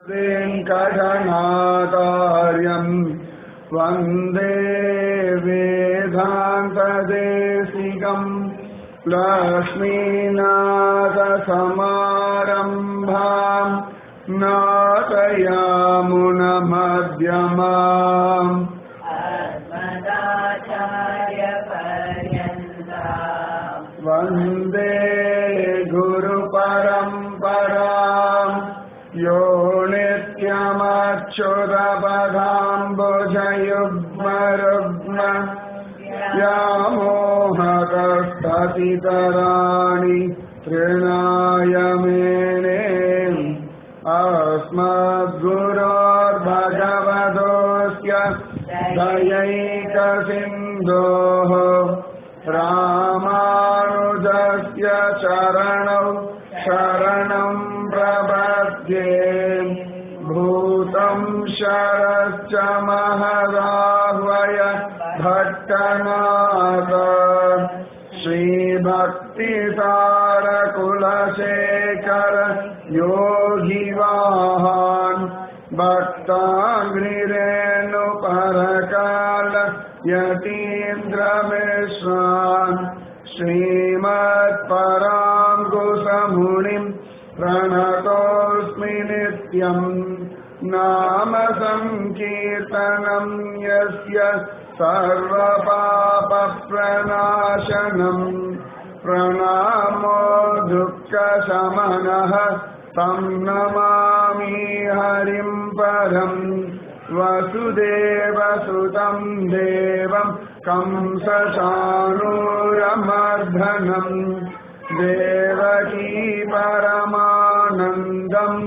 वेङ्कटनाकार्यम् वन्दे वेदान्तदेशिकम् लक्ष्मीनाथसमारम्भाम् नाटयामुनमध्यमाम् वन्दे गुरुपरम्पराम् यो नित्यमच्युतपदाम्बुजयुग्मरुग्म व्यामोहकस्ततितराणि तृणाय मेने अस्मद्गुरोर्भगवतोऽस्य दयैकसिन्धोः रामानुजस्य चरणौ शरणम् प्रपद्ये भूतम् शरश्च महदाह्वय भट्टनाथ श्रीभक्तिसारकुलशेखर योगिवाहान् भक्ताग्निरेणुपरकाल यतीन्द्रमिश्रान् श्रीमत्पराङ्कुशमुनिम् प्रणतोऽस्मि नित्यम् नाम सङ्कीर्तनम् यस्य सर्वपापप्रणाशनम् प्रणामो दुःखशमनः तं नमामि हरिम् परम् वसुदेवसुतं देवं कंसशानूरमर्धनम् देवकी परमानन्दम्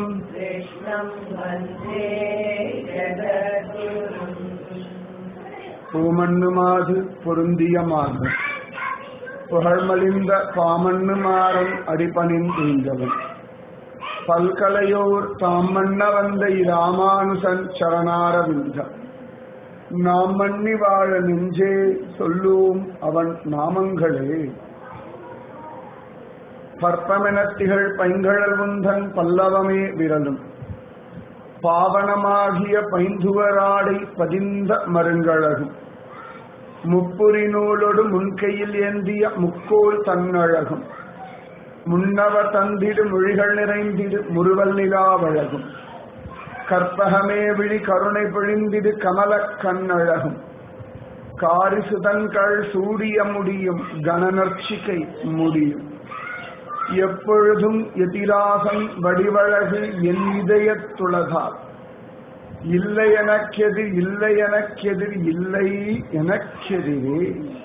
பூமண்ணுமாது பொருந்திய மார்பன் புகழ்மலிந்த பாமண்ணுமாறன் அடிபணின் ஈந்தவன் பல்கலையோர் தாம் மன்ன வந்த இராமானுசன் சரணாரவிந்தம் நாம் மன்னி வாழ நெஞ்சே சொல்லுவோம் அவன் நாமங்களே பற்பமெனத்திகள் பைங்கழல் உந்தன் பல்லவமே விரலும் பாவனமாகிய பைந்துவராடை பதிந்த மருங்கழகும் முப்புரி நூலொடு முன்கையில் ஏந்திய முக்கோல் தன்னழகும் முன்னவ தந்திடு மொழிகள் நிறைந்திடு முறுவல் நிலாவழகும் கற்பகமே விழி கருணை பொழிந்திடு கமல கண்ணழகும் காரிசுதன்கள் சூடிய முடியும் கணநர்ச்சிகை முடியும் எப்பொழுதும் எதிராசன் வடிவழகு என் இதயத்துளதால் இல்லை எனக்கெதிர் இல்லை எனக்கெதிர் இல்லை எனக்கெதிரே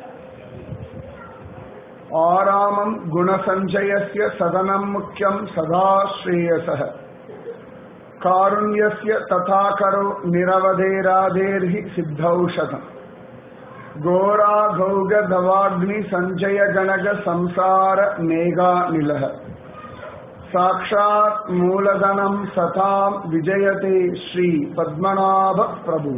ஆராமம் குணசஞ்சயஸ்ய சதனம் முக்கியம் சதா ஸ்ரேயசः காருண்யஸ்ய ததா கரோ நிரவதேராதேர்ஹி சித்தௌஷதம் கோரா கௌக தவாக்னி சஞ்சய கணக சம்சார நேகா நிலக சாட்சாத் மூலதனம் சதாம் விஜயதே ஸ்ரீ பத்மநாப பிரபு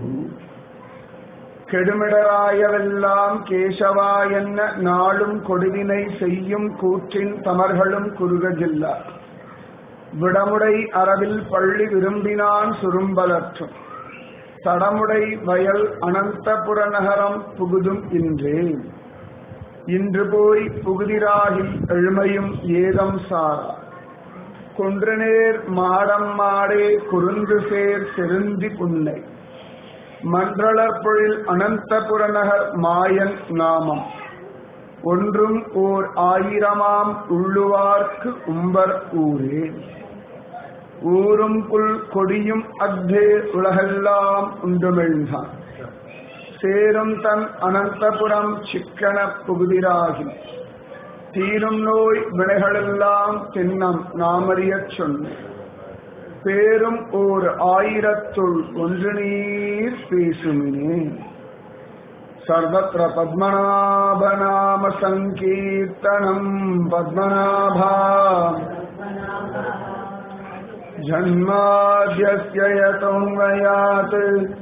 கெடுமிடராயவெல்லாம் கேசவா என்ன நாளும் கொடுவினை செய்யும் கூற்றின் தமர்களும் குறுகஜில்லா விடமுடை அரவில் பள்ளி விரும்பினான் சுரும்பலற்றும் தடமுடை வயல் அனந்தபுர நகரம் புகுதும் இன்றே இன்று போய் புகுதிராகில் எழுமையும் ஏதம் சாரா குன்றநேர் மாடம் மாடே குறுந்து சேர் செருந்தி புன்னை மன்றளப்பொழில் அனந்தபுர நகர் மாயன் நாமம் ஒன்றும் ஓர் ஆயிரமாம் உள்ளுவார்க்கு உம்பர் ஊரே ஊரும் புல் கொடியும் அக்தே உலகெல்லாம் உண்டுமெழ்ந்தான் சேரும் தன் அனந்தபுரம் சிக்கன புகுதிராகி தீரும் நோய் வினைகளெல்லாம் தின்னம் நாமறியச் சொன்ன பேரும் ஓர் ஆயிரத்துள் ஒன்று நீர் பேசுமினே सर्वत्र पद्मनाभनाम सङ्कीर्तनम् पद्मनाभा जन्माद्यस्य यतोऽन्वयात्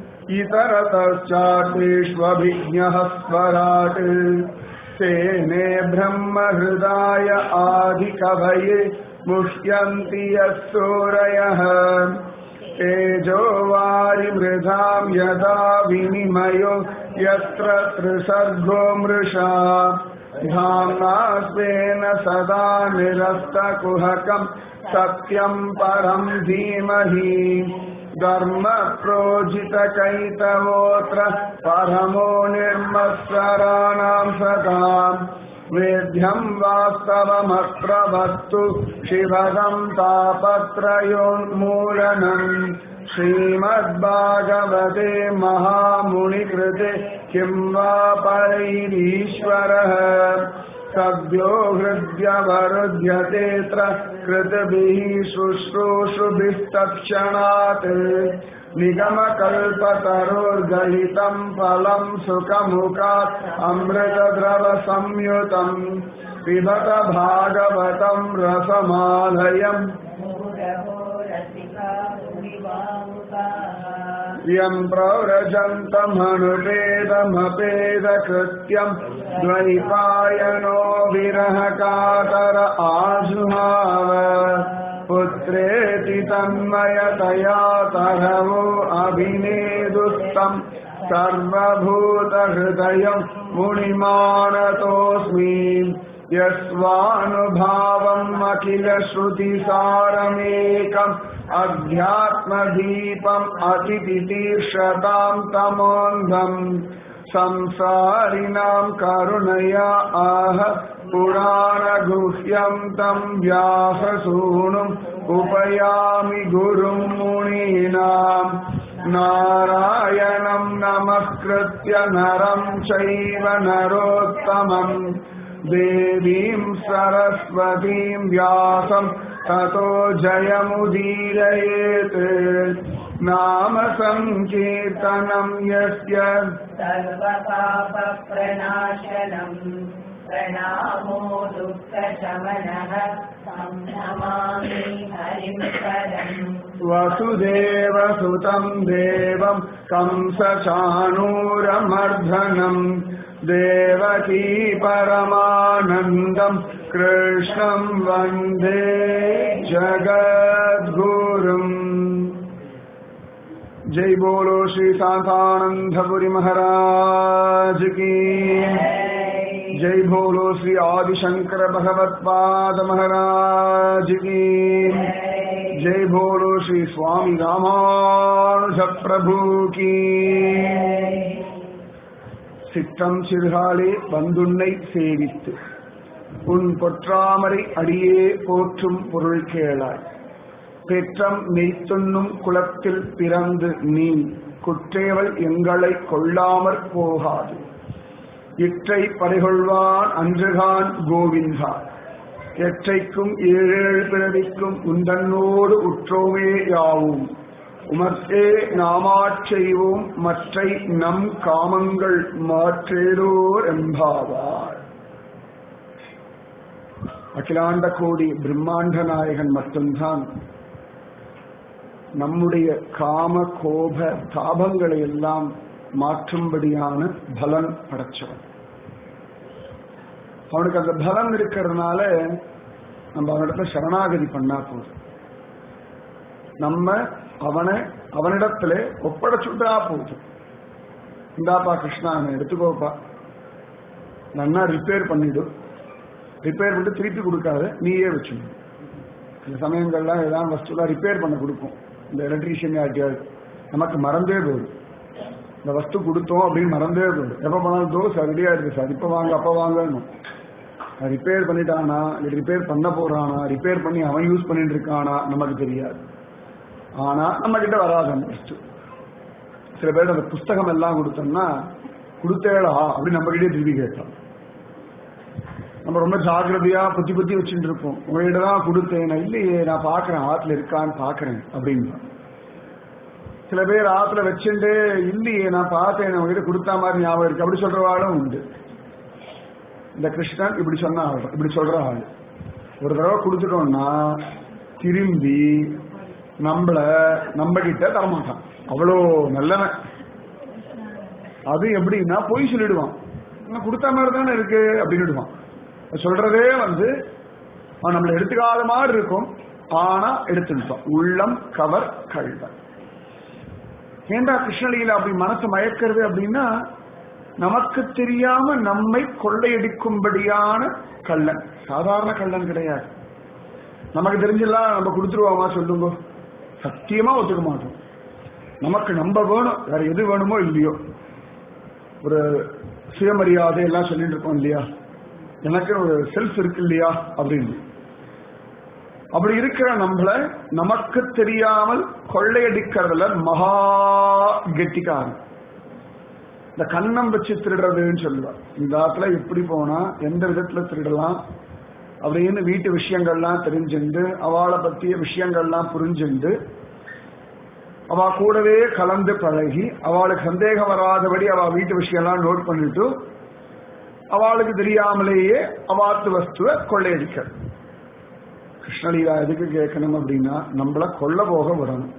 इतरतश्चार्तेष्वभिज्ञः स्वराट् तेने ब्रह्महृदाय आदिकवये मुह्यन्ति यः सूरयः मृधाम् यदा विनिमयो यत्र त्रिसर्गो मृषा धाम्ना स्वेन सदा निरस्तकुहकम् सत्यम् परम् धीमहि धर्म प्रोजितकैतवोऽत्र परमो निर्मत्सराणाम् सदाम् वेद्यम् वास्तवमत्र वस्तु शिवदम् तापत्रयोन्मूलनम् श्रीमद्भागवते महामुनिकृते किम् वा परैरीश्वरः सद्यो हृद्यवरुध्यतेऽत्र कृतभिः शुश्रूषुभिस्तत्क्षणात् निगमकल्पतरोर्गलितम् फलम् सुखमुखात् अमृतद्रवसंयुतम् पिबत भागवतम् रसमालयम् यम् प्रव्रजन्तमनुपेदमपेदकृत्यम् द्वैपायनो विरहकातर आजुहाव पुत्रेति तन्मयतया तरवो अभिनेदुस्तम् सर्वभूतहृदयम् मुनिमानतोऽस्मि यस्वानुभावम् अखिलश्रुतिसारमेकम् अध्यात्मदीपम् अतितितीर्षताम् तमोऽन्धम् संसारिणाम् करुणया आह पुराणगुह्यम् तम् व्याससूनुम् उपयामि गुरुम् मुनीनाम् नारायणम् नमस्कृत्य नरम् चैव नरोत्तमम् देवीम् सरस्वतीम् व्यासम् ततो जयमुदीरयेत् नाम सङ्कीर्तनम् यस्य सर्वपापप्रणाशनम् प्रणामो दुःखशमनः तं नमामि हरिं परम् वसुदेवसुतम् देवम् कंसचाणूरमर्धनम् देवकी परमानन्दम् कृष्णम् वन्दे जगद्गुरुम् जय बोलो श्री शांतानंदपुरी महाराज की जय बोलो श्री आदिशंकर भगवत्पाद महाराज की जय बोलो श्री स्वामी रामानुज प्रभु की சிற்றம் சிறுகாலே வந்துன்னை சேவித்து உன் பொற்றாமரை அடியே போற்றும் பொருள் கேளாய் பெற்றம் மெய்த்துண்ணும் குலத்தில் பிறந்து நீ குற்றேவல் எங்களை கொள்ளாமற் போகாது இற்றை படைகொள்வான் அன்றுகான் கோவிந்தா எற்றைக்கும் ஏழேழு பிறவிக்கும் உந்தன்னோடு உற்றோமே யாவும் உமர்த்தே நாமாச்செய்வோம் மற்றை நம் காமங்கள் மாற்றேலோர் எம்பாவார் அகிலாண்ட கோடி பிரம்மாண்ட நாயகன் மட்டும்தான் நம்முடைய காம கோப தாபங்களை எல்லாம் மாற்றும்படியான பலன் படைச்சவன் அவனுக்கு அந்த பலம் இருக்கிறதுனால நம்ம அவனிடத்துல சரணாகதி பண்ணா போதும் நம்ம அவனை அவனிடத்துல ஒப்படைச்சுட்டா போதும் இந்தாப்பா கிருஷ்ணா அவனை எடுத்துக்கோப்பா நன்னா ரிப்பேர் பண்ணிடு ரிப்பேர் பண்ணிட்டு திருப்பி கொடுக்காத நீயே வச்சுக்கணும் சில சமயங்கள்லாம் ஏதாவது வஸ்துலாம் ரிப்பேர் பண்ண கொடுக்கும் இந்த எலக்ட்ரீஷியன் யார்கிட்டயாவது நமக்கு மறந்தே போயிடும் இந்த வஸ்து கொடுத்தோம் அப்படின்னு மறந்தே போயிடும் எப்போ பண்ணாலும் தோ சார் ரெடியாக இருக்கு சார் இப்போ வாங்க அப்போ வாங்கணும் ரிப்பேர் பண்ணிட்டானா இல்லை ரிப்பேர் பண்ண போறானா ரிப்பேர் பண்ணி அவன் யூஸ் பண்ணிட்டு இருக்கானா நமக்கு தெரியாது ஆனா நம்ம கிட்ட வராது அந்த வஸ்து சில பேர் அந்த புஸ்தகம் எல்லாம் கொடுத்தோம்னா கொடுத்தேடா அப்படின்னு நம்ம கிட்டே திருப்பி கேட்கலாம் நம்ம ரொம்ப ஜாக்கிரதையா புத்தி புத்தி வச்சுட்டு இருப்போம் உங்ககிட்ட தான் கொடுத்தேன் நான் இல்லையே நான் பாக்குறேன் ஆத்துல இருக்கான்னு பாக்குறேன் அப்படின்னு சில பேர் ஆத்துல வச்சுட்டு இல்லையே நான் பார்த்தேன் உங்ககிட்ட கொடுத்தா மாதிரி ஞாபகம் இருக்கு அப்படி சொல்றவாளும் உண்டு இந்த கிருஷ்ணன் இப்படி சொன்ன ஆள் இப்படி சொல்ற ஆள் ஒரு தடவை கொடுத்துட்டோம்னா திரும்பி நம்மள நம்ம கிட்ட தரமாட்டான் அவ்வளோ நல்லவன் அது எப்படின்னா பொய் சொல்லிடுவான் நான் கொடுத்த மாதிரி தானே இருக்கு அப்படின்னுடுவான் சொல்றதே வந்து அவன் நம்மளை எடுத்துக்காத மாதிரி இருக்கும் ஆனா எடுத்துட்டான் உள்ளம் கவர் கல்வன் ஏண்டா கிருஷ்ணலீலா அப்படி மனசை மயக்கிறது அப்படின்னா நமக்கு தெரியாம நம்மை கொள்ளையடிக்கும்படியான கள்ளன் சாதாரண கள்ளன் கிடையாது நமக்கு தெரிஞ்செல்லாம் நம்ம கொடுத்துருவோமா சொல்லுங்க சத்தியமா ஒத்துக்க மாட்டோம் நமக்கு நம்ம வேணும் வேற எது வேணுமோ இல்லையோ ஒரு சுயமரியாதை எல்லாம் சொல்லிட்டு இருக்கோம் இல்லையா எனக்கு ஒரு செல்ஃப் இருக்கு இல்லையா அப்படின்னு அப்படி இருக்கிற நம்மள நமக்கு தெரியாமல் கொள்ளையடிக்கிறதுல மகா கெட்டிக்காரன் இந்த கண்ணம் வச்சு திருடுறதுன்னு சொல்லுவார் இந்த ஆத்துல எப்படி போனா எந்த விதத்துல திருடலாம் அப்படின்னு வீட்டு விஷயங்கள்லாம் தெரிஞ்சுண்டு அவளை பத்திய விஷயங்கள்லாம் புரிஞ்சுண்டு அவ கூடவே கலந்து பழகி அவளுக்கு சந்தேகம் வராதபடி அவ வீட்டு விஷயம்லாம் நோட் பண்ணிட்டு அவளுக்கு தெரியாமலேயே அவாத்து வஸ்துவ கொள்ளையடிக்கிறது கிருஷ்ணலீலா எதுக்கு கேட்கணும் அப்படின்னா நம்மள கொல்ல போக விடணும்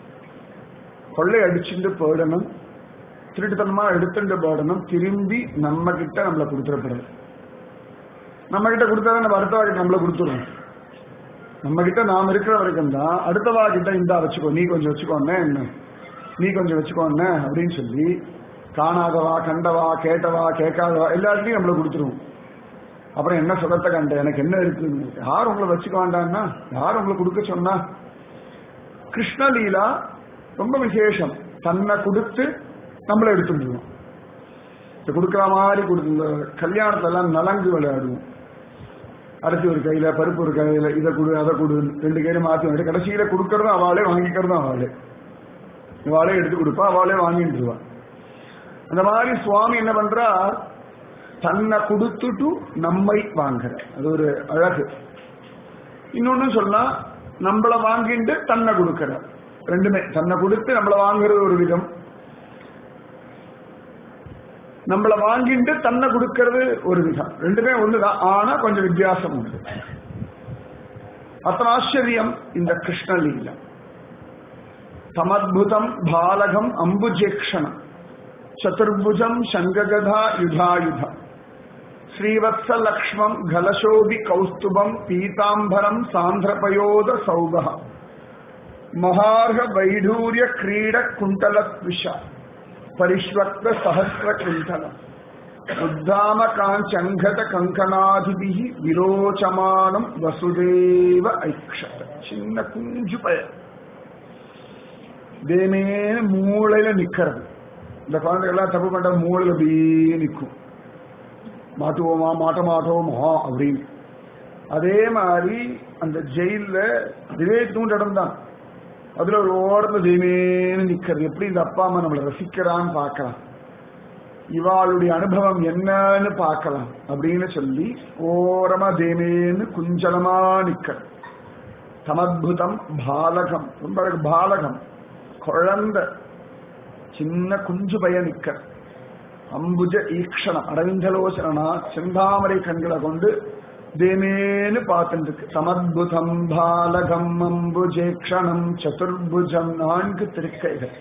கொள்ளை அடிச்சுட்டு போயிடணும் திருட்டுத்தனமா எடுத்துட்டு போயிடணும் திரும்பி நம்ம கிட்ட நம்மளை கொடுத்துடக்கூடாது நம்ம கிட்ட கொடுத்தா நம்ம அடுத்தவா கிட்ட நம்மள கொடுத்துருவோம் நம்ம கிட்ட நாம் இருக்கிற வரைக்கும் தான் அடுத்தவா கிட்ட இந்தா வச்சுக்கோ நீ கொஞ்சம் வச்சுக்கோன்னு என்ன நீ கொஞ்சம் வச்சுக்கோன்னு அப்படின்னு சொல்லி காணாதவா கண்டவா கேட்டவா கேட்காதவா எல்லாத்தையும் நம்மள கொடுத்துருவோம் அப்புறம் என்ன சுகத்தை கண்ட எனக்கு என்ன இருக்குன்னு யார் உங்களை வச்சுக்க வேண்டாம்னா யார் உங்களை கொடுக்க சொன்னா கிருஷ்ணலீலா ரொம்ப விசேஷம் தன்னை கொடுத்து நம்மளை எடுத்துடுவோம் இந்த கொடுக்குற மாதிரி கொடுத்து இந்த கல்யாணத்துல எல்லாம் நலங்கு விளையாடுவோம் அரிசி ஒரு கையில பருப்பு ஒரு கையில இதை கொடு அதை கொடு ரெண்டு கையில மாத்தி வாங்கிட்டு கடைசியில கொடுக்கறதும் அவளே வாங்கிக்கிறதும் அவளே அவளே எடுத்து கொடுப்பா அவளே வாங்கிட்டுருவா அந்த மாதிரி சுவாமி என்ன பண்றா தன்னை கொடுத்துட்டு நம்மை வாங்குற அது ஒரு அழகு இன்னொன்னு சொன்னா நம்மள வாங்கிட்டு தன்னை கொடுக்கிற ரெண்டுமே தன்னை கொடுத்து நம்மள வாங்குறது ஒரு விதம் நம்மள வாங்கிட்டு தன்னை கொடுக்கறது ஒரு விதம் ரெண்டுமே ஒண்ணுதான் ஆனா கொஞ்சம் வித்தியாசம் உண்டு அத்தனை ஆச்சரியம் இந்த கிருஷ்ணலீலம் தமத்புதம் பாலகம் அம்புஜேக்ஷணம் சதுர்புஜம் சங்ககதா யுதாயுதம் ஸ்ரீவத்ஸலக்ஷ்மம் கலசோபி கௌஸ்துபம் பீதாம்பரம் சாந்திரபயோத சௌப மகார்க வைடூரிய கிரீட குண்டலத்விஷ பரிஷ்வக்த சஹசிர குண்டலம் உத்தாம காஞ்சங்கத கங்கனாதிபி விரோச்சமானம் வசுதேவ ஐக்ஷத சின்ன குஞ்சு பய தேமேன மூளையில நிக்கிறது இந்த குழந்தைகள்லாம் தப்பு பண்ற மூளையில அப்படியே நிற்கும் மாட்டுவோமா மாட்ட மாட்டோமா அப்படின்னு அதே மாதிரி அந்த ஜெயில விவேக் தூண்டு இடம் தான் அதுல ஒரு ஓரத்துல தெய்வேன்னு நிக்கிறது எப்படி இந்த அப்பா அம்மா நம்மளை ரசிக்கிறான்னு பார்க்கலாம் இவாளுடைய அனுபவம் என்னன்னு பார்க்கலாம் அப்படின்னு சொல்லி ஓரமா தேமேன்னு குஞ்சலமா நிக்கிறது சமத்புதம் பாலகம் ரொம்ப அழகு பாலகம் குழந்தை சின்ன குஞ்சு பய நிக்க அம்புஜ ஈக்ஷணம் அரவிந்தலோசனா செந்தாமரை கண்களை கொண்டு தேமேன்னு பார்த்துருக்கு சமத்புதம் பாலகம் அம்புஜேக்ஷணம் சதுர்புஜம் நான்கு திருக்கைகள்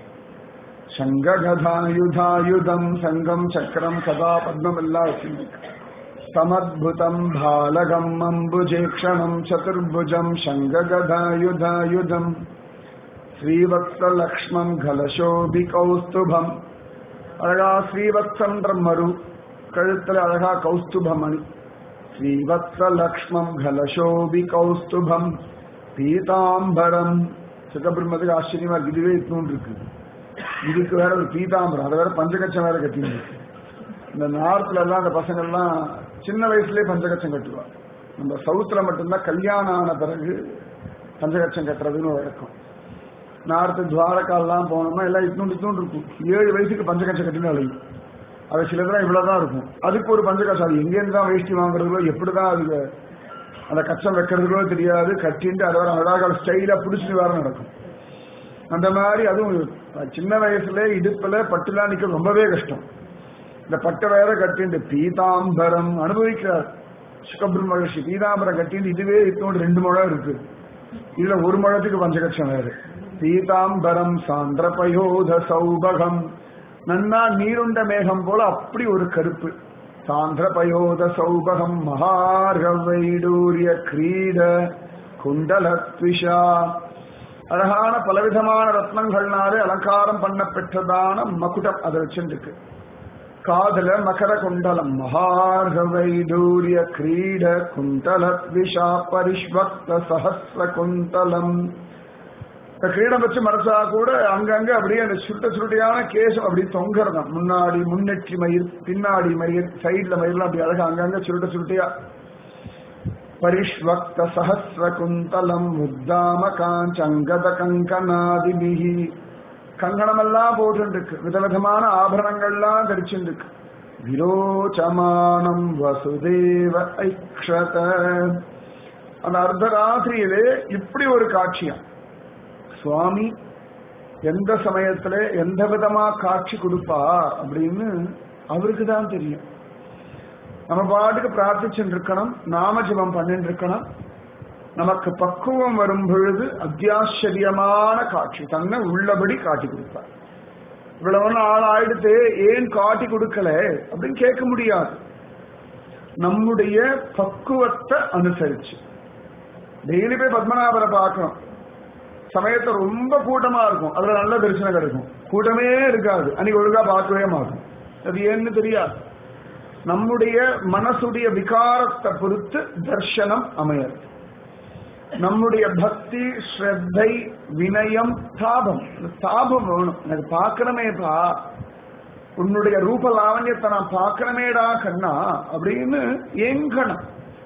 சங்ககதாயுதாயுதம் சங்கம் சக்கரம் கதா பத்மம் எல்லாம் வச்சிருக்கு சமத்புதம் பாலகம் அம்புஜேக்ஷணம் சதுர்புஜம் சங்ககதாயுதாயுதம் ஸ்ரீவத்ஸலக்ஷ்மம் கலசோபி கௌஸ்துபம் அழகா ஸ்ரீவத்சன்ற மரு கழுத்துல அழகா கௌஸ்துபம் அணி ஸ்ரீவத்ஸலக்ஷ்மம் கலசோபி கௌஸ்துபம் பீதாம்பரம் சுகபிரம்மத்துக்கு ஆச்சரியமா இருக்கு இதுவே இட்னு இருக்கு இதுக்கு வேற ஒரு பீதாம்பரம் அதை வேற பஞ்சகச்சம் வேற கட்டிங்க இந்த நார்த்ல எல்லாம் அந்த பசங்க எல்லாம் சின்ன வயசுலயே பஞ்சகச்சம் கட்டுவா நம்ம சவுத்துல மட்டும்தான் கல்யாணம் ஆன பிறகு பஞ்சகச்சம் கட்டுறதுன்னு வழக்கம் நார்த்து துவாரகாலாம் போனோம்னா எல்லாம் இட்னூண்டு இட்னூண்டு இருக்கும் ஏழு வயசுக்கு பஞ்சகச்சம் கட்டினா அழையும் அது சிலதெல்லாம் இவ்வளவுதான் இருக்கும் அதுக்கு ஒரு பஞ்சகச்சம் அது எங்கேருந்து தான் வேஷ்டி வாங்குறதுகளோ எப்படிதான் அது அந்த கச்சம் வைக்கிறதுகளோ தெரியாது கட்டிட்டு அதை வர அழகாக ஸ்டைலா பிடிச்சிட்டு வேற நடக்கும் அந்த மாதிரி அதுவும் சின்ன வயசுல இடுப்புல பட்டுலாம் நிக்க ரொம்பவே கஷ்டம் இந்த பட்டை வேற கட்டிண்டு பீதாம்பரம் அனுபவிக்கிறார் சுகபிரம் மகர்ஷி பீதாம்பரம் கட்டிட்டு இதுவே இத்தோடு ரெண்டு முழம் இருக்கு இதுல ஒரு முழத்துக்கு பஞ்சகட்சம் வேறு பீதாம்பரம் சாந்திரபயோத சௌபகம் நன்னா நீருண்ட மேகம் போல அப்படி ஒரு கருப்பு சாந்திரபயோத சௌபகம் மகார்க வைடூரிய கிரீட குண்டலத்விஷா அழகான பலவிதமான ரத்னங்கள்னாலே அலங்காரம் பண்ண பெற்றதான மகுடம் அதை வச்சிருக்கு காதல மகர குண்டலம் மகார்கவைடூரிய கிரீட குண்டல விஷா பரிஷ்வக்த சஹஸ்ர குண்டலம் இந்த கிரீடம் வச்சு மறைச்சா கூட அங்கங்க அப்படியே அந்த சுருட்ட சுருட்டையான கேசம் அப்படி தொங்குறதான் முன்னாடி முன்னெற்றி மயிர் பின்னாடி மயிர் சைட்ல மயிர்லாம் அப்படி அழகா அங்கங்க சுருட்ட சுருட்டையா பரிஷ்வக்த சஹஸ்ர குந்தலம் உத்தாம காஞ்சங்கத கங்கனாதிபிகி கங்கணமெல்லாம் போட்டுருக்கு விதவிதமான ஆபரணங்கள்லாம் தரிச்சுருக்கு விரோச்சமானம் வசுதேவ ஐக்ஷத அந்த அர்த்தராத்திரியிலே இப்படி ஒரு காட்சியா சுவாமி எந்த சமயத்துல எந்த விதமா காட்சி கொடுப்பார் அப்படின்னு அவருக்கு தான் தெரியும் நம்ம பாட்டுக்கு பிரார்த்திச்சுட்டு இருக்கணும் நாம ஜபம் பண்ணிட்டு இருக்கணும் நமக்கு பக்குவம் வரும் பொழுது அத்தியாச்சரியமான காட்சி தன்னை உள்ளபடி காட்டி கொடுப்பார் இவ்வளவு நாள் ஆயிடுத்து ஏன் காட்டி கொடுக்கல அப்படின்னு கேட்க முடியாது நம்முடைய பக்குவத்தை அனுசரிச்சு டெய்லி போய் பத்மநாபரை பார்க்கணும் சமயத்தை ரொம்ப கூட்டமா இருக்கும் அதுல நல்ல தரிசனம் கிடைக்கும் கூட்டமே இருக்காது அன்னைக்கு ஒழுங்கா பார்க்கவே மாட்டோம் அது ஏன்னு தெரியாது நம்முடைய மனசுடைய விகாரத்தை பொறுத்து தர்சனம் அமையாது நம்முடைய பக்தி ஸ்ரத்தை வினயம் தாபம் இந்த தாபம் வேணும் எனக்கு பார்க்கணுமேப்பா உன்னுடைய ரூப லாவண்யத்தை நான் பார்க்கணுமேடா கண்ணா அப்படின்னு ஏங்கணும்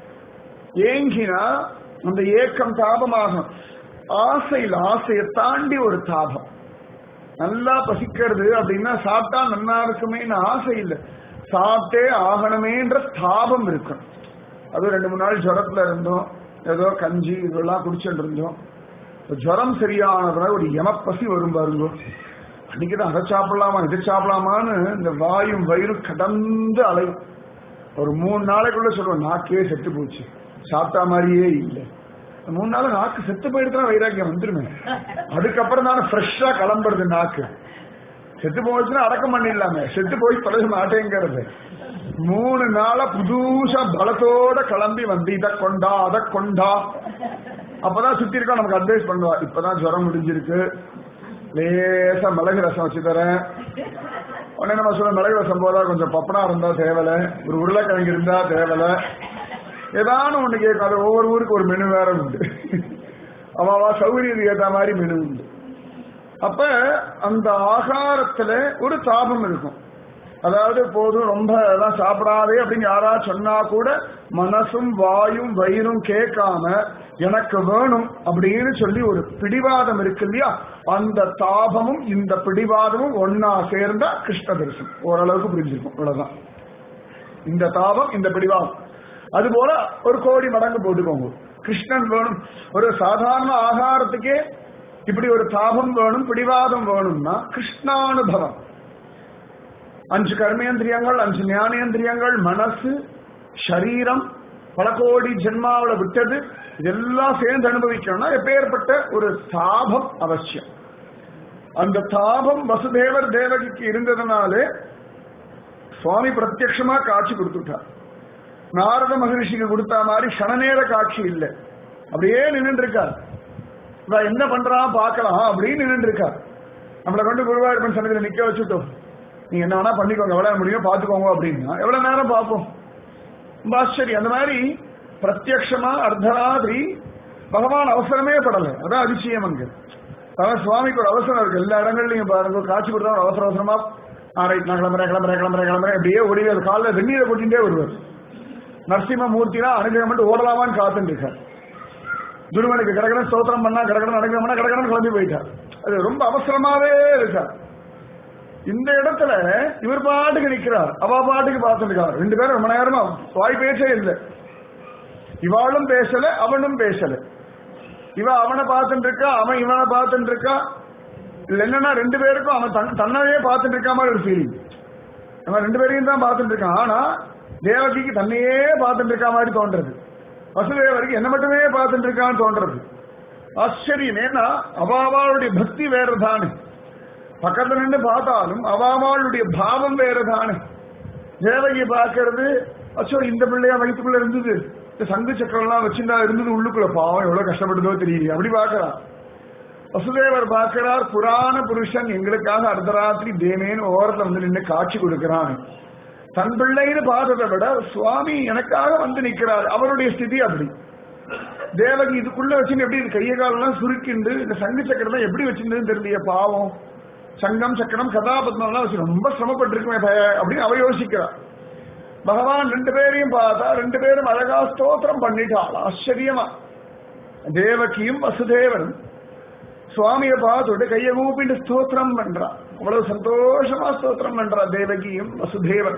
ஏங்கினா அந்த ஏக்கம் தாபமாகும் ஆசையில் ஆசையை தாண்டி ஒரு தாபம் நல்லா பசிக்கிறது அப்படின்னா சாப்பிட்டா நல்லா இருக்குமேன்னு ஆசை இல்லை சாப்பிட்டே ஆகணுமேன்ற தாபம் இருக்கும் அது ரெண்டு மூணு நாள் ஜுரத்துல இருந்தோம் ஏதோ கஞ்சி இதெல்லாம் குடிச்சுட்டு இருந்தோம் ஜுரம் சரியானதுனால ஒரு எமப்பசி வரும் பாருங்க அன்னைக்கு தான் அதை சாப்பிடலாமா இதை சாப்பிடலாமான்னு இந்த வாயும் வயிறும் கடந்து அலையும் ஒரு மூணு நாளைக்குள்ள சொல்லுவோம் நாக்கே செத்து போச்சு சாப்பிட்டா மாதிரியே இல்லை மூணு நாள் நாக்கு செத்து போயிடுச்சுனா வைராக்கியம் வந்துருமே அதுக்கப்புறம் தானே ஃப்ரெஷ்ஷா கிளம்புறது நாக்கு செத்து போச்சுன்னா அடக்கம் பண்ணிடலாமே செத்து போய் தொலைய மாட்டேங்கிறது மூணு நாளா புதுசா பலத்தோட கிளம்பி வந்து இதை கொண்டா அதை கொண்டா அப்பதான் சுத்தி இருக்கோம் நமக்கு அட்வைஸ் பண்ணுவா இப்பதான் ஜுரம் முடிஞ்சிருக்கு லேசா மிளகு ரசம் வச்சு தரேன் உடனே நம்ம சொல்ல மிளகு ரசம் போதா கொஞ்சம் பப்பனா இருந்தா தேவலை ஒரு உருளைக்கிழங்கு இருந்தா தேவலை ஏதான ஒண்ணு கேட்கும் அது ஒவ்வொரு ஊருக்கு ஒரு மெனு வேற உண்டு அவாவா சௌகரியத்துக்கு ஏத்த மாதிரி மெனு உண்டு அப்ப அந்த ஆகாரத்துல ஒரு தாபம் இருக்கும் அதாவது போதும் ரொம்ப எல்லாம் சாப்பிடாதே அப்படின்னு யாரா சொன்னா கூட மனசும் வாயும் வயிறும் கேட்காம எனக்கு வேணும் அப்படின்னு சொல்லி ஒரு பிடிவாதம் இருக்கு இல்லையா அந்த தாபமும் இந்த பிடிவாதமும் ஒன்னா சேர்ந்தா கிருஷ்ண தரிசனம் ஓரளவுக்கு புரிஞ்சிருக்கும் இவ்வளவுதான் இந்த தாபம் இந்த பிடிவாதம் அதுபோல ஒரு கோடி மடங்கு போட்டுக்கோங்க கிருஷ்ணன் வேணும் ஒரு சாதாரண ஆகாரத்துக்கே இப்படி ஒரு தாபம் வேணும் பிடிவாதம் வேணும்னா கிருஷ்ணானுபவம் அஞ்சு கர்மேந்திரியங்கள் அஞ்சு ஞானேந்திரியங்கள் மனசு சரீரம் பல கோடி ஜென்மாவில விட்டது இதெல்லாம் சேர்ந்து அனுபவிக்கணும்னா எப்பேற்பட்ட ஒரு தாபம் அவசியம் அந்த தாபம் வசுதேவர் தேவகிக்கு இருந்ததுனாலே சுவாமி பிரத்யட்சமா காட்சி கொடுத்துட்டார் நாரத மகரிஷிக்கு கொடுத்த மாதிரி சனநேர காட்சி இல்லை அப்படியே நின்று இருக்கார் இவன் என்ன பண்றான் பார்க்கலாம் அப்படின்னு நின்று இருக்கார் நம்மளை கொண்டு குருவாயூர்பன் சன்னதியில் நிக்க வச்சுட்டோம் நீங்க என்ன வேணா பண்ணிக்கோங்க எவ்வளவு முடியும் பாத்துக்கோங்க அப்படின்னா எவ்வளவு நேரம் பார்ப்போம் ரொம்ப ஆச்சரியம் அந்த மாதிரி பிரத்யக்ஷமா அர்த்தராத்திரி பகவான் அவசரமே படல அதான் அதிசயம் அங்க அதான் சுவாமிக்கு ஒரு அவசரம் இருக்கு எல்லா இடங்கள்லயும் பாருங்க காட்சி கொடுத்தா ஒரு அவசர அவசரமா ஆ ரைட் நான் கிளம்புறேன் கிளம்புறேன் கிளம்புறேன் கிளம்புறேன் அப்படியே ஓடி அது காலில் வெந்நீரை கொட்டிகிட்டே வருவார் நரசிம்ம மூர்த்தினா அனுகிரகம் பண்ணிட்டு ஓடலாமான்னு காத்துட்டு இருக்கார் துருவனுக்கு கடகடன் ஸ்தோத்திரம் பண்ணா கடகடன் அனுகிரகம் பண்ணா கடகடன் கிளம்பி போயிட்டார் அது ரொம்ப அவசரமாவே இருக்கார் இந்த இடத்துல இவர் பாட்டுக்கு நிக்கிறார் அவ பாட்டுக்கு பார்த்துருக்கார் ரெண்டு பேரும் ரொம்ப நேரமா வாய் பேச்சே இல்லை இவாளும் பேசல அவனும் பேசல இவ அவனை பார்த்துட்டு இருக்கா அவன் இவனை பார்த்துட்டு இருக்கா இதுல என்னன்னா ரெண்டு பேருக்கும் அவன் தன் தன்னையே பார்த்துட்டு இருக்க மாதிரி ஒரு ஃபீலிங் அவன் ரெண்டு பேரையும் தான் பார்த்துட்டு இருக்கான் ஆனா தேவகிக்கு தன்னையே பார்த்துட்டு இருக்க மாதிரி தோன்றது வசுதேவருக்கு என்ன மட்டுமே பார்த்துட்டு இருக்கான்னு தோன்றது ஆச்சரியம் ஏன்னா அவாவாளுடைய பக்தி வேறதானே பக்கத்துல நின்று பார்த்தாலும் அவாவாளுடைய பாவம் வேறதானே தேவகி பார்க்கறது அச்சோ இந்த பிள்ளையா வயிற்றுக்குள்ள இருந்தது இந்த சங்கு சக்கரம்லாம் வச்சிருந்தா இருந்தது உள்ளுக்குள்ள பாவம் எவ்வளவு கஷ்டப்படுதோ தெரியல அப்படி பார்க்கறான் வசுதேவர் பார்க்கிறார் புராண புருஷன் எங்களுக்காக அர்த்தராத்திரி தேமேன்னு ஓரத்துல வந்து நின்று காட்சி கொடுக்கிறான் தன் பிள்ளைன்னு பார்த்ததை விட சுவாமி எனக்காக வந்து நிக்கிறார் அவருடைய ஸ்திதி அப்படி தேவகி இதுக்குள்ள வச்சுன்னு எப்படி இது கைய காலெல்லாம் சுருக்கிண்டு இந்த சங்கு சக்கரம் எப்படி வச்சிருந்ததுன்னு தெரியலையே பாவம் சங்கம் சக்கரம் கதாபத்மெல்லாம் வச்சு ரொம்ப சிரமப்பட்டிருக்குமே பய அப்படின்னு அவ யோசிக்கிறார் பகவான் ரெண்டு பேரையும் பார்த்தா ரெண்டு பேரும் அழகா ஸ்தோத்திரம் பண்ணிட்டாள் ஆச்சரியமா தேவகியும் வசுதேவரும் சுவாமியை பார்த்துட்டு கையை கூப்பிட்டு ஸ்தோத்திரம் பண்றா அவ்வளவு சந்தோஷமா ஸ்தோத்திரம் பண்றா தேவகியும் வசுதேவன்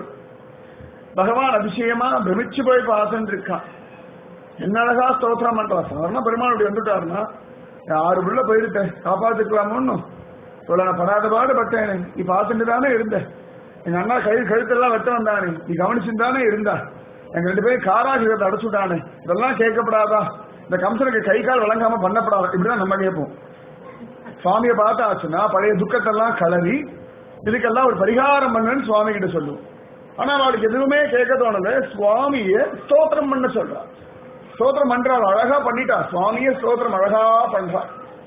பகவான் அதிசயமா பிரமிச்சு போய் பார்த்துட்டு இருக்கான் என்ன அழகா ஸ்தோத்திரம் பண்றா சாதாரண பெருமாள் இப்படி வந்துட்டாருன்னா ஆறு புள்ள போயிருட்டேன் காப்பாத்துக்கலாமோன்னு இவ்வளவு நான் படாத பாடுபட்டேன் நீ பார்த்துட்டு தானே இருந்த எங்க அண்ணா கை கழுத்தெல்லாம் வெட்ட வந்தானே நீ கவனிச்சுட்டு தானே இருந்தா எங்க ரெண்டு பேரும் காராகிரத்தை அடைச்சுட்டானே இதெல்லாம் கேட்கப்படாதா இந்த கம்சனுக்கு கை கால் வழங்காம பண்ணப்படாதா இப்படிதான் நம்ம கேட்போம் சுவாமியை பார்த்தாச்சுன்னா பழைய துக்கத்தெல்லாம் கலரி இதுக்கெல்லாம் ஒரு பரிகாரம் பண்ணுன்னு சுவாமி கிட்ட சொல்லுவோம் ஆனா அவளுக்கு எதுவுமே கேட்க தோணல சுவாமிய ஸ்தோத்திரம் பண்ண சொல்றா ஸ்தோத்திரம் பண்றாள் அழகா பண்ணிட்டா சுவாமிய ஸ்தோத்திரம் அழகா பண்றா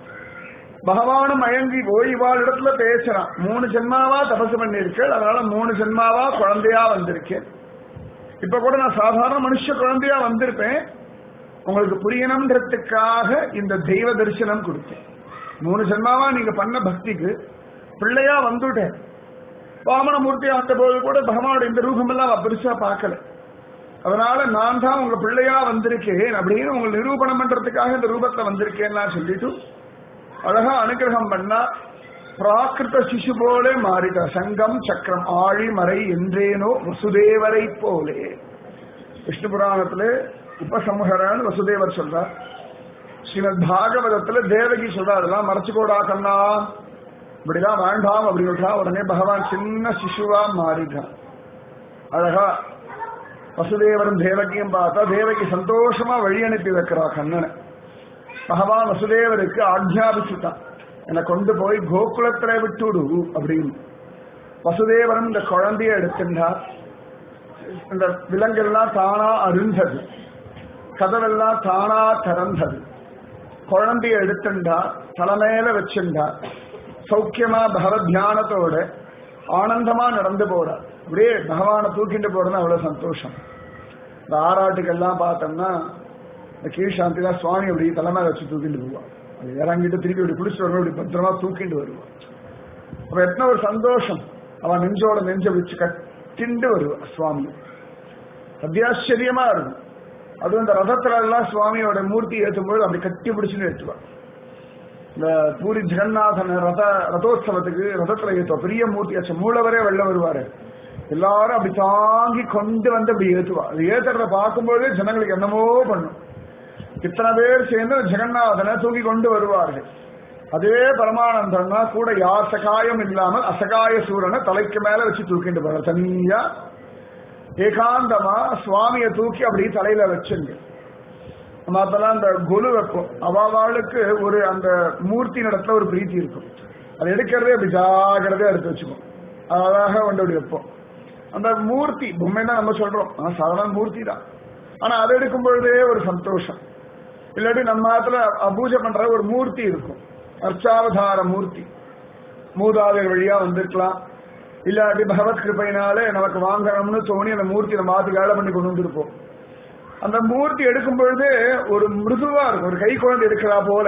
பகவானும் மயங்கி போய் இவாள் இடத்துல பேசுறான் மூணு ஜென்மாவா தபசு பண்ணிருக்கேன் அதனால மூணு ஜென்மாவா குழந்தையா வந்திருக்கேன் இப்ப கூட நான் சாதாரண மனுஷ குழந்தையா வந்திருப்பேன் உங்களுக்கு புரியணுன்றதுக்காக இந்த தெய்வ தரிசனம் கொடுத்தேன் மூணு ஜென்மாவா நீங்க பண்ண பக்திக்கு பிள்ளையா வந்துட்டேன் வாமனமூர்த்தியா வந்த போது கூட பகவானுடைய இந்த ரூபம் எல்லாம் அவ பெருசா பார்க்கல அதனால நான் தான் உங்க பிள்ளையா வந்திருக்கேன் அப்படின்னு உங்களை நிரூபணம் பண்றதுக்காக இந்த ரூபத்தை வந்திருக்கேன் நான் சொல்லிட்டு அழகா அனுகிரகம் பண்ணா பிராகிருத சிசு போலே மாறிட்டா சங்கம் சக்கரம் ஆழி மறை என்றேனோ வசுதேவரை போலே விஷ்ணு புராணத்துல உபசம்ஹரன் வசுதேவர் சொல்றார் ஸ்ரீமத் பாகவதத்துல தேவகி சொல்றா அதெல்லாம் மறைச்சுக்கோடா கண்ணா இப்படிதான் வேண்டாம் அப்படின்னு சொல்றா உடனே பகவான் சின்ன சிசுவா மாறிட்டான் அழகா வசுதேவரும் தேவகியும் பார்த்தா தேவகி சந்தோஷமா வழி அனுப்பி வைக்கிறா கண்ணனை பகவான் வசுதேவருக்கு ஆக்ஞாபிச்சுட்டான் என்னை கொண்டு போய் கோகுலத்துல விட்டுடு அப்படின்னு வசுதேவரும் இந்த குழந்தைய எடுத்துட்டார் இந்த விலங்கெல்லாம் தானா அருந்தது கதவெல்லாம் தானா திறந்தது குழந்தைய எடுத்துண்டா தலைமையில வச்சுண்டா சௌக்கியமா பகவத் தியானத்தோட ஆனந்தமா நடந்து போறா அப்படியே பகவானை தூக்கிட்டு போறது அவ்வளவு சந்தோஷம் இந்த ஆராட்டுக்கெல்லாம் பார்த்தோம்னா இந்த கீழ்சாந்தி தான் சுவாமி அப்படி தலைமை வச்சு தூக்கிட்டு போவான் அது இறங்கிட்டு திருப்பி இப்படி குளிச்சுட்டு வருவோம் இப்படி பத்திரமா தூக்கிட்டு வருவான் அப்ப எத்தனை ஒரு சந்தோஷம் அவன் நெஞ்சோட நெஞ்ச வச்சு கட்டிண்டு வருவான் சுவாமி அத்தியாச்சரியமா இருக்கும் அதுவும் இந்த ரதத்துல எல்லாம் சுவாமியோட மூர்த்தி ஏற்றும்போது அப்படி கட்டி பிடிச்சுன்னு ஏற்றுவான் இந்த பூரி ஜெகநாதன் ரத ரதோத்சவத்துக்கு ரதத்துல ஏற்றுவா பெரிய மூர்த்தி ஆச்சு மூலவரே வெள்ள வருவாரு எல்லாரும் அப்படி தாங்கி கொண்டு வந்து அப்படி ஏற்றுவா அது ஏத்துறத பார்க்கும்போதே ஜனங்களுக்கு என்னமோ பண்ணும் இத்தனை பேர் சேர்ந்து ஜெகநாதனை தூக்கி கொண்டு வருவார்கள் அதே பரமானந்தம்னா கூட யார் சகாயம் இல்லாமல் அசகாய சூரனை தலைக்கு மேல வச்சு தூக்கிட்டு போற தனியா ஏகாந்தமா சுவாமிய தூக்கி அப்படி தலையில வச்சுங்க நம்ம அப்பெல்லாம் அந்த கொலு வைப்போம் அவாவாளுக்கு ஒரு அந்த மூர்த்தி நடத்துல ஒரு பிரீத்தி இருக்கும் அதை எடுக்கிறதே அப்படி ஜாகிரதையா எடுத்து வச்சுக்கோம் அழகாக கொண்டு அப்படி வைப்போம் அந்த மூர்த்தி பொம்மை தான் நம்ம சொல்றோம் ஆனா சாதாரண மூர்த்தி தான் ஆனா அதை எடுக்கும் பொழுதே ஒரு சந்தோஷம் இல்லாட்டி நம்ம இடத்துல பூஜை பண்ற ஒரு மூர்த்தி இருக்கும் அர்ச்சாவதார மூர்த்தி மூதாதையர் வழியா வந்திருக்கலாம் இல்லாட்டி பகவத் கிருப்பையினாலே நமக்கு வாங்கணும்னு தோணி அந்த மூர்த்தி நம்ம மாத்து வேலை பண்ணி கொண்டு வந்திருப்போம் அந்த மூர்த்தி எடுக்கும் பொழுது ஒரு மிருதுவா இருக்கும் ஒரு கை குழந்தை எடுக்கிறா போல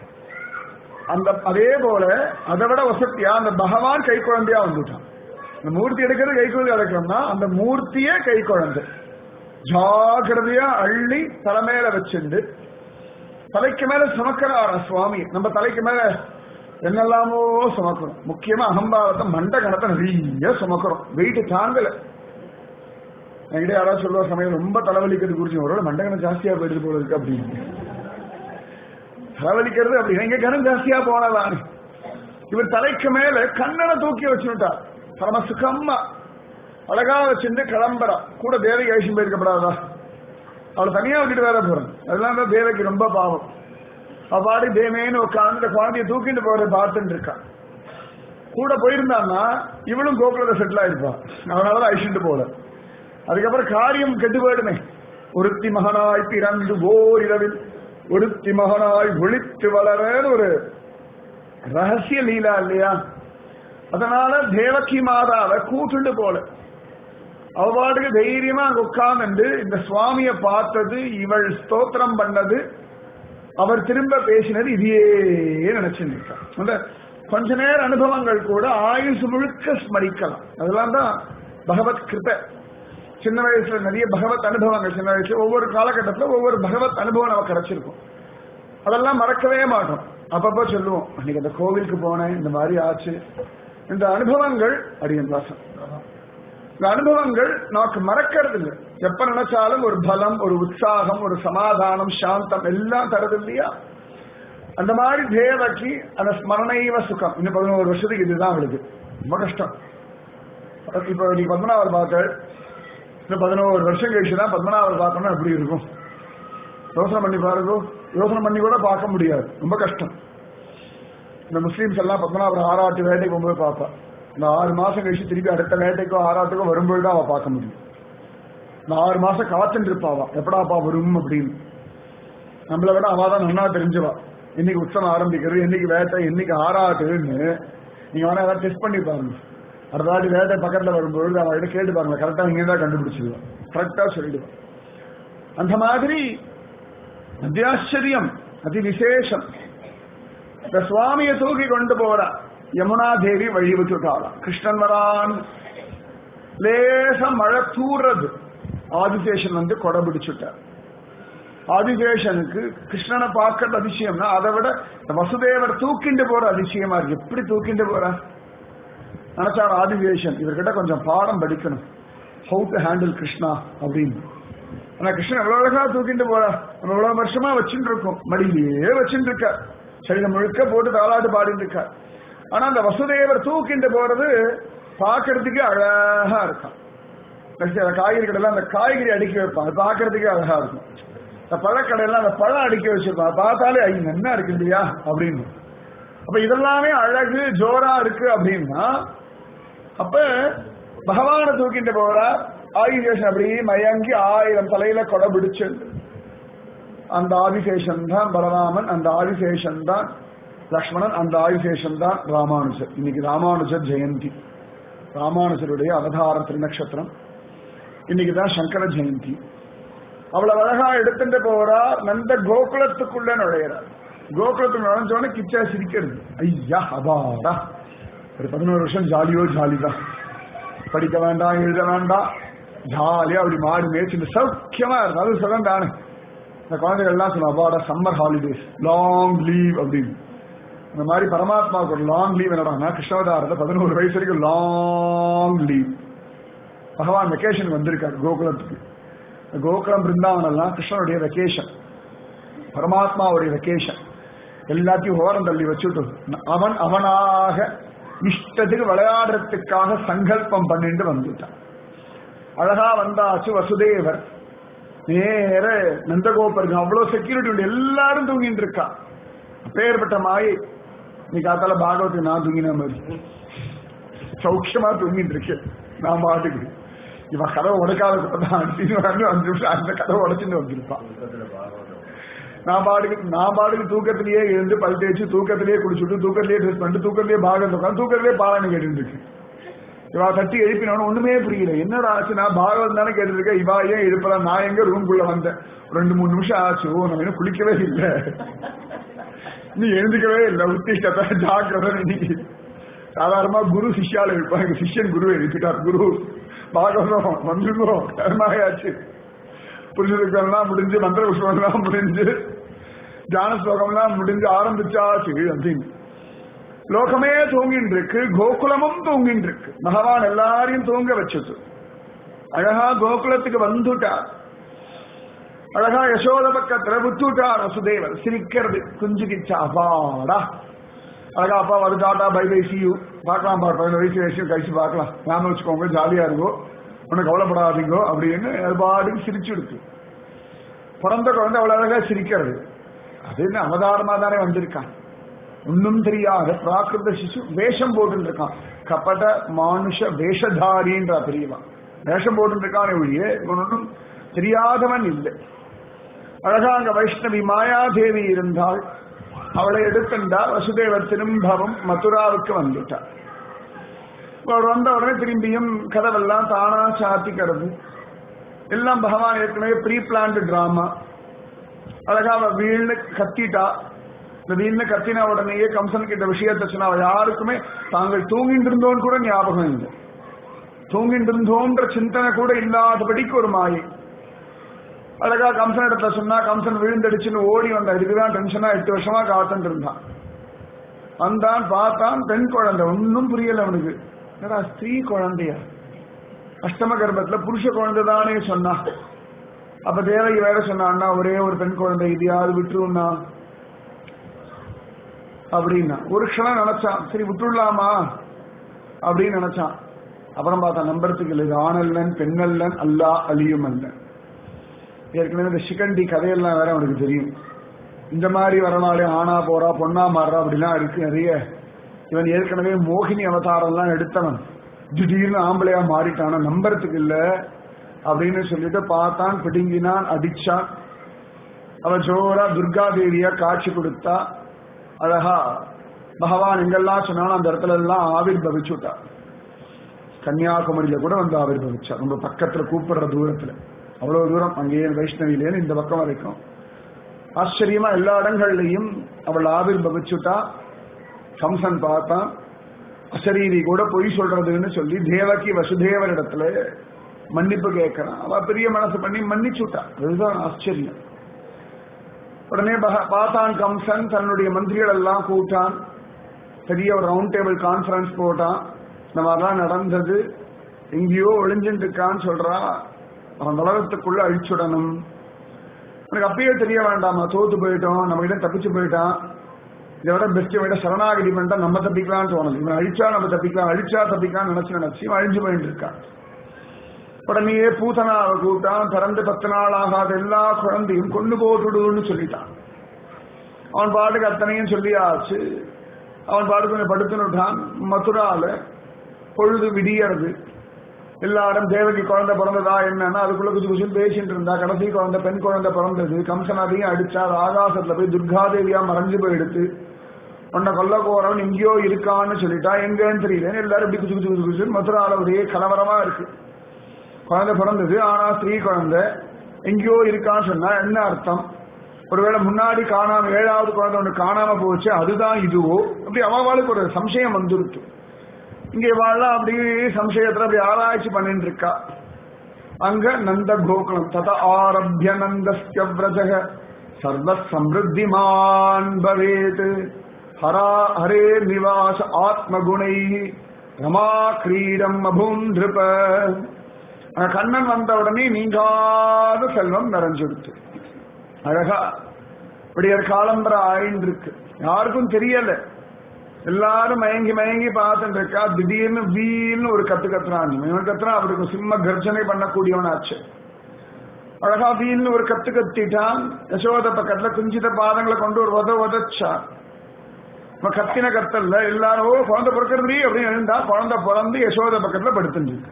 அந்த அதே போல அதை விட வசதியா அந்த பகவான் கை குழந்தையா வந்துட்டான் அந்த மூர்த்தி எடுக்கிறது கை குழந்தை எடுக்கிறோம்னா அந்த மூர்த்தியே கை குழந்தை ஜாகிரதையா அள்ளி தலைமையில வச்சுண்டு தலைக்கு மேல சுமக்கிறார சுவாமி நம்ம தலைக்கு மேல என்னெல்லாமோ சுமக்கிறோம் முக்கியமா அகம்பாவத்தை மண்ட கணத்தை நிறைய சுமக்கிறோம் வெயிட் தாங்கல என்கிட்ட யாராவது சொல்லுவ சமயம் ரொம்ப தலைவலிக்கிறது குறிச்சு ஒரு மண்டகனம் ஜாஸ்தியா போயிட்டு போல இருக்கு அப்படின்னு தலைவலிக்கிறது அப்படி எங்க கனம் ஜாஸ்தியா போனதான் இவர் தலைக்கு மேல கண்ணனை தூக்கி வச்சுட்டார் பரம சுகம்மா அழகா வச்சிருந்து கிளம்புறா கூட தேவகி ஐஷம் போயிருக்கப்படாதா அவளை தனியா விட்டுட்டு வேற போறேன் அதெல்லாம் தான் தேவகி ரொம்ப பாவம் அவ்வாறு தேமேன்னு உட்காந்து இந்த குழந்தைய தூக்கிட்டு போறதை பார்த்துட்டு இருக்கான் கூட போயிருந்தான்னா இவளும் கோகுலத்தை செட்டில் ஆயிருப்பா அதனாலதான் ஐஷிட்டு போல அதுக்கப்புறம் காரியம் கெட்டு போயிடுமே ஒருத்தி மகனாய் பிறந்து ஓர் இரவில் ஒருத்தி மகனாய் ஒழித்து வளரன்னு ஒரு ரகசிய லீலா இல்லையா அதனால தேவகி மாதாவை கூட்டுண்டு போல அவபாட்டுக்கு தைரியமா அங்க உட்கார்ந்து இந்த சுவாமிய பார்த்தது இவள் ஸ்தோத்திரம் பண்ணது அவர் திரும்ப பேசினது இதையே நினைச்சுருக்கார் அந்த கொஞ்ச நேர அனுபவங்கள் கூட ஆயுசு முழுக்க ஸ்மரிக்கலாம் அதெல்லாம் தான் பகவத் கிருப சின்ன வயசுல நிறைய பகவத் அனுபவங்கள் சின்ன வயசுல ஒவ்வொரு காலகட்டத்தில் ஒவ்வொரு பகவத் அனுபவம் நமக்கு கிடைச்சிருக்கும் அதெல்லாம் மறக்கவே மாட்டோம் அப்பப்போ சொல்லுவோம் அன்னைக்கு அந்த கோவிலுக்கு போனேன் இந்த மாதிரி ஆச்சு இந்த அனுபவங்கள் அடியன் வாசம் இந்த அனுபவங்கள் நமக்கு மறக்கிறது இல்லை எப்ப நினைச்சாலும் ஒரு பலம் ஒரு உற்சாகம் ஒரு சமாதானம் சாந்தம் எல்லாம் தருது இல்லையா அந்த மாதிரி தேவகி அந்த ஸ்மரணைவ சுகம் இன்னும் பதினோரு வருஷத்துக்கு இதுதான் அவளுக்கு ரொம்ப கஷ்டம் இப்ப நீ பத்மநாபர் பார்க்க இன்னும் பதினோரு வருஷம் கழிச்சு தான் பத்மநாபர் பார்க்கணும் எப்படி இருக்கும் யோசனை பண்ணி பாருங்க யோசனை பண்ணி கூட பார்க்க முடியாது ரொம்ப கஷ்டம் இந்த முஸ்லீம்ஸ் எல்லாம் பத்மநாபர் ஆறாட்டு வேட்டைக்கு போகும்போது பார்ப்பா இந்த ஆறு மாசம் கழிச்சு திருப்பி அடுத்த வேட்டைக்கோ ஆறாட்டுக்கோ வரும்போது தான் அவ பார்க்க முடியும் இந்த ஆறு மாசம் காத்துட்டு இருப்பாவா எப்படாப்பா வரும் அப்படின்னு நம்மளை விட அவ தான் நன்னா தெரிஞ்சவா இன்னைக்கு உற்சவம் ஆரம்பிக்கிறது என்னைக்கு வேட்டை என்னைக்கு ஆறாட்டுன்னு நீங்க வேணா ஏதாவது டெஸ்ட் பண்ணி பாருங்க அடுத்த வாட்டி வேட்டை பக்கத்துல வரும்பொழுது அவர்கிட்ட கேட்டு பாருங்க கரெக்டா இங்கே தான் கண்டுபிடிச்சிடுவான் கரெக்டா சொல்லிடுவான் அந்த மாதிரி அத்தியாச்சரியம் அதி விசேஷம் இந்த சுவாமியை தூக்கி கொண்டு போற யமுனா தேவி வழி விட்டுட்டாளாம் கிருஷ்ணன் வரான் லேச மழை தூறது ஆதிசேஷன் வந்து கொடை பிடிச்சுட்டார் ஆதிசேஷனுக்கு கிருஷ்ணனை பார்க்கறது அதிசயம்னா அதை விட இந்த வசுதேவர் தூக்கிண்டு போற அதிசயமா இருக்கு எப்படி தூக்கிண்டு போற நினைச்சார் ஆதிசேஷன் இவர்கிட்ட கொஞ்சம் பாடம் படிக்கணும் ஹவு டு ஹேண்டில் கிருஷ்ணா அப்படின்னு ஆனா கிருஷ்ணன் எவ்வளவு அழகா தூக்கிட்டு போற நம்ம எவ்வளவு வருஷமா வச்சுட்டு இருக்கோம் மடியிலேயே வச்சுட்டு இருக்க சரீரம் முழுக்க போட்டு தாளாட்டு பாடிட்டு இருக்க ஆனா அந்த வசுதேவர் தூக்கிட்டு போறது பாக்குறதுக்கு அழகா இருக்கும் அந்த காய்கறி கடையில அந்த காய்கறி அடுக்கி வைப்பாங்க பாக்குறதுக்கே அழகா இருக்கும் இந்த பழக்கடையில அந்த பழம் அடுக்கி வச்சிருப்பாங்க பார்த்தாலே ஐ என்ன இருக்கு இல்லையா அப்படின்னு அப்ப இதெல்லாமே அழகு ஜோரா இருக்கு அப்படின்னா அப்ப பகவான தூக்கிட்டு போறா ஆதிசேஷன் அப்படி மயங்கி ஆயிரம் தலையில கொடை பிடிச்சு அந்த ஆதிசேஷன் தான் பலராமன் அந்த ஆதிசேஷன் தான் லக்ஷ்மணன் அந்த ஆதிசேஷன் தான் ராமானுஜர் இன்னைக்கு ராமானுஜர் ஜெயந்தி ராமானுஜருடைய அவதார திருநக்ஷத்திரம் இன்னைக்கு தான் சங்கர ஜெயந்தி அவ்வளவு அழகா எடுத்துட்டு போறா நந்த கோகுலத்துக்குள்ள நுழையிறார் கோகுலத்துக்கு நுழைஞ்சோடனே கிச்சா சிரிக்கிறது ஐயா அபாடா ஒரு பதினோரு வருஷம் ஜாலியோ ஜாலி தான் படிக்க வேண்டாம் எழுத வேண்டாம் ஜாலியா அப்படி மாடு மேய்ச்சிட்டு சௌக்கியமா இருக்கும் அது சொல்ல தானே இந்த குழந்தைகள்லாம் சொல்லுவோம் அப்பாடா சம்மர் ஹாலிடேஸ் லாங் லீவ் அப்படின்னு அந்த மாதிரி பரமாத்மாவுக்கு ஒரு லாங் லீவ் என்னடா கிருஷ்ணவதாரத்தை பதினோரு வயசு வரைக்கும் லாங் லீவ் பகவான் வெக்கேஷன் வந்திருக்காரு கோகுலத்துக்கு கோகுலம் பிருந்தாவனம் எல்லாம் கிருஷ்ணனுடைய வெக்கேஷன் பரமாத்மாவுடைய வெக்கேஷன் எல்லாத்தையும் ஓரம் தள்ளி வச்சுட்டு அவன் அவனாக இஷ்டத்துக்கு விளையாடுறதுக்காக சங்கல்பம் பண்ணிட்டு வந்துட்டான் அழகா வந்தாச்சு வசுதேவர் நேர நந்தகோபருக்கு அவ்வளவு செக்யூரிட்டி உண்டு எல்லாரும் தூங்கிட்டு இருக்கா அப்பேற்பட்ட மாயை நீ காத்தால பாகவத்துக்கு நான் தூங்கின மாதிரி சௌக்கியமா தூங்கிட்டு இருக்கேன் நான் பாட்டுக்கு இவன் கதவை உடைக்காத தான் அஞ்சு நிமிஷம் அந்த கதவை உடைச்சுட்டு வந்திருப்பான் நான் பாட்டுக்கு நான் பாட்டுக்கு தூக்கத்திலேயே இருந்து பல் தேய்ச்சி தூக்கத்திலேயே குடிச்சுட்டு தூக்கத்திலேயே ட்ரெஸ் பண்ணிட்டு தூக்கத்திலேயே பாகம் உட்காந்து தூக்கத்திலேயே பாலான்னு கேட்டுட்டு இருக்கு இவா தட்டி எழுப்பினவன ஒண்ணுமே புரியல என்னடா ஆச்சு நான் பாகவத் தானே கேட்டு இருக்கேன் இவா ஏன் எழுப்பலாம் நான் எங்க ரூம்குள்ள வந்தேன் ரெண்டு மூணு நிமிஷம் ஆச்சு ஓ நம்ம இன்னும் குளிக்கவே இல்லை நீ எழுந்துக்கவே இல்லை உத்திஷ்டத்தை ஜாக்கிரதை இன்னைக்கு சாதாரணமா குரு சிஷ்யால இருப்பாங்க சிஷ்யன் குரு எழுப்பிட்டார் குரு பாகவதம் வந்துங்கோ கர்மாயாச்சு புரிஞ்சுக்கலாம் முடிஞ்சு மந்திர புஷ்பம்லாம் முடிஞ்சு தியான ஸ்லோகம்லாம் முடிஞ்சு ஆரம்பிச்சாச்சு அப்படின்னு லோகமே தூங்கின்னு இருக்கு கோகுலமும் தூங்கின்னு இருக்கு பகவான் எல்லாரையும் தூங்க வச்சது அழகா கோகுலத்துக்கு வந்துட்டார் அழகா யசோத பக்கத்துல விட்டுட்டார் வசுதேவர் சிரிக்கிறது குஞ்சு கிச்சா அப்பாடா அழகா அப்பா வருதாட்டா பை பை சியூ பார்க்கலாம் பா பதினொரு வயசு வயசு கழிச்சு பார்க்கலாம் ஞாபகம் வச்சுக்கோங்க ஜாலியா இருக்கோ ஒன்னும் கவலைப்படாதீங்கோ அப்படின்னு பாட்டுக்கு சிரிச்சு எடுத்து பிறந்த குழந்தை அவ்வளவு அழகா சிரிக்கிறது அது என்ன அவதாரமா தானே வந்திருக்கான் ஒன்னும் தெரியாத பிராகிருத சிசு வேஷம் போட்டு இருக்கான் கபட மானுஷ வேஷதாரின்ற பெரியவன் வேஷம் போட்டு இருக்கானே ஒழிய இவன் ஒன்றும் தெரியாதவன் இல்லை அழகா அங்க வைஷ்ணவி மாயாதேவி இருந்தால் அவளை எடுத்துண்டா வசுதேவர் திரும்பவும் மதுராவுக்கு வந்துட்டார் அவர் வந்த உடனே திரும்பியும் கதவெல்லாம் தானா சாத்திக்கிறது எல்லாம் பகவான் ஏற்கனவே ப்ரீ பிளான்டு டிராமா அழகா அவ வீழ்னு கத்திட்டா இந்த வீழ்னு கத்தின உடனேயே கம்சன் கிட்ட விஷயத்தை சொன்னா அவ யாருக்குமே தாங்கள் தூங்கிட்டு இருந்தோன்னு கூட ஞாபகம் இல்லை தூங்கிட்டு இருந்தோன்ற சிந்தனை கூட இல்லாதபடிக்கு ஒரு மாயை அழகா கம்சன் இடத்துல சொன்னா கம்சன் விழுந்தடிச்சுன்னு ஓடி வந்தா இதுக்குதான் டென்ஷனா எட்டு வருஷமா காத்துட்டு இருந்தான் வந்தான் பார்த்தான் பெண் குழந்தை ஒன்னும் புரியல அவனுக்கு என்னடா ஸ்திரீ குழந்தையா அஷ்டம கர்ப்பத்துல புருஷ குழந்தை தானே சொன்னா அப்ப தேவகி வேற சொன்னா ஒரே ஒரு பெண் குழந்தை இது யாரு விட்டுருன்னா அப்படின்னா ஒரு க்ஷணம் நினைச்சான் சரி விட்டுடலாமா அப்படின்னு நினைச்சான் அப்புறம் பார்த்தா நம்புறதுக்கு இல்லை இது ஆணல்லன் பெண்ணல்லன் அல்லா அழியும் அல்லன் ஏற்கனவே இந்த சிகண்டி கதையெல்லாம் வேற அவனுக்கு தெரியும் இந்த மாதிரி வரனாலே ஆனா போறா பொண்ணா மாறுறா அப்படிலாம் இருக்கு நிறைய இவன் ஏற்கனவே மோகினி அவதாரம்லாம் எடுத்தவன் திடீர்னு ஆம்பளையா மாறிட்டான நம்புறதுக்கு இல்ல அப்படின்னு சொல்லிட்டு பார்த்தான் பிடுங்கினான் அடிச்சான் அவ ஜோரா துர்கா தேவியா காட்சி கொடுத்தா அழகா பகவான் எங்கெல்லாம் சொன்னாலும் அந்த இடத்துல எல்லாம் ஆவிர் பவிச்சுட்டா கன்னியாகுமரியில கூட வந்து ஆவிர் பவிச்சா ரொம்ப பக்கத்துல கூப்பிடுற தூரத்துல அவ்வளவு தூரம் அங்கேயே வைஷ்ணவிலேன்னு இந்த பக்கம் வரைக்கும் ஆச்சரியமா எல்லா இடங்கள்லையும் அவள் ஆவிர் பவிச்சுட்டா கம்சன் பார்த்தான் அசரீரி கூட பொய் சொல்றதுன்னு சொல்லி தேவகி வசுதேவர் இடத்துல மன்னிப்பு கேட்கறான் அவ பெரிய மனசு பண்ணி மன்னிச்சுட்டா அதுதான் ஆச்சரியம் உடனே பார்த்தான் கம்சன் தன்னுடைய மந்திரிகள் எல்லாம் கூட்டான் பெரிய ஒரு ரவுண்ட் டேபிள் கான்ஃபரன்ஸ் போட்டான் இந்த மாதிரிலாம் நடந்தது எங்கேயோ ஒளிஞ்சுட்டு இருக்கான்னு சொல்றா அவன் உலகத்துக்குள்ள அழிச்சுடணும் எனக்கு அப்பயே தெரிய வேண்டாமா தோத்து போயிட்டோம் நம்ம கிட்ட தப்பிச்சு போயிட்டான் இதை விட பெஸ்ட் விட சரணாகதி பண்ணிட்டா நம்ம தப்பிக்கலாம்னு தோணுது இவன் அழிச்சா நம்ம தப்பிக்கலாம் அழிச்சா தப்பிக்கலாம் நினைச்சு நினைச்சு இவன் அழிஞ்சு போயிட்டு இருக்கான் உடனேயே பூதனாவை கூட்டான் பிறந்து பத்து நாள் ஆகாத எல்லா குழந்தையும் கொண்டு போட்டுடுன்னு சொல்லிட்டான் அவன் பாட்டுக்கு அத்தனையும் சொல்லியாச்சு அவன் பாட்டுக்கு கொஞ்சம் படுத்துனுட்டான் மதுரால பொழுது விடியறது எல்லாரும் தேவகி குழந்தை பிறந்ததா என்னன்னா அதுக்குள்ள குச்சு குச்சு பேசிட்டு இருந்தா கடைசி குழந்தை பெண் குழந்தை பிறந்தது கம்சன் அதையும் அடிச்சா அது ஆகாசத்துல போய் துர்காதேவியா மறைஞ்சு போயிடுத்து உன்னை கொல்ல போறவன் எங்கேயோ இருக்கான்னு சொல்லிட்டா எங்கன்னு தெரியல எல்லாரும் இப்படி குச்சு குச்சு குச்சு குச்சு மதுரால ஒரே கலவரமா இருக்கு குழந்தை பிறந்தது ஆனா ஸ்திரீ குழந்தை எங்கேயோ இருக்கான்னு சொன்னா என்ன அர்த்தம் ஒருவேளை முன்னாடி காணாம ஏழாவது குழந்தை ஒன்று காணாம போச்சு அதுதான் இதுவோ அப்படி அவளுக்கு ஒரு சம்சயம் வந்துருச்சு இங்கே வாழலாம் அப்படி சம்சயத்துல அப்படி ஆராய்ச்சி பண்ணிட்டு இருக்கா அங்க நந்த கோகுலம் தத ஆரம்பிய நந்தஸ்ய விரஜக சர்வ சமிருத்திமான் பவேத் ஹரா ஹரே நிவாச ஆத்மகுணை ரமா கிரீடம் அபூந்திருப கண்ணன் வந்த உடனே நீங்காத செல்வம் நிறைஞ்சிடுத்து அழகா விடியற் காலம்பர ஆயின்னு இருக்கு யாருக்கும் தெரியல எல்லாரும் மயங்கி மயங்கி பார்த்துட்டு இருக்கா திடீர்னு வீல்னு ஒரு கத்து கத்துறான் இவன் கத்துறான் அவருக்கு சிம்ம கர்ஜனை பண்ணக்கூடியவனாச்சு அழகா வீல்னு ஒரு கத்து கத்திட்டான் யசோத பக்கத்துல குஞ்சித பாதங்களை கொண்டு ஒரு உத உதச்சான் அவன் கத்தின கத்தல்ல எல்லாரும் ஓ குழந்தை பிறக்கிறது அப்படின்னு எழுந்தா குழந்தை பிறந்து யசோத பக்கத்துல படுத்துட்டு இருக்கு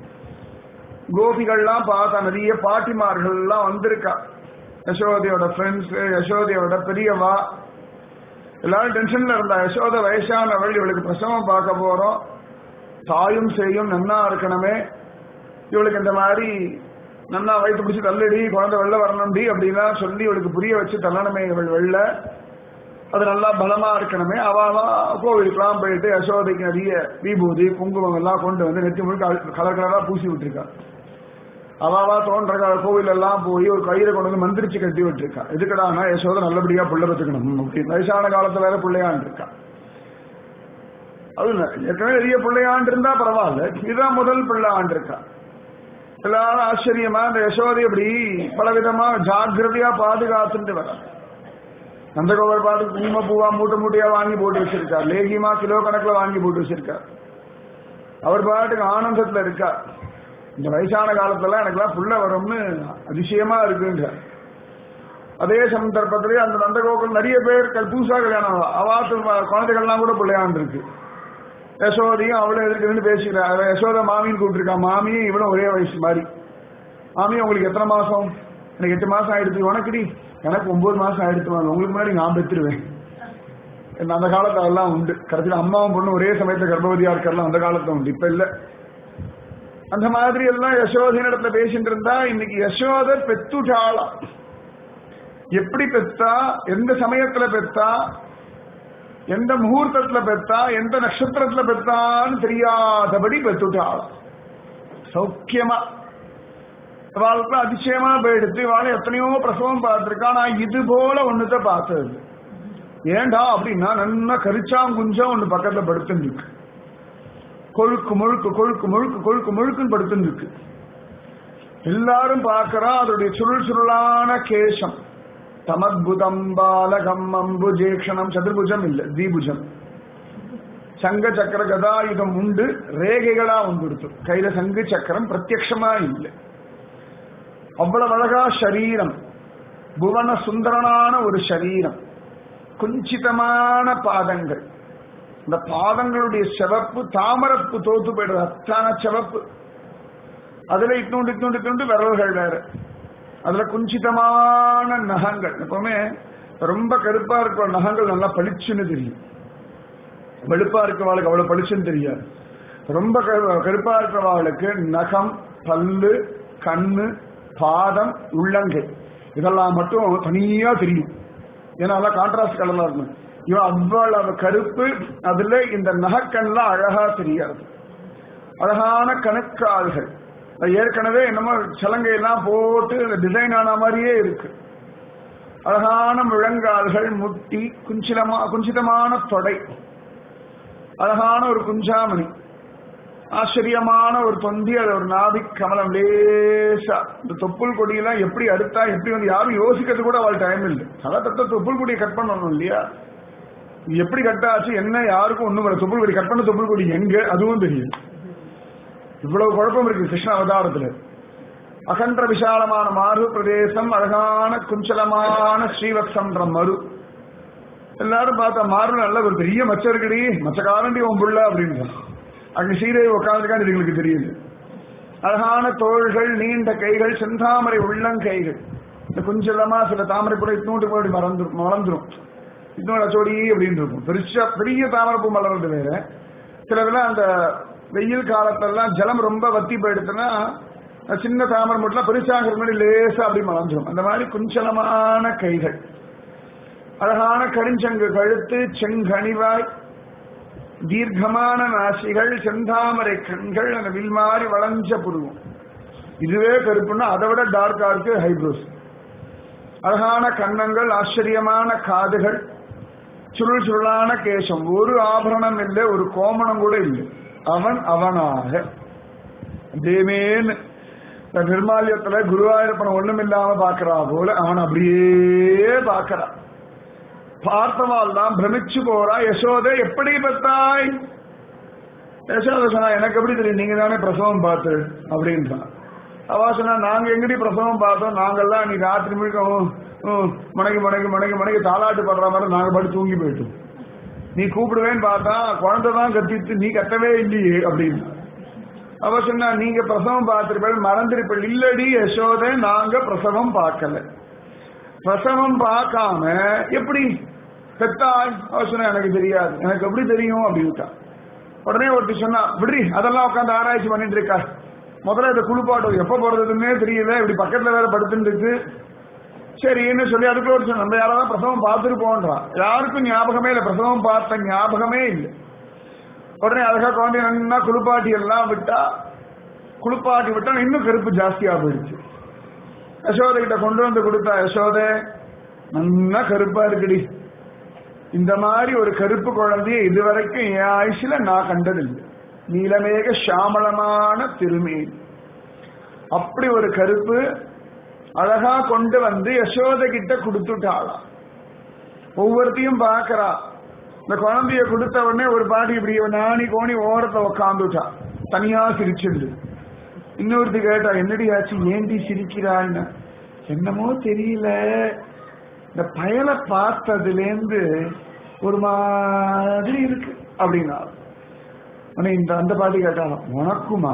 கோபிகள்லாம் பார்த்தா நிறைய பாட்டிமார்கள் எல்லாம் வந்திருக்கா யசோதையோட ஃப்ரெண்ட்ஸ் யசோதையோட பெரியவா எல்லாரும் டென்ஷன்ல இருந்தா யசோத வயசானவள் இவளுக்கு பிரசவம் பார்க்க போறோம் தாயும் செய்யும் நன்னா இருக்கணுமே இவளுக்கு இந்த மாதிரி நன்னா வயிற்று பிடிச்சி தள்ளடி குழந்தை வெளில வரணும்டி அப்படின்லாம் சொல்லி இவளுக்கு புரிய வச்சு தள்ளணுமே இவள் வெளில அது நல்லா பலமா இருக்கணுமே அவாவா கோவிலுக்கெல்லாம் போயிட்டு யசோதைக்கு நிறைய விபூதி குங்குமம் எல்லாம் கொண்டு வந்து நெத்தி முழுக்க கலர் கலரா பூசி விட்டுருக்கா அவாவா தோன்ற கோவில் எல்லாம் போய் ஒரு கயிறை கொண்டு வந்து மந்திரிச்சு கட்டி விட்டுருக்கா எதுக்கடானா யசோதை நல்லபடியா புள்ள பத்துக்கணும் அப்படின்னு வயசான காலத்துல வேற பிள்ளையான் இருக்கா அது ஏற்கனவே பெரிய பிள்ளையாண்டு இருந்தா பரவாயில்ல இதுதான் முதல் பிள்ளை ஆண்டு இருக்கா எல்லாரும் ஆச்சரியமா இந்த யசோதை இப்படி பல விதமா ஜாகிரதையா பாதுகாத்துட்டு வர நந்தகோபர் பாட்டு குங்கும பூவா மூட்டை மூட்டையா வாங்கி போட்டு வச்சிருக்கார் லேகியமா கிலோ கணக்குல வாங்கி போட்டு வச்சிருக்கார் அவர் பாட்டுக்கு ஆனந்தத்துல இருக்கார் இந்த வயசான காலத்துல எனக்குலாம் புள்ள வரும்னு அதிசயமா இருக்குன்ற அதே சந்தர்ப்பத்திலே அந்த நந்தகோகுல் நிறைய பேர் புதுசா கல்யாணம் அவாத்து குழந்தைகள்லாம் கூட பிள்ளையாண்டு இருக்கு யசோதையும் அவளும் எதிர்க்குன்னு பேசிக்கிறா யசோதா மாமின்னு கூப்பிட்டுருக்கா மாமியும் இவளும் ஒரே வயசு மாதிரி மாமி உங்களுக்கு எத்தனை மாசம் எனக்கு எட்டு மாசம் ஆயிடுச்சு உனக்குடி எனக்கு ஒன்பது மாசம் ஆயிடுச்சு உங்களுக்கு முன்னாடி நான் பெற்றுருவேன் என்ன அந்த காலத்துல அதெல்லாம் உண்டு கடைசியில் அம்மாவும் பொண்ணு ஒரே சமயத்துல கர்ப்பவதியா இருக்கலாம் அந்த காலத்துல உண்டு இப்ப இல்ல அந்த மாதிரி எல்லாம் யசோதையின் இடத்துல பேசிட்டு இருந்தா இன்னைக்கு யசோதை பெத்துட்டாளா எப்படி பெத்தா எந்த சமயத்துல பெத்தா எந்த முகூர்த்தத்துல பெத்தா எந்த நட்சத்திரத்துல பெத்தான்னு தெரியாதபடி பெத்துட்டாளா சௌக்கியமா வாழ்க்கை அதிசயமா போயிடுத்து வாழை எத்தனையோ பிரசவம் பார்த்திருக்கா நான் இது போல ஒண்ணுத்த பார்த்தது ஏண்டா அப்படின்னா நல்லா கரிச்சாங்குஞ்சம் ஒண்ணு பக்கத்துல படுத்துன்னு இருக்கு கொழுக்கு முழுக்கு கொழுக்கு முழுக்கு கொழுக்கு முழுக்குன்னு படுத்துன்னு இருக்கு எல்லாரும் பார்க்கறா அதோடைய சுருள் சுருளான கேசம் தமத்புதம் பாலகம் அம்புஜேக்ஷணம் சதுர்புஜம் இல்ல தீபுஜம் சங்க சக்கர கதாயுதம் உண்டு ரேகைகளா வந்துடுத்து கையில சங்கு சக்கரம் பிரத்யக்ஷமா இல்லை அவ்வளவு அழகா சரீரம் புவன சுந்தரனான ஒரு சரீரம் குஞ்சிதமான பாதங்கள் இந்த பாதங்களுடைய சிவப்பு தாமரப்பு தோத்து போயிடுது அத்தான சிவப்பு அதுல இட்டுண்டு இட்டுண்டு இட்டுண்டு விரல்கள் வேற அதுல குஞ்சிதமான நகங்கள் எப்பவுமே ரொம்ப கருப்பா இருக்கிற நகங்கள் நல்லா பளிச்சுன்னு தெரியும் வெளுப்பா இருக்கிறவாளுக்கு அவ்வளவு பளிச்சுன்னு தெரியாது ரொம்ப கரு- கருப்பா இருக்கிறவாளுக்கு நகம் பல்லு கண்ணு பாதம் உள்ளங்கை இதெல்லாம் மட்டும் தனியா தெரியும் ஏன்னா அதெல்லாம் கான்ட்ராஸ்ட் கலர்ல இருக்கும் இவன் அவ்வளவு கருப்பு அதுல இந்த நகக்கண்லாம் அழகா தெரியாது அழகான கணக்கால்கள் அது ஏற்கனவே என்னமோ சலங்கையெல்லாம் போட்டு டிசைன் ஆன மாதிரியே இருக்கு அழகான முழங்கால்கள் முட்டி குஞ்சிதமா குஞ்சிதமான தொடை அழகான ஒரு குஞ்சாமணி ஆச்சரியமான ஒரு தொந்தி அது ஒரு நாபி கமலம் லேசா இந்த தொப்புள் கொடியெல்லாம் எப்படி அடுத்தா எப்படி வந்து யாரும் யோசிக்கிறது கூட அவள் டைம் இல்லை அதான் தத்த தொப்புள் கொடியை கட் பண்ணணும் இல்லையா இது எப்படி கட் ஆச்சு என்ன யாருக்கும் ஒண்ணும் இல்லை தொப்புள் கொடி கட் பண்ண தொப்புள் கொடி எங்க அதுவும் தெரியும் இவ்வளவு குழப்பம் இருக்கு கிருஷ்ண அவதாரத்துல அகன்ற விசாலமான மாறு பிரதேசம் அழகான குஞ்சலமான ஸ்ரீவத்சன்ற மறு எல்லாரும் பார்த்தா மாறு நல்ல ஒரு பெரிய மச்சம் இருக்குடி மச்சக்காரண்டி உன் புள்ள அப்படின்னு அங்க சீதை உட்காந்துருக்கான்னு இதுங்களுக்கு தெரியுது அழகான தோள்கள் நீண்ட கைகள் செந்தாமரை உள்ளங்கைகள் இந்த குஞ்சலமா சில தாமரை கூட இட்நூட்டு போய் மறந்துரும் வளர்ந்துரும் இன்னொரு அச்சோடி அப்படின்னு இருக்கும் பெருசா பெரிய தாமரைப்பூ மலர்றது வேற சிலதெல்லாம் அந்த வெயில் காலத்தெல்லாம் ஜலம் ரொம்ப வத்தி போயிடுச்சுன்னா சின்ன தாமரை மட்டும் பெருசாக முன்னாடி லேசா அப்படி மலர்ந்துரும் அந்த மாதிரி குஞ்சலமான கைகள் அழகான கரிஞ்சங்கு கழுத்து செங்கனிவாய் தீர்க்கமான நாசிகள் செந்தாமரை கண்கள் அந்த வில் மாதிரி வளைஞ்ச புருவம் இதுவே கருப்புன்னா அதை விட டார்க்கா இருக்கு ஹைப்ரோஸ் அழகான கன்னங்கள் ஆச்சரியமான காதுகள் சுருள் சுருளான கேசம் ஒரு ஆபரணம் இல்லை ஒரு கோமணம் கூட இல்லை அவன் அவனாக தேமேன்னு இந்த நிர்மாலயத்துல குருவாயூரப்பன் ஒண்ணும் இல்லாம பாக்குறா போல அவன் அப்படியே பார்க்கறான் பார்த்தவால் தான் பிரமிச்சு போறா யசோதை எப்படி பெத்தாய் யசோதை சொன்னா எனக்கு எப்படி தெரியும் நீங்க தானே பிரசவம் பார்த்து அப்படின்றான் அவ சொன்னா நாங்க எங்கடி பிரசவம் பார்த்தோம் நாங்கெல்லாம் நீ ராத்திரி முழுக்க உம், உம், முனைக்கு முனைக்கு முனைக்கு முனைக்கு தாளாட்டு படுற மாதிரி நாங்க பாட்டு தூங்கி போயிட்டோம் நீ கூப்பிடுவேன்னு பார்த்தா குழந்தை தான் கத்திட்டு நீ கத்தவே இல்லையே அப்படின்னு அவ சொன்னா நீங்க பிரசவம் பார்த்திருப்பேன் மறந்திருப்பேன் இல்லடி யசோதை நாங்க பிரசவம் பார்க்கல பிரசவம் பார்க்காம எப்படி பெத்தாய் அவ சொன்னா எனக்கு தெரியாது எனக்கு எப்படி தெரியும் அப்படின்ட்டா உடனே ஒருத்தி சொன்னா விடுறி அதெல்லாம் உட்காந்து ஆராய்ச்சி பண்ணிட்டு இருக்கா முதல்ல இந்த குளிப்பாட்டம் எப்ப போறதுன்னே தெரியல இப்படி பக்கத்துல வேற படுத்துட்டு இருக்கு சரின்னு சொல்லி அதுக்குள்ள ஒரு சொன்ன, நம்ம யாராவது பிரசவம் பார்த்துருப்போன்றா யாருக்கும் ஞாபகமே இல்லை பிரசவம் பார்த்த ஞாபகமே இல்லை உடனே அழகா குழந்தை நல்லா குளிப்பாட்டி எல்லாம் விட்டா குளிப்பாட்டி விட்டா இன்னும் கருப்பு ஜாஸ்தியா போயிடுச்சு யசோதை கிட்ட கொண்டு வந்து கொடுத்தா யசோதை நல்லா கருப்பா இருக்குடி இந்த மாதிரி ஒரு கருப்பு குழந்தைய இதுவரைக்கும் என் ஆயுஷ்ல நான் கண்டதில்லை நீலமேக சாமளமான திருமேனி அப்படி ஒரு கருப்பு அழகா கொண்டு வந்து யசோதை கிட்ட கொடுத்துட்டாளாம் ஒவ்வொருத்தையும் பார்க்கறா இந்த குழந்தைய கொடுத்த உடனே ஒரு பாட்டி இப்படி நாணி கோணி ஓரத்தை உக்காந்துட்டா தனியா சிரிச்சிருந்து இன்னொருத்தி கேட்டா என்னடி ஆச்சு ஏண்டி சிரிக்கிறான்னு என்னமோ தெரியல இந்த பயலை பார்த்ததுலேருந்து ஒரு மாதிரி இருக்கு அப்படின்னா உடனே இந்த அந்த பாட்டி கேட்டா உனக்குமா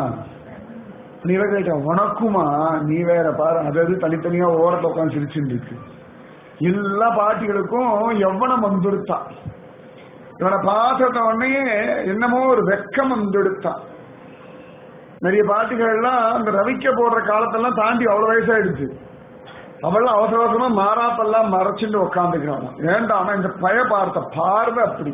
நீ வேற கேட்டா உனக்குமா நீ வேற பாரு அது அது தனித்தனியா ஓரத்தை உட்காந்து சிரிச்சுட்டு இருக்கு எல்லா பாட்டிகளுக்கும் எவ்வளவு வந்துடுத்தான் இவனை பார்த்த உடனே என்னமோ ஒரு வெக்கம் வந்துடுத்தான் நிறைய பாட்டிகள்லாம் அந்த ரவிக்க போடுற காலத்தெல்லாம் தாண்டி அவ்வளவு வயசாயிடுச்சு அவள் அவசர அவசரமா மாறாப்பெல்லாம் மறைச்சிட்டு உக்காந்துக்கிறான் வேண்டாம் இந்த பய பார்த்த பார்வை அப்படி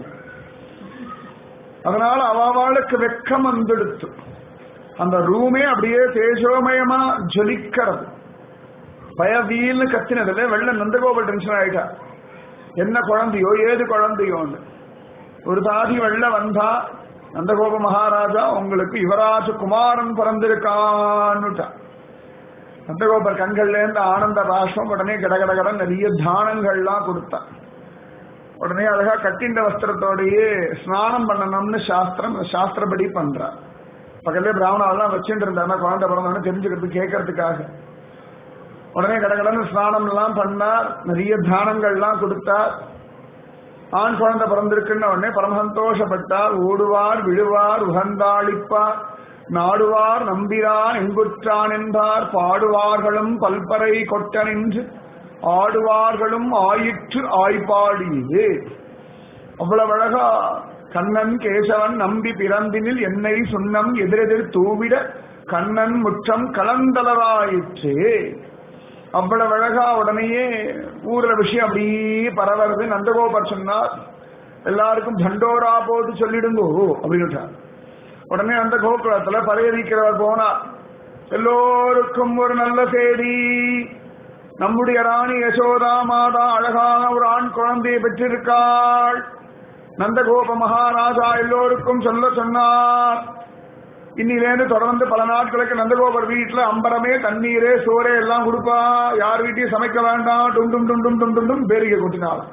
அதனால அவளுக்கு வெக்கம் வந்துடுத்து அந்த ரூமே அப்படியே தேஜோமயமா ஜொலிக்கிறது பயவீல்னு கத்தினதுல வெள்ள நந்தகோபால் டென்ஷன் ஆயிட்டா என்ன குழந்தையோ ஏது குழந்தையோன்னு ஒரு தாதி வெள்ள வந்தா நந்தகோப மகாராஜா உங்களுக்கு யுவராஜ குமாரன் பிறந்திருக்கான்னுட்டா நந்தகோபர் கண்கள்ல இருந்து ஆனந்த ராஷ்டிரம் உடனே கடகடகட நிறைய தானங்கள்லாம் கொடுத்தான் உடனே அழகா கட்டிண்ட வஸ்திரத்தோடயே ஸ்நானம் பண்ணணும்னு சாஸ்திரம் சாஸ்திரப்படி பண்றார் பக்கத்துல பிராமணாலாம் வச்சுட்டு இருந்தாங்க குழந்தை பிறந்தவன தெரிஞ்சுக்கிறது கேட்கறதுக்காக உடனே கடகடன்னு ஸ்நானம் எல்லாம் பண்ணார் நிறைய தானங்கள்லாம் கொடுத்தார் ஆண் குழந்தை பிறந்திருக்குன்னு உடனே பரம சந்தோஷப்பட்டார் ஓடுவார் விழுவார் உகந்தாளிப்பார் நாடுவார் நம்பிரான் எங்குற்றான் என்பார் பாடுவார்களும் பல்பறை கொட்ட நின்று ஆடுவார்களும் ஆயிற்று ஆய்ப்பாடியது அவ்வளவு அழகா கண்ணன் கேசவன் நம்பி பிறந்தினில் என்னை சுண்ணம் எதிரெதிர் தூவிட கண்ணன் முற்றம் கலந்தளராயிற்று அவ்வளவு அழகா உடனேயே ஊர்ல விஷயம் அப்படியே பரவறது நந்தகோபர் சொன்னார் எல்லாருக்கும் தண்டோரா போட்டு சொல்லிடுங்கோ அப்படின்னுட்டார் உடனே அந்த கோகுலத்துல பரையறிக்கிறவர் போனார் எல்லோருக்கும் ஒரு நல்ல செய்தி நம்முடைய ராணி யசோதா மாதா அழகான ஒரு ஆண் குழந்தையை பெற்றிருக்காள் நந்தகோப மகாராஜா எல்லோருக்கும் சொல்ல சொன்னார் இன்னிலேருந்து தொடர்ந்து பல நாட்களுக்கு நந்தகோபர் வீட்டுல அம்பரமே தண்ணீரே சோறே எல்லாம் கொடுப்பா யார் வீட்டையும் சமைக்க வேண்டாம் டும் டும் டும் டும் டும் டும் டும் பேரிகை கொட்டினாள்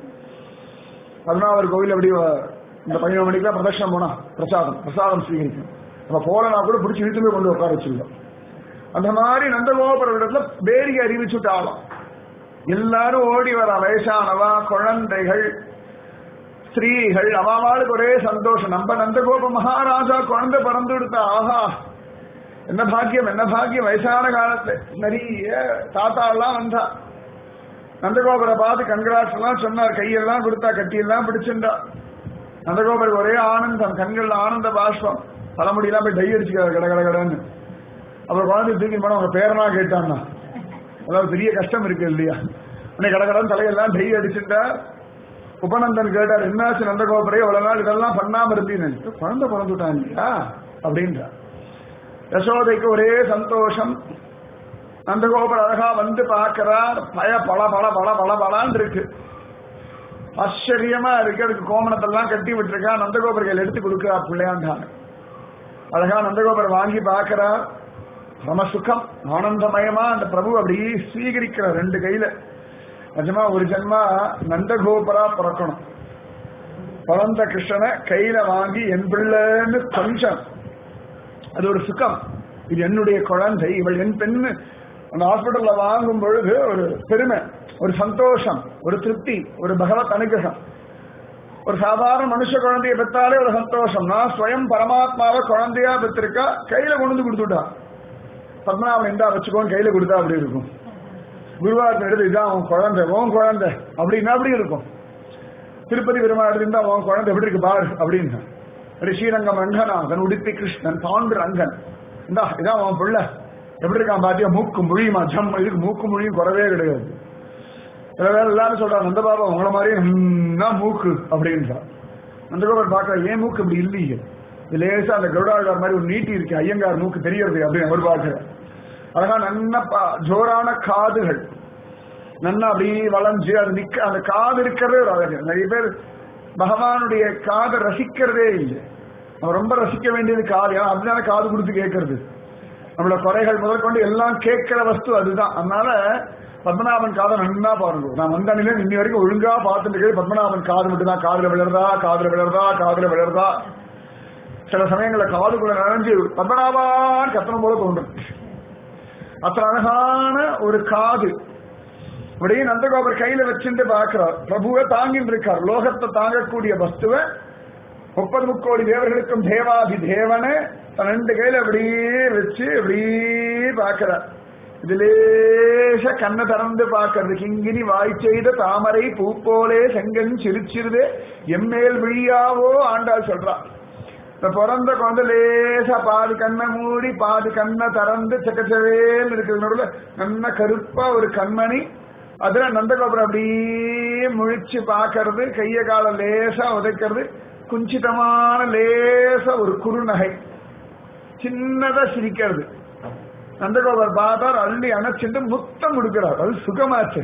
பதினாறு கோவில் அப்படி இந்த பதினொரு மணிக்கு தான் பிரதட்சணம் போனா பிரசாதம் பிரசாதம் ஸ்வீகரிக்கும் நம்ம போலனா கூட பிடிச்சி இழுத்துமே கொண்டு உட்கார வச்சிருந்தோம் அந்த மாதிரி நந்தகோபுர இடத்துல பேரிகை அறிவிச்சுட்டாலும் எல்லாரும் ஓடி வர வயசானவா குழந்தைகள் ஸ்திரீகள் அவாவாளுக்கு ஒரே சந்தோஷம் நம்ம நந்தகோப மகாராஜா குழந்தை பிறந்து கொடுத்தா ஆஹா என்ன பாக்கியம் என்ன பாக்கியம் வயசான காலத்துல நிறைய தாத்தா எல்லாம் வந்தா நந்தகோபுரை பார்த்து கங்கராட்ஸ் எல்லாம் சொன்னார் கையெல்லாம் கொடுத்தா கட்டியெல்லாம் பிடிச்சிருந்தா நந்தகோபுரம் ஒரே ஆனந்தம் கண்கள்ல ஆனந்த பாஷ்பம் தலைமுடியெல்லாம் போய் டை அடிச்சுக்கிறார் கட கட கடன்னு அப்புறம் குழந்தை தூக்கி போனா அவங்க பேரனா கேட்டான்னா அதாவது பெரிய கஷ்டம் இருக்கு இல்லையா உடனே கடகடன் தலையெல்லாம் டை அடிச்சுட்டா உபநந்தன் கேட்டார் என்னாச்சு நந்தகோபுரை எவ்வளவு நாள் இதெல்லாம் பண்ணாம இருந்தீன்னு குழந்தை பிறந்துட்டான் இல்லையா அப்படின்றார் யசோதைக்கு ஒரே சந்தோஷம் நந்தகோபுரம் அழகா வந்து பார்க்கிறார் பய பல பல பல பல பலான் இருக்கு ஆச்சரியமா இருக்கு அதுக்கு கோமணத்தெல்லாம் கட்டி விட்டுருக்கா நந்தகோபுர கையில் எடுத்து கொடுக்கிறா பிள்ளையாண்டாங்க அழகா நந்தகோபுரம் வாங்கி பார்க்கிறார் பரம சுகம் ஆனந்தமயமா அந்த பிரபு அப்படி ஸ்வீகரிக்கிறார் ரெண்டு கையில நிஜமா ஒரு ஜென்மா நந்தகோபுரா பிறக்கணும் பிறந்த கிருஷ்ணனை கையில வாங்கி என் பிள்ளைன்னு கொஞ்சம் அது ஒரு சுகம் இது என்னுடைய குழந்தை இவள் என் பெண்ணு அந்த ஹாஸ்பிட்டல்ல வாங்கும் பொழுது ஒரு பெருமை ஒரு சந்தோஷம் ஒரு திருப்தி ஒரு பகவத் அனுகிரகம் ஒரு சாதாரண மனுஷ குழந்தைய பெற்றாலே ஒரு சந்தோஷம் நான் ஸ்வயம் பரமாத்மாவை குழந்தையா பெற்றிருக்கா கையில கொண்டு வந்து கொடுத்துட்டா பத்மநாபன் இந்தா வச்சுக்கோன்னு கையில கொடுத்தா அப்படி இருக்கும் குருவாரத்தை எடுத்து இதான் உன் குழந்தை உன் குழந்தை அப்படின்னா அப்படி இருக்கும் திருப்பதி பெருமாள் எடுத்துட்டா உன் குழந்தை எப்படி இருக்கு பாரு அப்படின்னு அப்படி ஸ்ரீரங்கம் ரங்கநாதன் உடுப்பி கிருஷ்ணன் பாண்டு ரங்கன் இந்தா இதான் உன் பிள்ளை எப்படி இருக்கான் பாத்தியா மூக்கு மொழியுமா ஜம் இதுக்கு மூக்கு மொழியும் குறவே கிடையாது சில பேர் எல்லாரும் சொல்றாங்க நந்த பாபா உங்களை மாதிரியே நன்னா மூக்கு அப்படின்றா நந்தகோபர் பார்க்கற ஏன் மூக்கு இப்படி இல்லையே இது லேசா அந்த கருடாழ்வார் மாதிரி ஒரு நீட்டி இருக்கு ஐயங்கார் மூக்கு தெரியறது அப்படின்னு அவர் பார்க்கிற அழகா நன்ன பா- ஜோரான காதுகள் நன்னா அப்படி வளைஞ்சு அது நிக்க அந்த காது இருக்கிறதே ஒரு அழகு நிறைய பேர் பகவானுடைய காதை ரசிக்கிறதே இல்லை நம்ம ரொம்ப ரசிக்க வேண்டியது காது ஏன்னா அதுதானே காது கொடுத்து கேட்கறது நம்மளோட குறைகள் முதற்கொண்டு எல்லாம் கேட்கிற வஸ்து அதுதான் அதனால பத்மநாபன் காதை நன்னா பாருங்க நான் வந்த நிலையில இன்னி வரைக்கும் ஒழுங்கா பார்த்துட்டு இருக்கிறது பத்மநாபன் காது மட்டும் தான் காதுல விழறதா காதுல விழறதா காதுல விழறதா சில சமயங்கள்ல காதுக்குள்ள நனைஞ்சு பத்மநாபான் கத்தனம் போல தோன்றும் அத்தனை அழகான ஒரு காது அப்படியே நந்தகோபர் கையில வச்சுட்டு பார்க்கிறார் பிரபுவை தாங்கிட்டு இருக்கார் லோகத்தை தாங்கக்கூடிய வஸ்துவை முப்பது முக்கோடி தேவர்களுக்கும் தேவாதி தேவனை தன் ரெண்டு கையில அப்படியே வச்சு அப்படியே பார்க்கிறார் இதுலேச கண்ணை திறந்து பார்க்கறது கிங்கினி வாய் செய்த தாமரை பூ போலே செங்கன் சிரிச்சிருதே எம்மேல் விழியாவோ ஆண்டாள் சொல்றா இந்த பிறந்த குழந்தை லேசா பாதி கண்ணை மூடி பாதி கண்ணை திறந்து செக்கச்சவேல் இருக்கிற நடுவில் நல்ல கருப்பா ஒரு கண்மணி அதுல நந்தகோபுரம் அப்படியே முழிச்சு பார்க்கறது கைய கால லேசா உதைக்கிறது குஞ்சிதமான லேசா ஒரு குறுநகை சின்னதா சிரிக்கிறது நந்தகோபர் பார்த்தார் அள்ளி அணைச்சிட்டு முத்தம் கொடுக்கிறார் அது சுகமாச்சு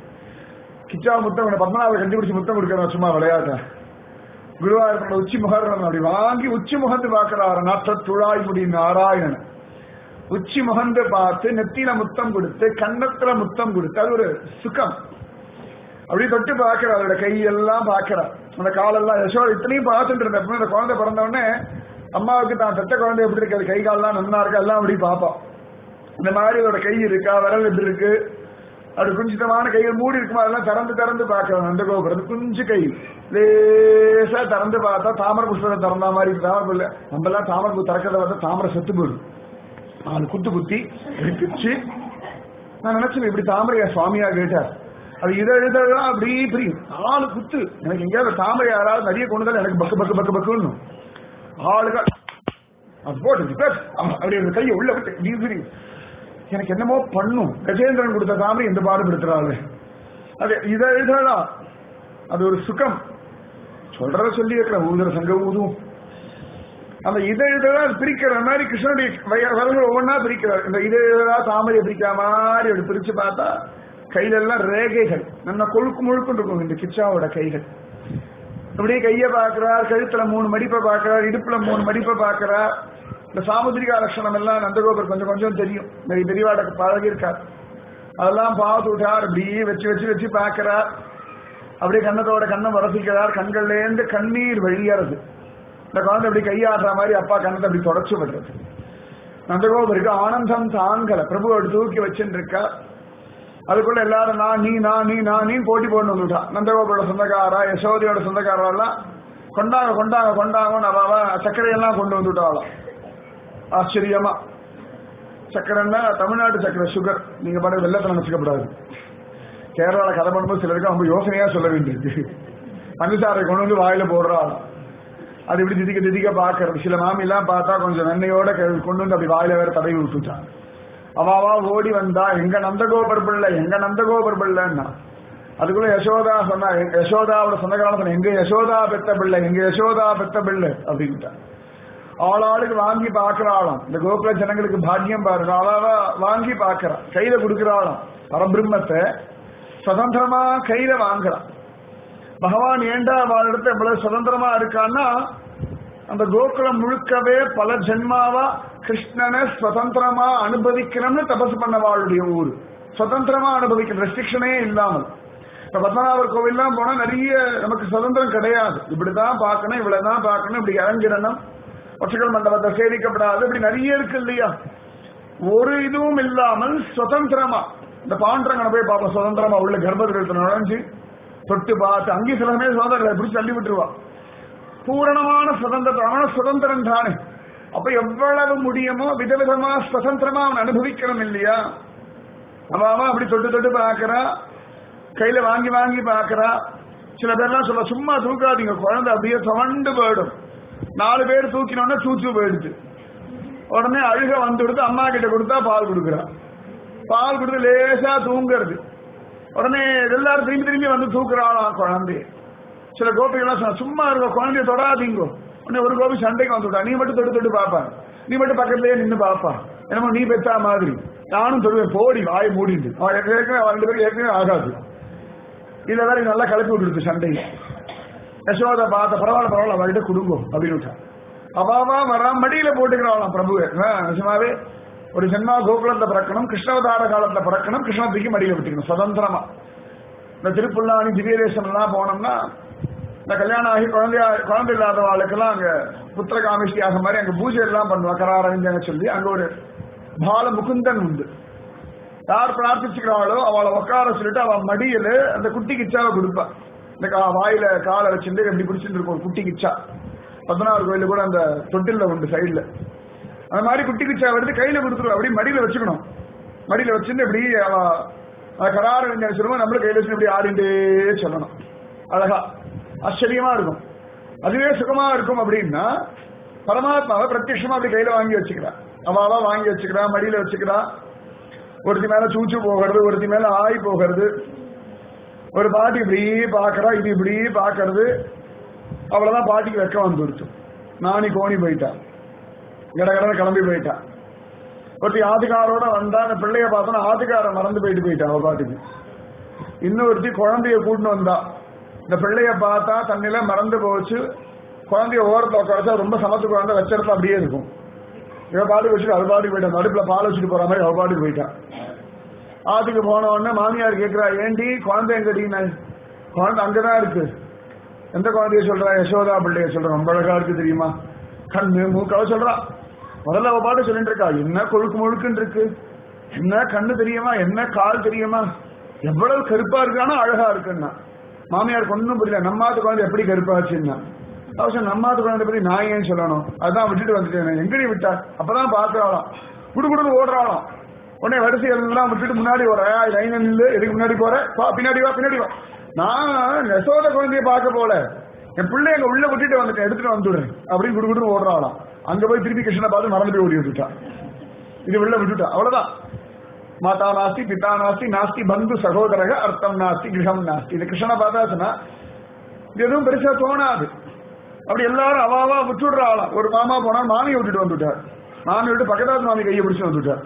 கிச்சா முத்தம் பத்மநாப கண்டுபிடிச்சு முத்தம் கொடுக்கிறார் சும்மா விளையாட்ட குருவாயூர் உச்சி முகர்ணன் அப்படி வாங்கி உச்சி முகந்து பார்க்கிறார் நாற்ற துழாய் முடி நாராயணன் உச்சி முகந்து பார்த்து நெத்தியில முத்தம் கொடுத்து கன்னத்துல முத்தம் கொடுத்து அது ஒரு சுகம் அப்படி தொட்டு பார்க்கிறார் அவரோட கையெல்லாம் பார்க்கிறார் அந்த காலெல்லாம் யசோ இத்தனையும் பார்த்துட்டு இருந்தேன் அந்த குழந்தை பிறந்த உடனே அம்மாவுக்கு தான் பெத்த குழந்தை எப்படி இருக்கு கை கால்லாம் நல்லா இருக்கா எல்லாம் அப்படி பார்ப்போம் இந்த மாதிரி இதோட கை இருக்கா விரல் எப்படி இருக்கு அப்படி குஞ்சிதமான கைகள் மூடி இருக்குமா அதெல்லாம் திறந்து திறந்து பார்க்கலாம் அந்த கோபுரம் குஞ்சு கை லேசா திறந்து பார்த்தா தாமரை புஷ்பத்தை திறந்தா மாதிரி தாமரை புல்ல நம்ம எல்லாம் தாமரை பூ திறக்கிறத பார்த்தா தாமரை செத்து போயிடும் நாலு குத்து குத்தி இப்படி பிச்சு நான் நினைச்சேன் இப்படி தாமரையா சுவாமியா கேட்டார் அது இதை எழுதலாம் அப்படி இப்படி நாலு குத்து எனக்கு எங்கேயாவது தாமரை யாராவது நிறைய கொண்டு எனக்கு பக்கு பக்கு பக்கு பக்குன்னு ஆளுகள் அது போட்டு பேச அப்படி அந்த கையை உள்ள விட்டு இப்படி இப்படி எனக்கு என்னமோ பண்ணும் கஜேந்திரன் கொடுத்த தாமரை எந்த பாடுபடுத்துறாள் அது இதை எழுதலாம் அது ஒரு சுகம் சொல்றத சொல்லி இருக்கிற ஊதர சங்க ஊதும் அந்த இதழ்தான் அது பிரிக்கிற மாதிரி கிருஷ்ணனுடைய வய- விரல்கள் ஒவ்வொன்றா பிரிக்கிறார் இந்த இதழா தாமரையை பிரிக்கிற மாதிரி அப்படி பிரிச்சு பார்த்தா கையில எல்லாம் ரேகைகள் நல்ல கொழுக்கு முழுக்குன்னு இருக்கும் இந்த கிச்சாவோட கைகள் அப்படியே கையை பார்க்கிறார் கழுத்துல மூணு மடிப்பை பார்க்கிறார் இடுப்புல மூணு மடிப்பை பார்க்கிறார் இந்த சாமுதிரிகா லட்சணம் எல்லாம் நந்தகோபர் கொஞ்சம் கொஞ்சம் தெரியும் நிறைய பெரியவாட பழகியிருக்கார் அதெல்லாம் பார்த்து விட்டார் அப்படியே வச்சு வச்சு வச்சு பார்க்கிறார் அப்படியே கண்ணத்தோட கண்ணை வரசிக்கிறார் கண்கள்லேருந்து கண்ணீர் வழியறது இந்த குழந்தை அப்படி கையாடுற மாதிரி அப்பா கண்ணத்தை அப்படி தொடச்சு விடுறது நந்தகோபருக்கு ஆனந்தம் தாங்கல பிரபு அப்படி தூக்கி வச்சுட்டு இருக்கா அதுக்குள்ள எல்லாரும் நான் நீ நான் நீ நான் நீ போட்டி போட்டு வந்துட்டா நந்தகோபுரோட சொந்தக்காரா யசோதையோட சொந்தக்காரா எல்லாம் கொண்டாங்க கொண்டாங்க கொண்டாங்க அவ சர்க்கரையெல்லாம் கொண்டு வந்துட்டாளாம் ஆச்சரியமா சர்க்கரைன்னா தமிழ்நாட்டு சர்க்கரை சுகர் நீங்க பாட்டு வெள்ளத்தை நினைச்சுக்கப்படாது கேரளால கதை பண்ணும்போது சிலருக்கு ரொம்ப யோசனையா சொல்ல வேண்டியிருக்கு பஞ்சாரை கொண்டு வந்து வாயில போடுறாள் அது இப்படி திதிக்க திதிக்க பாக்குறது சில மாமி எல்லாம் பார்த்தா கொஞ்சம் வெண்ணையோட க- கொண்டு வந்து அப்படி வாயில வேற தடவி விட்டுட்டான் அவாவா ஓடி வந்தா எங்க நந்தகோபர் பிள்ளை எங்க நந்தகோபர் பிள்ளைன்னா அதுக்குள்ள யசோதா சொன்னா எங்க யசோதாவோட சொந்தக்காரன் சொன்ன எங்க யசோதா பெத்த பிள்ளை எங்க யசோதா பெத்த பிள்ளை அப்படின்ட்டா ஆளாளுக்கு வாங்கி பாக்குறாளாம் இந்த கோகுல ஜனங்களுக்கு பாக்கியம் பாருங்க ஆளாவா வாங்கி பாக்குறா கையில கொடுக்கறாளாம் பரபிரம்மத்தை சுதந்திரமா கையில வாங்குறான் பகவான் ஏண்டா அவளிடத்துல இவ்வளவு சுதந்திரமா இருக்கான்னா அந்த கோகுலம் முழுக்கவே பல ஜென்மாவா கிருஷ்ணனை சுதந்திரமா அனுபவிக்கணும்னு தபசு பண்ணவாளுடைய ஊர் சுதந்திரமா அனுபவிக்கணும் ரெஸ்ட்ரிக்ஷனே இல்லாமல் இப்ப பத்மநாபர் கோவில்லாம் போனா நிறைய நமக்கு சுதந்திரம் கிடையாது இப்படிதான் பார்க்கணும் இவ்வளவுதான் பார்க்கணும் இப்படி இறங்கிடணும் ஒற்றைகள் மண்டபத்தை சேவிக்கப்படாது இப்படி நிறைய இருக்கு இல்லையா ஒரு இதுவும் இல்லாமல் சுதந்திரமா இந்த பாண்டரங்கனை போய் பார்ப்போம் சுதந்திரமா உள்ள கர்ப்பத்தில் நுழைஞ்சு தொட்டு பார்த்து அங்கேயும் சில சமயம் சுதந்திரம் பிடிச்சி தள்ளி விட்டுருவா பூரணமான சுதந்திரமான சுதந்திரம் தானே அப்ப எவ்வளவு முடியுமோ விதவிதமா சுதந்திரமா அவன் அனுபவிக்கணும் இல்லையா அவன் அவன் அப்படி தொட்டு தொட்டு பார்க்கறா கையில வாங்கி வாங்கி பார்க்கறா சில பேர்லாம் சொல்ல சும்மா தூக்காதீங்க குழந்தை அப்படியே சுவண்டு போயிடும் நாலு பேர் தூக்கினோடனே தூச்சு போயிடுது உடனே அழுக வந்து கொடுத்து அம்மா கிட்ட கொடுத்தா பால் கொடுக்குறா பால் கொடுத்து லேசா தூங்குறது உடனே எல்லாரும் திரும்பி திரும்பி வந்து தூக்குறாளாம் குழந்தைய சில கோபிகள்லாம் சொன்னா சும்மா இருக்க குழந்தைய தொடாதீங்கோ உடனே ஒரு கோபி சண்டைக்கு வந்துட்டா நீ மட்டும் தொட்டு தொட்டு பாப்பா நீ மட்டும் பக்கத்துலயே நின்னு பாப்பா என்னமோ நீ பெத்தா மாதிரி நானும் தொடுவேன் போடி வாய் மூடிட்டு அவன் ஏற்கனவே அவன் ரெண்டு பேரும் ஏற்கனவே ஆகாது இதுல வேற நல்லா கலப்பி விட்டுருது சண்டையை யசோதா பார்த்த பரவாயில்ல பரவாயில்ல அவர்கிட்ட கொடுங்கோ அப்படின்னு விட்டா அவாவா வரா மடியில போட்டுக்கிறாளாம் பிரபுவே ஆ, நிஜமாவே ஒரு ஜென்மா கோகுலத்துல பிறக்கணும் கிருஷ்ணவதார காலத்துல பிறக்கணும் கிருஷ்ணத்துக்கு மடியில விட்டுக்கணும் சுதந்திரமா இந்த திருப்புல்லாணி திவ்யதேசம் எல்லாம் போனோம்னா இந்த கல்யாணம் ஆகி குழந்தையா குழந்தை இல்லாதவாளுக்கெல்லாம் அங்க புத்திர காமிஷ்டியாக மாதிரி அங்க பூஜை எல்லாம் பண்ணுவா கராரவிந்தன்னு சொல்லி அங்க ஒரு பால முகுந்தன் உண்டு யார் பிரார்த்திச்சுக்கிறாளோ அவளை உட்கார சொல்லிட்டு அவ மடியில அந்த குட்டி கிச்சாவை கொடுப்பா இந்த கா- வாயில காலை வச்சுட்டு எப்படி பிடிச்சிட்டு இருக்கும் ஒரு குட்டி கிச்சா பத்மநாபர் கோயில கூட அந்த தொட்டில்ல உண்டு சைடுல அந்த மாதிரி குட்டி கிச்சா எடுத்து கையில கொடுத்துருவா அப்படி மடியில வச்சுக்கணும் மடியில வச்சுன்னு இப்படி அவ அவ கரார விஞ்ஞானி சொல்லுவோம் நம்மளும் கையில வச்சு இப்படி ஆடிண்டே சொல்லணும் அழகா ஆச்சரியமா இருக்கும் அதுவே சுகமா இருக்கும் அப்படின்னா பரமாத்மாவை பிரத்யட்சமா அப்படி கையில வாங்கி வச்சுக்கிறா அவாவா வாங்கி வச்சுக்கிறா மடியில வச்சுக்கிறா ஒருத்தி மேல சூச்சு போகிறது ஒருத்தி மேல ஆய் போகிறது ஒரு பாட்டி இப்படி பாக்குறா இது இப்படி பாக்குறது அவ்வளவுதான் பாட்டிக்கு வெக்கம் வந்துருச்சு நானி கோணி போயிட்டா கடகடன கிளம்பி போயிட்டா ஒருத்தி ஆதிகாரோட வந்தா அந்த பிள்ளைய பார்த்தோன்னா ஆதிகாரம் மறந்து போயிட்டு போயிட்டா அவ பாட்டுக்கு இன்னொருத்தி குழந்தைய கூட்டின்னு வந்தா இந்த பிள்ளைய பார்த்தா தண்ணில மறந்து போச்சு குழந்தைய ஓரத்துல உட்காரச்சா ரொம்ப சமத்து குழந்தை வச்சிருந்தா அப்படியே இருக்கும் இவ பாட்டுக்கு வச்சுட்டு அது பாட்டுக்கு போயிட்டா நடுப்புல பால் வச்சுட்டு போற மாதிரி அவ பாட்டுக்கு போயிட்டா ஆத்துக்கு போன உடனே மாமியார் கேக்குறா ஏண்டி குழந்தை எங்கடின்னு குழந்தை அங்கதான் இருக்கு எந்த குழந்தைய சொல்றா யசோதா பிள்ளைய சொல்ற ரொம்ப அழகா இருக்கு தெரியுமா கண்ணு மூக்காவ சொல்றா முதல்ல அவ பாட்டு சொல்லிட்டு இருக்கா என்ன கொழுக்கு முழுக்குன்னு இருக்கு என்ன கண்ணு தெரியுமா என்ன கால் தெரியுமா எவ்வளவு கருப்பா இருக்கானா அழகா இருக்குன்னா மாமியாருக்கு ஒன்றும் புரியல நம்மாத்து குழந்தை எப்படி கருப்பாச்சுன்னா அவசரம் நம்மாத்து குழந்தை பத்தி நான் ஏன் சொல்லணும் அதான் விட்டுட்டு வந்துட்டேன் எங்கடி விட்டா அப்பதான் பாக்குறாளாம் குடுகுடுன்னு ஓடுறாளாம் உடனே வரிசை எல்லாம் விட்டுட்டு முன்னாடி வர லைன் நில்லு எதுக்கு முன்னாடி போற வா பின்னாடி வா பின்னாடி வா நான் நெசோத குழந்தைய பார்க்க போல என் பிள்ளை எங்க உள்ள விட்டுட்டு வந்துட்டேன் எடுத்துட்டு வந்துடுறேன் அப்படின்னு குடுகுடுன்னு ஓடுறாளாம் அங்க போய் திருப்பி கிருஷ்ணனை பார்த்து மறந்து போய் ஓடி விட்டுட்டா இது உள்ள விட்டுட்டா அவ்வளவுதான் மாதா நாஸ்தி பிதா நாஸ்தி நாஸ்தி பந்து சகோதரக அர்த்தம் நாஸ்தி கிரகம் நாஸ்தி இது கிருஷ்ணனை பார்த்தாச்சுன்னா இது எதுவும் பெருசா தோணாது அப்படி எல்லாரும் அவாவா விட்டுடுற ஆளாம் ஒரு மாமா போனா மாமியை விட்டுட்டு வந்துட்டார் மாமி விட்டு பக்கத்தாத்து மாமி கையை பிடிச்சு வந்துட்டார்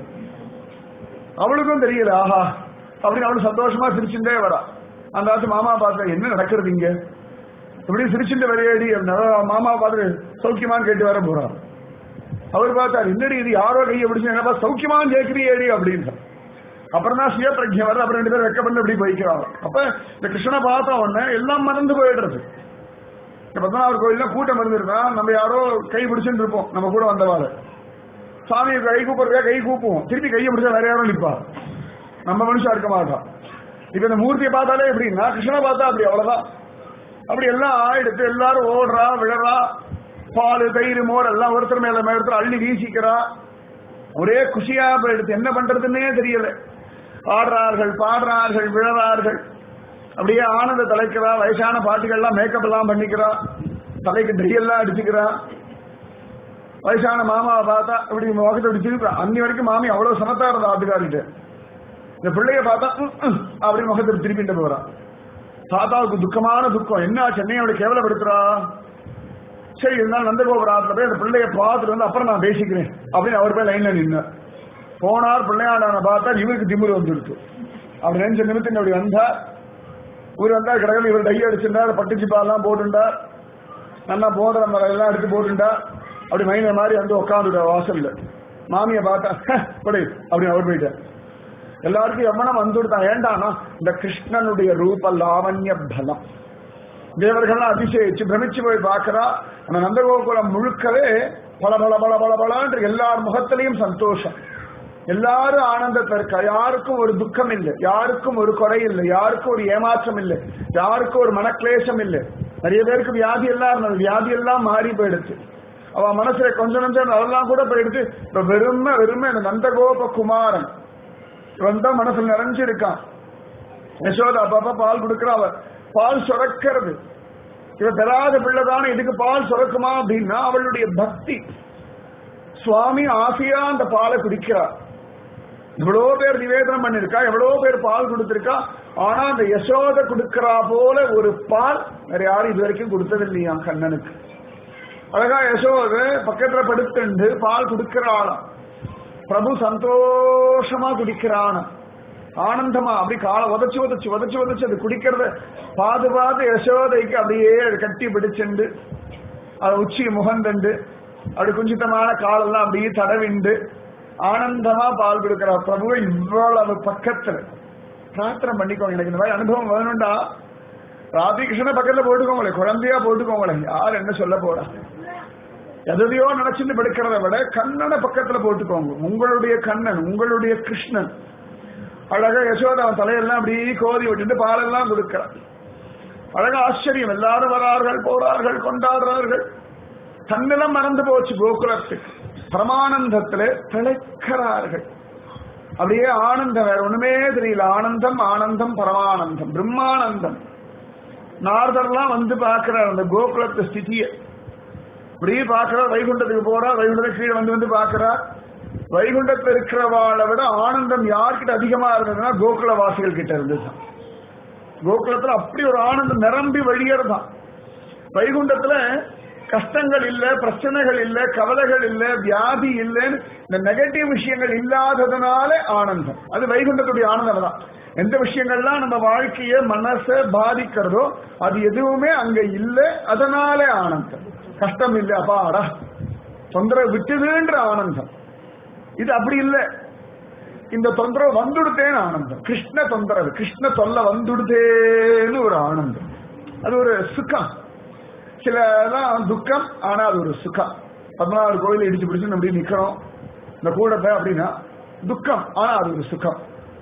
அவளுக்கும் தெரியல ஆஹா அப்படின்னு அவளு சந்தோஷமா சிரிச்சுட்டே வரா அந்த ஆத்து மாமா பார்த்தா என்ன நடக்கிறது இங்க இப்படி சிரிச்சுட்டு வரையடி மாமா பார்த்து சௌக்கியமான்னு கேட்டு வர போறார் அவர் பார்த்தார் என்னடி இது யாரோ கையை பிடிச்சு என்னப்பா சௌக்கியமான்னு கேட்கிறியேடி அப்படின்னு அப்புறம் தான் சுய பிரஜை வருது அப்புறம் ரெண்டு பேரும் வெக்க பண்ணி இப்படி போய்க்கிறாங்க அப்ப இந்த கிருஷ்ணனை பார்த்த உடனே எல்லாம் மறந்து போயிடுறது இந்த பத்மநாபர் கோயில்ல கூட்டம் இருந்திருந்தா நம்ம யாரோ கை பிடிச்சுட்டு இருப்போம் நம்ம கூட வந்தவாறு சாமியை கை கூப்பிடுறதா கை கூப்புவோம் திருப்பி கையை பிடிச்சா வேற யாரும் நிற்பா நம்ம மனுஷா இருக்க மாட்டான் இப்ப இந்த மூர்த்தியை பார்த்தாலே எப்படின்னா கிருஷ்ணனை பார்த்தா அப்படி அவ்வளவுதான் அப்படி எல்லாம் ஆயிடுத்து எல்லாரும் ஓடுறா விழறா பால் தயிர் மோர் எல்லாம் ஒருத்தர் மேல ஒருத்தர் அள்ளி வீசிக்கிறா ஒரே குஷியா போயிடுத்து என்ன பண்றதுன்னே தெரியல ஆடுறார்கள் பாடுறார்கள் விழறார்கள் அப்படியே ஆனந்த தலைக்கிறா வயசான பாட்டிகள்லாம் மேக்கப் எல்லாம் பண்ணிக்கிறா தலைக்கு ட்ரியெல்லாம் அடிச்சுக்கிறா வயசான மாமாவை பார்த்தா இப்படி முகத்தை இப்படி திருப்பா அன்னி வரைக்கும் மாமி அவ்வளவு சமத்தா இருந்தா ஆட்டுக்காரிட்டு இந்த பிள்ளைய பார்த்தா ம், ம், அப்படி முகத்தை திருப்பிட்டு போறா தாத்தாவுக்கு துக்கமான துக்கம் என்ன சென்னை அவளை கேவலப்படுத்துறா சரி இருந்தாலும் நந்தகோபுரத்துல போய் அந்த பிள்ளைய பார்த்துட்டு வந்து அப்புறம் நான் பேசிக்கிறேன் அப்படின்னு அவர் போய் லைன்ல நின்று போனார் பிள்ளையாண்டான பார்த்தா இவருக்கு திமிரு வந்துருக்கு அப்படி நினைச்ச நிமித்தம் அப்படி வந்தா இவர் வந்தா கடவுள் இவர் டை அடிச்சிருந்தார் பட்டுச்சிப்பாலாம் போட்டுண்டார் நல்லா போதர மரம் எல்லாம் எடுத்து போட்டுண்டா அப்படி மைனர் மாதிரி வந்து உட்காந்துட்டா வாசல்ல மாமியை பார்த்தா "ஹ, படு அப்படின்னு அவர் போயிட்டார் எல்லாருக்கும் எவ்வளவு வந்துடுதான் ஏண்டானா இந்த கிருஷ்ணனுடைய ரூப லாவண்ய பலம் தேவர்கள்லாம் அதிசயிச்சு பிரமிச்சு போய் பார்க்கிறா அந்த நந்தகோகுலம் முழுக்கவே பல பல பல பல பலன்ற எல்லார் முகத்திலையும் சந்தோஷம் எல்லாரும் ஆனந்தத்தை இருக்கா யாருக்கும் ஒரு துக்கம் இல்லை யாருக்கும் ஒரு குறை இல்லை யாருக்கும் ஒரு ஏமாற்றம் இல்லை யாருக்கும் ஒரு மனக்லேசம் இல்லை நிறைய பேருக்கு வியாதி எல்லாம் இருந்தது வியாதி எல்லாம் மாறி போயிடுச்சு அவ மனசுல கொஞ்சம் கொஞ்சம் அதெல்லாம் கூட போயிடுச்சு இப்ப வெறுமை வெறுமை இந்த நந்தகோப குமாரன் இவன் தான் மனசுல நிறைஞ்சிருக்கான் யசோதா அப்பப்ப பால் கொடுக்கிறா அவ பால் சுரக்கிறது இவ பெறாத பிள்ளைதானே இதுக்கு பால் சுரக்குமா அப்படின்னா அவளுடைய பக்தி சுவாமி ஆசையா அந்த பாலை குடிக்கிறார் இவ்வளவு பேர் நிவேதனம் பண்ணிருக்கா எவ்வளவு பேர் பால் கொடுத்திருக்கா ஆனா அந்த யசோத கொடுக்கிறா போல ஒரு பால் வேற யாரும் இது வரைக்கும் கொடுத்ததில்லையா கண்ணனுக்கு அழகா யசோத பக்கத்துல படுத்துண்டு பால் கொடுக்கிறாளாம் பிரபு சந்தோஷமா குடிக்கிறான் ஆனந்தமா அப்படி காலை உதச்சு உதச்சு உதச்சு உதச்சு அது குடிக்கிறத பாது பாது யசோதைக்கு அப்படியே அது கட்டி பிடிச்சுண்டு அது உச்சி முகந்தண்டு அப்படி குஞ்சித்தமான காலெல்லாம் அப்படியே தடவிண்டு ஆனந்தமா பால் கொடுக்கிற பிரபு இவ்வளவு பக்கத்துல பிரார்த்தனை பண்ணிக்கோங்க எனக்கு இந்த மாதிரி அனுபவம் வேணும்டா ராதிகிருஷ்ணனை பக்கத்துல போட்டுக்கோங்களேன் குழந்தையா போட்டுக்கோங்களேன் யார் என்ன சொல்ல போறா எதையோ நினைச்சுட்டு படுக்கிறத விட கண்ணனை பக்கத்துல போட்டுக்கோங்க உங்களுடைய கண்ணன் உங்களுடைய கிருஷ்ணன் அழகா யசோதா அவன் தலையெல்லாம் அப்படியே கோதி விட்டுட்டு பாலெல்லாம் கொடுக்கிறான் அழகா ஆச்சரியம் எல்லாரும் வரார்கள் போறார்கள் கொண்டாடுறார்கள் தன்னிலம் மறந்து போச்சு கோகுலத்துக்கு பரமானந்தத்திலே திளைக்கிறார்கள் அப்படியே ஆனந்தம் வேற ஒண்ணுமே தெரியல ஆனந்தம் ஆனந்தம் பரமானந்தம் பிரம்மானந்தம் நாரதர்லாம் வந்து பார்க்கிறார் அந்த கோகுலத்து ஸ்திதியை அப்படியே பார்க்கிறார் வைகுண்டத்துக்கு போறார் வைகுண்டத்துக்கு கீழே வந்து வந்து பார்க்கிறார் வைகுண்டத்துல இருக்கிறவாளை விட ஆனந்தம் யார்கிட்ட அதிகமா இருந்ததுன்னா கோகுல வாசிகள் கிட்ட இருந்துதான் கோகுலத்துல அப்படி ஒரு ஆனந்தம் நிரம்பி வழியறதான் வைகுண்டத்துல கஷ்டங்கள் இல்ல பிரச்சனைகள் இல்ல கவலைகள் இல்ல வியாதி இல்லைன்னு இந்த நெகட்டிவ் விஷயங்கள் இல்லாததுனால ஆனந்தம் அது வைகுண்டத்துடைய ஆனந்தம் தான் எந்த விஷயங்கள்லாம் நம்ம வாழ்க்கைய மனசை பாதிக்கிறதோ அது எதுவுமே அங்க இல்ல அதனால ஆனந்தம் கஷ்டம் இல்ல அப்பாடா தொந்தரவு விட்டுதுன்ற ஆனந்தம் இது அப்படி இல்ல இந்த தொந்தரவு வந்துடுத்தேன்னு ஆனந்தம் கிருஷ்ண தொந்தரவு கிருஷ்ண தொல்லை வந்துடுதேன்னு ஒரு ஆனந்தம் அது ஒரு சுகம் சிலதான் துக்கம் ஆனா அது ஒரு சுகம் பதினாறு கோயில் இடிச்சு பிடிச்சு அப்படி நிக்கிறோம் இந்த கூடத்தை அப்படின்னா துக்கம் ஆனா அது ஒரு சுகம்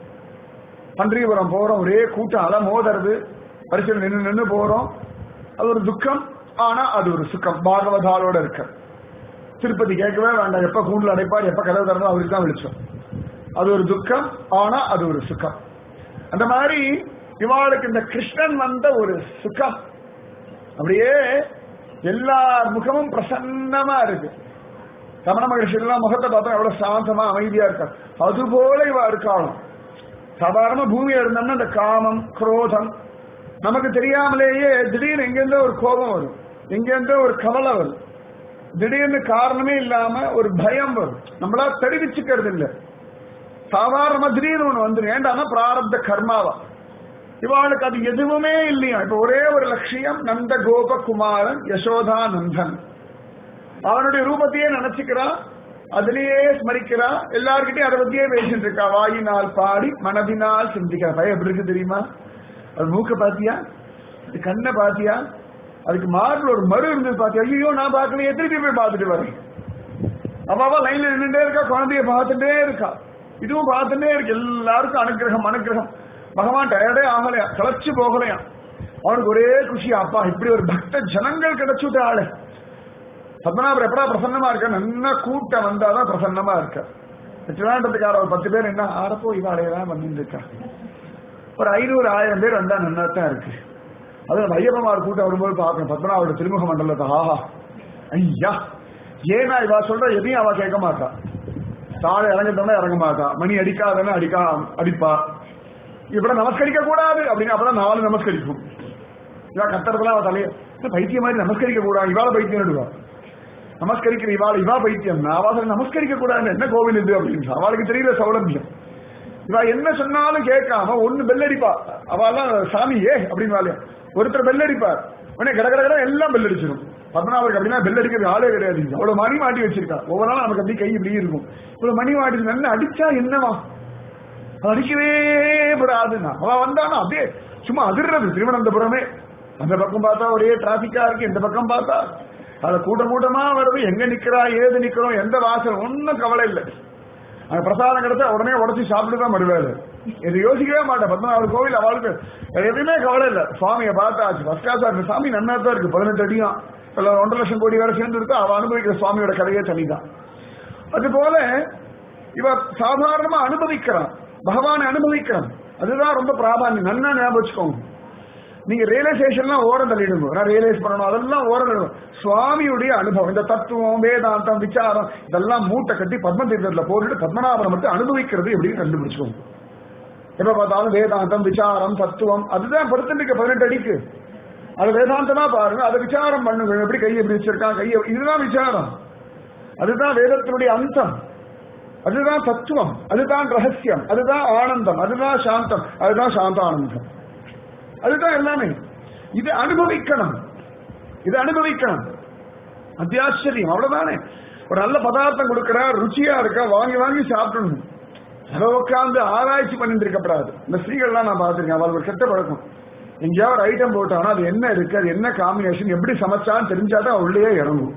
பன்றியபுரம் போறோம் ஒரே கூட்டம் அலை மோதுறது பரிசல் நின்று நின்று போறோம் அது ஒரு துக்கம் ஆனா அது ஒரு சுகம் பாகவதாலோட இருக்க திருப்பதி கேட்கவே வேண்டாம் எப்ப கூண்டில் அடைப்பார் எப்ப கதவு திறந்தோ அவருக்கு தான் விழிச்சோம் அது ஒரு துக்கம் ஆனா அது ஒரு சுகம் அந்த மாதிரி இவாளுக்கு இந்த கிருஷ்ணன் வந்த ஒரு சுகம் அப்படியே எல்லா முகமும் பிரசன்னமா இருக்கு ரமண மகர்ஷி எல்லாம் முகத்தை பார்த்தா எவ்வளவு சாந்தமா அமைதியா இருக்கா அது போல இவ இருக்காளும் சாதாரண பூமியா இருந்தோம்னா இந்த காமம் குரோதம் நமக்கு தெரியாமலேயே திடீர்னு எங்கேருந்தோ ஒரு கோபம் வரும் எங்கேருந்தோ ஒரு கவலை வரும் திடீர்னு காரணமே இல்லாம ஒரு பயம் வரும் நம்மளா தெரிவிச்சுக்கிறது இல்லை சாதாரணமா திடீர்னு ஒண்ணு வந்துடும் ஏண்டானா பிராரப்த கர்மாவா இவாளுக்கு அது எதுவுமே இல்லையா இப்ப ஒரே ஒரு லட்சியம் நந்த கோபகுமாரன் யசோதா நந்தன் அவனுடைய ரூபத்தையே நினைச்சுக்கிறான் அதுலயே ஸ்மரிக்கிறா எல்லார்கிட்டயும் அதை பத்தியே பேசிட்டு இருக்கா வாயினால் பாடி மனதினால் சிந்திக்கிறா பையன் எப்படி இருக்கு தெரியுமா அது மூக்க பாத்தியா அது கண்ணை பாத்தியா அதுக்கு மார்பில் ஒரு மறு இருந்தது பாத்தியா ஐயோ நான் பார்க்கலையே திருப்பி போய் பார்த்துட்டு வரேன் அவாவா லைன்ல நின்றுட்டே இருக்கா குழந்தைய பார்த்துட்டே இருக்கா இதுவும் பார்த்துட்டே இருக்கு எல்லாருக்கும் அனுகிரகம் அனுகிரகம் பகவான் டயர்டே ஆகலையா களைச்சு போகலையா அவனுக்கு ஒரே குஷி அப்பா இப்படி ஒரு பக்த ஜனங்கள் கிடைச்சுட்ட ஆளு பத்மநாபர் எப்படா பிரசன்னமா இருக்க நல்லா கூட்டம் வந்தாதான் பிரசன்னமா இருக்க திருவாண்டத்துக்கார ஒரு பத்து பேர் என்ன ஆறப்போ இவாளையெல்லாம் பண்ணிட்டு இருக்கா ஒரு ஐநூறு ஆயிரம் பேர் வந்தா நல்லா தான் இருக்கு அது நம்ம ஐயப்பமார் கூட்டம் வரும்போது பார்க்கணும் பத்மநாபோட திருமுக மண்டலத்தை ஆஹா ஐயா ஏன்னா இவா சொல்ற எதையும் அவ கேட்க மாட்டா தாழ இறங்கிட்டோம்னா இறங்க மாட்டா மணி அடிக்காதன்னு அடிக்கா அடிப்பா இப்பட நமஸ்கரிக்க கூடாது அப்படின்னு அப்பதான் நாலு நமஸ்கரிக்கும் இவா கத்துறதுலாம் அவ தலைய பைத்தியம் மாதிரி நமஸ்கரிக்க கூடாது இவாள பைத்தியம் நடுவா நமஸ்கரிக்கிற இவாள் இவா பைத்தியம் அவள் நமஸ்கரிக்க கூடாது என்ன கோவில் இது அப்படின்னு அவளுக்கு தெரியல சௌலபியம் இவா என்ன சொன்னாலும் கேட்காம ஒண்ணு பெல்லடிப்பா அவெல்லாம் சாமியே அப்படின்னு ஒருத்தர் பெல்லடிப்பார் உடனே கட கட கட எல்லாம் பெல்லடிச்சிடும் பத்மநாபருக்கு அப்படின்னா பெல் அடிக்கிறது ஆளே கிடையாது அவ்வளவு மணி மாட்டி வச்சிருக்கா ஒவ்வொரு நாளும் நமக்கு அப்படி கை இப்படி இருக்கும் இவ்வளவு மணி மாட்டி நல்லா அடிச்சா என்னவா அது அடிக்கவே படாதுன்னா அவ வந்தானா அப்படியே சும்மா அதிர்றது திருவனந்தபுரமே அந்த பக்கம் பார்த்தா ஒரே டிராபிக்கா இருக்கு இந்த பக்கம் பார்த்தா அது கூட்டம் கூட்டமா வருது எங்க நிக்கிறா ஏது நிக்கிறோம் எந்த வாசல் ஒன்னும் கவலை இல்லை அந்த பிரசாதம் கிடைச்சா உடனே உடச்சி சாப்பிட்டு தான் வருவாரு இது யோசிக்கவே மாட்டேன் பத்மநாபர் கோவில் அவளுக்கு எதுவுமே கவலை இல்லை சுவாமியை பார்த்தாச்சு ஃபர்ஸ்ட் கிளாஸ் இருக்கு சாமி நன்னா தான் இருக்கு பதினெட்டு அடியும் இல்ல ஒன்றரை லட்சம் கோடி வேற சேர்ந்து இருக்கா அவ அனுபவிக்கிற சுவாமியோட கதையே தனிதான் அது போல இவ சாதாரணமா அனுபவிக்கிறான் பகவானை அனுபவிக்கிறான் அதுதான் ரொம்ப பிராபான்யம் நன்னா ஞாபகம் வச்சுக்கோங்க நீங்க ரியலைசேஷன்லாம் ஓரம் தள்ளிடுங்க நான் ரியலைஸ் பண்ணணும் அதெல்லாம் ஓரம் தள்ளிடும் சுவாமியுடைய அனுபவம் இந்த தத்துவம் வேதாந்தம் விசாரம் இதெல்லாம் மூட்டை கட்டி பத்ம தீர்த்தத்துல போட்டுட்டு பத்மநாபரம் மட்டும் அனுபவிக்கிறது எப்படின்னு கண்டுபிடிச்சுக்கோங்க எப்ப பார்த்தாலும் வேதாந்தம் விசாரம் தத்துவம் அதுதான் படுத்துட்டு பதினெட்டு அடிக்கு அது வேதாந்தமா பாருங்க அதை விசாரம் பண்ணுங்க எப்படி கையை எப்படி வச்சிருக்கான் கையை இதுதான் விசாரம் அதுதான் வேதத்தினுடைய அந்தம் அதுதான் தத்துவம் அதுதான் ரகசியம் அதுதான் ஆனந்தம் அதுதான் சாந்தம் அதுதான் சாந்தானந்தம் அதுதான் எல்லாமே இது அனுபவிக்கணும் இது அனுபவிக்கணும் அத்தியாச்சரியம் அவ்வளவுதானே ஒரு நல்ல பதார்த்தம் கொடுக்கிற ருச்சியா இருக்கா வாங்கி வாங்கி சாப்பிடணும் அதை உட்காந்து ஆராய்ச்சி பண்ணிட்டு இருக்கப்படாது இந்த ஸ்ரீகள்லாம் நான் பார்த்திருக்கேன் அவள் ஒரு கெட்ட பழக்கம் எங்கேயாவது ஒரு ஐட்டம் போட்டானா அது என்ன இருக்கு அது என்ன காம்பினேஷன் எப்படி சமைச்சான்னு தெரிஞ்சாதான் உள்ளே இறங்கும்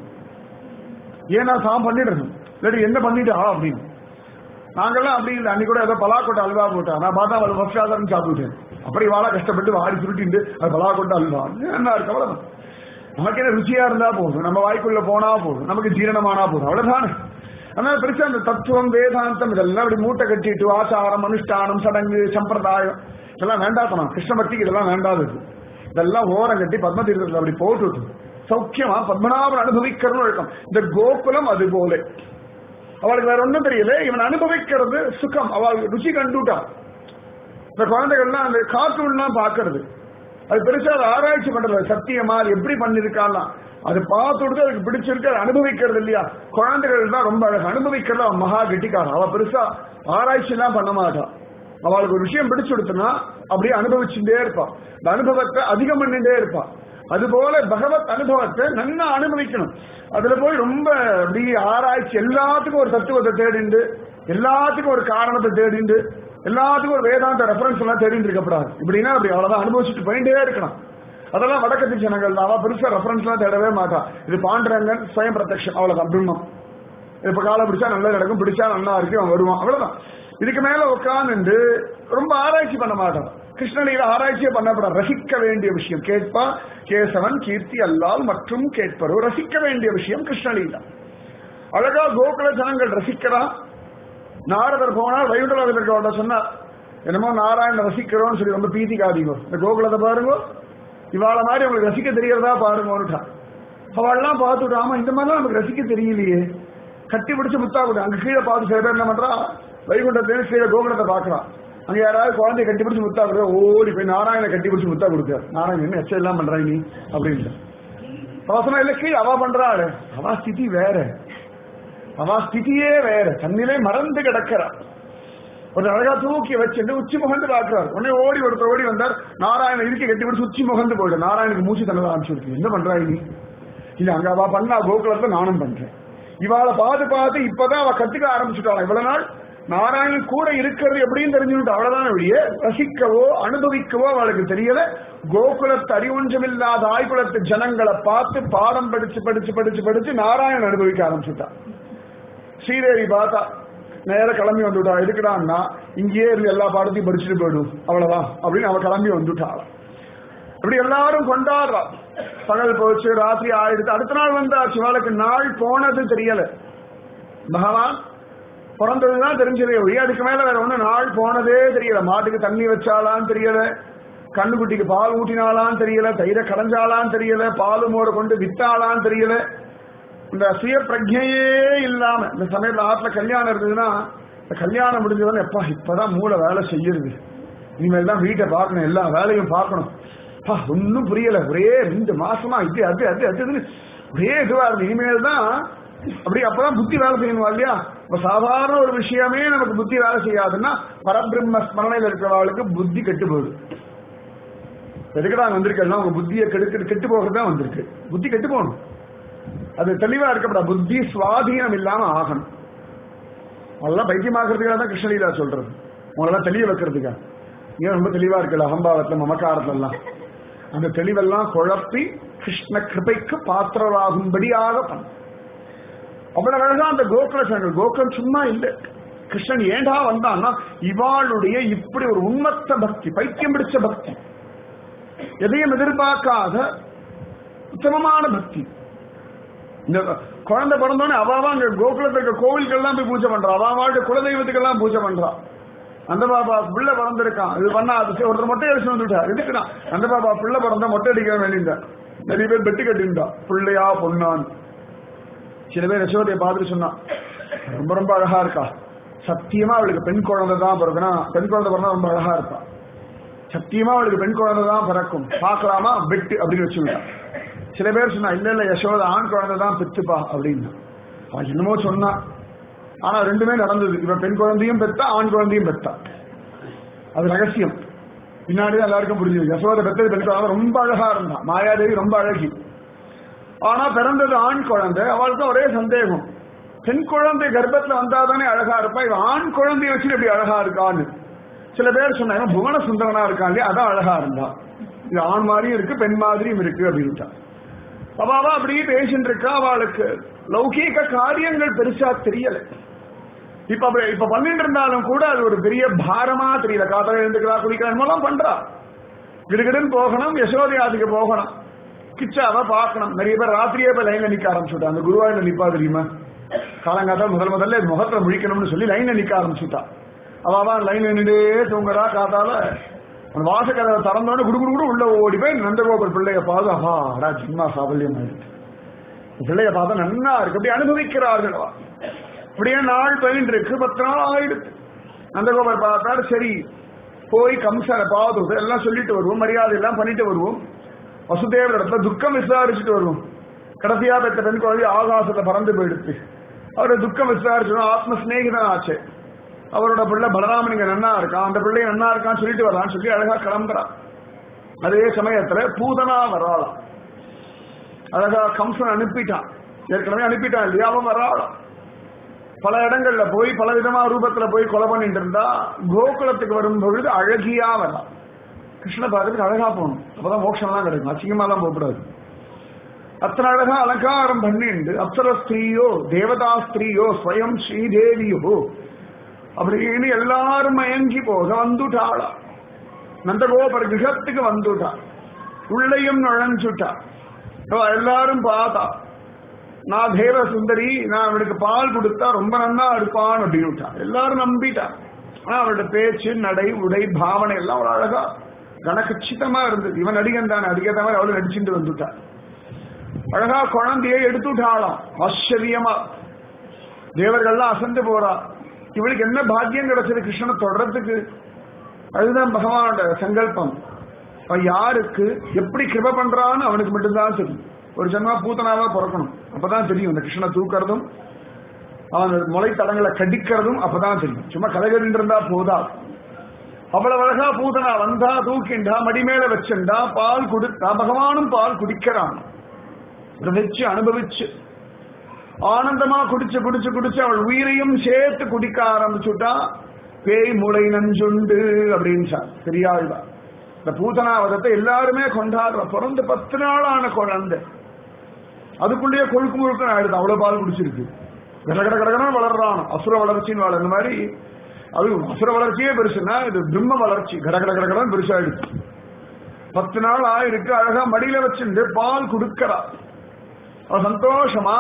ஏன்னா தான் பண்ணிடணும் இல்லாட்டி என்ன பண்ணிட்டா அப்படின்னு நாங்கெல்லாம் அப்படி இல்லை அன்னைக்கு கூட ஏதோ பலாக்கொட்டை அல்வா போட்டா நான் பார்த்தா அவள் ஃபர்ஸ்ட் ஆதாரம் சாப்பிட்டுட்டேன் அப்படி வாழ கஷ்டப்பட்டு வாடி சுருட்டிட்டு அது பலாக்கொட்டை அல்வா என்ன இருக்கு அவ்வளவுதான் நமக்கு என்ன ருச்சியா இருந்தா போதும் நம்ம வாய்க்குள்ள போனா போதும் நமக்கு ஜீரணமானா போதும் அவ்வளவுதானே அதனால பெருசா அந்த தத்துவம் வேதாந்தம் இதெல்லாம் அப்படி மூட்டை கட்டிட்டு ஆச்சாரம் அனுஷ்டானம் சடங்கு சம்பிரதாயம் இதெல்லாம் வேண்டாத்தனம் கிருஷ்ண பக்திக்கு இதெல்லாம் வேண்டாதது இதெல்லாம் ஓரம் கட்டி பத்ம தீர்த்தத்தில் அப்படி போட்டுட்டு சௌக்கியமா பத்மநாபன் அனுபவிக்கிறன்னு வழக்கம் இந்த கோகுலம் அது போல அவளுக்கு வேற ஒண்ணும் தெரியல இவன் அனுபவிக்கிறது சுகம் அவளுக்கு ருச்சி கண்டுட்டான் இந்த குழந்தைகள்லாம் அந்த கார்ட்டூன்லாம் பாக்குறது அது பெருசா அதை ஆராய்ச்சி பண்றது சத்தியமா அது எப்படி பண்ணிருக்காலாம் அது பார்த்துட்டு அதுக்கு பிடிச்சிருக்கு அதை அனுபவிக்கிறது இல்லையா குழந்தைகள் தான் ரொம்ப அழகு அனுபவிக்கிறது அவன் மகா கெட்டிக்காரன் அவ பெருசா ஆராய்ச்சி எல்லாம் பண்ண மாட்டான் அவளுக்கு ஒரு விஷயம் பிடிச்சு கொடுத்தனா அப்படியே அனுபவிச்சுட்டே இருப்பான் அந்த அனுபவத்தை அதிகம் பண்ணிட்டே இருப்பான் அதுபோல பகவத் அனுபவத்தை நன்னா அனுபவிக்கணும் அதுல போய் ரொம்ப அப்படி ஆராய்ச்சி எல்லாத்துக்கும் ஒரு தத்துவத்தை தேடிண்டு எல்லாத்துக்கும் ஒரு காரணத்தை தேடிண்டு எல்லாத்துக்கும் ஒரு வேதாந்த ரெஃபரன்ஸ் எல்லாம் தேடிட்டு இருக்கப்படாது இப்படின்னா அப்படி அவ்வளவுதான் அனுபவிச்சுட்டு போயிட்டே இருக்கணும் அதெல்லாம் வடக்கத்து ஜனங்கள் தான் அவ பெருசா ரெஃபரன்ஸ் எல்லாம் தேடவே மாட்டா இது பாண்டரங்கன் சுயம் பிரத்யக்ஷம் அவ்வளவுதான் பிரம்மம் இப்ப காலம் பிடிச்சா நல்லா நடக்கும் பிடிச்சா நல்லா இருக்கு அவன் வருவான் அவ்வளவுதான் இதுக்கு மேல உட்கார்ந்து ரொம்ப ஆராய்ச்சி பண்ண மாட்டான் கிருஷ்ணனில் ஆராய்ச்சியே பண்ணப்பட ரசிக்க வேண்டிய விஷயம் கேட்பா கேசவன் கீர்த்தி அல்லால் மற்றும் கேட்பரோ ரசிக்க வேண்டிய விஷயம் கிருஷ்ணலீலா அழகா கோகுல ஜனங்கள் ரசிக்கிறான் நாரதர் போனால் வைகுண்டலோகத்தில் இருக்கவட சொன்னார் என்னமோ நாராயணன் ரசிக்கிறோம்னு சொல்லி ரொம்ப பீதி காதிங்கோ இந்த கோகுலத்தை பாருங்க இவாள மாதிரி உங்களுக்கு ரசிக்க தெரியறதா பாருங்கன்னுட்டா அவள்லாம் பார்த்துட்டு ஆமா இந்த மாதிரிலாம் நமக்கு ரசிக்க தெரியலையே கட்டி பிடிச்சு முத்தா கொடு அங்க கீழே பார்த்து சில பேர் என்ன பண்றா வைகுண்டத்துல கீழே கோகுலத்தை பாக்குறான் அங்க யாராவது குழந்தைய கட்டி பிடிச்சு முத்தா கொடுக்க ஓடி போய் நாராயண கட்டி பிடிச்சு முத்தா கொடுக்க நாராயணன் என்ன எச்சம் எல்லாம் பண்றாய் நீ அப்படின்னு அவசரம் இல்லை கீழே அவ பண்றாள் அவ ஸ்திதி வேற அவ ஸ்திதியே வேற தன்னிலே மறந்து கிடக்கிறா ஒரு அழகா தூக்கி வச்சுட்டு உச்சி முகந்து பாக்குறாரு உடனே ஓடி ஒருத்தர் ஓடி வந்தார் நாராயணன் இருக்கி கட்டி பிடிச்சு உச்சி முகந்து போயிடு நாராயணுக்கு மூச்சு தண்ணி ஆரம்பிச்சிருக்கு என்ன பண்றாய் நீ இல்ல அங்க அவ பண்ணா கோகுலத்தை நானும் பண்றேன் இவாளை பார்த்து பார்த்து இப்பதான் அவ கத்துக்க ஆரம்பிச்சுட்டாள் இவ்வளவு நாள் நாராயணன் கூட இருக்கிறது எப்படின்னு தெரிஞ்சுக்கிட்டு அவ்வளவுதான் ஒழிய ரசிக்கவோ அனுபவிக்கவோ அவளுக்கு தெரியல கோகுலத்து அறிவொன்றமில்லாத ஆய்குலத்து ஜனங்களை பார்த்து பாடம் படிச்சு படிச்சு படிச்சு படிச்சு நாராயணன் அனுபவிக்க ஆரம்பிச்சுட்டான் ஸ்ரீதேவி பார்த்தா நேர கிளம்பி வந்துட்டா எதுக்குடான்னா இங்கேயே இருந்து எல்லா பாடத்தையும் படிச்சுட்டு போயிடும் அவ்வளவுதான் அப்படின்னு அவ கிளம்பி வந்துட்டாள் இப்படி எல்லாரும் கொண்டாடுறா பகல் போச்சு ராத்திரி ஆயிடுத்து அடுத்த நாள் வந்தாச்சு இவளுக்கு நாள் போனது தெரியல பகவான் பிறந்ததுதான் தெரிஞ்சதே ஒழிய அதுக்கு மேல வேற ஒண்ணு நாள் போனதே தெரியல மாட்டுக்கு தண்ணி வச்சாலான்னு தெரியல கண்ணுக்குட்டிக்கு பால் ஊட்டினாலான்னு தெரியல தயிரை கடைஞ்சாலான்னு தெரியல பாலு மோட கொண்டு வித்தாலான்னு தெரியல இந்த சுய பிரஜையே இல்லாம இந்த சமயத்துல ஆத்துல கல்யாணம் இருந்ததுன்னா இந்த கல்யாணம் முடிஞ்சவன எப்பா இப்பதான் மூளை வேலை செய்யுது இனிமேல் தான் வீட்டை பார்க்கணும் எல்லா வேலையும் பார்க்கணும் பா ஒன்னும் புரியல ஒரே ரெண்டு மாசமா இது அது அது அதுன்னு ஒரே இதுவா இருக்கு இனிமேல் தான் அப்படி அப்பதான் புத்தி வேலை செய்யணும் இல்லையா இப்ப சாதாரண ஒரு விஷயமே நமக்கு புத்தி வேலை செய்யாதுன்னா பரபிரம்ம ஸ்மரணையில் இருக்கிறவர்களுக்கு புத்தி கெட்டு போகுது எதுக்குடா வந்திருக்கா உங்க புத்தியை கெடுக்க கெட்டு போகிறது தான் வந்திருக்கு புத்தி கெட்டு போகணும் அது தெளிவா இருக்கப்படா புத்தி சுவாதீனம் இல்லாம ஆகணும் அதெல்லாம் பைத்தியமாக்குறதுக்காக தான் கிருஷ்ணலீலா சொல்றது உங்களெல்லாம் தெளிய வைக்கிறதுக்கா ஏன் ரொம்ப தெளிவா இருக்குல்ல அகம்பாவத்துல மமக்காரத்துல எல்லாம் அந்த தெளிவெல்லாம் குழப்பி கிருஷ்ண கிருபைக்கு பாத்திரராகும்படியாக பண்ண அவ்வளவு அழகா அந்த கோகுல சங்கர் கோகுலம் சும்மா இல்லை கிருஷ்ணன் ஏண்டா வந்தான்னா இவாளுடைய இப்படி ஒரு உண்மத்த பக்தி பைத்தியம் பிடிச்ச பக்தி எதையும் எதிர்பார்க்காத உத்தமமான பக்தி இந்த குழந்தை பிறந்தோடனே அவாவா அங்க கோகுலத்தில் இருக்க கோவில்கள்லாம் போய் பூஜை பண்றா அவா வாழ்க்கை குலதெய்வத்துக்கெல்லாம் பூஜை பண்றா அந்த பாபா பிள்ளை பிறந்திருக்கான் இது பண்ணா அது ஒருத்தர் மொட்டை அடிச்சு வந்துட்டா எதுக்குனா அந்த பாபா பிள்ளை பிறந்தா மொட்டை அடிக்க வேண்டியிருந்தா நிறைய பேர் பெட்டு கட்டியிருந்தா பிள்ளையா பொண்ணான் சில பேர் யசோதையை பார்த்துட்டு சொன்னா ரொம்ப ரொம்ப அழகா இருக்கா சத்தியமா அவளுக்கு பெண் குழந்தை தான் பிறகுனா பெண் குழந்தை பிறந்தா ரொம்ப அழகா இருப்பா சத்தியமா அவளுக்கு பெண் குழந்தை தான் பிறக்கும் பார்க்கலாமா பெட்டு அப்படின்னு வச்சுக்கிட்டா சில பேர் சொன்னா இல்ல இல்ல யசோத ஆண் குழந்தை தான் பெத்துப்பா அப்படின்னு அவன் என்னமோ சொன்னா ஆனா ரெண்டுமே நடந்தது இவன் பெண் குழந்தையும் பெத்தா ஆண் குழந்தையும் பெத்தா அது ரகசியம் பின்னாடி எல்லாருக்கும் புரிஞ்சது யசோத பெத்தது பெண் குழந்தை ரொம்ப அழகா இருந்தான் மாயாதேவி ரொம்ப அழகி ஆனா பிறந்தது ஆண் குழந்தை அவளுக்கு ஒரே சந்தேகம் பெண் குழந்தை கர்ப்பத்துல வந்தாதானே அழகா இருப்பா இவன் ஆண் குழந்தைய வச்சுட்டு எப்படி அழகா இருக்கான்னு சில பேர் சொன்னாங்க புவன சுந்தரனா இருக்கான் இல்லையா அதான் அழகா இருந்தா இது ஆண் மாதிரியும் இருக்கு பெண் மாதிரியும் இருக்கு அப்படின்ட்டா அவாவா அப்படியே பேசிட்டு இருக்கா அவளுக்கு லௌகீக காரியங்கள் பெருசா தெரியல இப்ப அப்படி இப்ப பண்ணிட்டு இருந்தாலும் கூட அது ஒரு பெரிய பாரமா தெரியல காத்தால எழுந்துக்கிறா குளிக்கிறா மூலம் பண்றா கிடுகிடுன்னு போகணும் யசோதையாதிக்கு போகணும் கிச்சாவை பார்க்கணும் நிறைய பேர் ராத்திரியே போய் லைன்ல நிக்க ஆரம்பிச்சுட்டா அந்த குருவாயூர்ல நிப்பா தெரியுமா காலங்காத்தால் முதல் முதல்ல முகத்துல முழிக்கணும்னு சொல்லி லைன்ல நிக்க ஆரம்பிச்சுட்டா அவ அவன் லைன்ல நின்றுட்டே தூங்குறா காத்தால அந்த வாசக்கதவை திறந்தோடனே குடு குடு குடு உள்ள ஓடி போய் நந்தகோபுர பிள்ளைய பார்த்து அப்பாடா ஜின்மா சாபல்யம் ஆயிடுச்சு பிள்ளைய பார்த்தா நன்னா இருக்கு அப்படி அனுபவிக்கிறார்கள் அவ. அப்படியே நாள் பயின்று இருக்கு பத்து நாள் ஆயிடுச்சு நந்தகோபர் பார்த்தாரு சரி போய் கம்சனை பார்த்து எல்லாம் சொல்லிட்டு வருவோம் மரியாதை எல்லாம் பண்ணிட்டு வருவோம் வசுதேவர் இடத்துல துக்கம் விசாரிச்சுட்டு வருவோம் கடைசியா பெற்ற பெண் குழந்தை ஆகாசத்துல பறந்து போயிடுச்சு அவரோட துக்கம் விசாரிச்சோம் ஆத்ம சிநேகிதன் ஆச்சு அவரோட பிள்ளை பலராமன் இங்க நன்னா இருக்கான் அந்த பிள்ளை நன்னா இருக்கான்னு சொல்லிட்டு வரான்னு சொல்லி அழகா கிளம்புறான் அதே சமயத்துல பூதனா வராளாம் அழகா கம்சன் அனுப்பிட்டான் ஏற்கனவே அனுப்பிட்டான் இல்லையா அவன் வராளாம் பல இடங்கள்ல போய் பல விதமா ரூபத்துல போய் கொலை பண்ணிட்டு இருந்தா கோகுலத்துக்கு வரும் பொழுது அழகியா வரலாம் கிருஷ்ண பார்க்கறதுக்கு அழகா போகணும் அப்பதான் மோட்சம் எல்லாம் கிடைக்கும் அசிங்கமா எல்லாம் போகக்கூடாது அத்தனை அழகா அலங்காரம் பண்ணிண்டு அப்சர ஸ்திரீயோ தேவதா ஸ்திரீயோ ஸ்வயம் ஸ்ரீதேவியோ அப்படின்னு எல்லாரும் மயங்கி போக வந்துட்டாளா நந்தகோபர் கிரகத்துக்கு வந்துட்டா உள்ளையும் நுழைஞ்சுட்டா அவ எல்லாரும் பார்த்தா நான் தேவ சுந்தரி நான் அவனுக்கு பால் கொடுத்தா ரொம்ப நன்னா இருப்பான் அப்படின்னு விட்டா எல்லாரும் நம்பிட்டா ஆனா அவளோட பேச்சு நடை உடை பாவனை எல்லாம் ஒரு அழகா கனகச்சிதமா இருந்தது இவன் நடிகன் தான் அதுக்கேற்ற மாதிரி அவளை நடிச்சுட்டு வந்துட்டா அழகா குழந்தையை எடுத்துட்டாளாம் ஆச்சரியமா தேவர்கள்லாம் அசந்து போறா இவளுக்கு என்ன பாக்கியம் கிடைச்சது கிருஷ்ணனை தொடர்றதுக்கு அதுதான் பகவானோட சங்கல்பம் அவன் யாருக்கு எப்படி கிருப பண்றான்னு அவனுக்கு மட்டும்தான் தெரியும் ஒரு ஜென்மா பூத்தனாவா பிறக்கணும் அப்பதான் தெரியும் இந்த கிருஷ்ணனை தூக்கிறதும் அவன் முளை தடங்களை கடிக்கிறதும் அப்பதான் தெரியும் சும்மா கலைகரின் இருந்தா போதா அவ்வளவு அழகா பூதனா வந்தா தூக்கிண்டா மடி மேல வச்சுண்டா பால் கொடுத்தா பகவானும் பால் குடிக்கிறான் வச்சு அனுபவிச்சு ஆனந்தமா குடிச்சு குடிச்சு குடிச்சு அவள் உயிரையும் சேர்த்து குடிக்க ஆரம்பிச்சுட்டா பேய் முளை நஞ்சுண்டு அப்படின்னு பெரியாழ்வா இந்த பூதனாவதத்தை எல்லாருமே கொண்டாடுற பிறந்து பத்து நாளான குழந்தை அதுக்குள்ளேயே கொழுக்கு முழுக்க ஆயிடுது அவ்வளவு பால் குடிச்சிருக்கு கட கட கடகடன்னு வளர்றான் அசுர வளர்ச்சின்னு வளர்ந்த மாதிரி அது அசுர வளர்ச்சியே பெருசுன்னா இது பிரம்ம வளர்ச்சி கட கட கடகடன்னு பெருசாயிடுச்சு பத்து நாள் ஆயிருக்கு அழகா மடியில வச்சுட்டு பால் கொடுக்கறா அவ சந்தோஷமா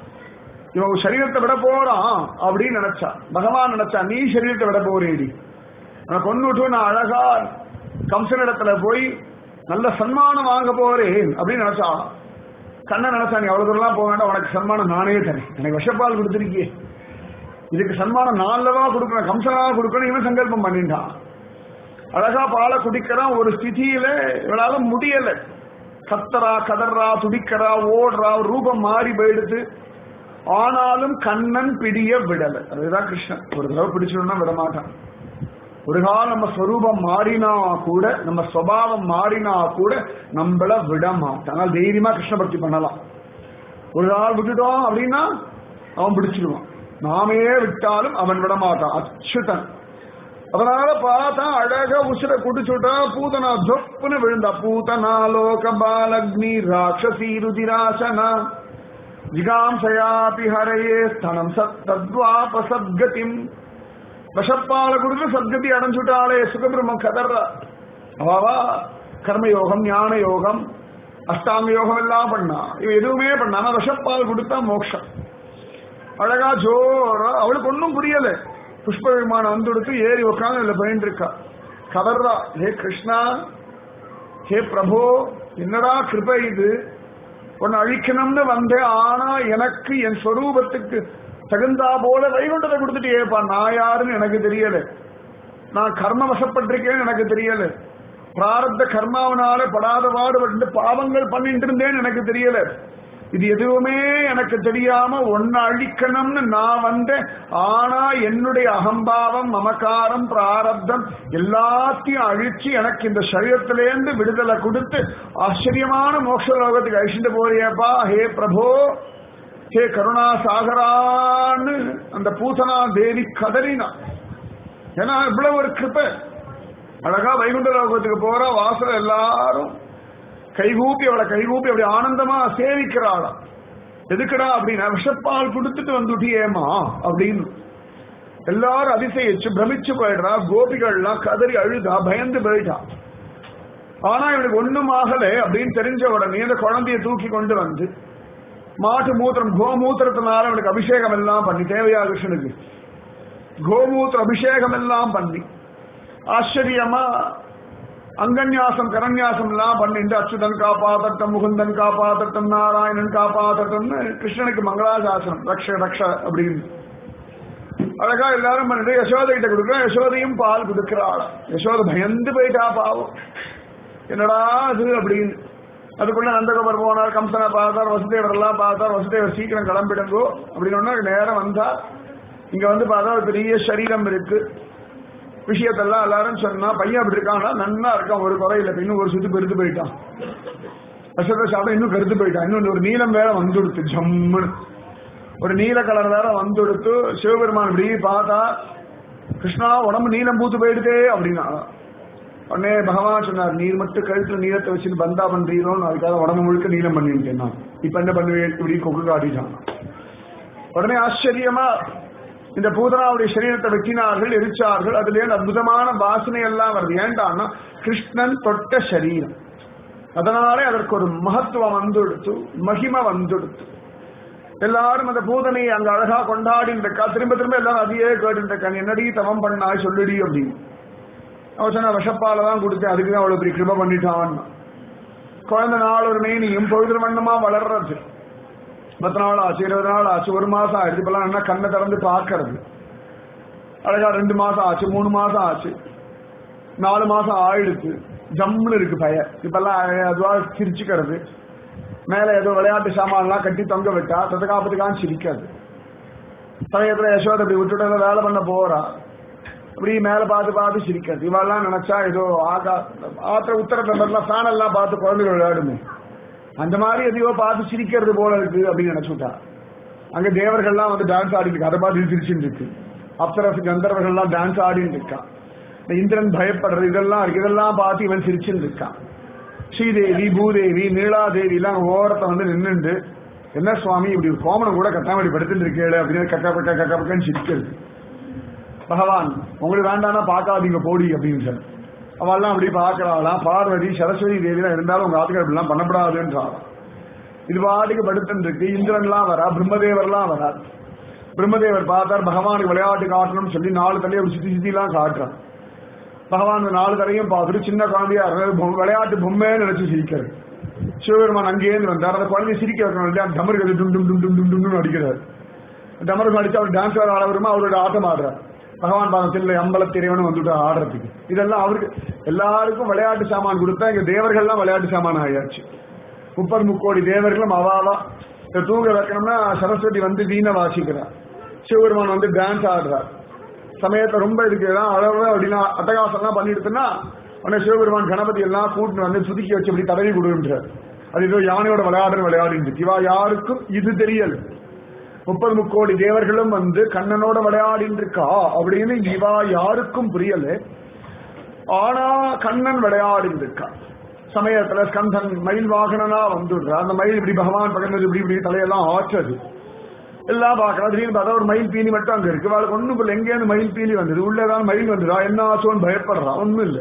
இவன் சரீரத்தை விட போறான் அப்படின்னு நினைச்சா பகவான் நினைச்சா நீ சரீரத்தை விட போறேடி நான் கொண்டுட்டு நான் அழகா கம்சனிடத்துல போய் நல்ல சன்மானம் வாங்க போறேன் அப்படின்னு நினைச்சா கண்ணன் நினைச்சா நீ அவ்வளவு தூரம்லாம் போக வேண்டாம் உனக்கு சன்மானம் நானே தரேன் எனக்கு விஷப்பால் கொடுத்துருக்கியே இதுக்கு சன்மானம் நான்லவா கொடுக்கணும் கம்சனா கொடுக்கணும் இவன் சங்கல்பம் பண்ணிட்டான் அழகா பாலை குடிக்கிறான் ஒரு ஸ்திதியில இவளால முடியல கத்தரா கதறா துடிக்கிறா ஓடுறா ரூபம் மாறி போயிடுது ஆனாலும் கண்ணன் பிடிய விடல அதுதான் கிருஷ்ணன் ஒரு தடவை பிடிச்சிடணும்னா விட மாட்டான் ஒரு காலம் நம்ம ஸ்வரூபம் மாறினா கூட நம்ம சுவாவம் மாறினா கூட நம்மள விட மாட்டான் அதனால தைரியமா கிருஷ்ண பக்தி பண்ணலாம் ஒரு நாள் விட்டுட்டோம் அப்படின்னா அவன் பிடிச்சிடுவான் நாமே விட்டாலும் அவன் விட மாட்டான் அச்சுதன் அதனால பார்த்தா அழகா உசுர குடிச்சுட்டா பூதனா தொப்புன்னு விழுந்தா பூதனா லோக பாலக்னி ராட்சசி ருதிராசனா ஜிகாம்சயாபி ஹரையே ஸ்தனம் சத்வாப சத்கதிம் விஷப்பால கொடுத்து சத்கதி அடைஞ்சுட்டாளே சுகபிரம்ம கதர்றா அவாவா கர்மயோகம் ஞான யோகம் அஷ்டாங்க யோகம் எல்லாம் பண்ணா இவ எதுவுமே பண்ணாம விஷப்பால் கொடுத்தா மோட்சம் அழகா ஜோரா அவளுக்கு ஒன்றும் புரியல புஷ்ப விமானம் வந்து கொடுத்து ஏறி உட்காந்து இதுல போயிட்டு இருக்கா கதர்றா ஹே கிருஷ்ணா ஹே பிரபு என்னடா கிருபை இது உன்னை அழிக்கணும்னு வந்தேன் ஆனா எனக்கு என் ஸ்வரூபத்துக்கு தகுந்தா போல வைகுண்டத்தை கொடுத்துட்டு ஏப்பா நான் யாருன்னு எனக்கு தெரியல நான் கர்ம வசப்பட்டிருக்கேன்னு எனக்கு தெரியல பிராரப்த கர்மாவனால படாத பாடுபட்டு பாவங்கள் பண்ணிட்டு இருந்தேன்னு எனக்கு தெரியல இது எதுவுமே எனக்கு தெரியாம ஒன்னு அழிக்கணும்னு நான் வந்தேன் ஆனா என்னுடைய அகம்பாவம் மமக்காரம் பிராரப்தம் எல்லாத்தையும் அழிச்சு எனக்கு இந்த சரீரத்திலேருந்து விடுதலை கொடுத்து ஆச்சரியமான மோட்ச லோகத்துக்கு அழிச்சுட்டு போறியப்பா ஹே பிரபோ ஹே கருணா சாகரான்னு அந்த பூசனா தேவி கதறினா ஏன்னா இவ்வளவு ஒரு கிருப்பை அழகா வைகுண்ட லோகத்துக்கு போற வாசல் எல்லாரும் கைகூப்பி அவளை கைகூப்பி அப்படி ஆனந்தமா சேவிக்கிறாளாம் எதுக்குடா அப்படின்னா விஷப்பால் கொடுத்துட்டு வந்துட்டியேமா அப்படின்னு எல்லாரும் அதிசயிச்சு பிரமிச்சு போயிடுறா கோபிகள்லாம் கதறி அழுதா பயந்து போயிட்டா ஆனா இவனுக்கு ஒண்ணும் ஆகல அப்படின்னு தெரிஞ்ச உடனே அந்த குழந்தைய தூக்கி கொண்டு வந்து மாட்டு மூத்திரம் கோமூத்திரத்தினால அவனுக்கு அபிஷேகம் எல்லாம் பண்ணி தேவையா கிருஷ்ணனுக்கு கோமூத்திர அபிஷேகம் எல்லாம் பண்ணி ஆச்சரியமா அங்கன்யாசம் கரன்யாசம் எல்லாம் பண்ணிட்டு அச்சுதன் காப்பாத்தட்டம் முகுந்தன் காப்பாத்தட்டம் நாராயணன் காப்பாத்தட்டம்னு கிருஷ்ணனுக்கு மங்களாசாசனம் ரக்ஷ ரக்ஷ அப்படின்னு அழகா எல்லாரும் பண்ணிட்டு யசோதை கிட்ட கொடுக்குறோம் யசோதையும் பால் கொடுக்கிறாள் யசோதை பயந்து போயிட்டா பாவம் என்னடா அது அப்படின்னு அதுக்குள்ள நந்தகோபர் போனார் கம்சனை பார்த்தார் வசுதேவர் எல்லாம் பார்த்தார் வசுதேவர் சீக்கிரம் கிளம்பிடுங்கோ அப்படின்னு நேரம் வந்தா இங்க வந்து பார்த்தா ஒரு பெரிய சரீரம் இருக்கு விஷயத்தெல்லாம் எல்லாரும் சொன்னா பையன் அப்படி இருக்கான்னா நன்னா இருக்கான் ஒரு குறை இல்லை இன்னும் ஒரு சுத்து பெருத்து போயிட்டான் அசோக சாப்பிட இன்னும் கருத்து போயிட்டான் இன்னும் ஒரு நீளம் வேற வந்துடுத்து ஜம்முன்னு ஒரு நீல கலர் வேற வந்துடுத்து சிவபெருமான் இப்படி பார்த்தா கிருஷ்ணா உடம்பு நீளம் பூத்து போயிடுதே அப்படின்னா உடனே பகவான் சொன்னார் நீர் மட்டும் கழுத்துல நீளத்தை வச்சுன்னு பந்தா பண்றீரோன்னு அதுக்காக உடம்பு முழுக்க நீளம் பண்ணிட்டேன் நான் இப்ப என்ன பண்ணுவேன் இப்படி கொக்கு காட்டிட்டான் உடனே ஆச்சரியமா இந்த பூதனாவுடைய சரீரத்தை வெட்டினார்கள் எரிச்சார்கள் அதுல இருந்து அற்புதமான வாசனை எல்லாம் வருது ஏண்டான்னா கிருஷ்ணன் தொட்ட சரீரம் அதனாலே அதற்கு ஒரு மகத்துவம் வந்துடுத்து மகிமை வந்துடுத்து எல்லாரும் அந்த பூதனையை அங்க அழகா கொண்டாடின்னு இருக்கா திரும்ப திரும்ப எல்லாரும் அதையே கேட்டு இருக்கா நீ என்னடி தவம் பண்ணாய் சொல்லுடி அப்படின்னு அவன் சொன்ன விஷப்பால தான் கொடுத்தேன் அதுக்கு தான் அவ்வளவு பெரிய கிருப பண்ணிட்டான் குழந்தை நாள் ஒரு மேனியும் பொழுது வண்ணமா வளர்றது பத்து நாள் ஆச்சு இருபது நாள் ஆச்சு ஒரு மாசம் ஆயிடுச்சு இப்பெல்லாம் என்ன கண்ணை திறந்து பார்க்கறது அழகா ரெண்டு மாசம் ஆச்சு மூணு மாசம் ஆச்சு நாலு மாசம் ஆயிடுச்சு ஜம்முன்னு இருக்கு பய இப்பெல்லாம் அதுவா சிரிச்சுக்கிறது மேல ஏதோ விளையாட்டு சாமான்லாம் கட்டி தொங்க விட்டா தத்தகாப்பத்துக்கான் சிரிக்காது சமயத்துல யசோதை அப்படி விட்டுட்டு வேலை பண்ண போறா அப்படி மேல பார்த்து பார்த்து சிரிக்காது இவெல்லாம் நினைச்சா ஏதோ ஆகா ஆத்திர உத்தரத்துல ஃபேன் எல்லாம் பார்த்து குழந்தைகள் விளையாடுமே அந்த மாதிரி எதையோ பார்த்து சிரிக்கிறது போல இருக்கு அப்படின்னு நினைச்சுட்டா அங்க தேவர்கள்லாம் வந்து டான்ஸ் ஆடிட்டு இருக்கு அதை பார்த்து சிரிச்சுட்டு இருக்கு அப்சரசு கந்தர்வர்கள்லாம் டான்ஸ் ஆடிட்டு இருக்கான் இந்த இந்திரன் பயப்படுறது இதெல்லாம் இருக்கு இதெல்லாம் பார்த்து இவன் சிரிச்சுட்டு இருக்கான் ஸ்ரீதேவி பூதேவி நீலாதேவி எல்லாம் ஓரத்தை வந்து நின்னுண்டு என்ன சுவாமி இப்படி ஒரு கோமணம் கூட கட்டாம இப்படி படுத்துட்டு இருக்கேளே அப்படின்னு கக்கா பக்கா கக்கா பக்கன்னு சிரிக்கிறது பகவான் உங்களுக்கு வேண்டாம்னா பார்க்காதீங்க போடி அப்படின்னு சொல்லி அவெல்லாம் அப்படி பார்க்கறாளாம் பார்வதி சரஸ்வதி தேவிலாம் இருந்தாலும் உங்க ஆத்துக்கள் இப்படிலாம் பண்ணப்படாதுன்றாளாம் இது பாட்டுக்கு படுத்துட்டு இருக்கு இந்திரன்லாம் வரா பிரம்மதேவர்லாம் வரா பிரம்மதேவர் பார்த்தார் பகவானுக்கு விளையாட்டு காட்டணும்னு சொல்லி நாலு தலையை ஒரு சுத்தி சுத்திலாம் காட்டுறான் பகவான் இந்த நாலு தரையும் பார்த்துட்டு சின்ன குழந்தையா இருக்கிறது பொம்மை- விளையாட்டு பொம்மைன்னு நினைச்சு சிரிக்கிறார் சிவபெருமான் அங்கேயிருந்து வந்தார் அந்த குழந்தைய சிரிக்க வைக்கணும் இல்லையா டமருக்கு டும் டும் டும் டும் டும் டும் அடிக்கிறார் டமருக்கு அடிச்சு அவர் டான்ஸ் ஆட ஆடவருமா அவரோட ஆட்டம் ஆடுறார் பகவான் பாதத்தில் அம்பலத்திரைவனும் வந்துட்டு ஆடுறதுக்கு இதெல்லாம் அவருக்கு எல்லாருக்கும் விளையாட்டு சாமான் கொடுத்தா இங்க தேவர்கள்லாம் விளையாட்டு சாமான் ஆயாச்சு முப்பது முக்கோடி தேவர்களும் அவாவா இதை தூங்க வைக்கணும்னா சரஸ்வதி வந்து வீணை வாசிக்கிறார் சிவபெருமான் வந்து டான்ஸ் ஆடுறார் சமயத்தை ரொம்ப இதுக்கு எல்லாம் அளவு அப்படின்னா அட்டகாசம்லாம் பண்ணிடுதுன்னா உடனே சிவபெருமான் கணபதி எல்லாம் கூட்டிட்டு வந்து சுதுக்கி வச்சு அப்படி தடவி கொடுன்றார் அது ஏதோ யானையோட விளையாடுற விளையாடிட்டு இவா யாருக்கும் இது தெரியல முப்பது முக்கோடி தேவர்களும் வந்து கண்ணனோட விளையாடிட்டு இருக்கா அப்படின்னு இவா யாருக்கும் புரியல ஆனா கண்ணன் விளையாடிட்டு இருக்கா சமயத்துல ஸ்கந்தன் மயில் வாகனனா வந்துடுறா அந்த மயில் இப்படி பகவான் பக்கத்துல இப்படி இப்படி தலையெல்லாம் ஆச்சது எல்லாம் பார்க்கலாம் திடீர்னு பார்த்தா ஒரு மயில் பீலி மட்டும் அங்க இருக்கு அவளுக்கு ஒண்ணும் இல்லை எங்கேயிருந்து மயில் பீலி வந்தது உள்ளதான் மயில் வந்துடா என்ன ஆச்சோன்னு பயப்படுறா ஒண்ணும் இல்லை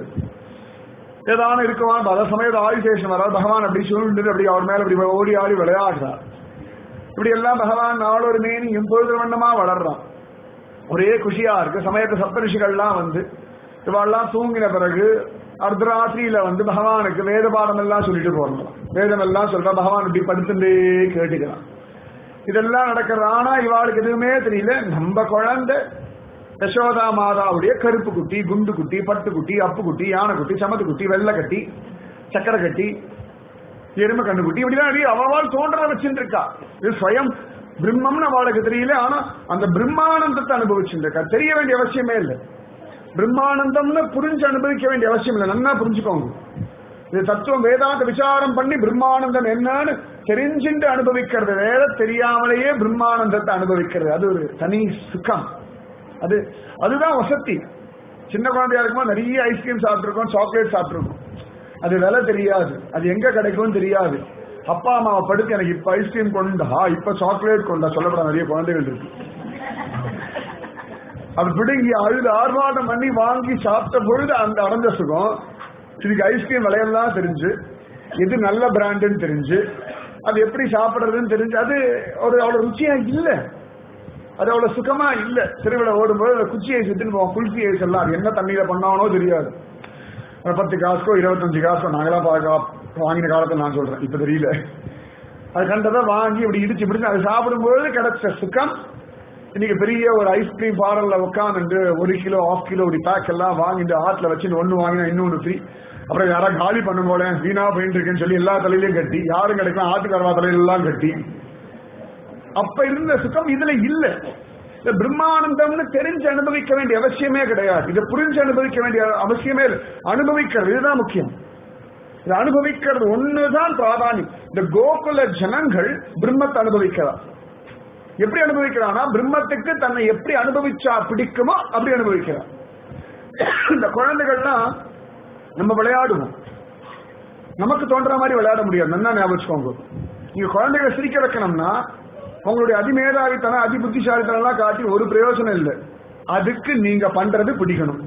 ஏதான இருக்குவான் பல சமயத்து ஆதிசேஷன் வராது பகவான் அப்படி சூழ்ந்து அப்படி அவர் மேல அப்படி ஓடி ஆடி விளையாடுறார் இப்படி எல்லாம் பகவான் நாளொரு மேனி எப்பொழுது வண்ணமா வளர்றான் ஒரே குஷியா இருக்கு சமயத்து சப்தரிஷிகள்லாம் வந்து இவாள்லாம் தூங்கின பிறகு அர்த்தராத்திரியில வந்து பகவானுக்கு வேத பாடம் எல்லாம் சொல்லிட்டு போறோம் வேதம் எல்லாம் சொல்றா பகவான் இப்படி படுத்துட்டே கேட்டுக்கிறான் இதெல்லாம் நடக்கிறது ஆனா இவாளுக்கு எதுவுமே தெரியல நம்ம குழந்தை யசோதா மாதாவுடைய கருப்பு குட்டி குண்டு குட்டி பட்டு குட்டி அப்பு குட்டி யானை குட்டி சமத்து குட்டி வெள்ளை கட்டி சக்கரை கட்டி எருமை கண்ணு குட்டி இப்படிலாம் நிறைய அவள் தோன்றத வச்சுட்டு இருக்கா இது ஸ்வயம் பிரம்மம்னு அவளுக்கு தெரியல ஆனா அந்த பிரம்மானந்தத்தை அனுபவிச்சுட்டு இருக்கா தெரிய வேண்டிய அவசியமே இல்லை பிரம்மானந்தம்னு புரிஞ்சு அனுபவிக்க வேண்டிய அவசியம் இல்லை நல்லா புரிஞ்சுக்கோங்க இது தத்துவம் வேதாந்த விசாரம் பண்ணி பிரம்மானந்தம் என்னன்னு தெரிஞ்சுட்டு அனுபவிக்கிறது வேற தெரியாமலேயே பிரம்மானந்தத்தை அனுபவிக்கிறது அது ஒரு தனி சுகம் அது அதுதான் வசதி சின்ன குழந்தையா இருக்கும்போது நிறைய ஐஸ்கிரீம் சாப்பிட்டுருக்கோம் சாக்லேட் சாப்பிட்டுருக்கோம் அது விலை தெரியாது அது எங்க கிடைக்கும் தெரியாது அப்பா அம்மாவை படுத்து எனக்கு இப்ப ஐஸ்கிரீம் கொண்டா இப்ப சாக்லேட் கொண்டா சொல்லப்பட நிறைய குழந்தைகள் இருக்கு அது பிடுங்கி அழுது ஆர்ப்பாட்டம் பண்ணி வாங்கி சாப்பிட்ட பொழுது அந்த அடைஞ்ச சுகம் இதுக்கு ஐஸ்கிரீம் விலையெல்லாம் தெரிஞ்சு எது நல்ல பிராண்டுன்னு தெரிஞ்சு அது எப்படி சாப்பிடுறதுன்னு தெரிஞ்சு அது ஒரு அவ்வளவு ருச்சியா இல்ல அது அவ்வளவு சுகமா இல்ல திருவிழா ஓடும்போது அந்த குச்சியை சுத்தின்னு போவோம் குல்ஃபி ஐஸ் எல்லாம் அது என்ன தண்ணியில பண்ணானோ தெரியாது ஒரு பத்து காசுக்கோ இருபத்தஞ்சு காசுக்கோ நாங்களாம் பார்க்க வாங்கின காலத்துல நான் சொல்றேன் இப்ப தெரியல அது கண்டதை வாங்கி இப்படி இடிச்சு பிடிச்சு அது சாப்பிடும்போது கிடைச்ச சுகம் இன்னைக்கு பெரிய ஒரு ஐஸ்கிரீம் பார்லர்ல உட்காந்துட்டு ஒரு கிலோ ஆஃப் கிலோ இப்படி பேக் எல்லாம் வாங்கிட்டு ஆத்துல வச்சு ஒன்னு வாங்கினா இன்னொன்னு ஃப்ரீ அப்புறம் யாராவது காலி பண்ணும் போல வீணா போயிட்டு இருக்கேன்னு சொல்லி எல்லா தலையிலையும் கட்டி யாரும் கிடைக்கலாம் ஆட்டுக்காரவா தலையில எல்லாம் கட்டி அப்ப இருந்த சுகம் இதுல இல்ல இந்த பிரம்மானந்தம்னு தெரிஞ்சு அனுபவிக்க வேண்டிய அவசியமே கிடையாது இதை புரிஞ்சு அனுபவிக்க வேண்டிய அவசியமே இல்லை அனுபவிக்கிறது இதுதான் முக்கியம் இதை அனுபவிக்கிறது ஒண்ணுதான் பிராதானியம் இந்த கோகுல ஜனங்கள் பிரம்மத்தை அனுபவிக்கிறார் எப்படி அனுபவிக்கிறான்னா பிரம்மத்துக்கு தன்னை எப்படி அனுபவிச்சா பிடிக்குமோ அப்படி அனுபவிக்கிறார் இந்த குழந்தைகள்லாம் நம்ம விளையாடுவோம் நமக்கு தோன்ற மாதிரி விளையாட முடியாது நல்லா ஞாபகம் வச்சுக்கோங்க நீங்க குழந்தைகளை சிரிக்க வைக்கணும்னா உங்களுடைய அதிமேதாவித்தனம் அதி புத்திசாலித்தனம் எல்லாம் காட்டி ஒரு பிரயோஜனம் இல்லை அதுக்கு நீங்க பண்றது பிடிக்கணும்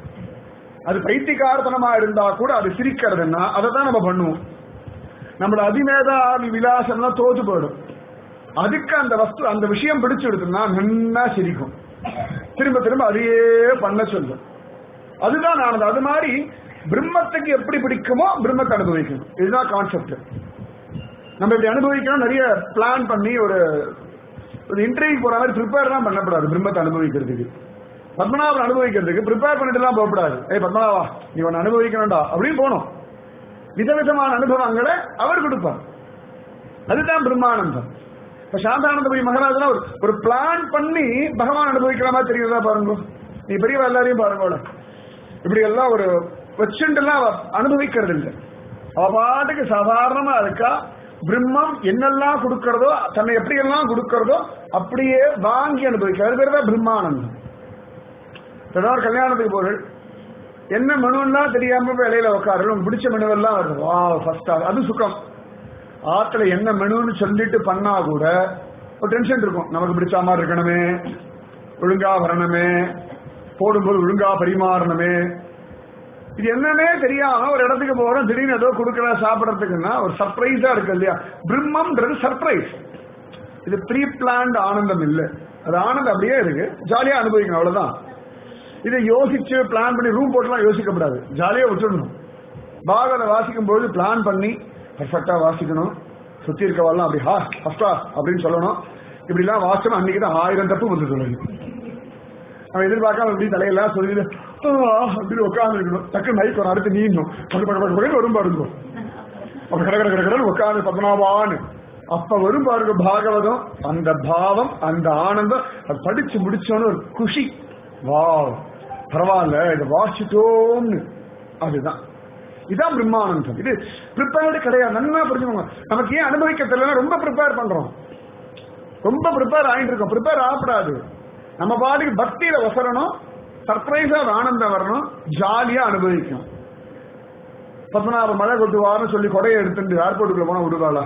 அது பைத்தியகாரத்தனமா இருந்தா கூட அது சிரிக்கிறதுன்னா அதை தான் நம்ம பண்ணுவோம் நம்மளோட அதிமேதாவி விலாசம்லாம் தோத்து போயிடும் அதுக்கு அந்த வஸ்து அந்த விஷயம் பிடிச்சு எடுத்துனா நன்னா சிரிக்கும் திரும்ப திரும்ப அதையே பண்ண சொல்லும் அதுதான் ஆனது அது மாதிரி பிரம்மத்துக்கு எப்படி பிடிக்குமோ பிரம்மத்தை அனுபவிக்கணும் இதுதான் கான்செப்ட் நம்ம இப்படி அனுபவிக்கணும் நிறைய பிளான் பண்ணி ஒரு ஒரு இன்டர்வியூ போற மாதிரி ப்ரிப்பேர் தான் பண்ணக்கூடாது பிரம்மத்தை அனுபவிக்கிறதுக்கு பத்மநாபன் அனுபவிக்கிறதுக்கு ப்ரிப்பேர் பண்ணிட்டு எல்லாம் போகக்கூடாது ஏய் பத்மநாபா நீ ஒன்னு அனுபவிக்கணும்டா அப்படின்னு போகணும் விதவிதமான அனுபவங்களை அவர் கொடுப்பார் அதுதான் பிரம்மானந்தம் இப்ப சாந்தானந்தபுரி மகாராஜனா ஒரு ஒரு பிளான் பண்ணி பகவான் அனுபவிக்கிற மாதிரி தெரியுதா பாருங்க நீ பெரியவா எல்லாரையும் பாருங்க இப்படி எல்லாம் ஒரு வச்சுட்டு எல்லாம் அவ அனுபவிக்கிறது இல்லை அவ பாட்டுக்கு சாதாரணமா இருக்கா பிரம்மம் என்னெல்லாம் கொடுக்கறதோ தன்னை எப்படி எல்லாம் கொடுக்கறதோ அப்படியே வாங்கி அனுபவிக்க அது பேர் தான் பிரம்மானந்தம் ஏதாவது கல்யாணத்துக்கு போறேன் என்ன மெனுன்னா தெரியாம போய் இலையில உட்காரு உங்களுக்கு பிடிச்ச மெனுவெல்லாம் வருது வா ஃபர்ஸ்ட் அது சுகம் ஆத்துல என்ன மெனுன்னு சொல்லிட்டு பண்ணா கூட ஒரு டென்ஷன் இருக்கும் நமக்கு பிடிச்ச மாதிரி இருக்கணுமே ஒழுங்கா வரணுமே போடும்போது ஒழுங்கா பரிமாறணுமே இது என்னன்னே தெரியாம ஒரு இடத்துக்கு போறோம் திடீர்னு ஏதோ கொடுக்கற சாப்பிடறதுக்குன்னா ஒரு சர்ப்ரைஸா இருக்கு இல்லையா பிரம்மம்ன்றது சர்ப்ரைஸ் இது ப்ரீ பிளான்ட் ஆனந்தம் இல்ல அது ஆனந்தம் அப்படியே இருக்கு ஜாலியா அனுபவிக்கணும் அவ்வளவுதான் இதை யோசிச்சு பிளான் பண்ணி ரூம் போட்டுலாம் யோசிக்கப்படாது ஜாலியா விட்டுடணும் பாகவத வாசிக்கும் போது பிளான் பண்ணி பர்ஃபெக்டா வாசிக்கணும் சுத்தி இருக்கவாள்லாம் அப்படி ஹா ஃபர்ஸ்டா அப்படின்னு சொல்லணும் இப்படி எல்லாம் வாசம் அன்னைக்கு தான் ஆயிரம் தப்பு வந்து சொல்லணும் அவன் எதிர்பார்க்காம இப்படி தலையெல்லாம் சொல்லி அப்படின்னு உட்கார்ந்து இருக்கணும் டக்கு மைக் வரும் அடுத்து நீணும் பக்கு பக்க பக்கம் வரும் பாருங்க அப்ப கட கட கட கடன்னு உட்கார்ந்து பத்மநாபான்னு அப்ப வரும் பாருங்க பாகவதம் அந்த பாவம் அந்த ஆனந்தம் அது படிச்சு முடிச்சோன்னு ஒரு குஷி வா பரவாயில்ல இதை வாசிட்டோம்னு அதுதான் இதான் பிரம்மானந்தம் இது ப்ரிப்பேர்டு கிடையாது நல்லா புரிஞ்சுக்கோங்க நமக்கு ஏன் அனுபவிக்க தெரியல ரொம்ப ப்ரிப்பேர் பண்றோம் ரொம்ப ப்ரிப்பேர் ஆயிட்டு இருக்கோம் ப்ரிப்பேர் ஆகக்கூடாது நம்ம பாட்டுக்கு பக்தியில வசரணும் சர்ப்ரைஸா ஆனந்தம் வரணும் ஜாலியா அனுபவிக்கணும் பத்மநாப மழை கொட்டுவார்னு சொல்லி கொடையை எடுத்துட்டு ஏர்போர்ட்டுக்குள்ள போனா விடுவாளா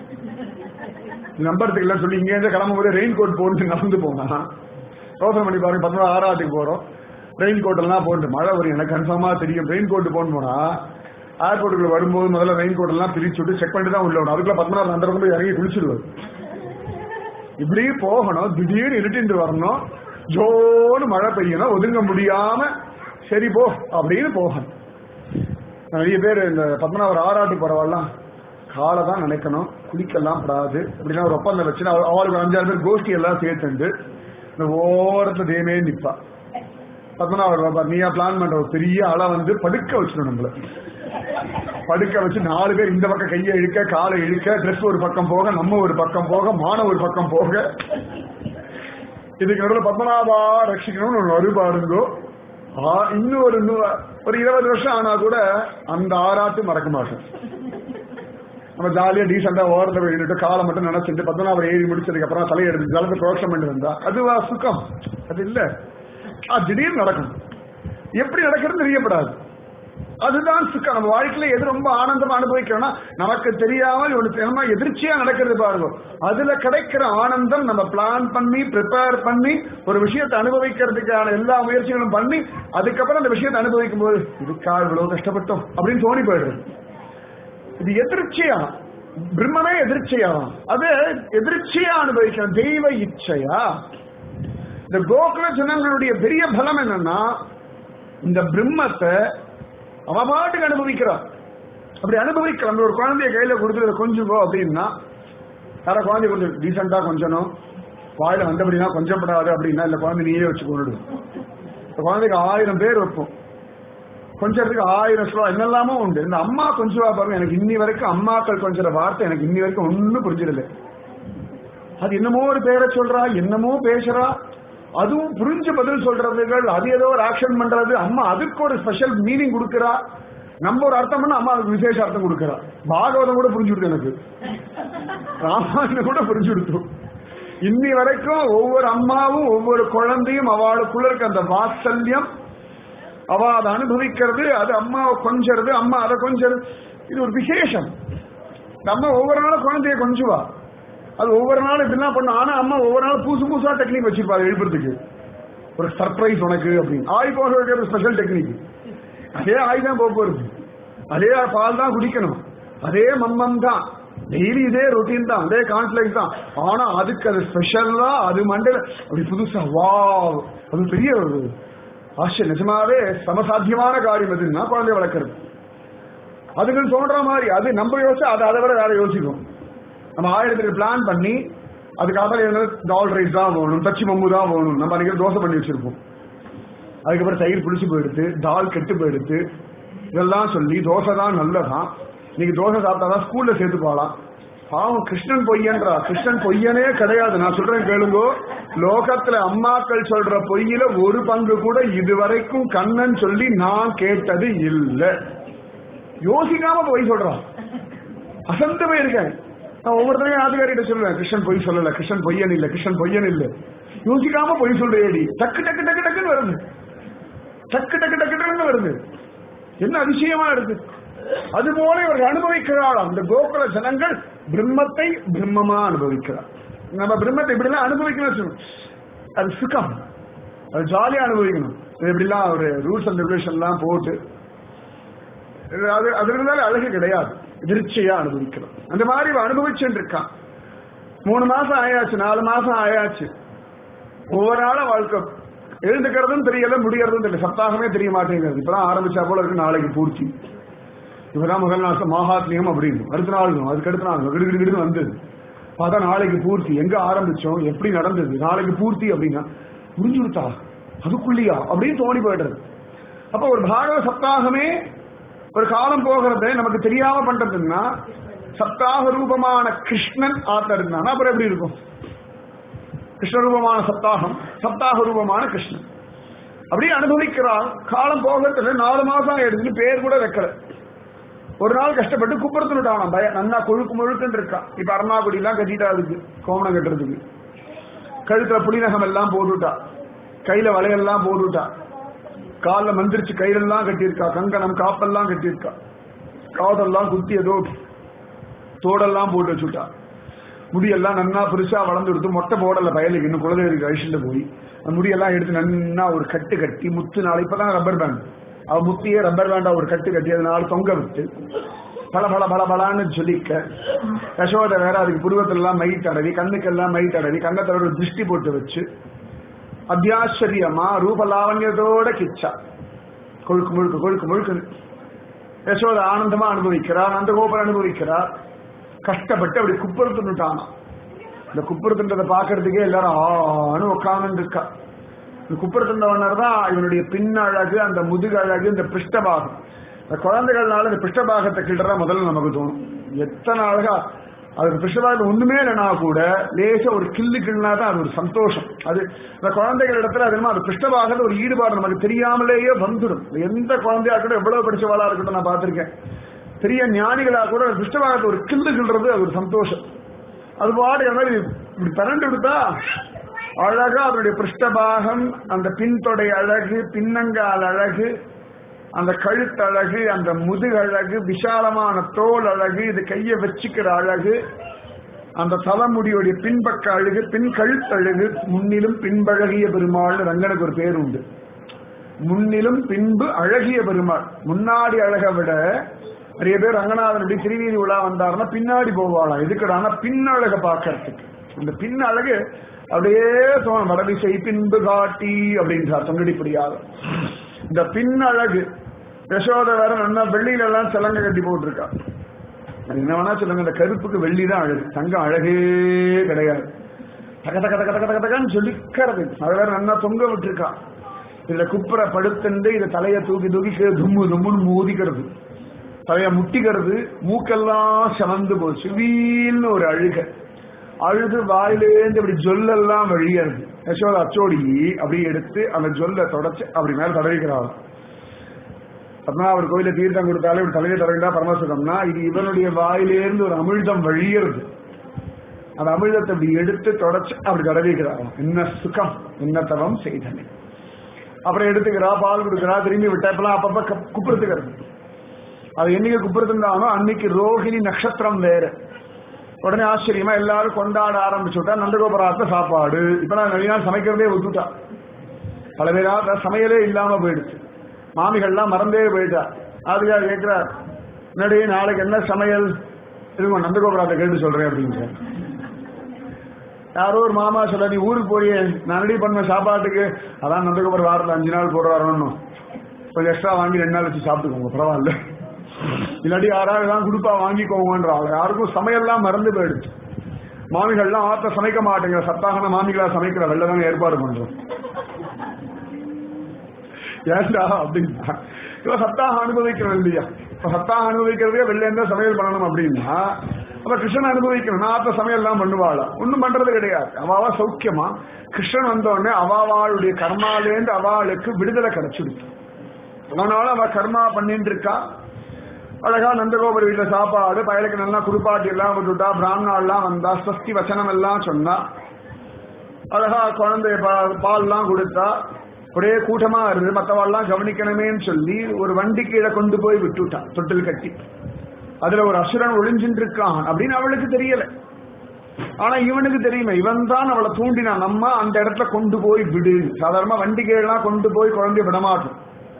நம்பறதுக்கு இல்ல சொல்லி இங்க இருந்து கிளம்பும் போது ரெயின் கோட் போட்டு நடந்து போனா யோசனை பண்ணி பாருங்க பத்மநாப ஆறாட்டுக்கு போறோம் ரெயின் கோட் எல்லாம் போட்டு மழை வரும் எனக்கு கன்ஃபார்மா தெரியும் ரெயின் கோட் போட்டு போனா ஏர்போர்ட்டுக்குள்ள வரும்போது முதல்ல ரெயின் கோட் எல்லாம் பிரிச்சு விட்டு செக் பண்ணிட்டு தான் உள்ள விடும் அதுக்குள்ள பத்மநாபன் அந்த பக்கம் போய் இறங்கி குளிச்சிடுவார் இப்படி போகணும் திடீர்னு இருட்டிட்டு வரணும் ஜோன்னு மழை பெய்யணும் ஒதுங்க முடியாம சரி போ அப்படின்னு போகணும் நிறைய பேர் இந்த பத்மநாபர் ஆராட்டு போறவாள்லாம் காலை தான் நினைக்கணும் குளிக்கெல்லாம் படாது அப்படின்னா ஒரு ஒப்பந்தம் வச்சுன்னா அவளுக்கு ஒரு அஞ்சாறு பேர் கோஷ்டி எல்லாம் சேர்த்துண்டு இந்த ஓரத்துல தேமே நிப்பா பத்மநாபர் பாப்பா நீயா பிளான் பண்ற ஒரு பெரிய அலை வந்து படுக்க வச்சிடும் நம்மள படுக்க வச்சு நாலு பேர் இந்த பக்கம் கையை இழுக்க காலை இழுக்க ட்ரெஸ் ஒரு பக்கம் போக நம்ம ஒரு பக்கம் போக மான ஒரு பக்கம் போக இதுக்கு நடுவில் பத்மநாபா ரட்சிக்கணும்னு ஒரு வருபாருங்கோ இன்னும் ஒரு ஒரு இருபது வருஷம் ஆனா கூட அந்த ஆராட்டு மறக்க மாட்டோம் நம்ம ஜாலியா டீசெண்டா ஓரத்தை போயிட்டு காலை மட்டும் நினைச்சிட்டு பத்மநாபர் ஏறி முடிச்சதுக்கு அப்புறம் தலையை எடுத்து ஜலத்தை புரோஷம் பண்ணி வந்தா அதுவா சுகம் அது இல்ல அது திடீர்னு நடக்கும் எப்படி நடக்கிறது தெரியப்படாது அதுதான் சுக்கம் நம்ம வாழ்க்கையில எது ரொம்ப ஆனந்தமா அனுபவிக்கிறோம்னா நமக்கு தெரியாமல் ஒரு தினமா எதிர்ச்சியா நடக்கிறது பாருங்க அதுல கிடைக்கிற ஆனந்தம் நம்ம பிளான் பண்ணி ப்ரிப்பேர் பண்ணி ஒரு விஷயத்தை அனுபவிக்கிறதுக்கான எல்லா முயற்சிகளும் பண்ணி அதுக்கப்புறம் அந்த விஷயத்தை அனுபவிக்கும் போது இதுக்கா இவ்வளவு கஷ்டப்பட்டோம் அப்படின்னு தோணி போயிடுறது இது எதிர்ச்சியா பிரம்மமே எதிர்ச்சையாவாம் அது எதிர்ச்சையா அனுபவிக்கணும் தெய்வ இச்சையா இந்த கோகுல ஜனங்களுடைய பெரிய பலம் என்னன்னா இந்த பிரம்மத்தை அவ பாட்டுக்கு அனுபவிக்கிறான் அப்படி அனுபவிக்கலாம் அந்த ஒரு குழந்தைய கையில கொடுத்து கொஞ்சம் அப்படின்னா யார குழந்தைய கொஞ்சம் டீசெண்டா கொஞ்சணும் வாயில வந்தபடினா கொஞ்சப்படாது அப்படின்னா இல்ல குழந்தை நீயே வச்சு கொண்டுடு இந்த குழந்தைக்கு ஆயிரம் பேர் வைப்போம் கொஞ்சத்துக்கு ஆயிரம் ஸ்லோ என்னெல்லாமோ உண்டு இந்த அம்மா கொஞ்சவா பாருங்க எனக்கு இன்னி வரைக்கும் அம்மாக்கள் கொஞ்சற வார்த்தை எனக்கு இன்னி வரைக்கும் ஒன்னும் புரிஞ்சிடல அது என்னமோ ஒரு பேரை சொல்றா என்னமோ பேசுறா அதுவும் புரிஞ்சு பதில் சொல்றதுகள் அது ஏதோ ஒரு ஆக்ஷன் பண்றது அம்மா அதுக்கு ஒரு ஸ்பெஷல் மீனிங் கொடுக்கறா நம்ம ஒரு அர்த்தம் பண்ணா அம்மா அதுக்கு விசேஷ அர்த்தம் கொடுக்கறா பாகவதம் கூட புரிஞ்சு கொடுத்து எனக்கு ராமாயணம் கூட புரிஞ்சு கொடுத்து இன்னி வரைக்கும் ஒவ்வொரு அம்மாவும் ஒவ்வொரு குழந்தையும் அவளுக்குள்ள இருக்க அந்த வாத்சல்யம் அவ அதை அனுபவிக்கிறது அது அம்மாவை கொஞ்சறது அம்மா அதை கொஞ்சறது இது ஒரு விசேஷம் நம்ம ஒவ்வொரு நாளும் குழந்தைய கொஞ்சுவா அது ஒவ்வொரு நாளும் இப்படிலாம் பண்ணும் ஆனா அம்மா ஒவ்வொரு நாளும் புதுசு புதுசா டெக்னிக் வச்சிருப்பா அதை எழுப்புறதுக்கு ஒரு சர்ப்ரைஸ் உனக்கு அப்படின்னு ஆய் போக வைக்கிறது ஸ்பெஷல் டெக்னிக் அதே ஆய் தான் போக போறது அதே பால் தான் குடிக்கணும் அதே மம்மம் தான் டெய்லி இதே ரொட்டீன் தான் அதே கான்ஃபிளெக்ஸ் தான் ஆனா அதுக்கு அது ஸ்பெஷலா அது மண்டல அப்படி புதுசா வா அது பெரிய ஒரு ஆச்சரியம் நிஜமாவே சமசாத்தியமான காரியம் எதுன்னா குழந்தை வளர்க்கறது அதுக்குன்னு தோன்ற மாதிரி அது நம்ம யோசிச்சு அதை அதை விட வேற யோசிக்கும் நம்ம ஆயிரத்துக்கு பிளான் பண்ணி அதுக்காக டால் ரைஸ் தான் வேணும் தச்சி மம்மு தான் வேணும் நம்ம அன்னைக்கு தோசை பண்ணி வச்சிருப்போம் அதுக்கப்புறம் தயிர் புளிச்சு போயிடுத்து தால் கெட்டு போயிடுத்து இதெல்லாம் சொல்லி தோசை தான் நல்லதான் இன்னைக்கு தோசை சாப்பிட்டாதான் ஸ்கூல்ல சேர்த்து போகலாம் பாவம் கிருஷ்ணன் பொய்யன்றா கிருஷ்ணன் பொய்யனே கிடையாது நான் சொல்றேன் கேளுங்கோ லோகத்துல அம்மாக்கள் சொல்ற பொய்யில ஒரு பங்கு கூட இதுவரைக்கும் கண்ணன் சொல்லி நான் கேட்டது இல்ல யோசிக்காம பொய் சொல்றான் அசந்து போயிருக்கேன் நான் ஒவ்வொருத்தரையும் ஆதிகாரிகிட்ட சொல்லுவேன் கிருஷ்ணன் பொய் சொல்லல கிருஷ்ணன் பொய்யன் இல்ல கிருஷ்ணன் பொய்யன் இல்ல யோசிக்காம பொய் சொல்றேடி டக்கு டக்கு டக்கு டக்குன்னு வருது டக்கு டக்கு டக்கு டக்குன்னு வருது என்ன அதிசயமா இருக்கு அதுபோல இவர்கள் அனுபவிக்கிறாளாம் இந்த கோகுல ஜனங்கள் பிரம்மத்தை பிரம்மமா அனுபவிக்கிறார் நம்ம பிரம்மத்தை இப்படிலாம் அனுபவிக்கணும் அது சுகம் அது ஜாலியா அனுபவிக்கணும் இது இப்படிலாம் ஒரு ரூல்ஸ் அண்ட் ரெகுலேஷன் எல்லாம் போட்டு அது அது இருந்தாலும் அழகு கிடையாது எதிர்ச்சியா அனுபவிக்கிறோம் அந்த மாதிரி இவன் அனுபவிச்சுட்டு இருக்கான் மூணு மாசம் ஆயாச்சு நாலு மாசம் ஆயாச்சு ஒவ்வொரு நாளும் வாழ்க்கை எழுந்துக்கிறதும் தெரியல முடியறதும் தெரியல சப்தாகமே தெரிய மாட்டேங்கிறது இப்பதான் ஆரம்பிச்சா போல இருக்கு நாளைக்கு பூர்த்தி இப்பதான் முதல் நாசம் மகாத்மியம் அப்படின்னு அடுத்த நாள் அதுக்கு அடுத்த நாள் கிடுகிடுகிடுன்னு வந்தது பார்த்தா நாளைக்கு பூர்த்தி எங்க ஆரம்பிச்சோம் எப்படி நடந்தது நாளைக்கு பூர்த்தி அப்படின்னா முடிஞ்சு கொடுத்தா அதுக்குள்ளியா அப்படின்னு தோணி போயிடுறது அப்ப ஒரு பாகவ சப்தாகமே ஒரு காலம் போகிறது நமக்கு தெரியாம பண்றதுன்னா சப்தாக ரூபமான கிருஷ்ணன் ஆத்த இருந்தானா அப்புறம் எப்படி இருக்கும் கிருஷ்ண ரூபமான சப்தாகம் சப்தாக ரூபமான கிருஷ்ணன் அப்படியே அனுபவிக்கிறான் காலம் போகிறதுல நாலு மாசம் எடுத்துட்டு பேர் கூட வைக்கல ஒரு நாள் கஷ்டப்பட்டு குப்புறத்துட்டான் பய நன்னா கொழுக்கு முழுக்குன்னு இருக்கான் இப்ப அருணாக்குடி எல்லாம் கட்டிட்டா அதுக்கு கோமணம் கட்டுறதுக்கு கழுத்துல புலிநகம் எல்லாம் போட்டுட்டா கையில வலையெல்லாம் போட்டுட்டா காலில் மந்திரிச்சு கயிறெல்லாம் கட்டியிருக்கா கங்கணம் காப்பெல்லாம் கட்டியிருக்கா காதெல்லாம் குத்தி ஏதோ தோடெல்லாம் போட்டு வச்சுட்டா முடியெல்லாம் நன்னா பெருசா வளர்ந்து எடுத்து மொட்டை போடல பயலுக்கு இன்னும் குலதேவிக்கு அழிச்சுட்டு போய் அந்த முடியெல்லாம் எடுத்து நன்னா ஒரு கட்டு கட்டி முத்து நாள் இப்பதான் ரப்பர் பேண்ட் அவ முத்தியே ரப்பர் பேண்டா ஒரு கட்டு கட்டி அதனால தொங்க விட்டு பல பல பல பலான்னு சொல்லிக்க யசோதை வேற அதுக்கு புருவத்தெல்லாம் மை தடவி கண்ணுக்கெல்லாம் மை தடவி கண்ணத்தோட ஒரு திருஷ்டி போட்டு வச்சு அத்தியாச்சரியமா ரூபலாவண்யத்தோட கிச்சா கொழுக்கு முழுக்க கொழுக்கு முழுக்கு யசோத ஆனந்தமா அனுபவிக்கிறார் நந்தகோபர் அனுபவிக்கிறார் கஷ்டப்பட்டு அப்படி குப்புறத்துட்டானா இந்த குப்புறத்துன்றதை பாக்குறதுக்கே எல்லாரும் ஆணு உட்கார்ந்து இருக்கா இந்த குப்புறத்துண்டவனர் தான் இவனுடைய பின்னழகு அந்த முதுகு அழகு இந்த பிருஷ்டபாகம் இந்த குழந்தைகள்னால இந்த பிருஷ்டபாகத்தை கிள்றதா முதல்ல நமக்கு தோணும் எத்தனை அழகா அதுக்கு பிருஷ்டபாகத்தில் ஒண்ணுமே இல்லைனா கூட லேசா ஒரு கில்லு கிள்னா தான் அது ஒரு சந்தோஷம் அது இந்த குழந்தைகள் இடத்துல அது என்னமோ அது பிருஷ்டபாகத்தில் ஒரு ஈடுபாடு நமக்கு தெரியாமலேயே வந்துடும் எந்த குழந்தையா இருக்கட்டும் எவ்வளவு படிச்சவாளா இருக்கட்டும் நான் பார்த்திருக்கேன் பெரிய ஞானிகளா கூட பிருஷ்டபாகத்தை ஒரு கில்லு கிள்றது அது ஒரு சந்தோஷம் அது பாடு அந்த மாதிரி இப்படி பரண்டு விடுத்தா அழகா அதனுடைய பிருஷ்டபாகம் அந்த பின்தொடை அழகு பின்னங்கால் அழகு அந்த கழுத்தழகு அந்த முதுகழகு விசாலமான தோல் அழகு இது கையை வச்சுக்கிற அழகு அந்த தலைமுடியுடைய பின்பக்க அழகு பின் கழுத்தழகு முன்னிலும் பின்பழகிய பெருமாள்னு ரங்கனுக்கு ஒரு பேர் உண்டு முன்னிலும் பின்பு அழகிய பெருமாள் முன்னாடி அழகை விட நிறைய பேர் ரங்கநாதன் இப்படி திருவீதி உலா வந்தாருன்னா பின்னாடி போவாளாம் எதுக்குடான்னா பின்னழக பார்க்கறதுக்கு அந்த பின் அழகு அப்படியே தோணும் வடதிசை பின்பு காட்டி அப்படின்றார் தொண்டடிப்படியாக இந்த பின் அழகு யசோத வேற நல்லா வெள்ளியில எல்லாம் சிலங்க கட்டி போட்டிருக்கா அது என்ன வேணா சொல்லுங்க இந்த கருப்புக்கு வெள்ளி தான் அழகு தங்கம் அழகே கிடையாது தக தக தக தக தக தகன்னு சொல்லிக்கிறது அது வேற நல்லா தொங்க விட்டுருக்கா இதுல குப்புற படுத்துண்டு இத தலைய தூக்கி தூக்கி கீழே தும்மு தும்முன்னு மோதிக்கிறது தலைய முட்டிக்கிறது மூக்கெல்லாம் செவந்து போச்சு வீல்னு ஒரு அழுக அழுது வாயிலேந்து இப்படி ஜொல்லெல்லாம் வழியறது யசோத அச்சோடி அப்படியே எடுத்து அந்த ஜொல்ல தொடச்சு அப்படி மேல தடவிக்கிறாள் பத்மநாபர் கோயில தீர்த்தம் கொடுத்தாலே இப்படி தலையை தடவிண்டா பரமசுகம்னா இது இவனுடைய வாயிலேருந்து ஒரு அமிழ்தம் வழியறது அந்த அமிழ்தத்தை இப்படி எடுத்து தொடச்சு அப்படி தடவிக்கிறாள் என்ன சுகம் என்ன தவம் செய்தனே அப்புறம் எடுத்துக்கிறா பால் கொடுக்குறா திரும்பி விட்டப்பெல்லாம் அப்பப்ப கப்- குப்புறத்துக்கிறது அது என்னைக்கு குப்புறத்துந்தானோ அன்னைக்கு ரோஹிணி நட்சத்திரம் வேற உடனே ஆச்சரியமா எல்லாரும் கொண்டாட ஆரம்பிச்சுட்டா நந்தகோபுராத்த சாப்பாடு இப்ப நான் நிறைய நாள் சமைக்கிறதே விட்டுட்டா பல பேரா சமையலே இல்லாம போயிடுச்சு மாமிகள்லாம் மறந்தே போயிட்டா அதுக்காக கேட்கிறார் என்னடி நாளைக்கு என்ன சமையல் இதுங்க நந்தகோபுராத்தை கேட்டு சொல்றேன் அப்படின்னு யாரோ ஒரு மாமா சொல்ல நீ ஊருக்கு போறியே நான் ரெடி பண்ண சாப்பாட்டுக்கு அதான் நந்தகோபுரம் வாரத்தில் அஞ்சு நாள் போட வரணும் கொஞ்சம் எக்ஸ்ட்ரா வாங்கி ரெண்டு நாள் வச்சு சாப்பிட்டுக்கோங்க பரவாயில்ல இல்லாட்டி யாராவது தான் கொடுப்பா வாங்கிக்கோங்கன்றாள் யாருக்கும் சமையல்லாம் மறந்து போயிடுச்சு மாமிகள்லாம் ஆத்த சமைக்க மாட்டேங்கிற சத்தாகன மாமிகளா சமைக்கிற வெளில தானே ஏற்பாடு பண்றோம் ஏன்டா அப்படின்னா இவ சத்தாக அனுபவிக்கணும் இல்லையா இப்ப சத்தாக அனுபவிக்கிறதே வெளில இருந்தா சமையல் பண்ணணும் அப்படின்னா அப்ப கிருஷ்ணன் அனுபவிக்கணும் நாத்த சமையல் எல்லாம் பண்ணுவாளா ஒண்ணும் பண்றது கிடையாது அவாவா சௌக்கியமா கிருஷ்ணன் வந்த உடனே அவாவாளுடைய கர்மாலேருந்து அவாளுக்கு விடுதலை கிடைச்சிடுச்சு அதனால அவ கர்மா பண்ணிட்டு இருக்கா அழகா நந்தகோபுர வீட்டுல சாப்பாடு பயலுக்கு நல்லா குடுப்பாட்டி எல்லாம் விட்டுட்டா பிராமணா எல்லாம் வந்தா ஸ்வஸ்தி வச்சனம் எல்லாம் சொன்னா அழகா குழந்தை பா- பால்லாம் கொடுத்தா ஒரே கூட்டமா இருந்து மத்தவாள்லாம் கவனிக்கணுமேன்னு சொல்லி ஒரு வண்டி கீழே கொண்டு போய் விட்டுட்டான் தொட்டில் கட்டி அதுல ஒரு அசுரன் ஒளிஞ்சிட்டு இருக்கான் அப்படின்னு அவளுக்கு தெரியல ஆனா இவனுக்கு தெரியுமே இவன் தான் அவளை தூண்டினான் நம்ம அந்த இடத்துல கொண்டு போய் விடு சாதாரணமா வண்டி கீழெல்லாம் கொண்டு போய் குழந்தைய விடமாட்டோம்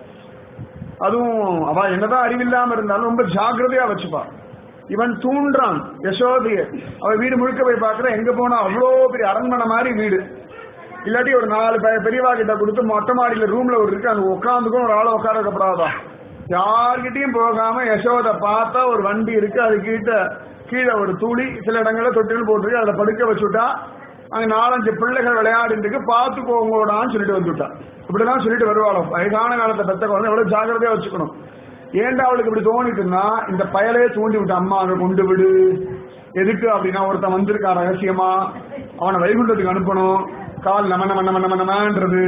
அதுவும் அவ என்னதான் அறிவில்லாம இருந்தாலும் ரொம்ப ஜாக்கிரதையா வச்சுப்பா இவன் தூண்டுறான் யசோதைய அவ வீடு முழுக்க போய் பாக்குற எங்க போனா அவ்வளோ பெரிய அரண்மனை மாதிரி வீடு இல்லாட்டி ஒரு நாலு பெ- பெரியவா கிட்ட கொடுத்து மொட்டை மாடியில ரூம்ல ஒரு இருக்கு அங்க உட்காந்துக்கும் ஒரு ஆளை உட்கார வைக்கப்படாதா யார்கிட்டயும் போகாம யசோத பார்த்தா ஒரு வண்டி இருக்கு அது கிட்ட கீழே ஒரு துளி சில இடங்கள்ல தொட்டில் போட்டிருக்கு அதை படுக்க வச்சுட்டா அங்க நாலஞ்சு பிள்ளைகள் விளையாடிட்டு இருக்கு பார்த்துக்கோங்கடான்னு சொல்லிட்டு வந்துட்டா இப்படிதான் சொல்லிட்டு வருவாளோ வயதான காலத்தை பெத்த குழந்தை எவ்வளவு ஜாக்கிரதையா வச்சுக்கணும் ஏன்டா அவளுக்கு இப்படி தோணிட்டுன்னா இந்த பயலே தூண்டி விட்டு அம்மா அங்க கொண்டு விடு எதுக்கு அப்படின்னா ஒருத்தன் வந்திருக்கான் ரகசியமா அவனை வைகுண்டத்துக்கு அனுப்பணும் கால் நம நம நம நம நமன்றது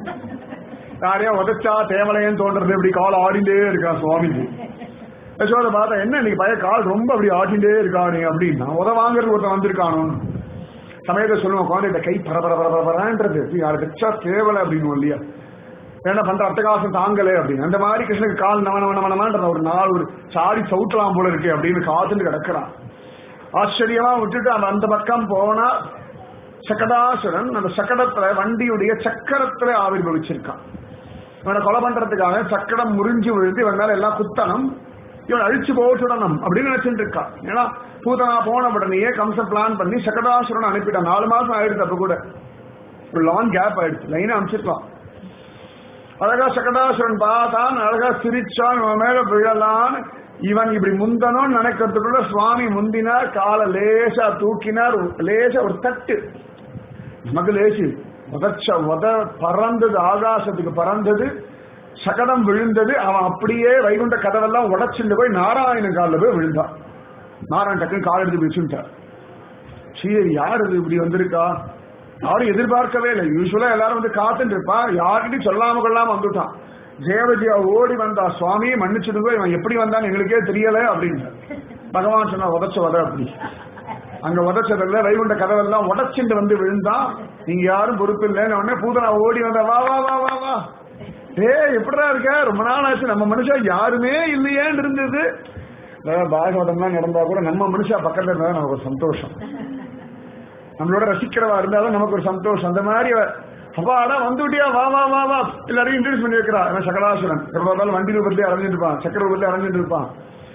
யாரையா உதச்சா தேவலையன்னு தோன்றது இப்படி கால் ஆடிண்டே இருக்கான் சுவாமிஜி யசோத பார்த்தா என்ன இன்னைக்கு பையன் கால் ரொம்ப அப்படி ஆட்டிண்டே இருக்கானே அப்படின்னா உத வாங்குறது ஒருத்தன் வந்திருக்கானோ சமயத்தை சொல்லுவோம் குழந்தைகிட்ட கை பரபர பரபரன்றது யாரு வச்சா தேவலை அப்படின்னு இல்லையா என்ன பண்ற அட்டகாசம் தாங்கலே அப்படின்னு அந்த மாதிரி கிருஷ்ணனுக்கு கால் நவ நவ நவ நவன்ற ஒரு நாள் ஒரு சாடி சவுட்டலாம் போல இருக்கு அப்படின்னு காத்துட்டு கிடக்குறான் ஆச்சரியமா விட்டுட்டு அவன் அந்த பக்கம் போனா சகடாசுரன் அந்த சக்கடத்துல வண்டியுடைய சக்கரத்துல ஆவிர்வவிச்சிருக்கான் இவனை கொலை பண்றதுக்காக சக்கரம் முறிஞ்சு விழுந்து இவன் மேல எல்லாம் குத்தனம் இவன் அழிச்சு போட்டுடணும் அப்படின்னு நினைச்சிட்டு இருக்கான் ஏன்னா பூதனா போன உடனேயே கம்சன் பிளான் பண்ணி சக்கடாசுரன் அனுப்பிட்டான் நாலு மாசம் ஆயிடுச்சு அப்ப கூட ஒரு லாங் கேப் ஆயிடுச்சு லைனா அனுப்பிச்சிருக்கலாம் அழகா சகடாசுரன் பார்த்தான் அழகா சிரிச்சான் இவன் மேல விழலான்னு இவன் இப்படி முந்தனும் நினைக்கிறதுக்குள்ள சுவாமி முந்தினார் காலை லேசா தூக்கினார் ஒரு- லேசா ஒரு தட்டு நமக்கு லேசு உதச்ச உத பறந்தது ஆகாசத்துக்கு பறந்தது சகடம் விழுந்தது அவன் அப்படியே வைகுண்ட கதவெல்லாம் உடைச்சுட்டு போய் நாராயணன் காலில் போய் விழுந்தான் நாராயணன் டக்குன்னு கால் எடுத்து பிடிச்சுட்டார் சீரி யார் இது இப்படி வந்திருக்கா யாரும் எதிர்பார்க்கவே இல்லை யூஸ்வலா எல்லாரும் வந்து காத்துட்டு இருப்பா யார்கிட்டயும் சொல்லாம கொள்ளாம வந்துட்டான் ஜெயவதியா ஓடி வந்தா சுவாமி மன்னிச்சிடுங்க இவன் எப்படி வந்தான்னு எங்களுக்கே தெரியல அப்படின்னு பகவான் சொன்னா உதச்ச உத அப்படி அங்க உதச்சதில்ல வைகுண்ட கதவெல்லாம் உடச்சுட்டு வந்து விழுந்தான் நீங்க யாரும் பொறுப்பு இல்லைன்னு உடனே பூதனா ஓடி வந்தா வா வா வா வா வா ஏய் எப்படிடா இருக்க ரொம்ப நாள் ஆச்சு நம்ம மனுஷன் யாருமே இல்லையேன்னு இருந்தது அதாவது பாகவதம்லாம் நடந்தா கூட நம்ம மனுஷா பக்கத்துல இருந்தா நமக்கு ஒரு சந்தோஷம் நம்மளோட ரசிக்கிறவா இருந்தாலும் நமக்கு ஒரு சந்தோஷம் அந்த மாதிரி அவ, அப்பாடா வந்துட்டியா வா வா வா வா எல்லாரையும் இன்ட்ரடியூஸ் பண்ணி வைக்கிறா அவன் சகலாசுரன் எப்ப பார்த்தாலும் வண்டி ரூபத்திலே அலைஞ்சிட்டு இருப்பான் சக்கர ரூபத்திலே அலைஞ்சிட்டு இருப்பான்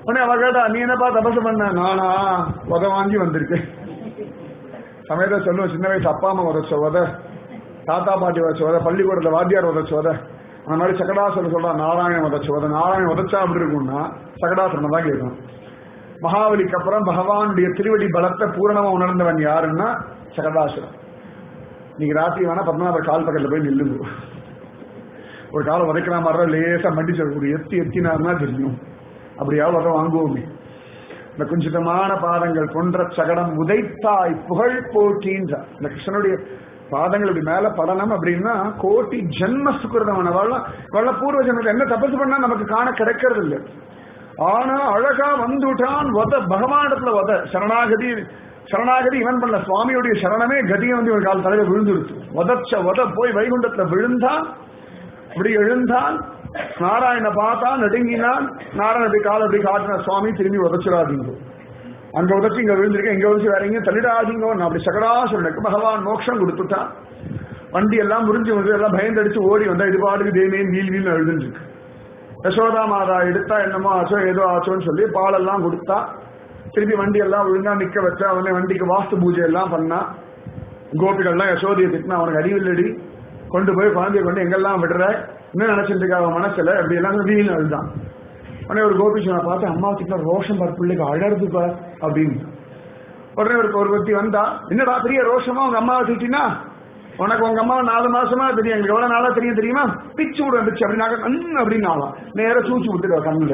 உடனே அவ கேட்டா நீ என்னப்பா தபசு பண்ண நானா உத வாங்கி வந்திருக்கேன் சமயத்தை சொல்லுவோம் சின்ன வயசு அப்பா அம்மா உதச்ச உத தாத்தா பாட்டி உதச்ச உத பள்ளிக்கூடத்துல வாத்தியார் உதச்ச உத அந்த மாதிரி சகடாசுரன் சொல்றான் நாராயணன் உதச்ச உத நாராயணன் உதச்சா அப்படி இருக்கும்னா சகடாசுரனை தான் கேட்கும் மகாபலிக்கு அப்புறம் பகவானுடைய திருவடி பலத்தை பூரணமா உணர்ந்தவன் யாருன்னா சகடாசுரன் நீங்க ராத்திரி வேணா பத்மநாபர் கால் பக்கத்துல போய் நில்லுங்க ஒரு காலம் உதைக்கிற மாதிரி லேசா மண்டிச்சு ஒரு எத்தி எத்தினார்னா தெரியும் அப்படியாவது அதை வாங்குவோமே இந்த குஞ்சிதமான பாதங்கள் கொன்ற சகடம் உதைத்தாய் புகழ் போட்டின்ற இந்த கிருஷ்ணனுடைய பாதங்கள் இப்படி மேல படணும் அப்படின்னா கோட்டி ஜென்ம சுக்கிரதமான வள்ள வள்ள பூர்வ ஜென்மத்தில் என்ன தபசு பண்ணா நமக்கு காண கிடைக்கிறது இல்லை ஆனா அழகா வந்துட்டான் வத பகவானிடத்துல வத சரணாகதி சரணாகதி இவன் பண்ண சுவாமியுடைய சரணமே கதியை வந்து இவன் கால் தலையில விழுந்துடுச்சு வதச்ச வத போய் வைகுண்டத்துல விழுந்தான் இப்படி எழுந்தான் நாராயண பார்த்தான் நடுங்கினான் நாராயண அப்படி கால் அப்படி காட்டின சுவாமி திரும்பி உதச்சிடாதீங்க அங்க உதச்சி இங்க விழுந்திருக்கேன் இங்க உதச்சி வேற எங்கேயும் தள்ளிடாதீங்க நான் அப்படி சகடாசுரனுக்கு பகவான் மோட்சம் கொடுத்துட்டான் வண்டி எல்லாம் முறிஞ்சு வந்து எல்லாம் பயந்தடிச்சு ஓடி வந்தா இது பாட்டுக்கு தேமேன் வீல் வீல் எழுதுருக்கு யசோதா மாதா எடுத்தா என்னமோ ஆச்சோ ஏதோ ஆச்சோன்னு சொல்லி பாலெல்லாம் கொடுத்தா திருப்பி வண்டி எல்லாம் ஒழுங்கா நிக்க வச்சா அவனே வண்டிக்கு வாஸ்து பூஜை எல்லாம் பண்ணா கோபிகள்லாம் யசோதையை திட்டினா அவனுக்கு அறிவில்லடி கொண்டு போய் குழந்தைய கொண்டு எங்கெல்லாம் விடுற என்ன நினைச்சிட்டு இருக்கா அவன் மனசுல அப்படி எல்லாம் வீல் அழுதான் உடனே ஒரு கோபி சொன்ன பார்த்து அம்மா கிட்ட ரோஷம் பார் பிள்ளைக்கு அழறது பார் அப்படின்னு உடனே ஒரு ஒரு பத்தி வந்தா என்னடா பெரிய ரோஷமா உங்க அம்மாவை திட்டினா உனக்கு உங்க அம்மா நாலு மாசமா தெரியும் எங்களுக்கு எவ்வளவு நாளா தெரியும் தெரியுமா பிச்சு விட பிச்சு அப்படின்னாக்க நன் அப்படின்னு ஆகலாம் நேர சூச்சு விட்டுடுவா கண்ணுல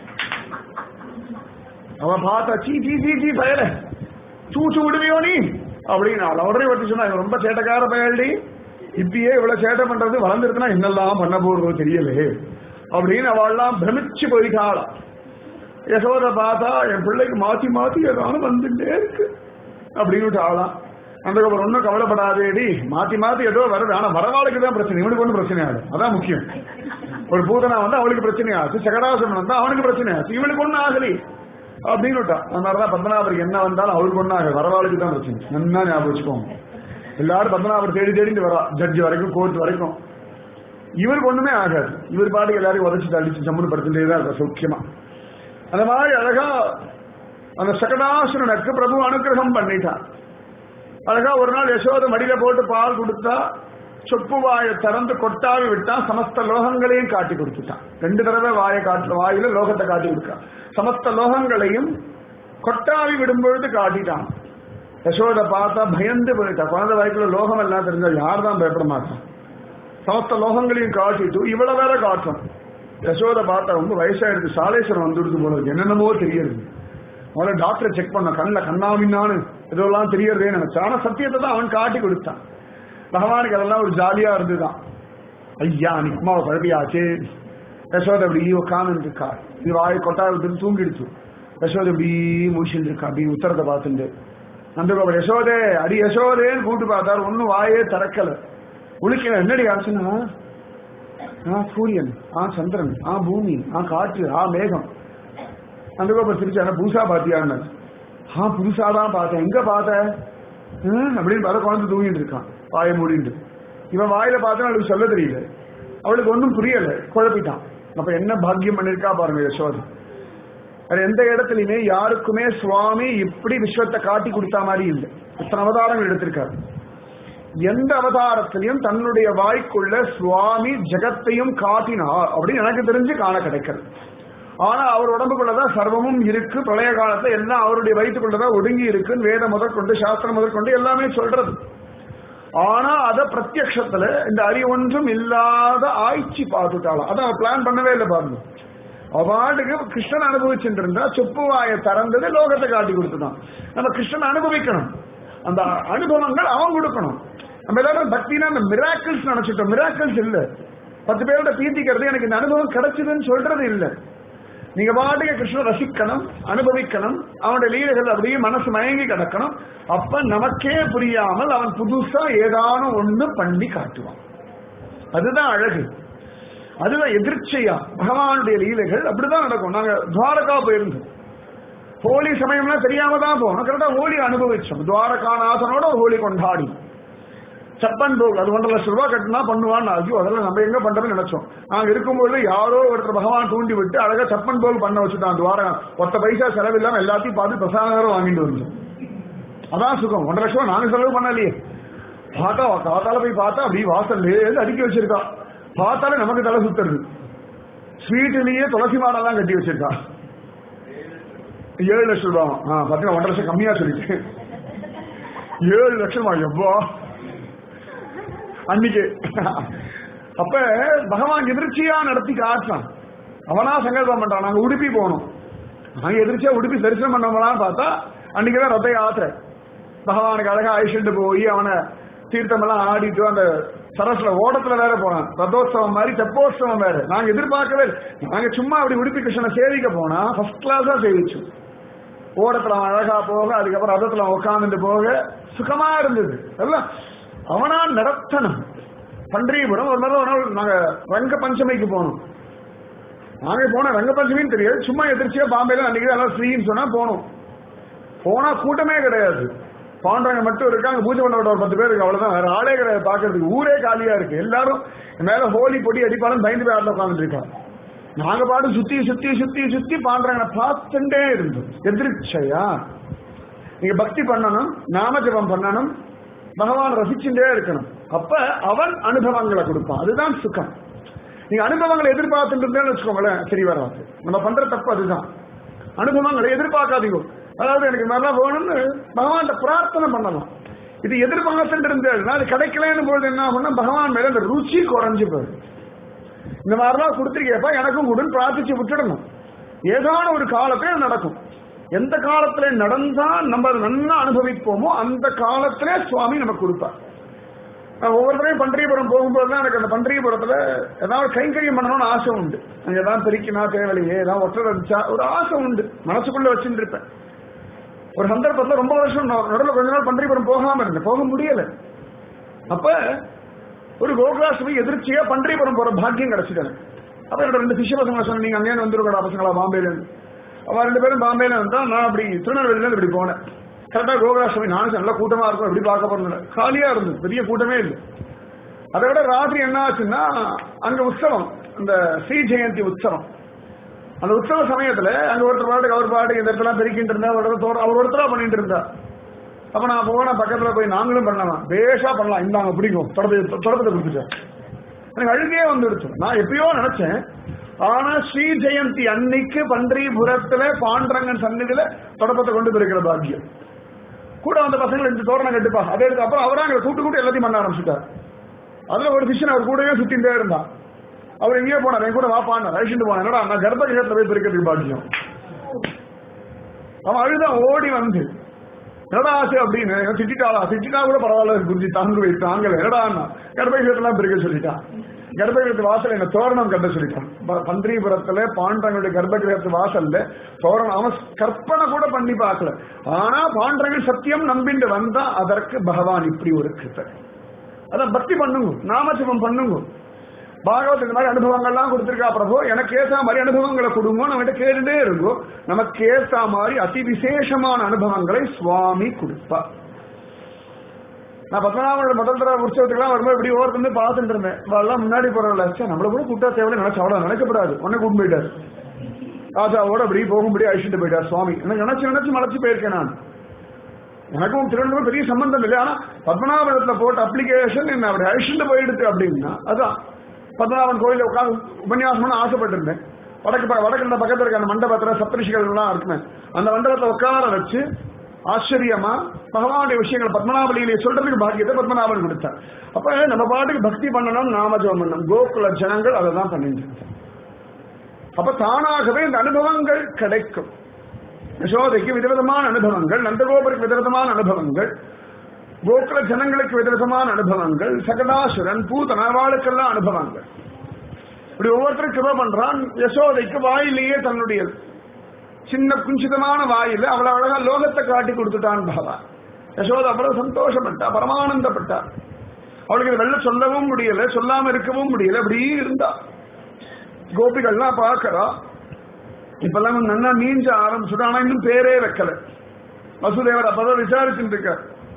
அவன் பார்த்தா சீ சீ சீ சீ பயல சூச்சு விடுவியோ நீ அப்படின்னு ஆள் உடனே பற்றி சொன்னா இவன் ரொம்ப சேட்டக்கார பயல்டி இப்பயே இவ்வளவு சேட்டை பண்றது வளர்ந்துருக்குன்னா என்னெல்லாம் பண்ண போறதோ தெரியலே அப்படின்னு அவள்லாம் பிரமிச்சு போயிட்டாளாம் யசோத பார்த்தா என் பிள்ளைக்கு மாத்தி மாத்தி ஏதாவது வந்துட்டே இருக்கு அப்படின்னு ஆளாம் அந்த அப்புறம் ஒன்றும் கவலைப்படாதேடி மாத்தி மாத்தி ஏதோ வருது ஆனா வரவாளுக்கு தான் பிரச்சனை இவனுக்கு ஒன்றும் பிரச்சனை ஆகுது அதான் முக்கியம் ஒரு பூதனா வந்து அவளுக்கு பிரச்சனை ஆச்சு சகடாசன் வந்தா அவனுக்கு பிரச்சனை ஆச்சு இவனுக்கு ஒன்றும் ஆகலி அப்படின்னு விட்டா அந்த மாதிரிதான் பத்மநாபருக்கு என்ன வந்தாலும் அவருக்கு ஒன்றும் ஆகுது வரவாளுக்கு தான் பிரச்சனை நன்னா ஞாபகம் வச்சுக்கோங்க எல்லாரும் பத்மநாபர் தேடி தேடிட்டு வரா ஜட்ஜி வரைக்கும் கோர்ட் வரைக்கும் இவருக்கு ஒண்ணுமே ஆகாது இவர் பாட்டுக்கு எல்லாரையும் உதச்சு தள்ளிச்சு ஜம்முன்னு படுத்துட்டே தான் இருக்க சௌக்கியமா அந்த மாதிரி அழகா அந்த சகடாசுரனுக்கு பிரபு அனுகிரகம் பண்ணிட்டான் அழகா ஒரு நாள் யசோத மடியில போட்டு பால் கொடுத்தா சொப்பு வாயை திறந்து கொட்டாவி விட்டான் சமஸ்த லோகங்களையும் காட்டி கொடுத்துட்டான் ரெண்டு தடவை வாயை காட்டு வாயில லோகத்தை காட்டி கொடுத்தான் சமஸ்த லோகங்களையும் கொட்டாவி விடும் பொழுது காட்டிட்டான் யசோத பார்த்தா பயந்து போயிட்டா குழந்தை வாய்க்குள்ள லோகம் எல்லாம் தெரிஞ்சா யார் தான் பயப்பட மாட்டான் சமஸ்த லோகங்களையும் காட்டிட்டு இவ்வளவு வேற காட்டும் யசோத பார்த்தா ரொம்ப வயசாயிருக்கு சாலேஸ்வரம் வந்துடுது போல இருக்கு என்னென்னமோ தெரியுது முதல்ல டாக்டரை செக் பண்ண கண்ணுல கண்ணாமின்னான்னு இதெல்லாம் தெரியறதே நினைச்சா ஆனா சத்தியத்தை தான் அவன் காட்டி கொடுத்தான் பகவானுக்கு அதெல்லாம் ஒரு ஜாலியா இருந்துதான் ஐயா நிக்குமாவை குழப்பியாச்சு யசோத அப்படி உட்காந்து இருக்கா இது வாய் கொட்டா விட்டு தூங்கிடுச்சு யசோத இப்படி முடிச்சுட்டு இருக்கா அப்படி உத்தரத்தை பார்த்துட்டு நந்தகோபர் யசோதே அடி யசோதேன்னு கூப்பிட்டு பார்த்தாரு ஒன்னும் வாயே திறக்கல உளிக்கல என்னடி ஆச்சுன்னா ஆ சூரியன் ஆ சந்திரன் ஆ பூமி ஆ காற்று ஆ மேகம் நந்தகோபர் சிரிச்சான புதுசா பாத்தியான்னு ஆ புதுசா தான் பார்த்தேன் எங்க பார்த்த ஹம், அப்படின்னு பார்த்தா குழந்தை தூங்கிட்டு இருக்கான் வாயை மூடிட்டு இவன் வாயில பார்த்தா அவளுக்கு சொல்ல தெரியல அவளுக்கு ஒன்றும் புரியல குழப்பிட்டான் அப்ப என்ன பாக்கியம் பண்ணிருக்கா பாருங்க யசோதை வேற எந்த இடத்துலயுமே யாருக்குமே சுவாமி இப்படி விஸ்வத்தை காட்டி கொடுத்த மாதிரி இல்லை இத்தனை அவதாரங்கள் எடுத்திருக்காரு எந்த அவதாரத்திலையும் தன்னுடைய வாய்க்குள்ள சுவாமி ஜெகத்தையும் காட்டினார் அப்படின்னு எனக்கு தெரிஞ்சு காண கிடைக்கிறது ஆனா அவர் உடம்புக்குள்ளதான் சர்வமும் இருக்கு பிரளய காலத்துல எல்லாம் அவருடைய வயிற்றுக்குள்ளதான் ஒடுங்கி இருக்குன்னு வேதம் முதற்கொண்டு சாஸ்திரம் முதற்கொண்டு எல்லாமே சொல்றது ஆனா அத பிரத்யக்ஷத்துல இந்த அறிவு ஒன்றும் இல்லாத ஆய்ச்சி பார்த்துட்டாலும் அதை அவ பிளான் பண்ணவே இல்லை பாருங்க அவாட்டுக்கு கிருஷ்ணன் அனுபவிச்சுட்டு இருந்தா சொப்பு வாயை திறந்தது லோகத்தை காட்டி கொடுத்துதான் நம்ம கிருஷ்ணன் அனுபவிக்கணும் அந்த அனுபவங்கள் அவன் கொடுக்கணும் நம்ம எல்லாரும் பக்தினா அந்த மிராக்கிள்ஸ் நினைச்சிட்டோம் மிராக்கிள்ஸ் இல்ல பத்து பேரோட பீத்திக்கிறது எனக்கு இந்த அனுபவம் கிடைச்சதுன்னு சொல்றது இல்ல நீங்க பாட்டுக்கு கிருஷ்ணன் ரசிக்கணும் அனுபவிக்கணும் அவனுடைய லீலைகள் அப்படியே மனசு மயங்கி கிடக்கணும் அப்ப நமக்கே புரியாமல் அவன் புதுசா ஏதானும் ஒண்ணு பண்ணி காட்டுவான் அதுதான் அழகு அதுதான் எதிர்ச்சையா பகவானுடைய லீலைகள் அப்படிதான் நடக்கும் நாங்க துவாரகா போயிருந்தோம் ஹோலி சமயம்லாம் தெரியாம தான் போனோம் கரெக்டா ஹோலி அனுபவிச்சோம் துவாரகாநாதனோட ஹோலி கொண்டாடி சப்பன் போக் அது ஒன்றரை லட்சம் ரூபாய் கட்டினா பண்ணுவான்னு ஐயோ அதெல்லாம் நம்ம எங்க பண்றோம்னு நினைச்சோம் நாங்க இருக்கும்போது யாரோ ஒருத்தர் பகவான் தூண்டி விட்டு அழகா சப்பன் போக் பண்ண வச்சுட்டான் அந்த வாரம் ஒத்த பைசா செலவு இல்லாம எல்லாத்தையும் பார்த்து பிரசாதம் வாங்கிட்டு வந்து அதான் சுகம் ஒன்றரை லட்சம் நாங்க செலவு பண்ணலையே பார்த்தா காத்தால போய் பார்த்தா அப்படி வாசல்ல இருந்து அடுக்கி வச்சிருக்கா பார்த்தாலே நமக்கு தலை சுத்துறது ஸ்வீட்லயே துளசி மாடெல்லாம் கட்டி வச்சிருக்கா ஏழு லட்சம் ரூபாய் ஆ பாத்தீங்கன்னா ஒன்றரை லட்சம் கம்மியா சொல்லிட்டேன் ஏழு லட்சமா எவ்வா அன்னைக்கு அப்ப பகவான் எதிர்ச்சியா நடத்தி காட்டுறான் அவனா சங்கல்பம் பண்றான் நாங்க உடுப்பி போகணும் நாங்க எதிர்ச்சியா உடுப்பி தரிசனம் பண்ணவங்களான்னு பார்த்தா அன்னைக்குதான் ரத்த யாத்திரை பகவானுக்கு அழகா அழிச்சுட்டு போய் அவனை தீர்த்தமெல்லாம் ஆடிட்டு அந்த சரஸ்ல ஓடத்துல வேற போனான் ரதோத்சவம் மாதிரி தெப்போத்சவம் வேற நாங்க எதிர்பார்க்கவே இல்லை. நாங்க சும்மா அப்படி உடுப்பி கிருஷ்ணனை சேவிக்க போனா ஃபர்ஸ்ட் கிளாஸா சேவிச்சோம் ஓடத்துல அவன் அழகா போக அதுக்கப்புறம் ரதத்துல அவன் உட்கார்ந்துட்டு போக சுகமா இருந்தது எல்லாம் அவனா நடத்தணும் பண்டரிபுரம் ஒரு நாள் ஒரு நாள் நாங்க ரங்க பஞ்சமிக்கு போனோம் நாங்க போன ரங்க பஞ்சமின்னு தெரியாது சும்மா எதிர்ச்சியா பாம்பேல அன்னைக்கு எல்லாம் ஃப்ரீன்னு சொன்னா போனோம் போனா கூட்டமே கிடையாது பாண்டவங்க மட்டும் இருக்காங்க பூஜை பண்ண ஒரு பத்து பேர் இருக்கு அவ்வளவுதான் வேற ஆளே கிடையாது பாக்குறதுக்கு ஊரே காலியா இருக்கு எல்லாரும் மேல ஹோலி பொடி அடிப்பாலும் பயந்து போய் ஆட்டில் உட்காந்துட்டு இருக்காங்க நாங்க பாடு சுத்தி சுத்தி சுத்தி சுத்தி பாண்டவங்களை பார்த்துட்டே இருந்தோம் எதிர்ச்சையா நீங்க பக்தி பண்ணணும் நாம ஜபம் பண்ணணும் பகவான் ரசிச்சுட்டே இருக்கணும் அப்ப அவன் அனுபவங்களை கொடுப்பான் அதுதான் சுகம் நீங்க அனுபவங்களை எதிர்பார்த்துட்டு இருந்தேன்னு வச்சுக்கோங்களேன் சரி வராது நம்ம பண்ற தப்பு அதுதான் அனுபவங்களை எதிர்பார்க்காதீங்க அதாவது எனக்கு நல்லா வேணும்னு பகவான் பிரார்த்தனை பண்ணலாம் இது எதிர்பார்த்துட்டு இருந்தேன்னா அது கிடைக்கலன்னு பொழுது என்ன ஆகும்னா பகவான் மேல அந்த ருச்சி குறைஞ்சு போயிடும் இந்த மாதிரிலாம் கொடுத்துருக்கப்பா எனக்கும் கொடுன்னு பிரார்த்திச்சு விட்டுடணும் ஏதான ஒரு காலத்துல நடக்கும் எந்த காலத்துல நடந்தா நம்ம அதை நல்லா அனுபவிப்போமோ அந்த காலத்திலே சுவாமி நமக்கு கொடுப்பார் நான் ஒவ்வொருத்தரையும் பண்டரிபுரம் போகும்போது தான் எனக்கு அந்த பண்டரிபுரத்துல ஏதாவது கைங்கரியம் பண்ணணும்னு ஆசை உண்டு அங்க ஏதாவது பெருக்கினா தேவையில்லையே ஏதாவது ஒற்றை இருந்துச்சா ஒரு ஆசை உண்டு மனசுக்குள்ள வச்சுட்டு இருப்பேன் ஒரு சந்தர்ப்பத்துல ரொம்ப வருஷம் நடுவில் கொஞ்ச நாள் பண்டரிபுரம் போகாம இருந்தேன் போக முடியல அப்ப ஒரு கோகுலாஷ்டமி எதிர்ச்சியா பண்டரிபுரம் போற பாக்கியம் கிடைச்சிட்டாங்க அப்ப என்னோட ரெண்டு சிஷ்ய பசங்க சொன்ன நீங்க அங்கேயே வந்துருக்கா பசங்களா பாம்பேல இருந்து அவ ரெண்டு பேரும் பாம்பேல இருந்தா நான் அப்படி திருநெல்வேலியில இருந்து இப்படி போனேன் கரெக்டா கோகுலாஷ்டமி நானும் நல்லா கூட்டமா இருக்கும் எப்படி பார்க்க போறேன் காலியா இருந்தது பெரிய கூட்டமே இல்லை அதை விட ராத்திரி என்ன ஆச்சுன்னா அங்க உற்சவம் இந்த ஸ்ரீ ஜெயந்தி உற்சவம் அந்த உற்சவ சமயத்துல அங்க ஒருத்தர் பாட்டுக்கு அவர் பாட்டுக்கு இந்த இடத்துல பெருக்கிட்டு இருந்தா ஒரு இடத்துல அவர் ஒருத்தரா பண்ணிட்டு இருந்தா அப்ப நான் போன பக்கத்துல போய் நாங்களும் பண்ணலாம் பேஷா பண்ணலாம் இந்தாங்க பிடிக்கும் தொடப்பத்தை தொடப்பத்தை கொடுத்துட்டேன் எனக்கு அழுகையே வந்துடுச்சு நான் எப்பயோ நினைச்சேன் ஆனா ஸ்ரீ ஜெயந்தி அன்னைக்கு பன்றிபுரத்துல பாண்டரங்கன் சந்நிதியில தொடப்பத்தை கொண்டு போயிருக்கிற பாக்கியம் கூட வந்த பசங்க ரெண்டு தோரணம் கட்டுப்பா அதே எடுத்து அப்புறம் அவரா அங்க கூட்டு கூட்டு எல்லாத்தையும் பண்ண ஆரம்பிச்சுட்டார் அதுல ஒரு சிஷன் அவர் கூடவே சுத்திட்டே இருந்தான் அவர் எங்கேயோ போனார் என் கூட வாப்பான்னு அழிச்சுட்டு போனார் என்னடா நான் கர்ப்ப கிரகத்துல போய் பிரிக்கிறதுக்கு பாக்கியம் அவன் அழுதான் ஓடி வந்து என்னடா ஆசை அப்படின்னு திட்டாளா திட்டா கூட பரவாயில்ல குருஜி தாங்கு வை தாங்கல என்னடா கர்ப்பகிரகத்தெல்லாம் பிரிக்க சொல்லிட்டான் கர்ப்பகிரகத்து வாசல் என்ன தோரணம் கட்ட சொல்லிட்டான் ப- பன்றிபுரத்துல பாண்டவங்களுடைய கர்ப்பகிரகத்து வாசல்ல தோரணம் அவன் கற்பனை கூட பண்ணி பார்க்கல ஆனா பாண்டவங்கள் சத்தியம் நம்பிண்டு வந்தா அதற்கு பகவான் இப்படி ஒரு கிருப்பை அதான் பக்தி பண்ணுங்க நாமஜபம் பண்ணுங்க பாகவத் இந்த மாதிரி அனுபவங்கள்லாம் கொடுத்திருக்கா பிரபு எனக்கு ஏத்த மாதிரி அனுபவங்களை கொடுங்க நம்ம கிட்ட கேட்டுட்டே இருக்கும் நமக்கு ஏத்த மாதிரி அதி விசேஷமான அனுபவங்களை சுவாமி கொடுப்பா நான் பத்மநாபனோட முதல் தடவை உற்சவத்துக்குலாம் வரும்போது இப்படி ஓரத்து பார்த்துட்டு இருந்தேன் அவெல்லாம் முன்னாடி போறவங்கள சே நம்மள கூட கூட்டா தேவையில்லை நினைச்சு அவ்வளவு நினைக்கப்படாது உடனே கூட்டு போயிட்டாரு ராஜாவோட அப்படி போகும்படி அழிச்சுட்டு போயிட்டார் சுவாமி எனக்கு நினைச்சு நினைச்சு மலைச்சு போயிருக்கேன் நான் எனக்கும் திருவனந்தபுரம் பெரிய சம்பந்தம் இல்லை ஆனா பத்மநாபனத்துல போட்ட அப்ளிகேஷன் என்ன அப்படி அழிச்சுட்டு போயிடுது அப்படின்னா அதான் பத்மநாபன் கோயில உட்காந்து உபன்யாசம்னு ஆசைப்பட்டிருந்தேன் வடக்கு ப- வடக்கு இந்த பக்கத்துல இருக்க அந்த மண்டபத்துல சப்தரிஷிகள் எல்லாம் இருக்குமே அந்த மண்டபத்தை உட்கார வச்சு ஆச்சரியமா பகவானுடைய விஷயங்கள் பத்மநாபலியிலே சொல்றதுக்கு பாக்கியத்தை பத்மநாபன் கொடுத்தார் அப்ப நம்ம பாட்டுக்கு பக்தி பண்ணணும் நாமஜபம் பண்ணணும் கோகுல ஜனங்கள் அதை தான் பண்ணிட்டு இருக்காங்க. அப்ப தானாகவே இந்த அனுபவங்கள் கிடைக்கும் யசோதைக்கு விதவிதமான அனுபவங்கள் நந்தகோபருக்கு விதவிதமான அனுபவங்கள் கோகுல ஜனங்களுக்கு விதவிதமான அனுபவங்கள் சகடாசுரன் பூதனவாளுக்கெல்லாம் அனுபவங்கள் இப்படி ஒவ்வொருத்தரும் கிருப பண்றான் யசோதைக்கு வாயிலேயே தன்னுடைய சின்ன குஞ்சிதமான வாயில அவ்வளவு அழகா லோகத்தை காட்டி கொடுத்துட்டான் பகவான் யசோதை அவ்வளவு சந்தோஷப்பட்டா பரமானந்தப்பட்டா அவளுக்கு இது வெள்ள சொல்லவும் முடியல சொல்லாம இருக்கவும் முடியல அப்படி இருந்தா கோபிகள்லாம் பார்க்கறா இப்பெல்லாம் கொஞ்சம் நல்லா நீஞ்ச ஆரம்பிச்சுட்டு ஆனா இன்னும் பேரே வைக்கல வசுதேவர் அப்பதான் விசாரிச்சுட்டு இருக்கார்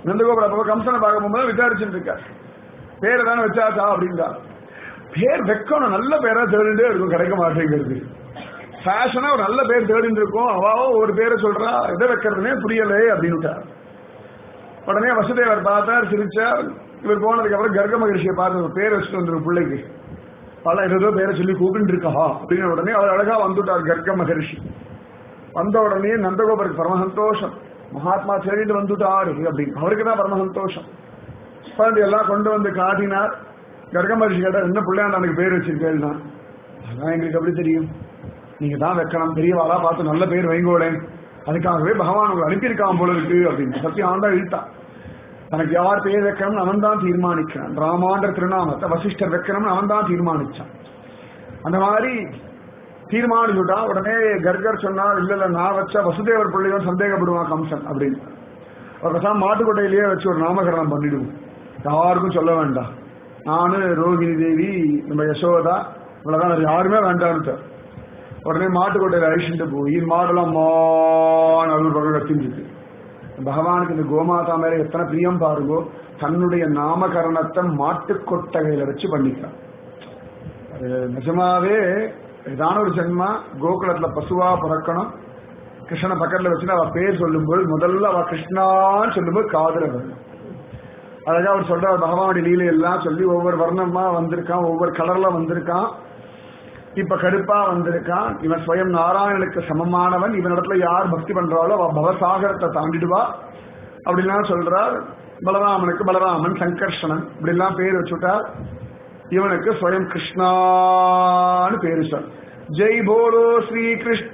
நந்தகோபுரம் அப்போ கம்சனை பார்க்க போகும்போது விசாரிச்சுட்டு இருக்கார் பேரை தானே வச்சாச்சா அப்படிங்களா பேர் வைக்கணும் நல்ல பேரா தேடிட்டே இருக்கும் கிடைக்க மாட்டேங்கிறது ஃபேஷனா ஒரு நல்ல பேர் தேடிட்டு இருக்கும் அவாவோ ஒரு பேரை சொல்றா எதை வைக்கிறதுனே புரியலே அப்படின்னுட்டார் உடனே வசுதேவர் பார்த்தார் சிரிச்சார் இவர் போனதுக்கு அப்புறம் கர்க மகிழ்ச்சியை பார்த்து ஒரு பேர் வச்சுட்டு வந்துரு பிள்ளைக்கு பல ஏதோ பேரை சொல்லி கூப்பிட்டு இருக்கா அப்படின்னு உடனே அவர் அழகா வந்துட்டார் கர்க்க மகரிஷி வந்த உடனே நந்தகோபருக்கு பரம சந்தோஷம் மகாத்மா தேடிட்டு வந்துட்டாரு அப்படின்னு அவருக்கு தான் பரம சந்தோஷம் குழந்தை எல்லாம் கொண்டு வந்து காட்டினார் கர்க்க மகரிஷி கேட்டார் என்ன பிள்ளையாண்ட எனக்கு பேர் வச்சிருக்கேன்னா அதான் எங்களுக்கு எப்படி தெரியும் நீங்க தான் வைக்கணும் பெரியவாளா பார்த்து நல்ல பேர் வைங்கோளேன் அதுக்காகவே பகவான் உங்களை அனுப்பியிருக்கான் போல இருக்கு அப்படின்னு சத்தியம் அவன் தான் இழுத்தான் தனக்கு யார் பேர் வைக்கணும்னு அவன் தான் தீர்மானிக்கிறான் ராமான்ற திருநாமத்தை வசிஷ்டர் வைக்கணும்னு அவன் தான் தீர்மானிச்சான் அந்த மாதிரி தீர்மானிச்சுட்டா உடனே கர்கர் சொன்னார் இல்ல இல்ல நான் வச்சா வசுதேவர் பிள்ளையும் சந்தேகப்படுவான் கம்சன் அப்படின்னு அவர் பேசாம மாட்டுக்கொட்டையிலேயே வச்சு ஒரு நாமகரணம் பண்ணிடுவோம் யாருக்கும் சொல்ல வேண்டாம் நானு ரோகிணி தேவி நம்ம யசோதா இவ்வளவுதான் வேற யாருமே வேண்டாம்னு உடனே மாட்டுக்கொட்டையில அழிச்சுட்டு போய் மாடெல்லாம் மான் அது ஒரு பக்கம் கத்தின்னு பகவானுக்கு இந்த கோமாதா மேல எத்தனை பிரியம் பாருங்கோ தன்னுடைய நாமகரணத்தை மாட்டுக்கொட்டகையில வச்சு பண்ணிக்கிறான் அது நிஜமாவே ஏதான ஒரு ஜென்மா கோகுலத்துல பசுவா பிறக்கணும் கிருஷ்ணனை பக்கத்துல வச்சுட்டு அவ பேர் சொல்லும்போது முதல்ல அவ கிருஷ்ணான்னு சொல்லும்போது காதல வரும் அழகா அவர் சொல்றார் பகவானுடைய லீலை எல்லாம் சொல்லி ஒவ்வொரு வர்ணமா வந்திருக்கான் ஒவ்வொரு கலர்ல வந்திருக்கான் இப்ப கருப்பா வந்திருக்கான் இவன் ஸ்வயம் நாராயணனுக்கு சமமானவன் இவனிடத்துல யார் பக்தி பண்றாளோ அவ பவசாகரத்தை தாண்டிடுவா அப்படிலாம் சொல்றார் பலராமனுக்கு பலராமன் சங்கர்ஷணன் இப்படிலாம் பேர் வச்சுட்டார் இவனுக்கு ஸ்வயம் கிருஷ்ணான்னு பேரு சொல் ஜெய் போலோ ஸ்ரீ கிருஷ்ண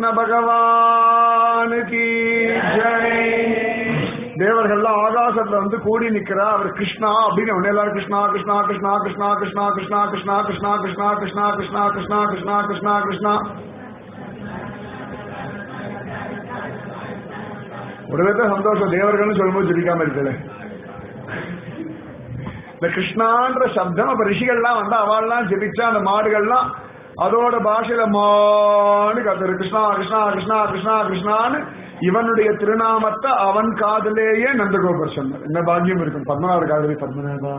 பகவான் கி ஜெய் தேவர்கள்லாம் ஆகாசத்துல வந்து கூடி நிக்கிறா அவர் கிருஷ்ணா அப்படின்னு உடனே எல்லாரும் கிருஷ்ணா கிருஷ்ணா கிருஷ்ணா கிருஷ்ணா கிருஷ்ணா கிருஷ்ணா கிருஷ்ணா கிருஷ்ணா கிருஷ்ணா கிருஷ்ணா கிருஷ்ணா கிருஷ்ணா கிருஷ்ணா கிருஷ்ணா கிருஷ்ணா ஒரு வித சந்தோஷம் தேவர்கள்னு சொல்லும்போது ஜெபிக்காம இருக்கல இந்த கிருஷ்ணான்ற சப்தம் அப்ப ரிஷிகள்லாம் வந்து அவள்லாம் ஜெபிச்சா அந்த மாடுகள்லாம் அதோட பாஷையில மாடு கத்துரு கிருஷ்ணா கிருஷ்ணா கிருஷ்ணா கிருஷ்ணா கிருஷ்ணான்னு இவனுடைய திருநாமத்தை அவன் காதலேயே நந்தகோபர் சொன்னார் என்ன பாக்கியம் இருக்கும் பத்மநாபர் காதலே பத்மநாபா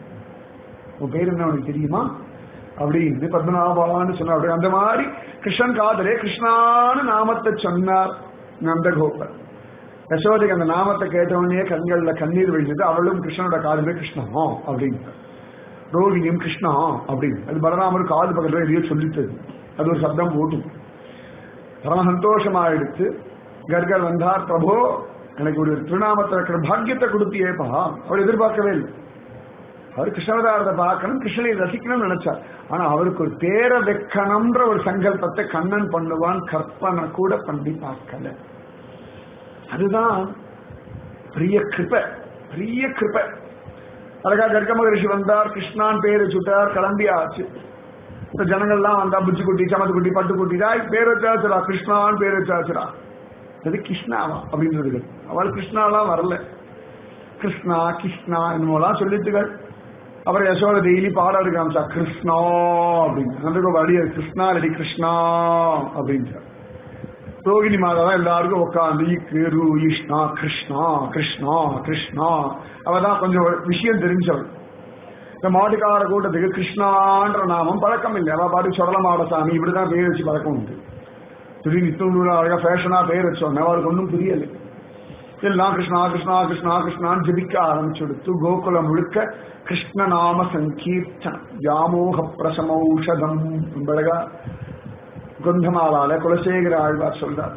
உன் பேர் என்ன உனக்கு தெரியுமா அப்படின்னு பத்மநாபான்னு சொன்னார் அப்படி அந்த மாதிரி கிருஷ்ணன் காதலே கிருஷ்ணான்னு நாமத்தை சொன்னார் நந்தகோபர் யசோதைக்கு அந்த நாமத்தை கேட்டவனே கண்கள்ல கண்ணீர் விழுந்தது அவளும் கிருஷ்ணனோட காதலே கிருஷ்ணா அப்படின்னு ரோகிணியும் கிருஷ்ணா அப்படின்னு அது பலராமர் காது பக்கத்துல எதையோ சொல்லித்தது அது ஒரு சப்தம் போட்டும் பரம சந்தோஷமாயிடுச்சு கர்கர் வந்தார் பிரபோ எனக்கு ஒரு திருநாமத்தில் இருக்கிற பாக்கியத்தை கொடுத்தியேப்பா அவர் எதிர்பார்க்கவே இல்லை அவர் கிருஷ்ணவதாரத்தை பார்க்கணும் கிருஷ்ணனை ரசிக்கணும்னு நினைச்சார் ஆனா அவருக்கு ஒரு பேரை வைக்கணும்ன்ற ஒரு சங்கல்பத்தை கண்ணன் பண்ணுவான் கற்பனை கூட பண்ணி பார்க்கல அதுதான் பெரிய கிருப்ப பெரிய கிருப்ப அழகா கர்க்க மகரிஷி வந்தார் கிருஷ்ணான் பேர் வச்சுட்டார் கிளம்பி ஆச்சு இந்த ஜனங்கள்லாம் வந்தா புச்சு குட்டி சமத்து குட்டி பட்டு குட்டி தான் பேர் வச்சாச்சுரா கிருஷ்ணான்னு பேர் வச்சாச்சுரா அது கிருஷ்ணாவா அப்படின்றது அவள் கிருஷ்ணாலாம் வரல கிருஷ்ணா கிருஷ்ணா என்னமோலாம் சொல்லிட்டுகள் அப்புறம் யசோத டெய்லி பாடம் இருக்காமச்சா கிருஷ்ணா அப்படின்னு அந்த அடிய கிருஷ்ணா ரெடி கிருஷ்ணா அப்படின்ட்டு ரோகிணி மாதா தான் எல்லாருக்கும் உட்காந்து இக்கு ரு ஈஷ்ணா கிருஷ்ணா கிருஷ்ணா கிருஷ்ணா அவ தான் கொஞ்சம் விஷயம் தெரிஞ்சவள் இந்த மாட்டுக்கார கூட்டத்துக்கு கிருஷ்ணான்ற நாமம் பழக்கம் இல்லை அவ பாட்டு சொடல மாடசாமி இப்படிதான் பேர் வச்சு பழக்கம் உண்டு திடீர்னு இத்தூள் அழகா ஃபேஷனா பேர் வச்சோம் அவருக்கு ஒன்றும் புரியல எல்லாம் கிருஷ்ணா கிருஷ்ணா கிருஷ்ணா கிருஷ்ணான்னு ஜபிக்க ஆரம்பிச்சுடுத்து கோகுலம் முழுக்க கிருஷ்ண நாம சங்கீர்த்தனம் வியாமோக பிரசமௌஷதம் அழகா குந்தமாலால குலசேகர ஆழ்வார் சொல்றார்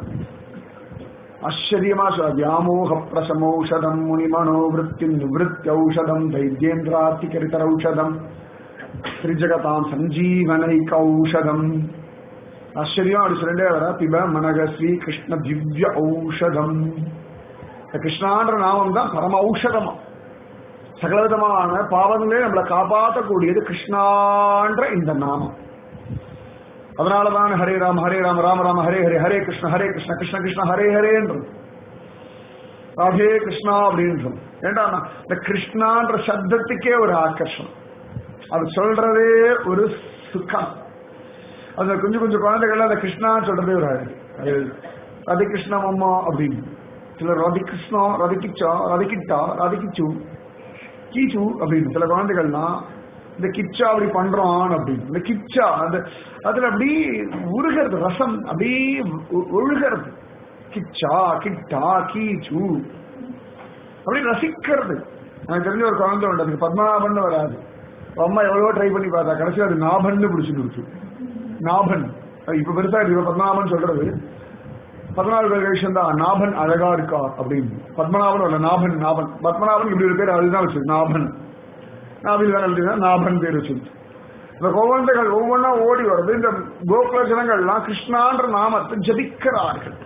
ஆச்சரியமா சொல்ற வியாமோக பிரசமௌஷதம் முனிமனோவிருத்தி நிவத்தி ஔஷதம் தைத்யேந்திராத்திகரிதர ஔஷதம் ஸ்ரீஜகதாம் சஞ்சீவனைக ஔஷதம் ஆச்சரியம் அப்படி சொல்லிட்டே வர பிப மனக ஸ்ரீ கிருஷ்ண திவ்ய ஔஷதம் கிருஷ்ணான்ற நாமம் தான் பரம ஔஷதமா சகலவிதமான பாவங்களே நம்மளை காப்பாற்றக்கூடியது கிருஷ்ணான்ற இந்த நாமம் அதனாலதான் ஹரே ராம் ஹரே ராம ராம ராம ஹரே ஹரே ஹரே கிருஷ்ண ஹரே கிருஷ்ண கிருஷ்ண கிருஷ்ண ஹரே ஹரேன்றது ராதே கிருஷ்ணா அப்படின்றோம் ஏண்டா இந்த கிருஷ்ணான்ற சப்தத்துக்கே ஒரு ஆக்கர்ஷம் அது சொல்றதே ஒரு சுக்கம் அந்த கொஞ்சம் கொஞ்சம் குழந்தைகள் அந்த கிருஷ்ணான்னு சொல்றதே ஒரு அழகு அது அது கிருஷ்ணம் அம்மா அப்படின்னு சில ராதி கிருஷ்ணா ராதி கிச்சா ராதி கிட்டா ராதி கிச்சு கீச்சு அப்படின்னு சில குழந்தைகள்லாம் இந்த கிச்சா அப்படி பண்றான் அப்படின்னு இந்த கிச்சா அந்த அதுல அப்படி உருகிறது ரசம் அப்படி ஒ- ஒழுகிறது கிச்சா கிட்டா கீச்சு அப்படி ரசிக்கிறது எனக்கு தெரிஞ்ச ஒரு குழந்தை உண்டு அதுக்கு பத்மநாபன் வராது அவ அம்மா எவ்வளவோ ட்ரை பண்ணி பார்த்தா கடைசியில் அது நாபன்னு பிடிச்சிட்டு நாபன் அது இப்ப பெருசா இருக்கு பத்மநாபன் சொல்றது பதினாலு பேர் விஷயம் தான் நாபன் அழகா இருக்கா அப்படின்னு பத்மநாபன் இல்ல நாபன் நாபன் பத்மநாபன் இப்படி ஒரு பேர் அதுதான் வச்சிருக்கு நாபன் நாபில் தான் எழுதினா நாபன் பேர் வச்சிருக்கு இந்த குழந்தைகள் ஒவ்வொன்றா ஓடி வருது இந்த கோகுல ஜனங்கள்லாம் கிருஷ்ணான்ற நாமத்தை ஜபிக்கிறார்கள்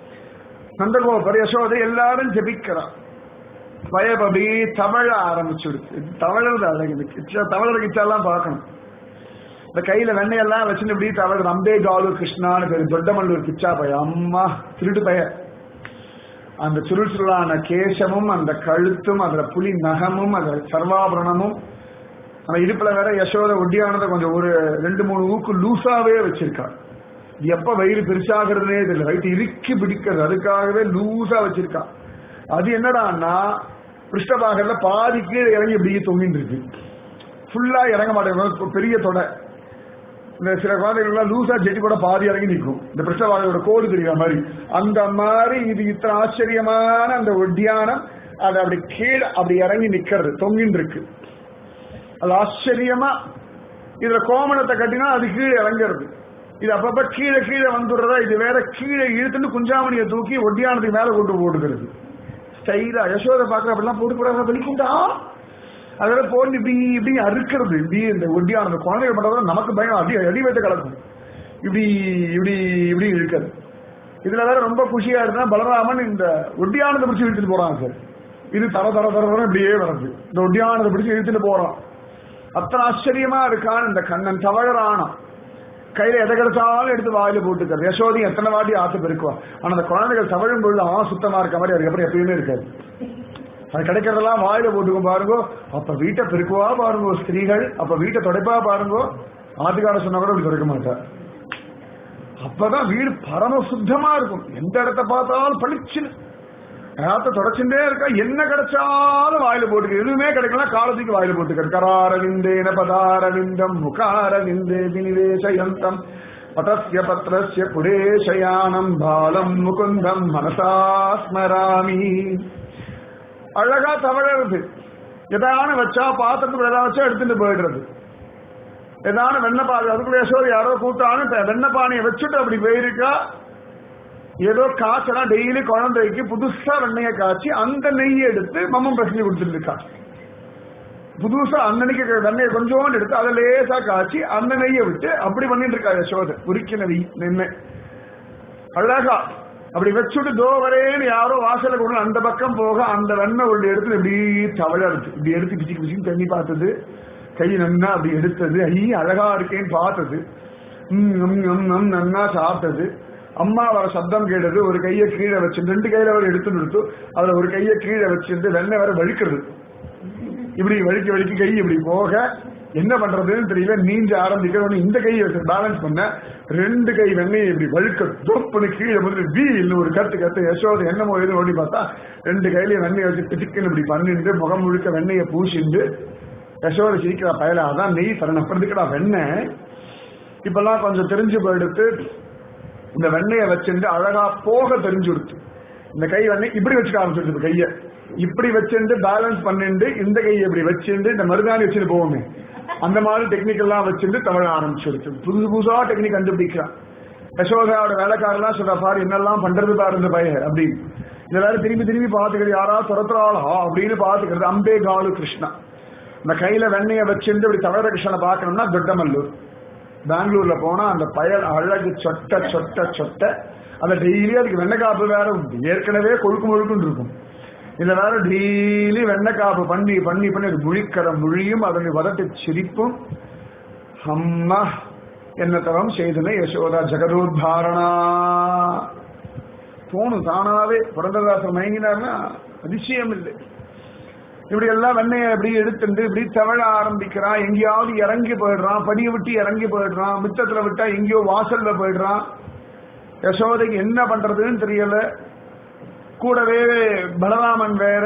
நந்தகோபர் யசோதை எல்லாரும் ஜபிக்கிறார் வயப் அப்படி தவழ ஆரம்பிச்சுடுச்சு தவழறது அழகு இந்த கிச்சா தவழற கிச்சாலாம் பார்க்கணும் இந்த கையில வெண்ணையெல்லாம் வச்சுன்னு இப்படி தவழ அம்பே காலு கிருஷ்ணான்னு பேரு தொட்டமல்லூர் கிச்சா பைய அம்மா திருட்டு பைய அந்த சுருள் சுருளான கேசமும் அந்த கழுத்தும் அதுல புலி நகமும் அந்த சர்வாபரணமும் அந்த இடுப்புல வேற யசோத ஒட்டியானதை கொஞ்சம் ஒரு ரெண்டு மூணு ஊக்கு லூசாவே வச்சிருக்கா இது எப்ப வயிறு பெருசாகிறதுனே தெரியல வயிற்று இறுக்கி பிடிக்கிறது அதுக்காகவே லூசா வச்சிருக்கா அது என்னடான்னா பிருஷ்டபாகர்ல பாதி கீழே இறங்கி இப்படியே தொங்கிட்டு இருக்கு ஃபுல்லா இறங்க மாட்டேங்குது பெரிய தொடை இந்த சில குழந்தைகள்லாம் லூசா ஜெட்டி கூட பாதி இறங்கி நிற்கும் இந்த பிருஷ்டபாகரோட கோடு தெரியுற மாதிரி அந்த மாதிரி இது இத்தனை ஆச்சரியமான அந்த ஒட்டியானம் அது அப்படி கீழே அப்படி இறங்கி நிக்கிறது தொங்கின்னு இருக்கு அது ஆச்சரியமா இதுல கோமணத்தை கட்டினா அது கீழே இறங்குறது இது அப்பப்ப கீழே கீழே வந்துடுறதா இது வேற கீழே இழுத்துட்டு குஞ்சாமணியை தூக்கி ஒட்டியானத்துக்கு மேல கொண்டு போட்டுக்கிறது ஸ்டைலா யசோதை பாக்குற அப்படிலாம் போட்டு போடாத வெளிக்குண்டா அதோட போட்டு இப்படி இப்படி அறுக்கிறது இப்படி இந்த ஒட்டியான அந்த குழந்தைகள் பண்றதுல நமக்கு பயம் அடி அடி வைத்து கலக்கும் இப்படி இப்படி இப்படி இழுக்கிறது இதுல வேற ரொம்ப குஷியா இருந்தா பலராமன் இந்த ஒட்டியானதை பிடிச்சி இழுத்துட்டு போறான் சார் இது தர தர தர தர இப்படியே வருது இந்த ஒட்டியானதை பிடிச்சி இழுத்துட்டு போறான் அத்தனை ஆச்சரியமா இருக்கான் இந்த கண்ணன் தவழறானான் கையில எதை கிடைச்சாலும் எடுத்து வாயில போட்டுக்கிறது யசோதி எத்தனை வாட்டி ஆசை பெருக்குவான் ஆனா அந்த குழந்தைகள் தவழும் பொழுது ஆ சுத்தமா இருக்க மாதிரி அதுக்கப்புறம் எப்பயுமே இருக்காது அது கிடைக்கிறதெல்லாம் வாயில போட்டுக்கும் பாருங்க அப்ப வீட்டை பெருக்குவா பாருங்க ஸ்திரீகள் அப்ப வீட்டை துடைப்பா பாருங்க ஆத்துக்கார சொன்னா கூட அப்படி துடைக்க மாட்டார் அப்பதான் வீடு பரம சுத்தமா இருக்கும் எந்த இடத்த பார்த்தாலும் பளிச்சுன்னு ராத்த தொடச்சுட்டே இருக்கா என்ன கிடைச்சாலும் வாயில போட்டுக்க எதுவுமே கிடைக்கலாம் காலத்துக்கு வாயில போட்டுக்க கராரவிந்தேன பதாரவிந்தம் முகாரவிந்தே வினிவேசயந்தம் பதஸ்ய பத்ரஸ்ய புரேஷயானம் பாலம் முகுந்தம் மனசா ஸ்மராமி அழகா தவழறது எதான வச்சா பாத்திரத்துக்குள்ள எதாவது வச்சா எடுத்துட்டு போயிடுறது ஏதான வெண்ணப்பானை அதுக்குள்ள யசோர் யாரோ கூட்டான்னு வெண்ணப்பானையை வச்சுட்டு அப்படி போயிருக்கா ஏதோ காய்ச்சனா டெய்லி குழந்தைக்கு புதுசா வெண்ணைய காய்ச்சி அந்த நெய்யை எடுத்து மம்மம் பசங்க கொடுத்துட்டு இருக்கா புதுசா அன்னன்னைக்கு வெண்ணையை கொஞ்சோண்டு எடுத்து அதை லேசா காய்ச்சி அந்த நெய்யை விட்டு அப்படி பண்ணிட்டு இருக்கா யசோதை உரிக்கின நெய் நின்று அழகா அப்படி வச்சுட்டு தோவரேன்னு யாரோ வாசல கொண்டு அந்த பக்கம் போக அந்த வெண்ணெய் ஒன்று எடுத்து இப்படி தவழறது இப்படி எடுத்து பிச்சு பிச்சுன்னு தண்ணி பார்த்தது கை நன்னா அப்படி எடுத்தது ஐ அழகா இருக்கேன்னு பார்த்தது ம், ம், ம், ம், நன்னா சாப்பிட்டது அம்மா வர சப்தம் கேட்டது ஒரு கையை கீழே வச்சு ரெண்டு கையில அவர் எடுத்து நிறுத்து அதுல ஒரு கையை கீழே வச்சிருந்து வெண்ணெய் வர வலிக்கிறது இப்படி வலிக்க வலிக்க கை இப்படி போக என்ன பண்றதுன்னு தெரியல நீஞ்ச ஆரம்பிக்கிறோம் இந்த கையை வச்சு பேலன்ஸ் பண்ண ரெண்டு கை வெண்ணையை இப்படி வழுக்க தொப்புன்னு கீழே வந்து வீ இல்லை ஒரு கத்து கத்து யசோதை என்னமோ எதுவும் ஓடி பார்த்தா ரெண்டு கையில வெண்ணெயை வச்சு பிச்சுக்குன்னு இப்படி பண்ணிட்டு முகம் முழுக்க வெண்ணெயை பூசிண்டு யசோதை சிரிக்கிறா பயல அதான் நெய் தரணும் அப்புறம் இதுக்குடா வெண்ணெய் இப்பெல்லாம் கொஞ்சம் தெரிஞ்சு போயிடுத்து இந்த வெண்ணெயை வச்சுட்டு அழகா போக தெரிஞ்சு கொடுத்து இந்த கை வெண்ணெய் இப்படி வச்சுக்க ஆரம்பிச்சிருது கைய இப்படி வச்சுட்டு பேலன்ஸ் பண்ணிட்டு இந்த கையை இப்படி வச்சுட்டு இந்த மருதாணி வச்சுட்டு போவோமே அந்த மாதிரி டெக்னிக் எல்லாம் வச்சுட்டு தமிழ ஆரம்பிச்சிருச்சு புதுசு புதுசா டெக்னிக் கண்டுபிடிக்கிறான் யசோதாவோட வேலைக்காரெல்லாம் சொல்ற பாரு என்னெல்லாம் பண்றது பாரு இந்த பையன் அப்படின்னு இதெல்லாம் திரும்பி திரும்பி பாத்துக்கிறது யாராவது துரத்துறாளா அப்படின்னு பாத்துக்கிறது அம்பே காலு கிருஷ்ணா இந்த கையில வெண்ணைய வச்சிருந்து இப்படி தவற கிருஷ்ணனை பார்க்கணும்னா தொட்டமல்லூர் பெங்களூர்ல போனா அந்த பயல் அழகு சொட்ட சொட்ட சொட்ட அந்த டெய்லி அதுக்கு வெண்ணைக்காப்பு வேற உண்டு ஏற்கனவே கொழுக்கு முழுக்குன்னு இருக்கும் இதுல வேற டெய்லி வெண்ணைக்காப்பு பண்ணி பண்ணி பண்ணி அது முழிக்கிற மொழியும் அதனை வதட்டு சிரிப்பும் அம்மா என்ன தரம் செய்தன யசோதா ஜெகதோத்தாரணா தோணும் தானாவே புரந்ததாசர் மயங்கினார்னா அதிசயம் இல்லை இப்படி எல்லாம் வெண்ணையை இப்படி எடுத்துட்டு இப்படி தவழ ஆரம்பிக்கிறான் எங்கேயாவது இறங்கி போயிடுறான் படியை விட்டு இறங்கி போயிடுறான் மித்தத்துல விட்டா எங்கேயோ வாசல்ல போயிடுறான் யசோதைக்கு என்ன பண்றதுன்னு தெரியல கூடவே பலராமன் வேற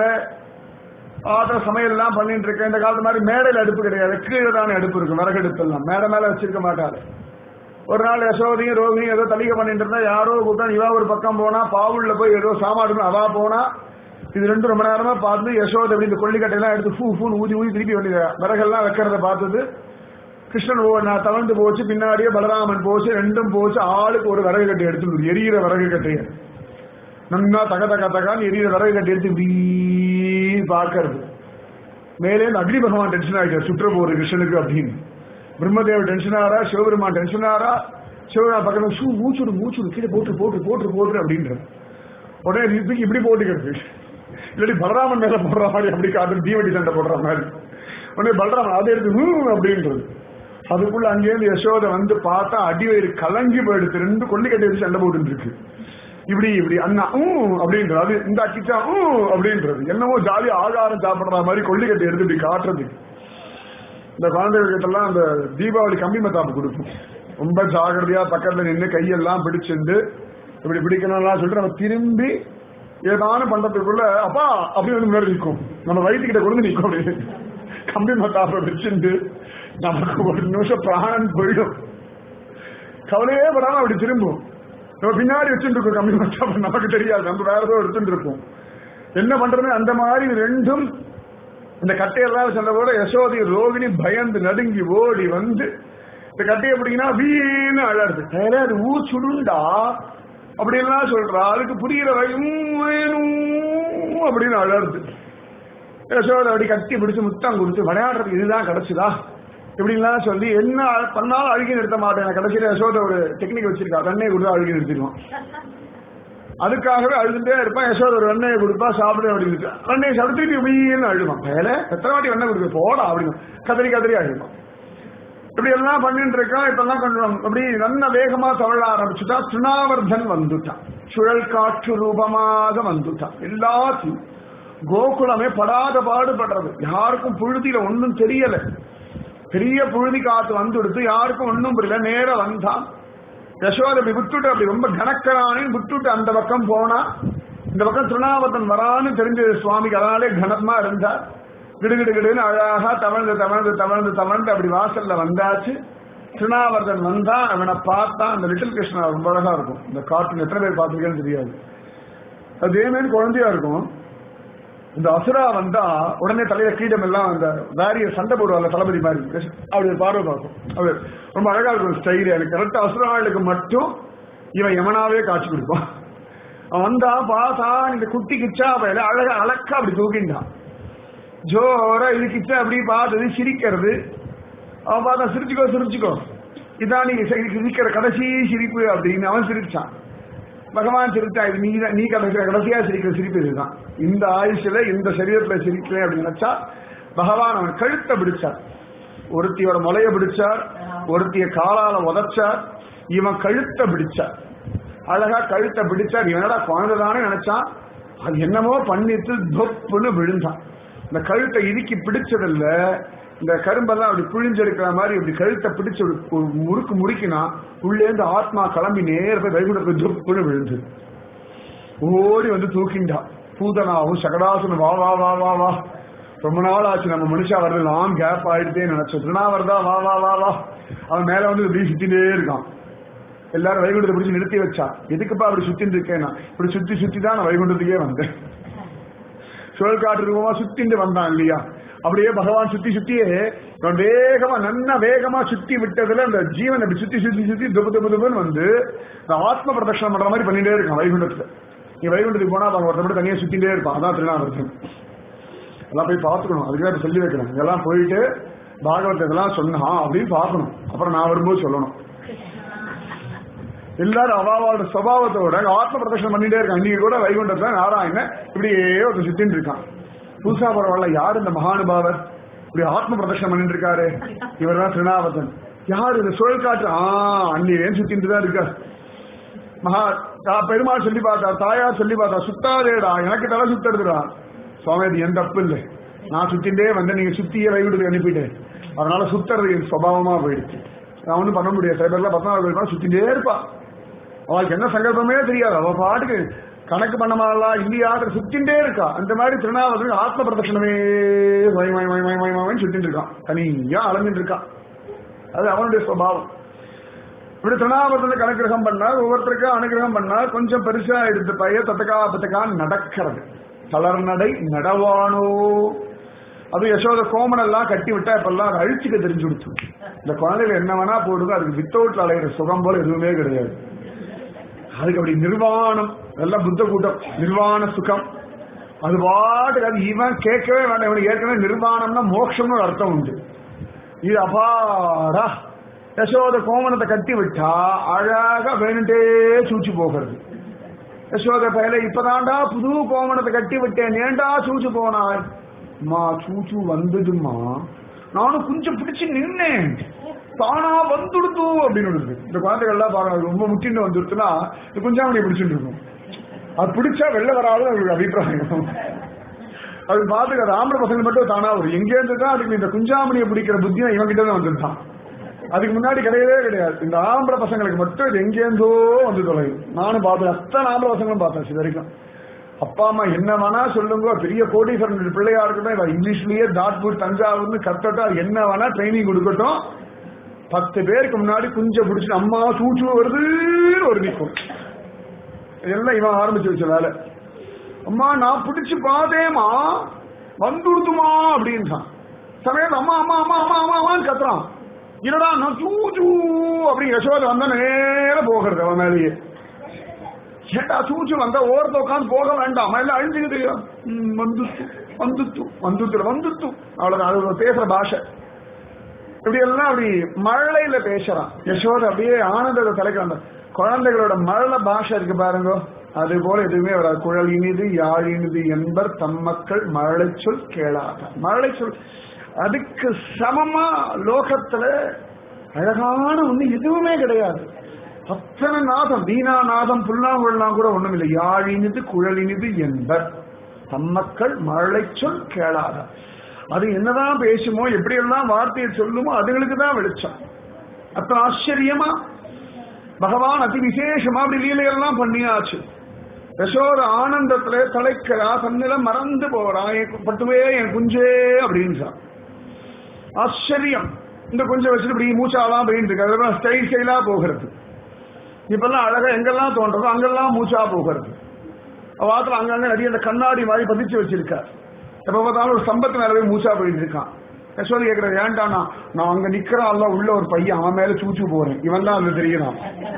ஆத்திர சமையல் எல்லாம் பண்ணிட்டு இருக்கேன் இந்த காலத்து மாதிரி மேடையில் அடுப்பு கிடையாது கீழே தானே அடுப்பு இருக்கும் விறகு அடுப்பு எல்லாம் மேடை மேல வச்சிருக்க மாட்டாரு ஒரு நாள் யசோதையும் ரோகிணியும் ஏதோ தலிகை பண்ணிட்டு இருந்தா யாரோ கூட்டா இவா ஒரு பக்கம் போனா பாவுள்ள போய் ஏதோ சாமாடு அவா போனா இது ரெண்டு ரொம்ப நேரமா பார்த்து யசோதை அப்படி இந்த கொல்லிக்கட்டையெல்லாம் எடுத்து ஃபூ ஃபூன்னு ஊதி ஊதி திருப்பி வந்து விறகெல்லாம் வைக்கிறத பார்த்தது கிருஷ்ணன் ஓ நான் தவழ்ந்து போச்சு பின்னாடியே பலராமன் போச்சு ரெண்டும் போச்சு ஆளுக்கு ஒரு விறகு கட்டை எடுத்து எரியிற விறகு கட்டையை நன்னா தக தக தகான்னு எரியிற விறகு கட்டி எடுத்து இப்படி பார்க்கறது மேலே இருந்து அக்னி பகவான் டென்ஷன் ஆகிட்டார் சுற்ற போற கிருஷ்ணனுக்கு அப்படின்னு பிரம்மதேவர் டென்ஷன் ஆறா சிவபெருமான் டென்ஷன் ஆறா சிவபெருமான் பக்கத்துல ஷூ மூச்சுடு மூச்சுடு கீழே போட்டு போட்டு போட்டு போட்டு அப்படின்ற உடனே இப்படி இப்படி போட்டுக்கிறது இல்லாட்டி பலராமன் மேல போடுற மாதிரி அப்படி காட்டு தீவட்டி சண்டை போடுற மாதிரி உடனே பலராமன் அதை எடுத்து ஹூ அப்படின்றது அதுக்குள்ள அங்கேயிருந்து யசோதை வந்து பார்த்தா அடிவயிறு கலங்கி போயிடுத்து ரெண்டு கொல்லிக்கட்டை வச்சு சண்டை போட்டு இருக்கு இப்படி இப்படி அண்ணா ஊ அப்படின்றது அது இந்த அக்கிச்சா ஊ அப்படின்றது என்னமோ ஜாலியா ஆகாரம் சாப்பிடுற மாதிரி கொல்லிக்கட்டை எடுத்து இப்படி காட்டுறதுக்கு இந்த குழந்தைகிட்ட எல்லாம் அந்த தீபாவளி கம்பி மத்தாப்பு கொடுக்கும் ரொம்ப ஜாகிரதையா பக்கத்துல நின்று கையெல்லாம் பிடிச்சிருந்து இப்படி பிடிக்கணும்லாம் சொல்லிட்டு நம்ம திரும்பி ஏதானும் பண்றதுக்குள்ள அப்பா அப்படி வந்து முன்னாடி நிற்கும் நம்ம வயிற்றுக்கிட்ட கொண்டு நிற்கும் அப்படி கம்பி மத்தாப்பை வச்சுட்டு நமக்கு ஒரு நிமிஷம் பிராணன் போயிடும் கவலையே படாம அப்படி திரும்பும் நம்ம பின்னாடி வச்சுட்டு இருக்கோம் கம்பி மத்தாப்பு நமக்கு தெரியாது நம்ம வேற ஏதோ எடுத்துட்டு இருக்கோம் என்ன பண்றது அந்த மாதிரி ரெண்டும் இந்த கட்டையெல்லாம் சொன்ன போல யசோதி ரோகிணி பயந்து நடுங்கி ஓடி வந்து இந்த கட்டையை பிடிக்கினா வீணு அழறது வேற அது ஊ சுடுண்டா அப்படின்லாம் சொல்றா அதுக்கு புரிகிற வேணும் அப்படின்னு அழறது யசோதை அப்படி கட்டி பிடிச்சு முத்தம் கொடுத்து விளையாடுறதுக்கு இதுதான் கிடைச்சுதா இப்படின்லாம் சொல்லி என்ன பண்ணாலும் அழுகி நிறுத்த மாட்டேன் கடைசியில யசோதை ஒரு டெக்னிக் வச்சிருக்கா தண்ணியை கொடுத்து அழுகி நிறுத்திடுவான் அதுக்காகவே அழுதுட்டே இருப்பான் யசோத ஒரு வெண்ணையை கொடுப்பா சாப்பிடு அப்படின்னு வெண்ணையை சாப்பிட்டு இப்படின்னு அழுவான் வேல எத்தனை வாட்டி வெண்ணெய் கொடுக்க போடா அப்படின்னு கதறி கதறி அழுவான் இப்படி எல்லாம் பண்ணிட்டு இருக்கான் இப்பெல்லாம் கொஞ்சம் அப்படி நல்ல வேகமா தவழ ஆரம்பிச்சுட்டா திருணாவர்தன் வந்துட்டான் சுழல் காற்று ரூபமாக வந்துட்டான் எல்லாத்தையும் கோகுலமே படாத பாடுபடுறது யாருக்கும் புழுதியில ஒன்றும் தெரியல பெரிய புழுதி காத்து வந்துடுத்து யாருக்கும் ஒன்றும் புரியல நேர வந்தான் யசோதை அப்படி விட்டுட்டு அப்படி ரொம்ப கணக்கரானு விட்டுட்டு அந்த பக்கம் போனா இந்த பக்கம் திருநாவர்தன் வரான்னு தெரிஞ்சது சுவாமிக்கு அதனாலே கனமா இருந்தார் கிடுகிடு கிடுன்னு அழகா தவழ்ந்து தவழ்ந்து தவழ்ந்து தவழ்ந்து அப்படி வாசல்ல வந்தாச்சு திருநாவர்தன் வந்தா அவனை பார்த்தா அந்த லிட்டில் கிருஷ்ணா ரொம்ப அழகா இருக்கும் இந்த கார்ட்டூன் எத்தனை பேர் பார்த்துருக்கேன்னு தெரியாது அதே மாதிரி குழந்தையா இருக்கும் இந்த அசுரா வந்தா உடனே தலையில கிரீடம் எல்லாம் அந்த வேரிய சண்டை போடுவாங்க தளபதி மாதிரி அப்படி ஒரு பார்வை பார்க்கும் அது ரொம்ப அழகா இருக்கும் ஸ்டைல் எனக்கு கரெக்டா அசுராளுக்கு மட்டும் இவன் யமனாவே காட்சி கொடுப்பான் அவன் வந்தா பார்த்தா இந்த குட்டி கிச்சா பையில அழகா அழக்கா அப்படி தூக்கிண்டான் ஜோரா இது கிச்சா அப்படி பார்த்தது சிரிக்கிறது அவன் பார்த்தா சிரிச்சுக்கோ சிரிச்சுக்கோ இதான் நீங்க சிரிக்கிற கடைசி சிரிப்பு அப்படின்னு அவன் சிரிச்சான் பகவான் சிரிச்சா இது நீ தான் நீ கடைசி கடைசியா சிரிக்கிற சிரிப்பு இதுதான் இந்த ஆயுஷ்ல இந்த சரீரத்துல சிரிக்கிறேன் அப்படின்னு நினைச்சா பகவான் அவன் கழுத்தை பிடிச்சார் ஒருத்தியோட முலைய பிடிச்சார் ஒருத்திய காலால உதச்சார் இவன் கழுத்தை பிடிச்சார் அழகா கழுத்தை பிடிச்சார் இவனடா குழந்தைதானே நினைச்சான் அது என்னமோ பண்ணிட்டு தொப்புன்னு விழுந்தான் இந்த கழுத்தை இறுக்கி பிடிச்சதில்ல இந்த கரும்பெல்லாம் அப்படி புழிஞ்செடுக்கிற மாதிரி இப்படி கழுத்தை பிடிச்சு ஒரு ஒரு முறுக்கு முறுக்கினா உள்ளேந்து ஆத்மா கிளம்பி நேர போய் வைகுண்டத்துக்கு துப்புன்னு விழுந்து ஓடி வந்து தூக்கிண்டா பூதனாவும் சகடாசனும் வா வா வா வா வா ரொம்ப நாள் ஆச்சு நம்ம மனுஷா வரது லாங் கேப் ஆயிடுதே நினைச்சோம் திருநாவர்தா வா வா வா வா அவன் மேல வந்து இப்படி சுத்திட்டே இருக்கான் எல்லாரும் வைகுண்டத்தை பிடிச்சு நிறுத்தி வச்சா எதுக்குப்பா அப்படி சுத்தின்னு இருக்கேன் நான் இப்படி சுத்தி சுத்தி தான் நான் வைகுண்டத்துக்கே வந்தேன் சுழல் காற்று ரூபமா சுத்திட்டு வந்தான் இல்லையா அப்படியே பகவான் சுத்தி சுத்தியே இவன் வேகமா நன்னா வேகமா சுத்தி விட்டதுல அந்த ஜீவன் அப்படி சுத்தி சுத்தி சுத்தி துபு துபு துபுன்னு வந்து இந்த ஆத்ம பிரதட்சணம் பண்ற மாதிரி பண்ணிட்டே இருக்கான் வைகுண்டத்துல நீ வைகுண்டத்துக்கு போனா அவன் ஒருத்தர் மட்டும் தனியா சுத்திட்டே இருப்பான் அதான் திருநாவரத்தன் எல்லாம் போய் பார்த்துக்கணும் அதுக்காக இப்ப சொல்லி வைக்கணும் இதெல்லாம் போயிட்டு பாகவத்தை இதெல்லாம் சொன்னான் அப்படின்னு பார்க்கணும் அப்புறம் நான் வரும்போது சொல்லணும் எல்லாரும் அவாவோட சுவாவத்தோட ஆத்ம பிரதர்ஷனம் பண்ணிட்டே இருக்காங்க நீங்க கூட வைகுண்டத்துல நாராயண இப்படியே ஒரு சுத்தின்னு இருக்கான் புதுசா பரவாயில்ல யார் இந்த மகானுபாவர் இப்படி ஆத்ம பிரதர்ஷனம் பண்ணிட்டு இருக்காரு இவர் தான் திருநாவத்தன் யார் இந்த சுழல் காற்று ஆ அன்னிலேன்னு சுத்திட்டு தான் இருக்கார் மகா தா- பெருமாள் சொல்லி பார்த்தா தாயார் சொல்லி பார்த்தா சுத்தாதேடா எனக்கு தலை சுத்தடுதுடா சுவாமி அது என் தப்பு இல்லை நான் சுத்திண்டே வந்து நீங்க சுத்தியே வைகுண்டத்துக்கு அனுப்பிட்டேன் அதனால சுத்துறது என் சுபாவமா போயிடுச்சு நான் ஒன்றும் பண்ண முடியாது சில பேர்லாம் பத்மநாப கோயில் சுத்திட்டே இருப்பா அவளுக்கு என்ன சங்கல்பமே தெரியாது அவ பாட்டுக்கு கணக்கு பண்ண மாடலாம் இல்லையாத சுத்தின்றே இருக்கா அந்த மாதிரி திருநாவலத்தில் ஆத்ம பிரதட்சணமே வய் வய் வய் வய் வய் வய்ன்னு சுத்திட்டு இருக்கான் தனியா அலைஞ்சிட்டு இருக்கான் அது அவனுடைய சுபாவம் இப்படி திருநாவலத்தில் கணக்கிரகம் பண்ணா ஒவ்வொருத்தருக்கும் அனுகிரகம் பண்ணா கொஞ்சம் பெருசா எடுத்து பைய தத்தக்கா பத்தக்கா நடக்கிறது தளர்நடை நடவானோ அது யசோத கோமன் எல்லாம் கட்டி விட்டா இப்பெல்லாம் அதை அழிச்சுக்க தெரிஞ்சு கொடுத்து இந்த குழந்தைகள் என்ன வேணா போடுங்க அதுக்கு வித்தவுட்ல அலையிற சுகம் போல எதுவுமே கிடையாது அதுக்கு அப்படி நிர்வாணம் எல்லாம் புத்த கூட்டம் நிர்வாண சுகம் அது பாட்டுக்கு அது இவன் கேட்கவே வேண்டாம் இவனுக்கு ஏற்கனவே நிர்வாணம்னா மோட்சம்னு ஒரு அர்த்தம் உண்டு இது அபாடா யசோத கோமணத்தை கட்டி விட்டா அழகா வேணுட்டே சூச்சு போகிறது யசோத பயில இப்பதான்டா புது கோமணத்தை கட்டி விட்டேன் ஏண்டா சூச்சு போனாய் மா சூச்சு வந்ததுமா நானும் கொஞ்சம் பிடிச்சு நின்னேன் தானா வந்துடுத்து அப்படின்னு இருக்கு இந்த குழந்தைகள் எல்லாம் பாருங்க ரொம்ப முட்டின்னு வந்துருச்சுன்னா இது குஞ்சாமணி பிடிச்சிட்டு இருக்கும் அது பிடிச்சா வெளில வராது அவங்களுக்கு அபிப்பிராயம் அது பார்த்துக்க அது ஆம்பளை பசங்க மட்டும் தானா வரும் எங்கேருந்து தான் அதுக்கு இந்த குஞ்சாமணியை பிடிக்கிற புத்தியும் இவன் கிட்ட தான் வந்துருந்தான் அதுக்கு முன்னாடி கிடையவே கிடையாது இந்த ஆம்பளை பசங்களுக்கு மட்டும் இது எங்கேருந்தோ வந்து தொலையும் நானும் பார்த்தேன் அத்தனை ஆம்பளை பசங்களும் பார்த்தேன் இது வரைக்கும் அப்பா அம்மா என்ன வேணா சொல்லுங்க பெரிய கோடீஸ்வரன் பிள்ளையா இருக்கட்டும் இவன் இங்கிலீஷ்லயே தாட்பூர் தஞ்சாவூர்னு கத்தட்டும் அது என்ன வேணா ட்ரைனிங் கொடுக்கட்டும் பத்து பேருக்கு முன்னாடி குஞ்ச பிடிச்சிட்டு அம்மா சூச்சு வருதுன்னு ஒரு நிற்கும் இதெல்லாம் இவன் ஆரம்பிச்சு வச்ச வேலை அம்மா நான் பிடிச்சு பார்த்தேமா வந்துடுத்துமா அப்படின்றான் சமயம் அம்மா அம்மா அம்மா அம்மா அம்மா அம்மான்னு கத்துறான் என்னடா நான் சூ சூ அப்படி யசோதை வந்தா நேர போகிறது அவன் மேலேயே ஏட்டா சூச்சு வந்தா ஓரத்தை உட்காந்து போக வேண்டாம் எல்லாம் அழிஞ்சுக்குது ம், வந்துத்து வந்துத்து வந்துத்து வந்துத்து அவ்வளவுதான் அது பேசுற பாஷை இப்படி எல்லாம் அப்படி மழையில பேசுறான் யசோதை அப்படியே ஆனந்தத்தை தலைக்கிறாங்க குழந்தைகளோட மழலை பாஷை இருக்கு பாருங்க அது போல எதுவுமே வராது குழல் இனிது யாழ் இனிது என்பர் தம் மக்கள் மழலை சொல் கேளாத மழலை சொல் அதுக்கு சமமா லோகத்துல அழகான ஒண்ணு எதுவுமே கிடையாது அத்தனை நாதம் வீணா நாதம் புல்லாங்குழலாம் கூட ஒண்ணும் இல்லை யாழ் இனிது குழல் இனிது என்பர் தம் மக்கள் மழலை சொல் கேளாத அது என்னதான் பேசுமோ எப்படியெல்லாம் வார்த்தையை சொல்லுமோ அதுங்களுக்கு தான் வெளிச்சம் அத்தனை ஆச்சரியமா பகவான் அதி விசேஷமா அப்படி லீலையெல்லாம் பண்ணியாச்சு யசோர ஆனந்தத்துல தலைக்கிறா தன்னில மறந்து போறா என் பட்டுவே என் குஞ்சே அப்படின்னு ஆச்சரியம் இந்த குஞ்சை வச்சுட்டு இப்படி மூச்சாலாம் போயிட்டு இருக்கு அதெல்லாம் ஸ்டைல் ஸ்டைலா போகிறது இப்பெல்லாம் அழகா எங்கெல்லாம் தோன்றதோ அங்கெல்லாம் மூச்சா போகிறது வாத்துல அங்கங்க நிறைய அந்த கண்ணாடி மாதிரி பதிச்சு வச்சிருக்கார் எப்ப பார்த்தாலும் ஒரு சம்பத்து மேலவே மூச்சா போயிட்டு இருக்கான் யசோதி கேட்கறது ஏன்டானா நான் அங்க நிக்கிறான் உள்ள ஒரு பையன் அவன் மேல சூச்சு போறேன் இவன் தான் அதுல தெரியறான்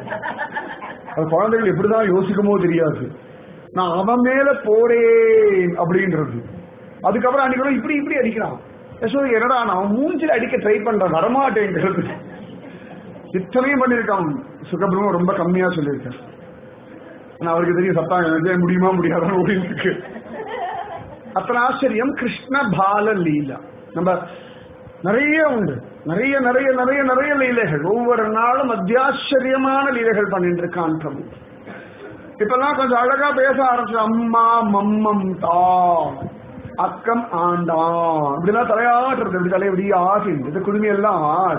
அது குழந்தைகள் எப்படிதான் யோசிக்குமோ தெரியாது நான் அவன் மேல போறேன் அப்படின்றது அதுக்கப்புறம் அன்னைக்கு இப்படி இப்படி அடிக்கிறான் யசோதி என்னடா நான் அவன் மூஞ்சில அடிக்க ட்ரை பண்றேன் வரமாட்டேங்கிறது இத்தனையும் பண்ணிருக்கான் சுகபிரமம் ரொம்ப கம்மியா சொல்லியிருக்கேன் ஆனா அவருக்கு தெரியும் சத்தா எனக்கு முடியுமா முடியாதான் ஓடிட்டு இருக்கு அத்தனை ஆச்சரியம் கிருஷ்ண பால லீலா நம்ம நிறைய உண்டு நிறைய நிறைய நிறைய நிறைய லீலைகள் ஒவ்வொரு நாளும் அத்தியாச்சரியமான லீலைகள் பண்ணிட்டு இருக்கான் பிரபு இப்பெல்லாம் கொஞ்சம் அழகா பேச ஆரம்பிச்சு அம்மா மம்மம் தா அக்கம் ஆண்டான் இப்படிலாம் தலையாட்டுறது இப்படி தலையை இப்படி ஆட்டிண்டு இந்த குடுமி எல்லாம் ஆட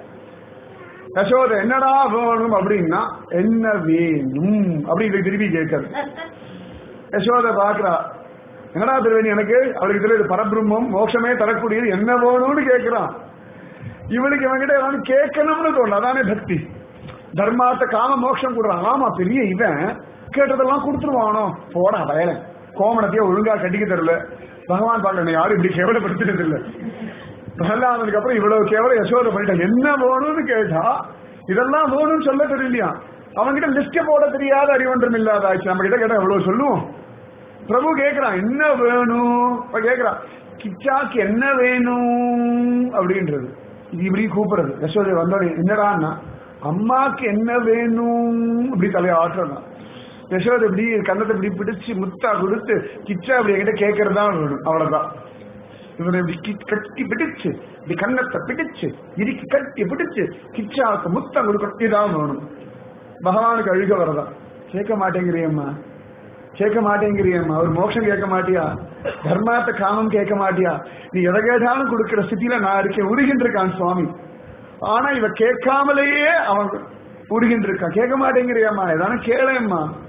யசோதை என்னடா வேணும் அப்படின்னா என்ன வேணும் அப்படின்னு திருப்பி கேட்கறது யசோதை பாக்குறா என்னடா திருவேணி எனக்கு அவளுக்கு தெரியுது பரபிரம்மம் மோட்சமே தரக்கூடியது என்ன வேணும்னு கேட்கிறான் இவனுக்கு இவன்கிட்ட ஏதாவது கேட்கணும்னு தோணும் அதானே பக்தி தர்மாத்த காம மோட்சம் கொடுறான் ஆமா பெரிய இவன் கேட்டதெல்லாம் கொடுத்துருவானோ போடா வயல கோமணத்தையே ஒழுங்கா கட்டிக்க தெரியல பகவான் பாக்க யாரும் இப்படி கேவலப்படுத்தினது இல்ல பிரகலாதனுக்கு அப்புறம் இவ்வளவு கேவலம் யசோதை பண்ணிட்டான் என்ன வேணும்னு கேட்டா இதெல்லாம் வேணும்னு சொல்ல தெரியலையா அவன்கிட்ட லிஸ்ட போட தெரியாத அறிவன்றம் இல்லாத ஆச்சு நம்ம கிட்ட கேட்டா எவ்வளவு சொல்லுவோம் பிரபு கேக்குறான் என்ன வேணும் இப்ப கேக்குறான் கிச்சாக்கு என்ன வேணும் அப்படின்றது இது இப்படி கூப்பிடுறது யசோதை வந்தோடனே என்னடான்னா அம்மாக்கு என்ன வேணும் இப்படி தலையை ஆட்டுறான் யசோதை இப்படி கன்னத்தை இப்படி பிடிச்சு முத்தா கொடுத்து கிச்சா அப்படி என்கிட்ட கேட்கறது தான் வேணும் அவ்வளவுதான் இவனை இப்படி கி- கட்டி பிடிச்சு இப்படி கன்னத்தை பிடிச்சு இறுக்கி கட்டி பிடிச்சு கிச்சாவுக்கு முத்தம் கொடுக்கணும் இதான் வேணும் பகவானுக்கு அழுக வரதா கேட்க மாட்டேங்கிறியம்மா கேட்க மாட்டேங்கிறியம்மா அவர் மோட்சம் கேட்க மாட்டியா தர்மாத்த காமம் கேட்க மாட்டியா நீ எதை கேட்டாலும் கொடுக்கிற ஸ்திதியில நான் இருக்கேன் உருகின்ற இருக்கான் சுவாமி ஆனா இவ கேட்காமலேயே அவன் உருகின்ற இருக்கான் கேட்க மாட்டேங்கிறியம்மா ஏதான கேளேம்மா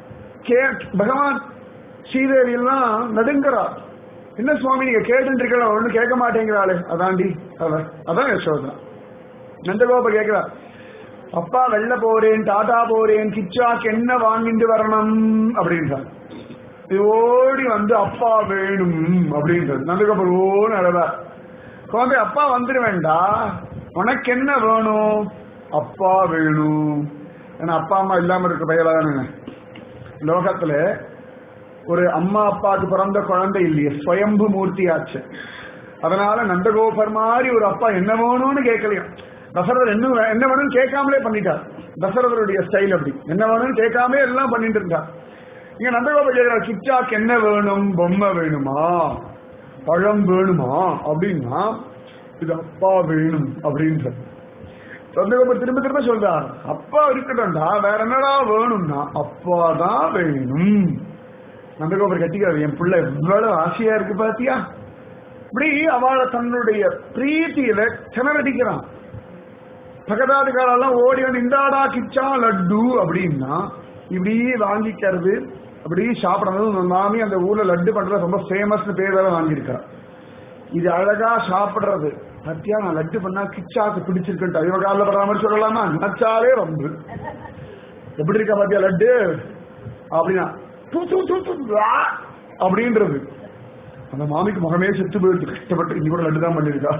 கே பகவான் ஸ்ரீதேவி எல்லாம் நடுங்கிறார் என்ன சுவாமி நீங்க கேட்டுருக்கல ஒண்ணு கேட்க மாட்டேங்கிறாளே அதாண்டி அவ அதான் யசோதனா நந்தகோப கேட்கிறா அப்பா வெளில போறேன் டாடா போறேன் கிச்சாக்கு என்ன வாங்கிட்டு வரணும் அப்படின்றார் இது ஓடி வந்து அப்பா வேணும் அப்படின்றது நந்தகோபர் ஓன்னு அழகார் குழந்தை அப்பா வந்துட வேண்டா உனக்கு என்ன வேணும் அப்பா வேணும் ஏன்னா அப்பா அம்மா இல்லாம இருக்க பயலாதானுங்க லோகத்துல ஒரு அம்மா அப்பாவுக்கு பிறந்த குழந்தை இல்லையே ஸ்வயம்பு மூர்த்தி ஆச்சு அதனால நந்தகோபர் மாதிரி ஒரு அப்பா என்ன வேணும்னு கேட்கலையும் தசரதர் என்ன வே- என்ன வேணும்னு கேட்காமலே பண்ணிட்டார் தசரதருடைய ஸ்டைல் அப்படி என்ன வேணும்னு கேட்காமலே எல்லாம் பண்ணிட்டு இருந்தார் இங்க நந்தகோபர் கேட்கிறார் கிச்சாக்கு என்ன வேணும் பொம்மை வேணுமா பழம் வேணுமா அப்படின்னா இது அப்பா வேணும் அப்படின்றது நந்தகோபர் திரும்ப திரும்ப சொல்றார் அப்பா இருக்கட்டும்டா வேற என்னடா வேணும்னா அப்பா தான் வேணும் நந்தகோபர் கட்டிக்கிறார் என் பிள்ளை எவ்வளவு ஆசையா இருக்கு பாத்தியா இப்படி அவளை தன்னுடைய பிரீத்தியில திணறடிக்கிறான் பகதாதிகாரெல்லாம் ஓடி வந்து இந்தாடா கிச்சா லட்டு அப்படின்னா இப்படி வாங்கிக்கிறது அப்படி சாப்பிடறது மாமி அந்த ஊர்ல லட்டு பண்றது ரொம்ப ஃபேமஸ்னு பேர் வேற வாங்கியிருக்கா இது அழகா சாப்பிடுறது பத்தியா நான் லட்டு பண்ணா கிச்சாக்கு பிடிச்சிருக்கேன் இவ காலில் படுற மாதிரி சொல்லலாமா நினைச்சாலே ரொம்ப எப்படி இருக்கா பாத்தியா லட்டு அப்படின்னா தூ, தூ, தூ, தூ, ஆ, அப்படின்றது அந்த மாமிக்கு முகமே செத்து போயிடுச்சு கஷ்டப்பட்டு இன்னி கூட லட்டு தான் பண்ணிருக்கா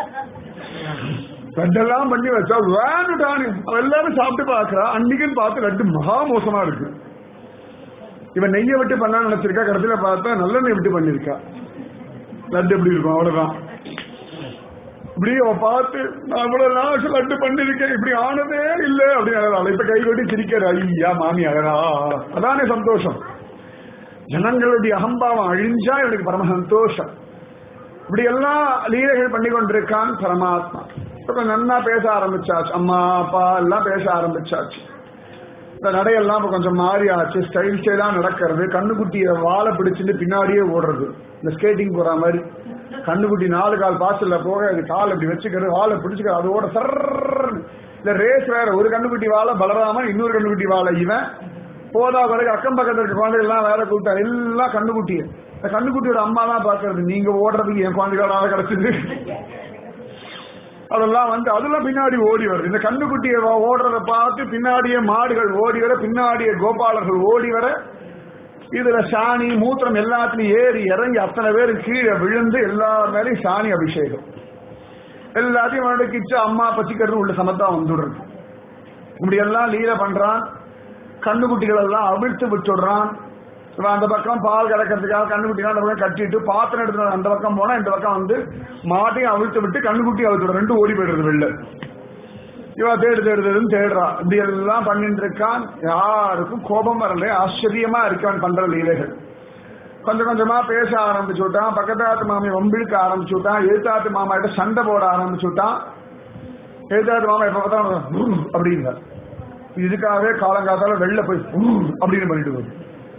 லட்டெல்லாம் பண்ணி வச்சா வேணுட்டானு அவ எல்லாரும் சாப்பிட்டு பாக்குறா அன்னைக்குன்னு பார்த்து லட்டு மகா மோசமா இருக்கு இவன் நெய்யை விட்டு பண்ணா நினைச்சிருக்கா கடைசியில பார்த்தா நல்லெண்ணெய் விட்டு பண்ணிருக்கா லட்டு எப்படி இருக்கும் அவ்வளவுதான் இப்படி அவ பார்த்து நான் இவ்வளவு நாள் லட்டு பண்ணிருக்கேன் இப்படி ஆனதே இல்லை அப்படின்னு அழகா இப்ப கை கொட்டி சிரிக்கிற ஐயா மாமி அழகா அதானே சந்தோஷம் ஜனங்களுடைய அகம்பாவம் அழிஞ்சா எனக்கு பரம சந்தோஷம் இப்படி எல்லாம் லீலைகள் பண்ணி கொண்டிருக்கான் பரமாத்மா இப்ப கொஞ்சம் நன்னா பேச ஆரம்பிச்சாச்சு அம்மா அப்பா எல்லாம் பேச ஆரம்பிச்சாச்சு இந்த நடையெல்லாம் இப்ப கொஞ்சம் மாறி ஆச்சு ஸ்டைல் ஸ்டைலா நடக்கிறது கண்ணுக்குட்டிய வாழை பிடிச்சிட்டு பின்னாடியே ஓடுறது இந்த ஸ்கேட்டிங் போற மாதிரி கண்ணுக்குட்டி நாலு கால் பாசல்ல போக அது கால் இப்படி வச்சுக்கிறது வாழை பிடிச்சுக்கிறது அதோட சர்ன்னு இந்த ரேஸ் வேற ஒரு கண்ணுக்குட்டி வாழை பலராமன் இன்னொரு கண்ணுக்குட்டி வாழை இவன் போதா பிறகு அக்கம் பக்கத்துல இருக்க குழந்தைகள் எல்லாம் வேலை கூப்பிட்டா எல்லாம் கண்ணுக்குட்டிய இந்த கண்ணுக்குட்டியோட அம்மா தான் பாக்குறது நீங்க ஓடுறதுக்கு என் குழந்தைகளால கிடைச்சது அதெல்லாம் வந்து அதெல்லாம் பின்னாடி ஓடி வருது இந்த கண்ணுக்குட்டியை வ- ஓடுறத பார்த்து பின்னாடியே மாடுகள் ஓடி வர பின்னாடியே கோபாலர்கள் ஓடி வர இதுல சாணி மூத்திரம் எல்லாத்துலயும் ஏறி இறங்கி அத்தனை பேர் கீழே விழுந்து எல்லார் மேலயும் சாணி அபிஷேகம் எல்லாத்தையும் வந்து கிச்சு அம்மா பச்சிக்கிறது உள்ள சமத்தா வந்துடுறது இப்படி எல்லாம் லீல பண்றான் கண்ணுக்குட்டிகள் எல்லாம் அவிழ்த்து விட்டுடுறான் இவன் அந்த பக்கம் பால் கலக்கிறதுக்காக கண்ணுக்குட்டிலாம் அந்த பக்கம் கட்டிட்டு பாத்திரம் எடுத்து அந்த பக்கம் போனா இந்த பக்கம் வந்து மாட்டையும் அவிழ்த்து விட்டு கண்ணுக்குட்டி அவிழ்த்து விடுறான். ரெண்டும் ஓடி போயிடுறது வெளில இவ தேடு தேடு தேடுன்னு தேடுறா இப்படி எல்லாம் பண்ணிட்டு இருக்கான் யாருக்கும் கோபம் வரல ஆச்சரியமா இருக்கான் பண்ற லீலைகள் கொஞ்சம் கொஞ்சமா பேச ஆரம்பிச்சு விட்டான் பக்கத்தாத்து மாமி வம்பிழுக்க ஆரம்பிச்சு விட்டான் எழுத்தாத்து மாமா கிட்ட சண்டை போட ஆரம்பிச்சு விட்டான் எழுத்தாத்து மாமா எப்ப பார்த்தா அப்படிங்கிறார் இதுக்காகவே காலங்காத்தால வெளில போய் ஊ அப்படின்னு பண்ணிட்டு வரும்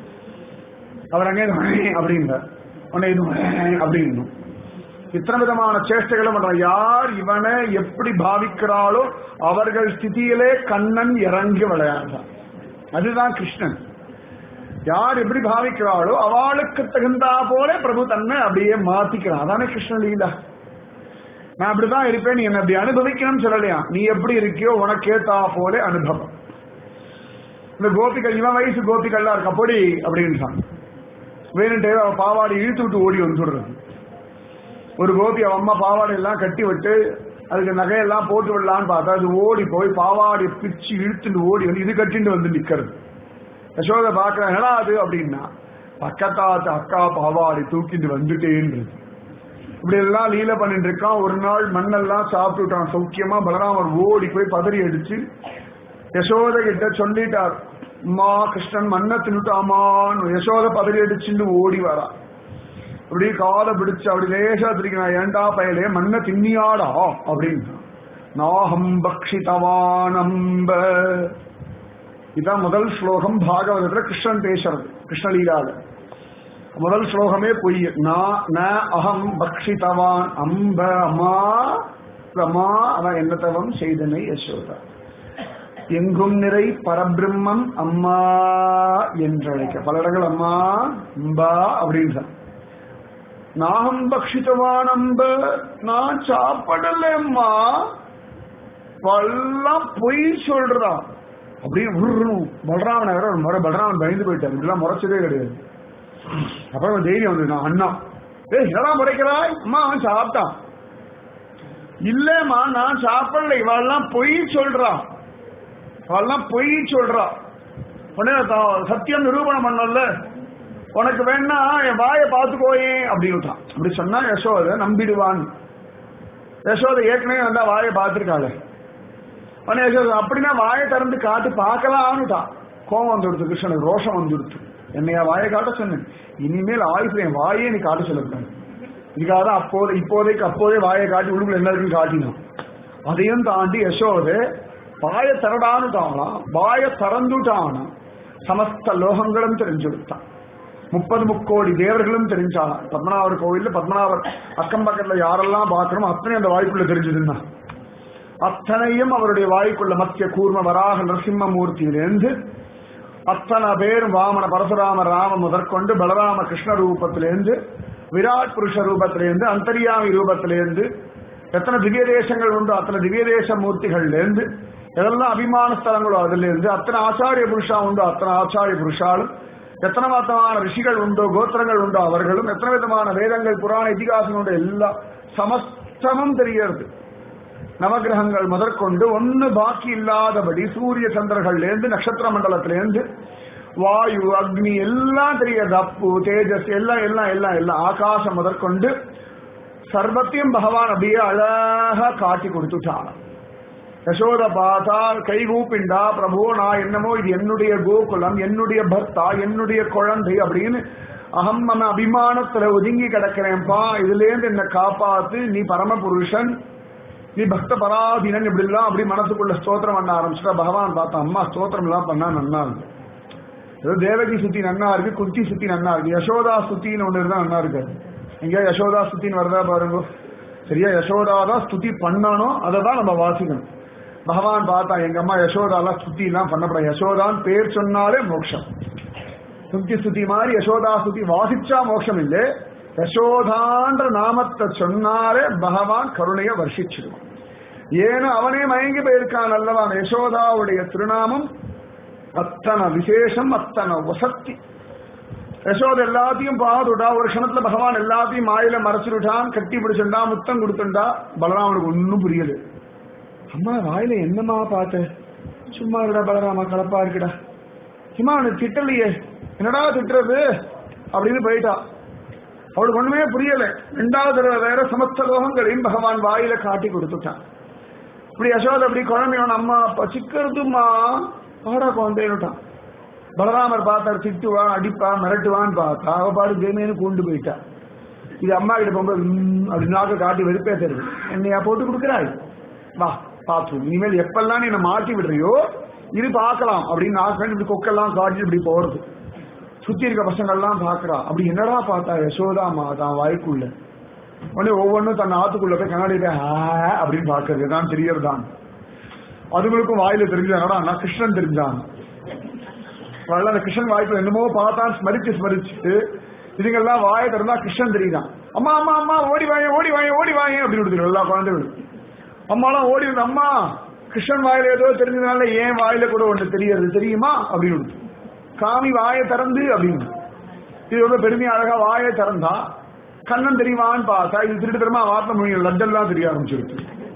அவர் அங்கே அப்படிங்கிறார் உன்னை இது அப்படின்னு இத்தனை விதமான சேஷ்டைகளும் பண்றான் யார் இவனை எப்படி பாவிக்கிறாளோ அவர்கள் ஸ்திதியிலே கண்ணன் இறங்கி விளையாடுறான் அதுதான் கிருஷ்ணன் யார் எப்படி பாவிக்கிறாளோ அவளுக்கு தகுந்தா போல பிரபு தன்னை அப்படியே மாத்திக்கிறான் அதானே கிருஷ்ண லீலா நான் அப்படிதான் இருப்பேன் நீ என்ன அப்படி அனுபவிக்கணும்னு சொல்லலையா நீ எப்படி இருக்கியோ உனக்கேத்தா போல அனுபவம் இந்த கோபிகள் இவன் வயசு கோபிகள்லாம் இருக்கு அப்படி அப்படின்றான் வேணுட்டே அவ பாவாடை இழுத்து விட்டு ஓடி வந்துடுறது ஒரு கோபி அவ அம்மா பாவாடை எல்லாம் கட்டி விட்டு அதுக்கு நகையெல்லாம் போட்டு விடலான்னு பார்த்தா அது ஓடி போய் பாவாடை பிச்சு இழுத்துட்டு ஓடி வந்து இது கட்டிட்டு வந்து நிக்கிறது யசோத பாக்குறேன் என்னடா அது அப்படின்னா பக்கத்தாத்து அக்கா பாவாடை தூக்கிட்டு வந்துட்டேன்றது இப்படி எல்லாம் லீல பண்ணிட்டு இருக்கான் ஒரு நாள் மண்ணெல்லாம் சாப்பிட்டுட்டான் சௌக்கியமா பலராமர் ஓடி போய் பதறி அடிச்சு யசோத கிட்ட சொல்லிட்டார் அம்மா கிருஷ்ணன் மண்ணை தின்னுட்டாமான்னு யசோத பதறி அடிச்சுட்டு ஓடி வரா அப்படி காலை பிடிச்சு அப்படி லேசா திரிக்கிறான் ஏண்டா பயலே மண்ணை தின்னியாடா அப்படின்னு நாகம் பக்ஷிதவானம்ப இதான் முதல் ஸ்லோகம் பாகவதத்துல கிருஷ்ணன் பேசுறது கிருஷ்ணலீலால முதல் ஸ்லோகமே பொய் நான் ந அகம் பக்ஷிதவான் அம்ப அம்மா அம்மா அவன் என்ன தவம் செய்தனை யசோதா எங்கும் நிறை பரபிரம்மம் அம்மா என்று அழைக்க பல இடங்கள் அம்மா அம்பா அப்படின்ற நாகம் பக்ஷித்தவான் அம்ப நான் சாப்பிடலம்மா எல்லாம் பொய் சொல்றான் அப்படின்னு உருணும் பலராமன் வேற ஒரு முறை பலராமன் பயந்து போயிட்டார் இதெல்லாம் முறைச்சதே கிடையாது அப்புறம் தைரியம் வந்து நான் அண்ணா ஏய் என்னடா முறைக்கிறாய் அம்மா அவன் சாப்பிட்டான் இல்லம்மா நான் சாப்பிடல இவெல்லாம் பொய் சொல்றா அவெல்லாம் பொய் சொல்றா உடனே த- சத்தியம் நிரூபணம் பண்ணல உனக்கு வேணா என் வாயை பார்த்துக்கோயே அப்படின்னு அப்படி சொன்னா யசோதை நம்பிடுவான் யசோதை ஏற்கனவே வந்தா வாயை பார்த்துருக்காளே உடனே யசோதை அப்படின்னா வாயை திறந்து காட்டு பார்க்கலான்னுட்டான் கோபம் வந்துடுத்து கிருஷ்ணனுக்கு ரோஷம் வந்துடுத்து என்னையா வாயை காட்ட சொன்னேன் இனிமேல் ஆயுசுல என் வாயே நீ காட்ட சொல்லக்கூடாது இதுக்காக தான் அப்போது இப்போதைக்கு அப்போதே வாயை காட்டி உள்ளுக்குள்ள என்ன இருக்குன்னு காட்டினான் அதையும் தாண்டி யசோதை வாயை திறடான்னுட்டாங்களாம் வாயை திறந்துட்டானா சமஸ்த லோகங்களும் தெரிஞ்சு விட்டான் முப்பது முக்கோடி தேவர்களும் தெரிஞ்சாலாம் பத்மநாபர் கோவில்ல பத்மநாபர் அக்கம் பக்கத்துல யாரெல்லாம் பார்க்கணுமோ அத்தனை அந்த வாய்க்குள்ள தெரிஞ்சதுன்னா அத்தனையும் அவருடைய வாய்க்குள்ள மத்திய கூர்ம வராக நரசிம்மமூர்த்தியிலிருந்து அத்தனை பேரும் வாமன பரசுராம ராம முதற்கொண்டு பலராம கிருஷ்ண ரூபத்திலிருந்து விராட் புருஷ ரூபத்திலிருந்து அந்தரியாமி ரூபத்திலிருந்து எத்தனை திவ்ய தேசங்கள் உண்டோ அத்தனை திவ்ய தேச மூர்த்திகள்லேருந்து எதெல்லாம் அபிமான ஸ்தலங்களோ அதுல இருந்து அத்தனை ஆச்சாரிய புருஷா உண்டோ அத்தனை ஆச்சாரிய புருஷாலும் எத்தனை விதமான ரிஷிகள் உண்டோ கோத்திரங்கள் உண்டோ அவர்களும் எத்தனை விதமான வேதங்கள் புராண இதிகாசம் உண்டோ எல்லாம் சமஸ்தமும் தெரியறது நவகிரகங்கள் முதற்கொண்டு ஒன்னு பாக்கி இல்லாதபடி சூரிய சந்திரர்கள்லேருந்து நட்சத்திர மண்டலத்திலேருந்து வாயு அக்னி எல்லாம் தெரியாது அப்பு தேஜஸ் எல்லாம் எல்லாம் எல்லாம் எல்லாம் ஆகாசம் முதற்கொண்டு சர்வத்தையும் பகவான் அப்படியே அழகா காட்டி கொடுத்துட்டான் யசோத பார்த்தா கை கூப்பிண்டா பிரபு நான் என்னமோ இது என்னுடைய கோகுலம் என்னுடைய பர்த்தா என்னுடைய குழந்தை அப்படின்னு அகம் மன அபிமானத்துல ஒதுங்கி கிடக்கிறேன்ப்பா இதுல இருந்து என்ன காப்பாத்து நீ பரமபுருஷன் நீ பக்த பராதீனன் இப்படி எல்லாம் அப்படி மனசுக்குள்ள ஸ்தோத்திரம் பண்ண ஆரம்பிச்சுட்டா பகவான் பார்த்தா அம்மா ஸ்தோத்திரம் எல்லாம் பண்ணா நன்னா இருக்கு ஏதோ தேவகி சுத்தி நன்னா இருக்கு குந்தி சுத்தி நன்னா இருக்கு யசோதா சுத்தின்னு ஒண்ணு இருந்தா நன்னா இருக்காது எங்கேயா யசோதா சுத்தின்னு வருதா பாருங்க சரியா யசோதா தான் ஸ்துதி பண்ணணும் அதை தான் நம்ம வாசிக்கணும் பகவான் பார்த்தா எங்க அம்மா யசோதாலாம் ஸ்துதி எல்லாம் பண்ணப்பட யசோதான் பேர் சொன்னாலே மோட்சம் சுத்தி ஸ்துதி மாதிரி யசோதா ஸ்துதி வாசிச்சா மோட்சம் இல்லை யசோதான்ற நாமத்தை சொன்னாலே பகவான் கருணையை வர்ஷிச்சிடுவான் ஏன்னா அவனே மயங்கி போயிருக்கான் அல்லவா அந்த யசோதாவுடைய திருநாமம் அத்தனை விசேஷம் அத்தனை வசத்தி யசோத எல்லாத்தையும் பார்த்துட்டா ஒரு க்ஷணத்துல பகவான் எல்லாத்தையும் மாயில மறைச்சுட்டான் கட்டி பிடிச்சுண்டா முத்தம் கொடுத்துண்டா பலராமனுக்கு ஒன்னும் புரியல அம்மா வாயில என்னம்மா பார்த்த சும்மா இருக்கடா பலராமா கலப்பா இருக்குடா சும்மா அவனுக்கு திட்டலையே என்னடா திட்டுறது அப்படின்னு போயிட்டா அவளுக்கு ஒண்ணுமே புரியல ரெண்டாவது தடவை வேற சமஸ்த லோகங்களையும் பகவான் வாயில காட்டி கொடுத்துட்டான் இப்படி யசோத அப்படி குழந்தையோட அம்மா அப்பா சிக்கிறதுமா பாடா குழந்தைன்னுட்டான் பலராமர் பார்த்தார் திட்டுவான் அடிப்பா மிரட்டுவான்னு பார்த்தா அவ பாடு ஜெயமேனு கொண்டு போயிட்டா இது அம்மா கிட்ட போகும்போது "ம்" அப்படி நாக்க காட்டி வெறுப்பே தருது என்னையா போட்டு கொடுக்குறாய் வா பார்த்து இனிமேல் எப்பெல்லாம் நீ என்னை மாட்டி விடுறியோ இது பார்க்கலாம் அப்படின்னு நாக்கு இப்படி கொக்கெல்லாம் காட்டி இப்படி போறது சுத்தி இருக்க பசங்கள்லாம் பாக்குறா அப்படி என்னடா பார்த்தா யசோதாமா தான் வாய்க்குள்ள உடனே ஒவ்வொன்றும் தன் ஆத்துக்குள்ள போய் கண்ணாடியில "ஆ" அப்படின்னு பாக்குறது தான் தெரியறதான் அதுங்களுக்கும் வாயில தெரிஞ்சாங்கடா நான் கிருஷ்ணன் தெரிஞ்சான் அதனால அந்த கிருஷ்ணன் வாய்க்குள்ள என்னமோ பார்த்தான் ஸ்மரிச்சு ஸ்மரிச்சுட்டு இதுங்கெல்லாம் வாயை திறந்தா கிருஷ்ணன் தெரியுதான் அம்மா அம்மா அம்மா ஓடி வாங்க ஓடி வாங்க ஓடி வாங்க அப்படின்னு கொடுத்துரு எல்லா குழந்தைகளும் அம்மாலாம் ஓடி வந்து அம்மா கிருஷ்ணன் வாயில ஏதோ தெரிஞ்சதுனால ஏன் வாயில கூட ஒண்ணு தெரியாது தெரியுமா அப்படின்னு கொடுத்து. காமி வாயை திறந்து அப்படின்னு இது ரொம்ப பெருமையா அழகா வாயை திறந்தா கண்ணன் தெரியுமான்னு பார்த்தா இது திருட்டு தரமா வார்த்தை மொழி லட்டெல்லாம் தெரிய ஆரம்பிச்சிருக்கு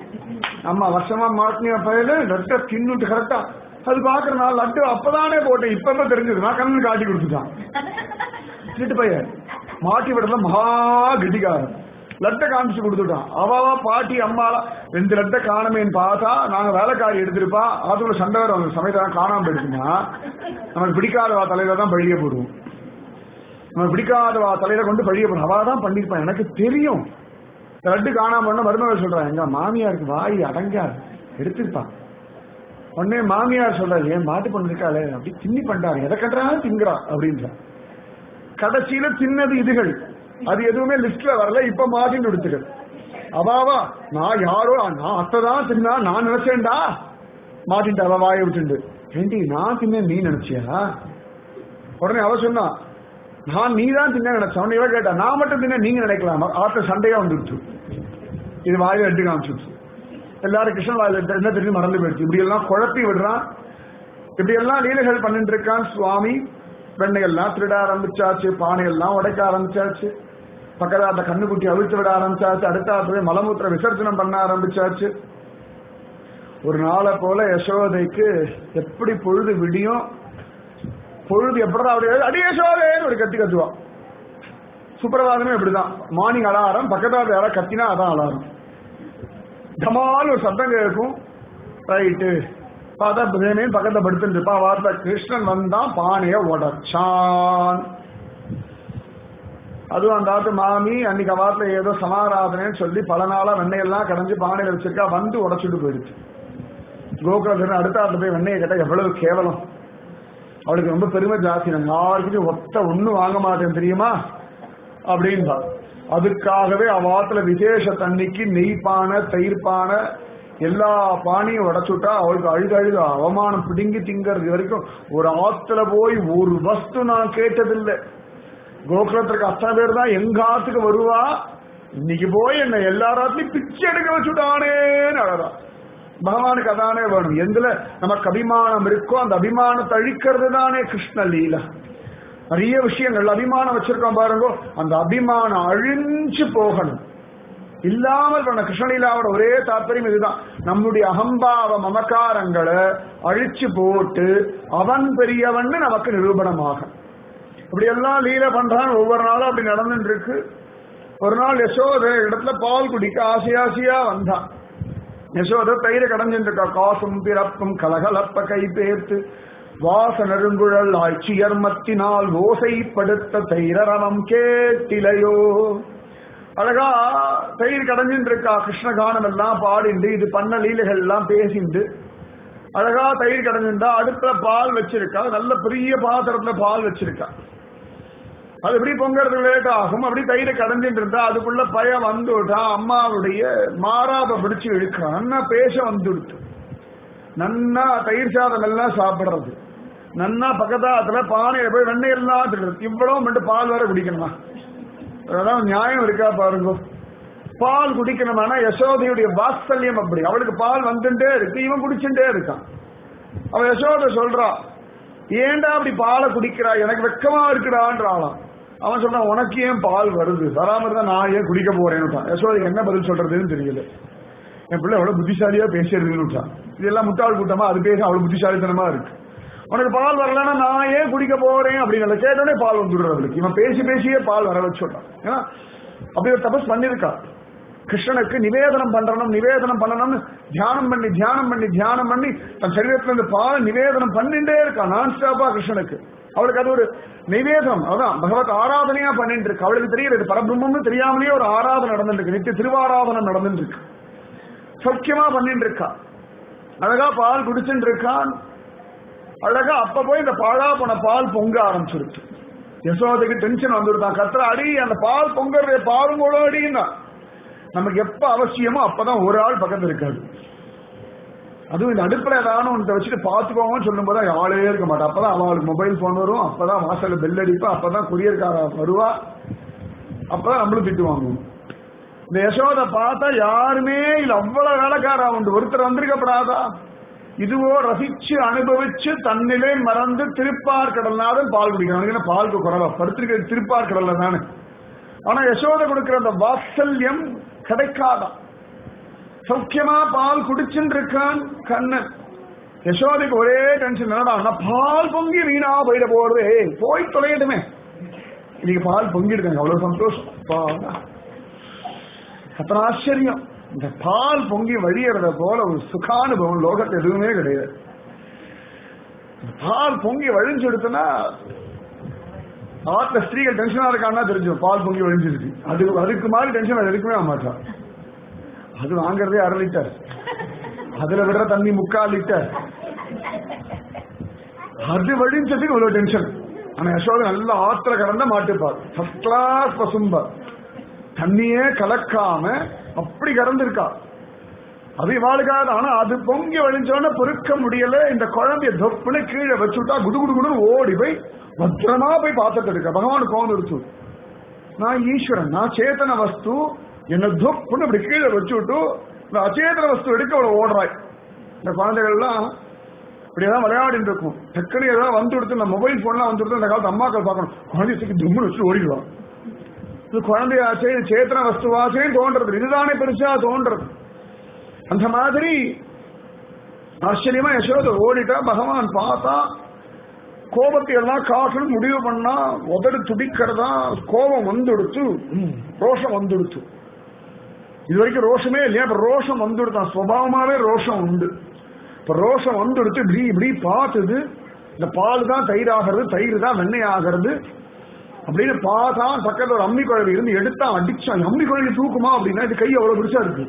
ஆமா வருஷமா மாட்டினிய பயில லட்டை தின்னுட்டு கரெக்டா அது பாக்குறதுனால லட்டு அப்பதானே போட்டேன் இப்ப இப்ப தெரிஞ்சது நான் கண்ணன் காட்டி கொடுத்துட்டான் திருட்டு பையன் மாட்டி விடல மகா கெட்டிக்காரன் லட்டை காமிச்சு கொடுத்துட்டான் அவாவா பாட்டி அம்மாலா ரெண்டு லட்டை காணமேன்னு பார்த்தா நாங்க வேலைக்காரி எடுத்திருப்பா அதுக்குள்ள சண்டை வேற அவங்க சமயத்தான் காணாம போயிடுச்சுன்னா நமக்கு பிடிக்காதவா தலையில தான் பழிய போடுவோம் நமக்கு பிடிக்காதவா தலையில கொண்டு பழிய போடுவோம் அவா தான் பண்ணிருப்பான் எனக்கு தெரியும் இந்த லட்டு காணாம பண்ண மருமகள் சொல்றான் எங்க மாமியாருக்கு வாய் அடங்காது எடுத்திருப்பான் உடனே மாமியார் சொல்றாரு ஏன் மாட்டு பொண்ணு இருக்காளே அப்படி தின்னி பண்றாரு எதை கட்டுறா திங்கிறா அப்படின்ற கடைசியில சின்னது இதுகள் அது எதுவுமே லிஸ்ட்ல வரல இப்ப மாட்டின்னு எடுத்துக்கள் அவாவா நான் யாரோ நான் அத்தை தான் தின்னா நான் நினைச்சேன்டா மாட்டின்ட்டு அவ வாயை விட்டுண்டு ஏண்டி நான் தின்ன நீ நினைச்சியா உடனே அவ சொன்னா நான் நீ தான் தின்ன நினைச்சேன் உடனே இவ கேட்டா நான் மட்டும் தின்ன நீங்க நினைக்கலாம் ஆத்த சண்டையா வந்துடுச்சு இது வாயில எடுத்து காமிச்சுட்டு எல்லாரும் கிருஷ்ணன் வாயில எடுத்து என்ன தெரிஞ்சு மறந்து போயிடுச்சு இப்படி எல்லாம் குழப்பி விடுறான் இப்படி எல்லாம் லீலைகள் பண்ணிட்டு இருக்கான் சுவாமி வெண்ணையெல்லாம் திருட ஆரம்பிச்சாச்சு பானையெல்லாம் உடைக்க ஆரம்பிச்சாச்சு பக்கத்துல அந்த கண்ணுக்குட்டி அவிழ்த்து விட ஆரம்பிச்சாச்சு அடுத்த மலமூத்திர விசர்ஜனம் பண்ண ஆரம்பிச்சாச்சு ஒரு நாளை போல யசோதைக்கு எப்படி பொழுது விடியும் பொழுது எப்படா அப்படி அடி யசோதேன்னு ஒரு கத்தி கத்துவா சுப்பிரபாதமே இப்படிதான் மார்னிங் அலாரம் பக்கத்துல யாராவது கத்தினா அதான் அலாரம் டமால் ஒரு சத்தம் கேட்கும் ரைட்டு பார்த்தா பிரேமே பக்கத்துல படுத்துட்டு இருப்பா வார்த்தை கிருஷ்ணன் வந்தான் பானைய உடச்சான் அதுவும் அந்த ஆத்து மாமி அன்னைக்கு வாரத்துல ஏதோ சமாராதனைன்னு சொல்லி பல நாளா வெண்ணையெல்லாம் கடைஞ்சு பானையில வச்சிருக்கா வந்து உடச்சிட்டு போயிடுச்சு கோகுலத்துல அடுத்த ஆத்துல போய் வெண்ணையை கேட்டா எவ்வளவு கேவலம் அவளுக்கு ரொம்ப பெருமை ஜாஸ்தி நான் யாருக்கிட்டையும் ஒத்த ஒண்ணும் வாங்க மாட்டேன் தெரியுமா அப்படின்பா அதுக்காகவே அவாத்துல விசேஷ தண்ணிக்கு நெய் பானை தயிர் பானை எல்லா பானையும் உடைச்சுட்டா அவளுக்கு அழுது அழுது அவமானம் பிடுங்கி திங்கிறது வரைக்கும் ஒரு ஆத்துல போய் ஒரு வஸ்து நான் கேட்டதில்லை கோகுலத்திற்கு அத்தனை பேர் தான் எங்க ஆத்துக்கு வருவா இன்னைக்கு போய் என்ன எல்லாராத்துலயும் பிச்சை எடுக்க வச்சுட்டானேன்னு அழறா பகவானுக்கு அதானே வேணும் எதுல நமக்கு அபிமானம் இருக்கோ அந்த அபிமானத்தை அழிக்கிறது தானே கிருஷ்ண லீலா நிறைய விஷயங்கள் அபிமானம் வச்சிருக்கோம் பாருங்க அந்த அபிமானம் அழிஞ்சு போகணும் இல்லாமல் பண்ண கிருஷ்ணலீலாவோட ஒரே தாற்பயம் இதுதான் நம்முடைய அகம்பாவ மமக்காரங்களை அழிச்சு போட்டு அவன் பெரியவன் நமக்கு நிரூபணமாகும் இப்படி எல்லாம் லீல பண்றான் ஒவ்வொரு நாளும் அப்படி நடந்துட்டு இருக்கு ஒரு நாள் யசோத இடத்துல பால் குடிக்க ஆசை ஆசையா வந்தான் யசோத தயிரை கடைஞ்சிட்டு இருக்கா காசும் பிறப்பும் கலகலப்ப கை பேர்த்து வாச நெருங்குழல் ஆட்சியர்மத்தினால் ஓசைப்படுத்த தைரரவம் கேட்டிலையோ அழகா தயிர் கடைஞ்சிட்டு இருக்கா கிருஷ்ணகானம் எல்லாம் பாடிண்டு இது பண்ண லீலைகள் எல்லாம் பேசிண்டு அழகா தயிர் கடைஞ்சிருந்தா அடுப்புல பால் வச்சிருக்கா நல்ல பெரிய பாத்திரத்துல பால் வச்சிருக்கா அது எப்படி பொங்கறது லேட் ஆகும் அப்படி தயிரை கடைஞ்சிட்டு இருந்தா அதுக்குள்ள பயம் வந்துட்டா அம்மாவுடைய மாறாப பிடிச்சு இழுக்கிறான் நன்னா பேச வந்துடுத்து நன்னா தயிர் சாதம் எல்லாம் சாப்பிடுறது நன்னா பக்கத்தாத்துல பானையில போய் வெண்ணெய் எல்லாம் திடுறது இவ்வளவு மட்டும் பால் வேற குடிக்கணுமா அதான் நியாயம் இருக்கா பாருங்க பால் குடிக்கணுமானா யசோதையுடைய வாத்சல்யம் அப்படி அவளுக்கு பால் வந்துட்டே இருக்கு இவன் குடிச்சுட்டே இருக்கான் அவ யசோதை சொல்றா ஏன்டா அப்படி பாலை குடிக்கிறா எனக்கு வெக்கமா இருக்குடான்றாளாம் அவன் சொல்றான் உனக்கு ஏன் பால் வருது வராம இருந்தா நான் ஏன் குடிக்க போறேன்னு யசோதைக்கு என்ன பதில் சொல்றதுன்னு தெரியல என் பிள்ளை அவ்வளவு புத்திசாலியா பேசுறதுன்னு இதெல்லாம் முட்டாள் கூட்டமா அது பேச அவ்வளவு புத்திசாலித்தனமா இருக்கு உனக்கு பால் வரலன்னா நான் ஏன் குடிக்க போறேன் அப்படின்னு கேட்டோடனே பால் வந்துடுறது அவளுக்கு இவன் பேசி பேசியே பால் வர வச்சுட்டான் ஏன்னா அப்படி ஒரு தபஸ் பண்ணிருக்கா கிருஷ்ணனுக்கு நிவேதனம் பண்றணும் நிவேதனம் பண்ணணும்னு தியானம் பண்ணி தியானம் பண்ணி தியானம் பண்ணி தன் சரீரத்துல இருந்து பால் நிவேதனம் பண்ணிட்டே இருக்கா நான் ஸ்டாப்பா கிருஷ்ணனுக்கு அவளுக்கு அது ஒரு நிவேதனம் அதான் பகவத் ஆராதனையா பண்ணிட்டு இருக்கு அவளுக்கு தெரியல பரபிரம்மம்னு தெரியாமலேயே ஒரு ஆராதனை நடந்துட்டு இருக்கு நித்திய திருவாராதனம் நடந்துட்டு இருக்கு சௌக்கியமா பண்ணிட்டு இருக்கா அழகா பால் குடிச்சுட்டு இருக்கான் அழகா அப்ப போய் இந்த பாழா போன பால் பொங்க ஆரம்பிச்சிருச்சு யசோதைக்கு டென்ஷன் வந்துருந்தான் கத்துற அடி அந்த பால் பொங்கறதே பாலும் கூட அடின்னா நமக்கு எப்ப அவசியமோ அப்பதான் ஒரு ஆள் பக்கத்துல இருக்காது அதுவும் இந்த அடுப்புல ஏதாவது ஒன்று வச்சுட்டு பாத்துக்கோங்கன்னு சொல்லும் போது ஆளே இருக்க மாட்டா அப்பதான் அவளுக்கு மொபைல் போன் வரும் அப்பதான் வாசல்ல பெல் அடிப்பா அப்பதான் குரியர்கார வருவா அப்பதான் நம்மளும் திட்டு வாங்குவோம் இந்த யசோதை பார்த்தா யாருமே இல்ல அவ்வளவு வேலைக்காரா உண்டு ஒருத்தர் வந்திருக்கப்படாதா இதுவோ ரசிச்சு அனுபவிச்சு தன்னிலே மறந்து திருப்பார் கடல்னாலும் பால் குடிக்கணும் பாலுக்கு குறவா படுத்திருக்க திருப்பார் கடல்ல தானே ஆனா யசோதை கொடுக்கிற அந்த வாத்சல்யம் கிடைக்காதான் சௌக்கியமா பால் குடிச்சுட்டு இருக்கான் கண்ணன் யசோதைக்கு ஒரே டென்ஷன் என்னடா பால் பொங்கி வீணா போயிட போறது ஏய் போய் தொலையட்டுமே இன்னைக்கு பால் பொங்கிடுக்காங்க அவ்வளவு சந்தோஷம் அத்தனை ஆச்சரியம் இந்த பால் பொங்கி வழியறத போல ஒரு சுகானுபவம் லோகத்தில் எதுவுமே கிடையாது பால் பொங்கி வழிஞ்சு எடுத்தனா ஆத்துல ஸ்திரீகள் டென்ஷனா இருக்கான்னா தெரிஞ்சு பால் பொங்கி வழிஞ்சிருக்கு அது அதுக்கு மாதிரி டென்ஷன் அது எடுக்கவே மாட்டான் அது வாங்குறதே அரை லிட்டர் அதுல விடுற தண்ணி முக்கால் லிட்டர் அது வழிஞ்சதுக்கு இவ்வளவு டென்ஷன் ஆனா யசோத நல்ல ஆத்திர கடந்த மாட்டுப்பார் ஃபர்ஸ்ட் கிளாஸ் பசும்பார் தண்ணியே கலக்காம அப்படி கறந்துருக்கா அது இவாளுக்காக ஆனா அது பொங்கி வழிஞ்சோன்னு பொறுக்க முடியல இந்த குழந்தைய தொப்புன்னு கீழே வச்சுட்டா குடு குடு குடுன்னு ஓடி போய் பத்திரமா போய் பார்த்துட்டு இருக்க பகவான் கோவம் இருக்கு நான் ஈஸ்வரன் நான் சேத்தன வஸ்து என்ன தொப்புன்னு இப்படி கீழே வச்சுட்டு இந்த அச்சேதன வஸ்து எடுக்க அவளை ஓடுறாய் இந்த குழந்தைகள்லாம் இப்படியேதான் விளையாடிட்டு இருக்கும் டக்குனு ஏதாவது வந்து கொடுத்து இந்த மொபைல் போன்லாம் வந்து கொடுத்து அந்த காலத்து அம்மாக்கள் பார்க்கணும் குழந்தைய தூக்கி தும்முன்னு வச்சு ஓடிடுவான் இது குழந்தையாச்சே இது சேத்தன வஸ்துவாச்சேன்னு தோன்றது இதுதானே பெருசா தோன்றது அந்த மாதிரி ஆச்சரியமா யசோத ஓடிட்டா பகவான் பார்த்தா கோபத்தை எல்லாம் காட்டணும் முடிவு பண்ணா உதடு துடிக்கிறதா கோபம் வந்துடுத்து ம், ரோஷம் வந்துடுத்து இது வரைக்கும் ரோஷமே இல்லையா இப்ப ரோஷம் வந்துடுத்தான் சுவாவமாவே ரோஷம் உண்டு இப்ப ரோஷம் வந்துடுத்து இப்படி இப்படி பார்த்தது இந்த பால் தான் தயிர் ஆகிறது தயிர் தான் வெண்ணெய் ஆகிறது அப்படின்னு பார்த்தா பக்கத்துல ஒரு அம்மி குழவி இருந்து எடுத்தான் அடிச்சான் அம்மி குழவி தூக்குமா அப்படின்னா இது கை அவ்வளவு பெருசா இருக்கு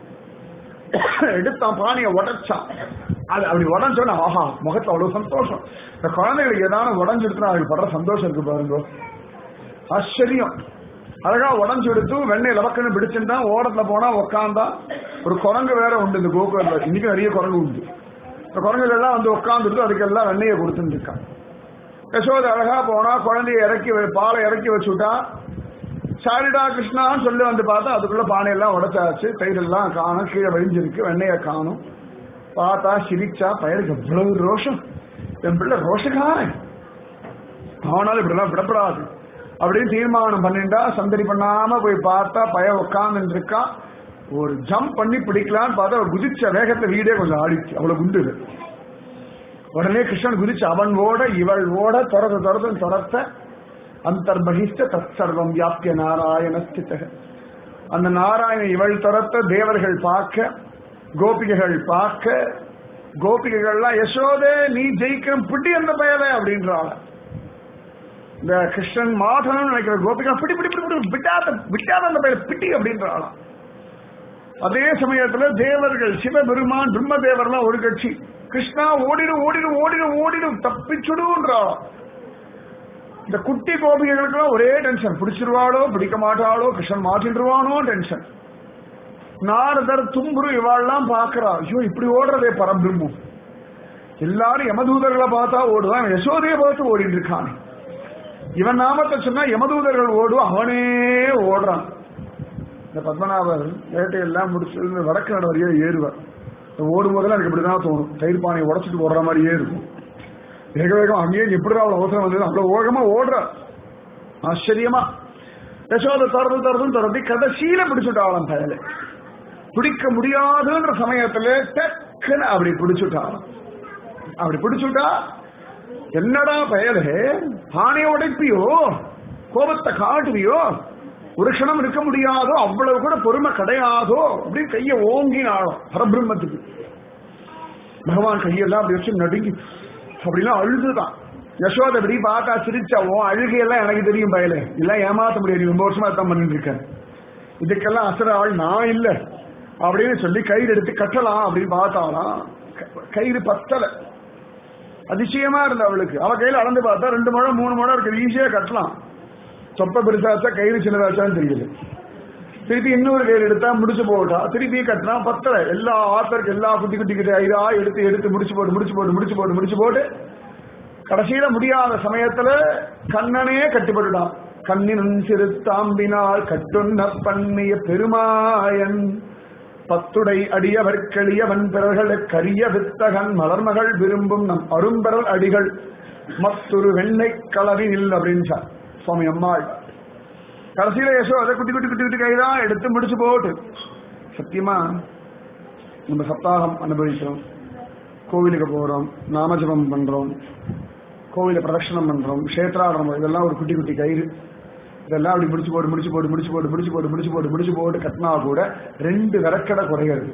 எடுத்தான் பானையை உடைச்சான் அது அப்படி உடஞ்சோன்னா ஆஹா முகத்துல அவ்வளவு சந்தோஷம் இந்த குழந்தைகளுக்கு ஏதாவது உடஞ்சிடுச்சுன்னா அதுக்கு படுற சந்தோஷம் இருக்கு பாருங்க ஆச்சரியம் அழகா உடஞ்சு எடுத்து வெண்ணெய் லவக்கன்னு பிடிச்சிருந்தான் ஓரத்துல போனா உக்காந்தா ஒரு குரங்கு வேற உண்டு இந்த கோகுல இன்னைக்கு நிறைய குரங்கு உண்டு இந்த குரங்குகள் எல்லாம் வந்து உட்காந்துட்டு அதுக்கெல்லாம் வெண்ணெயை கொடுத்துட்டு இருக்கான் யசோத அழகா போனா குழந்தைய இறக்கி வை- பாலை இறக்கி வச்சுட்டா சாரிடா கிருஷ்ணான்னு சொல்லி வந்து பார்த்தா அதுக்குள்ள பானையெல்லாம் உடைச்சாச்சு தயிரெல்லாம் காணும் கீழே வழிஞ்சிருக்கு வெண்ணெய காணும் பார்த்தா சிரிச்சா பையனுக்கு எவ்வளவு ரோஷம் என் பிள்ளை ரோஷக்காரன் அவனால இப்படிலாம் விடப்படாது அப்படின்னு தீர்மானம் பண்ணிட்டா சந்தடி பண்ணாம போய் பார்த்தா பய உட்கார்ந்து இருக்கான் ஒரு ஜம்ப் பண்ணி பிடிக்கலான்னு பார்த்தா ஒரு குதிச்ச வேகத்துல வீடே கொஞ்சம் ஆடிச்சு அவ்வளவு குண்டுது உடனே கிருஷ்ணன் குதிச்சு அவன் ஓட இவள் ஓட துரத துரத துரத்த அந்தர்பகிஷ்ட தத் சர்வம் வியாப்திய நாராயண ஸ்தித அந்த நாராயண இவள் துரத்த தேவர்கள் பார்க்க கோபிகைகள் பார்க்க கோபிகைகள்லாம் யசோதே நீ ஜெயிக்கணும் பிடி அந்த பயலை அப்படின்றாள் இந்த கிருஷ்ணன் மாற்றணும்னு நினைக்கிற கோபிகா பிடி பிடி பிடி பிடி விட்டாத விட்டாத அந்த பயில பிடி அப்படின்றாளாம் அதே சமயத்துல தேவர்கள் சிவபெருமான் பிரம்மதேவர்லாம் ஒரு கட்சி கிருஷ்ணா ஓடிடு ஓடிடு ஓடிடு ஓடிடு தப்பிச்சுடுன்றாளாம் இந்த குட்டி கோபிகைகளுக்கெல்லாம் ஒரே டென்ஷன் பிடிச்சிருவாளோ பிடிக்க மாட்டாளோ கிருஷ்ணன் மாற்றிடுவானோ டென்ஷன் நாரதர் தும்புரு இவாள்லாம் பாக்குறா ஐயோ இப்படி ஓடுறதே பரபிரம்மம் எல்லாரும் யமதூதர்களை பார்த்தா ஓடுவான் இவன் யசோதையை பார்த்து ஓடிட்டு இருக்கான் இவன் நாமத்தை சொன்னா யமதூதர்கள் ஓடும் அவனே ஓடுறான் இந்த பத்மநாபர் வேட்டையெல்லாம் முடிச்சு இந்த வடக்கு நட வழியா ஏறுவார் இந்த ஓடும் போதெல்லாம் எனக்கு இப்படிதான் தோணும் தயிர் பானையை உடச்சிட்டு ஓடுற மாதிரியே இருக்கும் வேக வேகம் அங்கேயே எப்படிதான் அவ்வளவு அவசரம் வந்தது அவ்வளவு வேகமா ஓடுற ஆச்சரியமா யசோத திறந்து திறந்து திறந்து கடைசியில பிடிச்சுட்டாளாம் பயலை பிடிக்க முடியாதுன்ற சமயத்துல டக்குன்னு அப்படி பிடிச்சுட்டாளாம் அப்படி பிடிச்சுட்டா என்னடா பயலே பானையை உடைப்பியோ கோபத்தை காட்டுவியோ ஒரு க்ஷணம் இருக்க முடியாதோ அவ்வளவு கூட பொறுமை கிடையாதோ அப்படின்னு கையை ஓங்கினாலும் பரபிரம்மத்துக்கு பகவான் கையெல்லாம் அப்படி வச்சு நடுங்கி அப்படிலாம் அழுதுதான் யசோத அப்படி பார்த்தா சிரிச்சா உன் அழுகையெல்லாம் எனக்கு தெரியும் பயலே எல்லாம் ஏமாத்த முடியாது நீ ரொம்ப வருஷமா தான் பண்ணிட்டு இருக்கேன் இதுக்கெல்லாம் அசர ஆள் நான் இல்ல அப்படின்னு சொல்லி கயிறு எடுத்து கட்டலாம் அப்படின்னு பார்த்தாலாம் க- கயிறு பத்தல அதிசயமா இருந்த அவளுக்கு அவ கையில அளந்து பார்த்தா ரெண்டு முழம் மூணு முழம் இருக்கு ஈஸியா கட்டலாம் சொப்ப பெருசாச்சா கயிறு சின்னதாச்சான்னு தெரியல திருப்பி இன்னொரு கயிறு எடுத்தா முடிச்சு போட்டா திருப்பி கட்டினா பத்தல எல்லா ஆத்தருக்கு எல்லா குட்டி குட்டி குட்டி ஐதா எடுத்து எடுத்து முடிச்சு போட்டு முடிச்சு போட்டு முடிச்சு போட்டு முடிச்சு போட்டு கடைசியில முடியாத சமயத்துல கண்ணனே கட்டுப்பட்டுட்டான் கண்ணினும் சிறு தாம்பினால் கட்டுண்ண பண்ணிய பெருமாயன் பத்துடை அடியவர்க்களியவன் பிறர்கள் கரிய வித்தகன் மலர்மகள் விரும்பும் நம் அரும்பெறல் அடிகள் மத்தொரு வெண்ணை கலவினில் அப்படின்னு சுவாமி அம்மாள் கடைசியில யசோ அதை குட்டி குட்டி குட்டி குட்டி கைதான் எடுத்து முடிச்சு போட்டு சத்தியமா நம்ம சப்தாகம் அனுபவிக்கிறோம் கோவிலுக்கு போறோம் நாமஜபம் பண்றோம் கோவில பிரதட்சணம் பண்றோம் கஷேத்ராடம் இதெல்லாம் ஒரு குட்டி குட்டி கயிறு இதெல்லாம் அப்படி முடிச்சு போட்டு முடிச்சு போட்டு முடிச்சு போட்டு முடிச்சு போட்டு முடிச்சு போட்டு முடிச்சு போட்டு கட்டினா கூட ரெண்டு விரக்கடை குறையிறது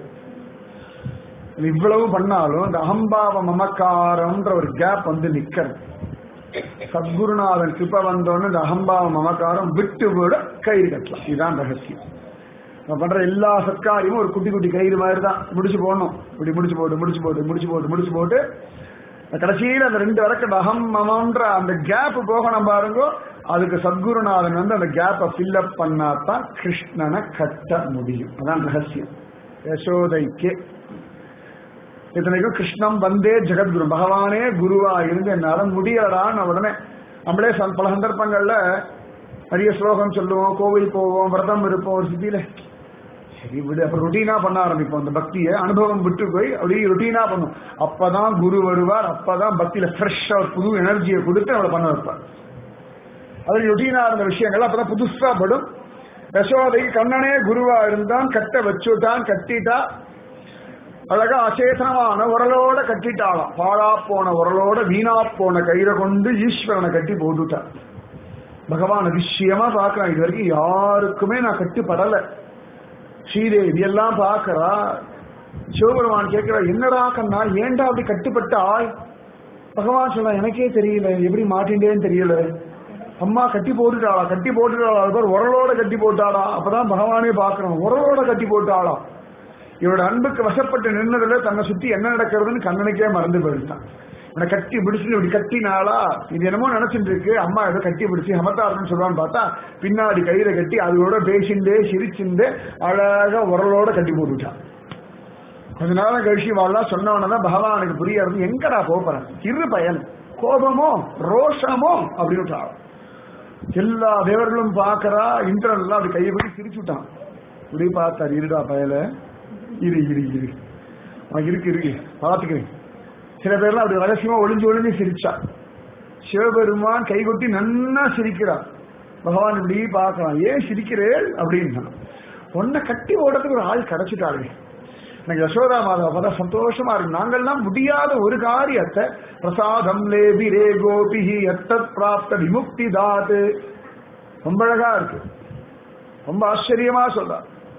இது இவ்வளவு பண்ணாலும் இந்த அகம்பாவ மமக்காரம்ன்ற ஒரு கேப் வந்து நிக்கிறது சத்குருநாதன் கிருப்ப வந்தோன்னு இந்த அகம்பாவ மமக்காரம் விட்டு விட கயிறு கட்டலாம் இதுதான் ரகசியம் நம்ம பண்ற எல்லா சத்காரியமும் ஒரு குட்டி குட்டி கயிறு மாதிரி தான் முடிச்சு போடணும் இப்படி முடிச்சு போட்டு முடிச்சு போட்டு முடிச்சு போட்டு முடிச்சு போட்டு கடைசியில அந்த ரெண்டு வரைக்கும் அகம் மமன்ற அந்த கேப் போகணும் பாருங்க அதுக்கு சத்குருநாதன் வந்து அந்த கேப்பை ஃபில் அப் பண்ணாதான் கிருஷ்ணனை கட்ட முடியும் அதான் ரகசியம் யசோதைக்கு இத்தனைக்கும் கிருஷ்ணம் வந்தே ஜெகத்குரு பகவானே குருவா இருந்து என்னால முடியலடான்னு உடனே நம்மளே ச- பல சந்தர்ப்பங்கள்ல நிறைய ஸ்லோகம் சொல்லுவோம் கோவில் போவோம் விரதம் இருப்போம் ஒரு சித்தியில சரி விடு அப்புறம் ருட்டீனா பண்ண ஆரம்பிப்போம் அந்த பக்தியை அனுபவம் விட்டு போய் அப்படியே ருட்டீனா பண்ணும் அப்பதான் குரு வருவார் அப்பதான் பக்தியில ஃப்ரெஷ்ஷா ஒரு புது எனர்ஜியை கொடுத்து அவளை பண்ண வைப்பார் அது ருட்டீனா இருந்த விஷயங்கள் அப்பதான் புதுசா படும் யசோதைக்கு கண்ணனே குருவா இருந்தான் கட்ட வச்சுட்டான் கட்டிட்டா அழகா அச்சேதனமான உரலோட கட்டிட்டாளாம் பாழா போன உரலோட வீணா போன கயிறை கொண்டு ஈஸ்வரனை கட்டி போட்டுட்டான் பகவான் அதிசயமா பார்க்கறான் இது வரைக்கும் யாருக்குமே நான் கட்டுப்படல ஸ்ரீதேவி எல்லாம் பார்க்கறா சிவபெருமான் கேட்கிறா என்னடா கண்ணா ஏன்டா அப்படி கட்டுப்பட்ட ஆள் பகவான் சொல்ல எனக்கே தெரியல எப்படி மாட்டின்றேன்னு தெரியல அம்மா கட்டி போட்டுட்டாளா கட்டி போட்டுட்டாளா அது பாரு உரலோட கட்டி போட்டாளா அப்பதான் பகவானே பார்க்கணும் உரலோட கட்டி போட்டாளா இவரோட அன்புக்கு வசப்பட்டு நின்னதுல தன்னை சுத்தி என்ன நடக்கிறதுன்னு கண்ணனுக்கே மறந்து போயிட்டான் இவனை கட்டி பிடிச்சு இப்படி கட்டினாளா இது என்னமோ நினைச்சிட்டு இருக்கு அம்மா ஏதோ கட்டி பிடிச்சு ஹமத்தாருன்னு சொல்லுவான்னு பார்த்தா பின்னாடி கயிறை கட்டி அதோட பேசிண்டே சிரிச்சுண்டு அழகா உரலோட கட்டி போட்டுட்டான் கொஞ்ச நேரம் கழிச்சு வாழலாம் சொன்னவனதான் பகவானுக்கு புரியாது எங்கடா போறேன் இரு பயன் கோபமோ ரோஷமோ அப்படின்னு விட்டாள். எல்லா தேவர்களும் பார்க்கறா இந்திரன் எல்லாம் அப்படி கையை பிடிச்சி சிரிச்சு விட்டான் இப்படி பார்த்தார் இருடா பயல இரு இரு இரு அவன் இருக்கு இருக்கு பார்த்துக்கிறேன் சில பேர்லாம் அப்படி ரகசியமா ஒளிஞ்சு ஒளிஞ்சு சிரிச்சா சிவபெருமான் கைகொட்டி நன்னா சிரிக்கிறான் பகவான் இப்படி பார்க்கறான் ஏன் சிரிக்கிறேள் அப்படின்னா உன்னை கட்டி ஓடுறதுக்கு ஒரு ஆள் கிடைச்சிட்டாரு எனக்கு யசோதா மாதவ பத சந்தோஷமா இருக்கு நாங்கள்லாம் முடியாத ஒரு காரியத்தை பிரசாதம் லேபி ரே கோபிஹி எத்தத் பிராப்த விமுக்தி தாது ரொம்ப அழகா இருக்கு ரொம்ப ஆச்சரியமா சொல்றா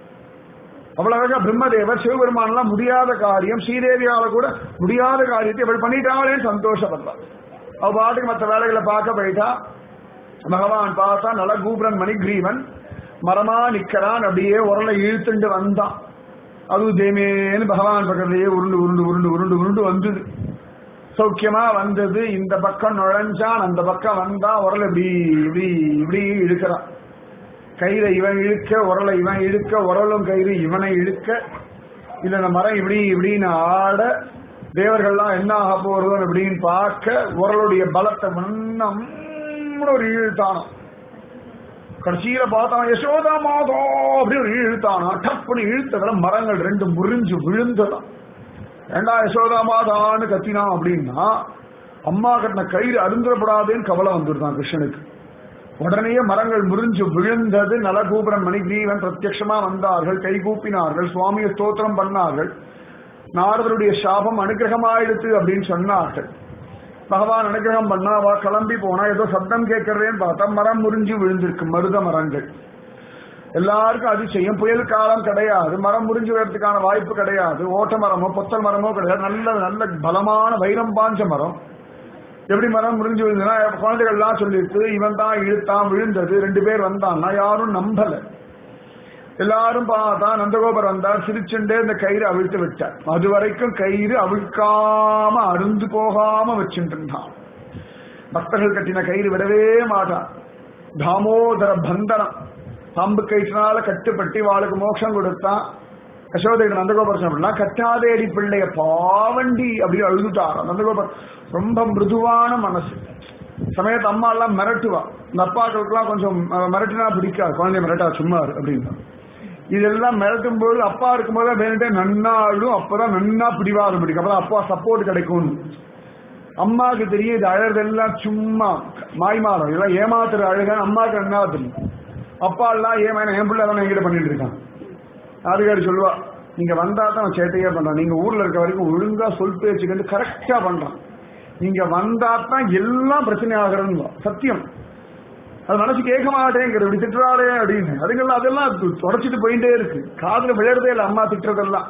அவ்வளவு அழகா பிரம்மதேவர் சிவபெருமான் எல்லாம் முடியாத காரியம் ஸ்ரீதேவியால கூட முடியாத காரியத்தை இவள் பண்ணிட்டாளேன்னு சந்தோஷப்படுறாள் அவ பாட்டுக்கு மற்ற வேலைகளை பார்க்க போயிட்டா பகவான் பார்த்தா நல்ல கூபுரன் மணிகிரீவன் மரமா நிக்கிறான் அப்படியே உரலை இழுத்துண்டு வந்தான் அதுவும் தேமேன்னு பகவான் பக்கத்திலேயே உருண்டு உருண்டு உருண்டு உருண்டு உருண்டு வந்தது சௌக்கியமா வந்தது இந்த பக்கம் நுழைஞ்சான் அந்த பக்கம் வந்தா உரல் இப்படி இப்படி இப்படி இழுக்கிறான் கயிறை இவன் இழுக்க உரலை இவன் இழுக்க உரலும் கயிறு இவனை இழுக்க இல்ல இந்த மரம் இப்படி இப்படின்னு ஆட தேவர்கள்லாம் என்ன ஆக போறோம் அப்படின்னு பார்க்க உரலுடைய பலத்தை மன்னம் ஒரு இழுத்தானாம் கடைசியில பார்த்தான் யசோதா மாதா அப்படின்னு ஒரு இழுத்தானா டப்புன்னு இழுத்ததுல மரங்கள் ரெண்டு முறிஞ்சு விழுந்ததாம் ஏண்டா யசோதா மாதான்னு கத்தினான் அப்படின்னா அம்மா கட்டின கயிறு அருந்துடப்படாதேன்னு கவலை வந்துருதான் கிருஷ்ணனுக்கு உடனேயே மரங்கள் முறிஞ்சு விழுந்தது நலகூபரன் மணிகிரீவன் பிரத்யட்சமா வந்தார்கள் கை கூப்பினார்கள் சுவாமியை ஸ்தோத்திரம் பண்ணார்கள் நாரதருடைய சாபம் அனுகிரகமாயிடுத்து அப்படின்னு சொன்னார்கள் பகவான் அனுகிரகம் பண்ணா அவ கிளம்பி போனா ஏதோ சத்தம் கேட்கறதேன்னு பார்த்தா மரம் முறிஞ்சு விழுந்திருக்கு மருத மரங்கள் எல்லாருக்கும் அதிசயம் புயல் காலம் கிடையாது மரம் முறிஞ்சு வரதுக்கான வாய்ப்பு கிடையாது ஓட்ட மரமோ பொத்தல் மரமோ கிடையாது நல்ல நல்ல பலமான வைரம் பாஞ்ச மரம் எப்படி மரம் முறிஞ்சு விழுந்ததுன்னா குழந்தைகள்லாம் சொல்லிட்டு இவன் தான் இழுத்தான் விழுந்தது ரெண்டு பேர் வந்தான்னா யாரும் நம்பல எல்லாரும் பார்த்தா நந்தகோபர் வந்தார் சிரிச்சுண்டே இந்த கயிறு அவிழ்த்து விட்டார் அது வரைக்கும் கயிறு அவிழ்க்காம அருந்து போகாம வச்சுட்டு இருந்தான் பக்தர்கள் கட்டின கயிறு விடவே மாட்டான் தாமோதர பந்தனம் பாம்பு கயிற்றினால கட்டுப்பட்டு வாளுக்கு மோட்சம் கொடுத்தான் யசோதைக்கு நந்தகோபர் சொன்னா கட்டாதேடி பிள்ளைய பாவண்டி அப்படின்னு அழுதுட்டார் நந்தகோபர் ரொம்ப மிருதுவான மனசு சமயத்து அம்மா எல்லாம் மிரட்டுவா இந்த அப்பாக்களுக்குலாம் கொஞ்சம் அஹ், மிரட்டினா பிடிக்காது குழந்தைய மிரட்டா சும்மா இரு அப்படின்னு இதெல்லாம் மிரட்டும் போது அப்பா இருக்கும்போது வேணுட்டே நன்னா அழும் அப்பதான் நன்னா பிடிவாதம் பிடிக்கும் அப்பதான் அப்பா சப்போர்ட் கிடைக்கும் அம்மாவுக்கு தெரியும் இது அழறதெல்லாம் சும்மா மாய்மாலம் இதெல்லாம் ஏமாத்துற அழுக அம்மாவுக்கு என்ன தெரியும் அப்பா எல்லாம் ஏமா என் பிள்ளை தானே என்கிட்ட பண்ணிட்டு இருக்கான் அதிகாரி சொல்லுவா நீங்க வந்தா தான் அவன் சேட்டையே பண்றான் நீங்க ஊர்ல இருக்க வரைக்கும் ஒழுங்கா சொல் பேச்சுக்கிட்டு கரெக்டா பண்றான் நீங்க வந்தா தான் எல்லாம் பிரச்சனை ஆகிறதுங்க சத்தியம் அது மனசு கேட்க மாட்டேங்கிற இப்படி திட்டுறாளே அப்படின்னு அதுங்கெல்லாம் அதெல்லாம் தொடச்சிட்டு போயிட்டே இருக்கு காதுல விளையாடுறதே இல்லை அம்மா திட்டுறதெல்லாம்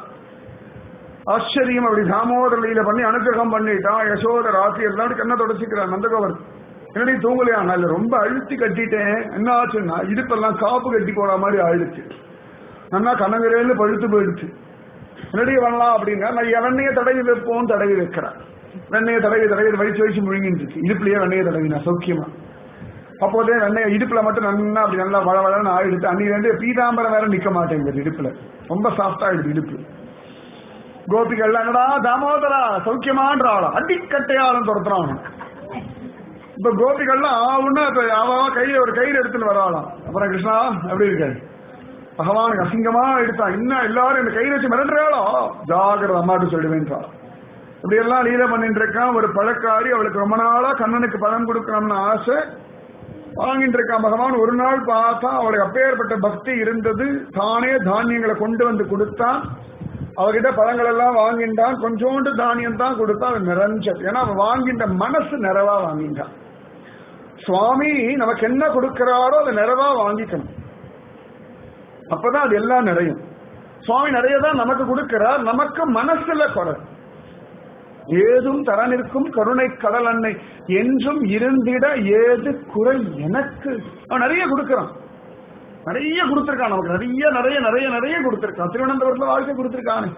ஆச்சரியம் அப்படி தாமோதரையில பண்ணி அனுகிரகம் பண்ணிட்டான் யசோத ராத்திரி எல்லாம் கண்ணை தொடச்சிக்கிறான் நந்தகோவர் என்னடி தூங்கலையா நான் இல்ல ரொம்ப அழுத்தி கட்டிட்டேன் என்ன ஆச்சுன்னா இடுப்பெல்லாம் காப்பு கட்டி போற மாதிரி ஆயிடுச்சு நல்லா கண்ணங்கரையில பழுத்து போயிடுச்சு என்னடி பண்ணலாம் அப்படின்னா நான் வெண்ணைய தடவி வைப்போம் தடவி வைக்கிறேன் வெண்ணைய தடவி தடவி வலிச்சு வலிச்சு முழுங்கிட்டு இருக்கு இடுப்புலயே வெண்ணைய தடவினா சௌக்கியமா அப்போதே வெண்ணெய் இடுப்புல மட்டும் நல்லா அப்படி நல்லா வள வளன்னு ஆயிடுத்து அன்னிலேருந்து பீதாம்பரம் வேற நிக்க மாட்டேங்குது இடுப்புல ரொம்ப சாஃப்ட் ஆயிடுது இடுப்பு கோபிகள் என்னடா தாமோதரா சௌக்கியமான்றாளா அடிக்கட்டையாளம் துரத்துறான் இப்ப கோபிகள்லாம் ஆவுன்னா இப்ப அவ அவ கையில ஒரு கயிறு எடுத்துன்னு வராளாம் அப்புறம் கிருஷ்ணா எப்படி இருக்க பகவானுக்கு அசிங்கமா எடுத்தான் இன்னும் எல்லாரும் இந்த கயிறு வச்சு மிரட்டுறாளோ ஜாகிரத அம்மாட்டு சொல்லுவேன்றா இப்படி எல்லாம் லீலை பண்ணிட்டு இருக்கான் ஒரு பழக்காரி அவளுக்கு ரொம்ப நாளா கண்ணனுக்கு பணம் கொடுக்கணும்னு ஆசை வாங்கிட்டு இருக்கான் பகவான் ஒரு நாள் பார்த்தா அவளுக்கு அப்பேற்பட்ட பக்தி இருந்தது தானே தானியங்களை கொண்டு வந்து கொடுத்தான் அவகிட்ட பழங்கள் எல்லாம் வாங்கிட்டான் கொஞ்சோண்டு தானியம் தான் கொடுத்தா அவன் நிறைஞ்சது ஏன்னா அவன் வாங்கின்ற மனசு நிறைவா வாங்கிட்டான் சுவாமி நமக்கு என்ன கொடுக்கிறாரோ அதை நிறைவா வாங்கிக்கணும் அப்பதான் அது எல்லாம் நிறையும் சுவாமி நிறைய தான் நமக்கு கொடுக்கிறார் நமக்கு மனசுல குறை ஏதும் தர நிற்கும் கருணை கடல் அன்னை என்றும் இருந்திட ஏது குறை எனக்கு அவன் நிறைய கொடுக்கிறான் நிறைய கொடுத்திருக்கான் நமக்கு நிறைய நிறைய நிறைய நிறைய கொடுத்திருக்கான் திருவனந்தபுரத்துல வாழ்க்கை கொடுத்திருக்கானே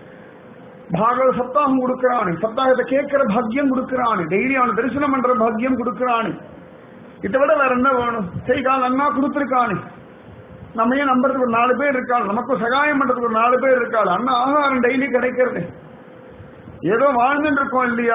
பாகவத சப்தாகம் கொடுக்கிறானே சப்தாகத்தை கேட்கிற பாக்கியம் கொடுக்கிறானே டெய்லி அவனை தரிசனம் பண்ற பாக்கியம் கொடுக்கிறானே இதை விட வேற என்ன வேணும் சரி கால் அண்ணா கொடுத்திருக்கானே நம்ம ஏன் நம்புறதுக்கு ஒரு நாலு பேர் இருக்காள் நமக்கும் சகாயம் பண்றதுக்கு ஒரு நாலு பேர் இருக்காள் அண்ணா ஆகாரம் டெய்லி கிடைக்கிறது ஏதோ வாழ்ந்துட்டு இருக்கோம் இல்லையா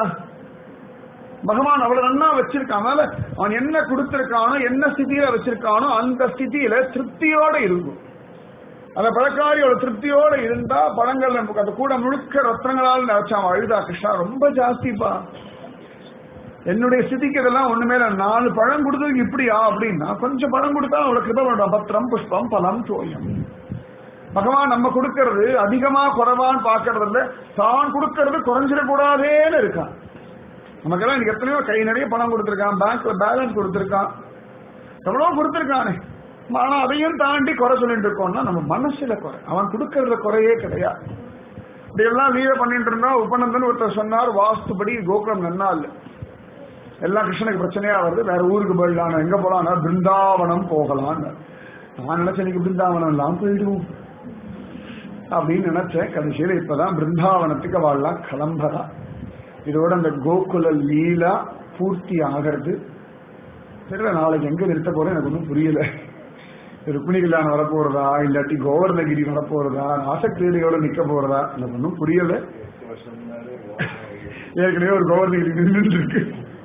பகவான் அவ்வளவு நன்னா வச்சிருக்கான் அதனால அவன் என்ன கொடுத்திருக்கானோ என்ன ஸ்திதியில வச்சிருக்கானோ அந்த ஸ்திதியில திருப்தியோட இருக்கும் அந்த பழக்காரியோட திருப்தியோட இருந்தா பழங்கள் நமக்கு அந்த கூட முழுக்க ரத்னங்களால் நினைச்சான் அழுதா கிருஷ்ணா ரொம்ப ஜாஸ்திப்பா என்னுடைய ஸ்திதிக்கு இதெல்லாம் ஒண்ணுமே இல்லை நாலு பழம் கொடுத்ததுக்கு இப்படியா அப்படின்னா கொஞ்சம் பழம் கொடுத்தா அவளுக்கு கிருப வேண்டாம் பத்திரம் புஷ்பம் பலம் தோயம் பகவான் நம்ம கொடுக்கறது அதிகமா குறைவான்னு பாக்குறது இல்ல தான் கொடுக்கறது குறைஞ்சிடக்கூடாதேன்னு இருக்கான் நமக்கெல்லாம் இன்னைக்கு எத்தனையோ கை நிறைய பணம் கொடுத்திருக்கான் பேங்க்ல பேலன்ஸ் கொடுத்திருக்கான் எவ்வளவு கொடுத்திருக்கானே ஆனா அதையும் தாண்டி குறை சொல்லிட்டு இருக்கோம்னா நம்ம மனசுல குறை அவன் கொடுக்கறதுல குறையே கிடையாது இப்படி எல்லாம் லீவ பண்ணிட்டு இருந்தா உபநந்தன் ஒருத்தர் சொன்னார் வாஸ்துபடி கோகுலம் நன்னா இல்ல எல்லாம் கிருஷ்ணனுக்கு பிரச்சனையா வருது வேற ஊருக்கு போயிடலாம் எங்க போலாம்னா பிருந்தாவனம் போகலான்னு நான் நினைச்சேன் இன்னைக்கு பிருந்தாவனம் எல்லாம் போயிடுவோம் அப்படின்னு நினைச்சேன் கடைசியில இப்பதான் பிருந்தாவனத்துக்கு வாழலாம் கிளம்புறா இதோட அந்த கோகுல லீலா பூர்த்தி ஆகிறது தெரியல நாளைக்கு எங்க நிறுத்த போறேன் எனக்கு ஒன்றும் புரியல ருக்மிணி கல்யாணம் வரப்போறதா இல்லாட்டி கோவர்ணகிரி வரப்போறதா ஆசக்தியோட நிக்க போறதா எனக்கு ஒன்றும் புரியல ஏற்கனவே ஒரு கோவர்ணகிரி நின்று இருக்கு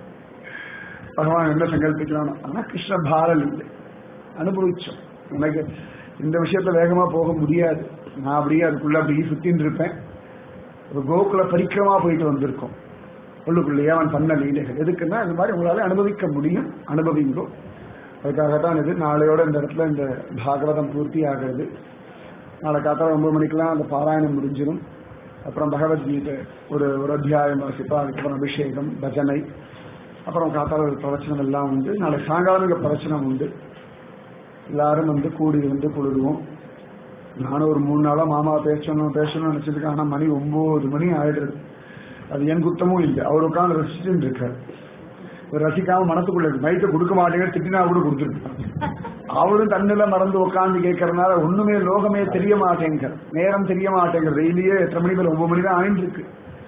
பகவான் என்ன சங்கல்பிக்கலாம் ஆனா கிருஷ்ண பாரல் இல்லை அனுபவிச்சோம் எனக்கு இந்த விஷயத்துல வேகமா போக முடியாது நான் அப்படியே அதுக்குள்ள அப்படியே சுத்தின்னு இருப்பேன் ஒரு கோகுல பரிக்கிரமா போயிட்டு வந்திருக்கோம் உள்ளுக்குள்ளேயே அவன் பண்ண லீலைகள் எதுக்குன்னா இந்த மாதிரி உங்களால அனுபவிக்க முடியும் அனுபவிங்கோ அதுக்காகத்தான் இது நாளையோட இந்த இடத்துல இந்த பாகவதம் பூர்த்தி ஆகிறது நாளை காத்தால ஒன்பது மணிக்கெல்லாம் அந்த பாராயணம் முடிஞ்சிடும் அப்புறம் பகவத்கீதை ஒரு ஒரு அத்தியாயம் வாசிப்பா அதுக்கப்புறம் அபிஷேகம் பஜனை அப்புறம் காத்தால ஒரு பிரவச்சனம் எல்லாம் உண்டு நாளை சாயங்காலம் இங்க பிரவச்சனம் உண்டு எல்லாரும் வந்து கூடி வந்து பொழுதுவோம் நானும் ஒரு மூணு நாளா மாமா பேசணும் பேசணும்னு நினைச்சிருக்கேன் ஆனா மணி ஒன்பது மணி ஆயிடுறது அது என் குத்தமும் இல்லை அவர் உட்காந்து ரசிச்சுட்டு இருக்காரு இவர் ரசிக்காம மனசுக்குள்ள இருக்கு மைக்க கொடுக்க மாட்டேங்க திட்டினா கூட கொடுத்துருக்காங்க அவரும் தன்னில மறந்து உட்காந்து கேட்கறதுனால ஒண்ணுமே லோகமே தெரிய மாட்டேங்கிற நேரம் தெரிய மாட்டேங்கிற டெய்லியே எட்டரை மணி மேல ஒன்பது மணி தான் ஆயிட்டு இருக்கு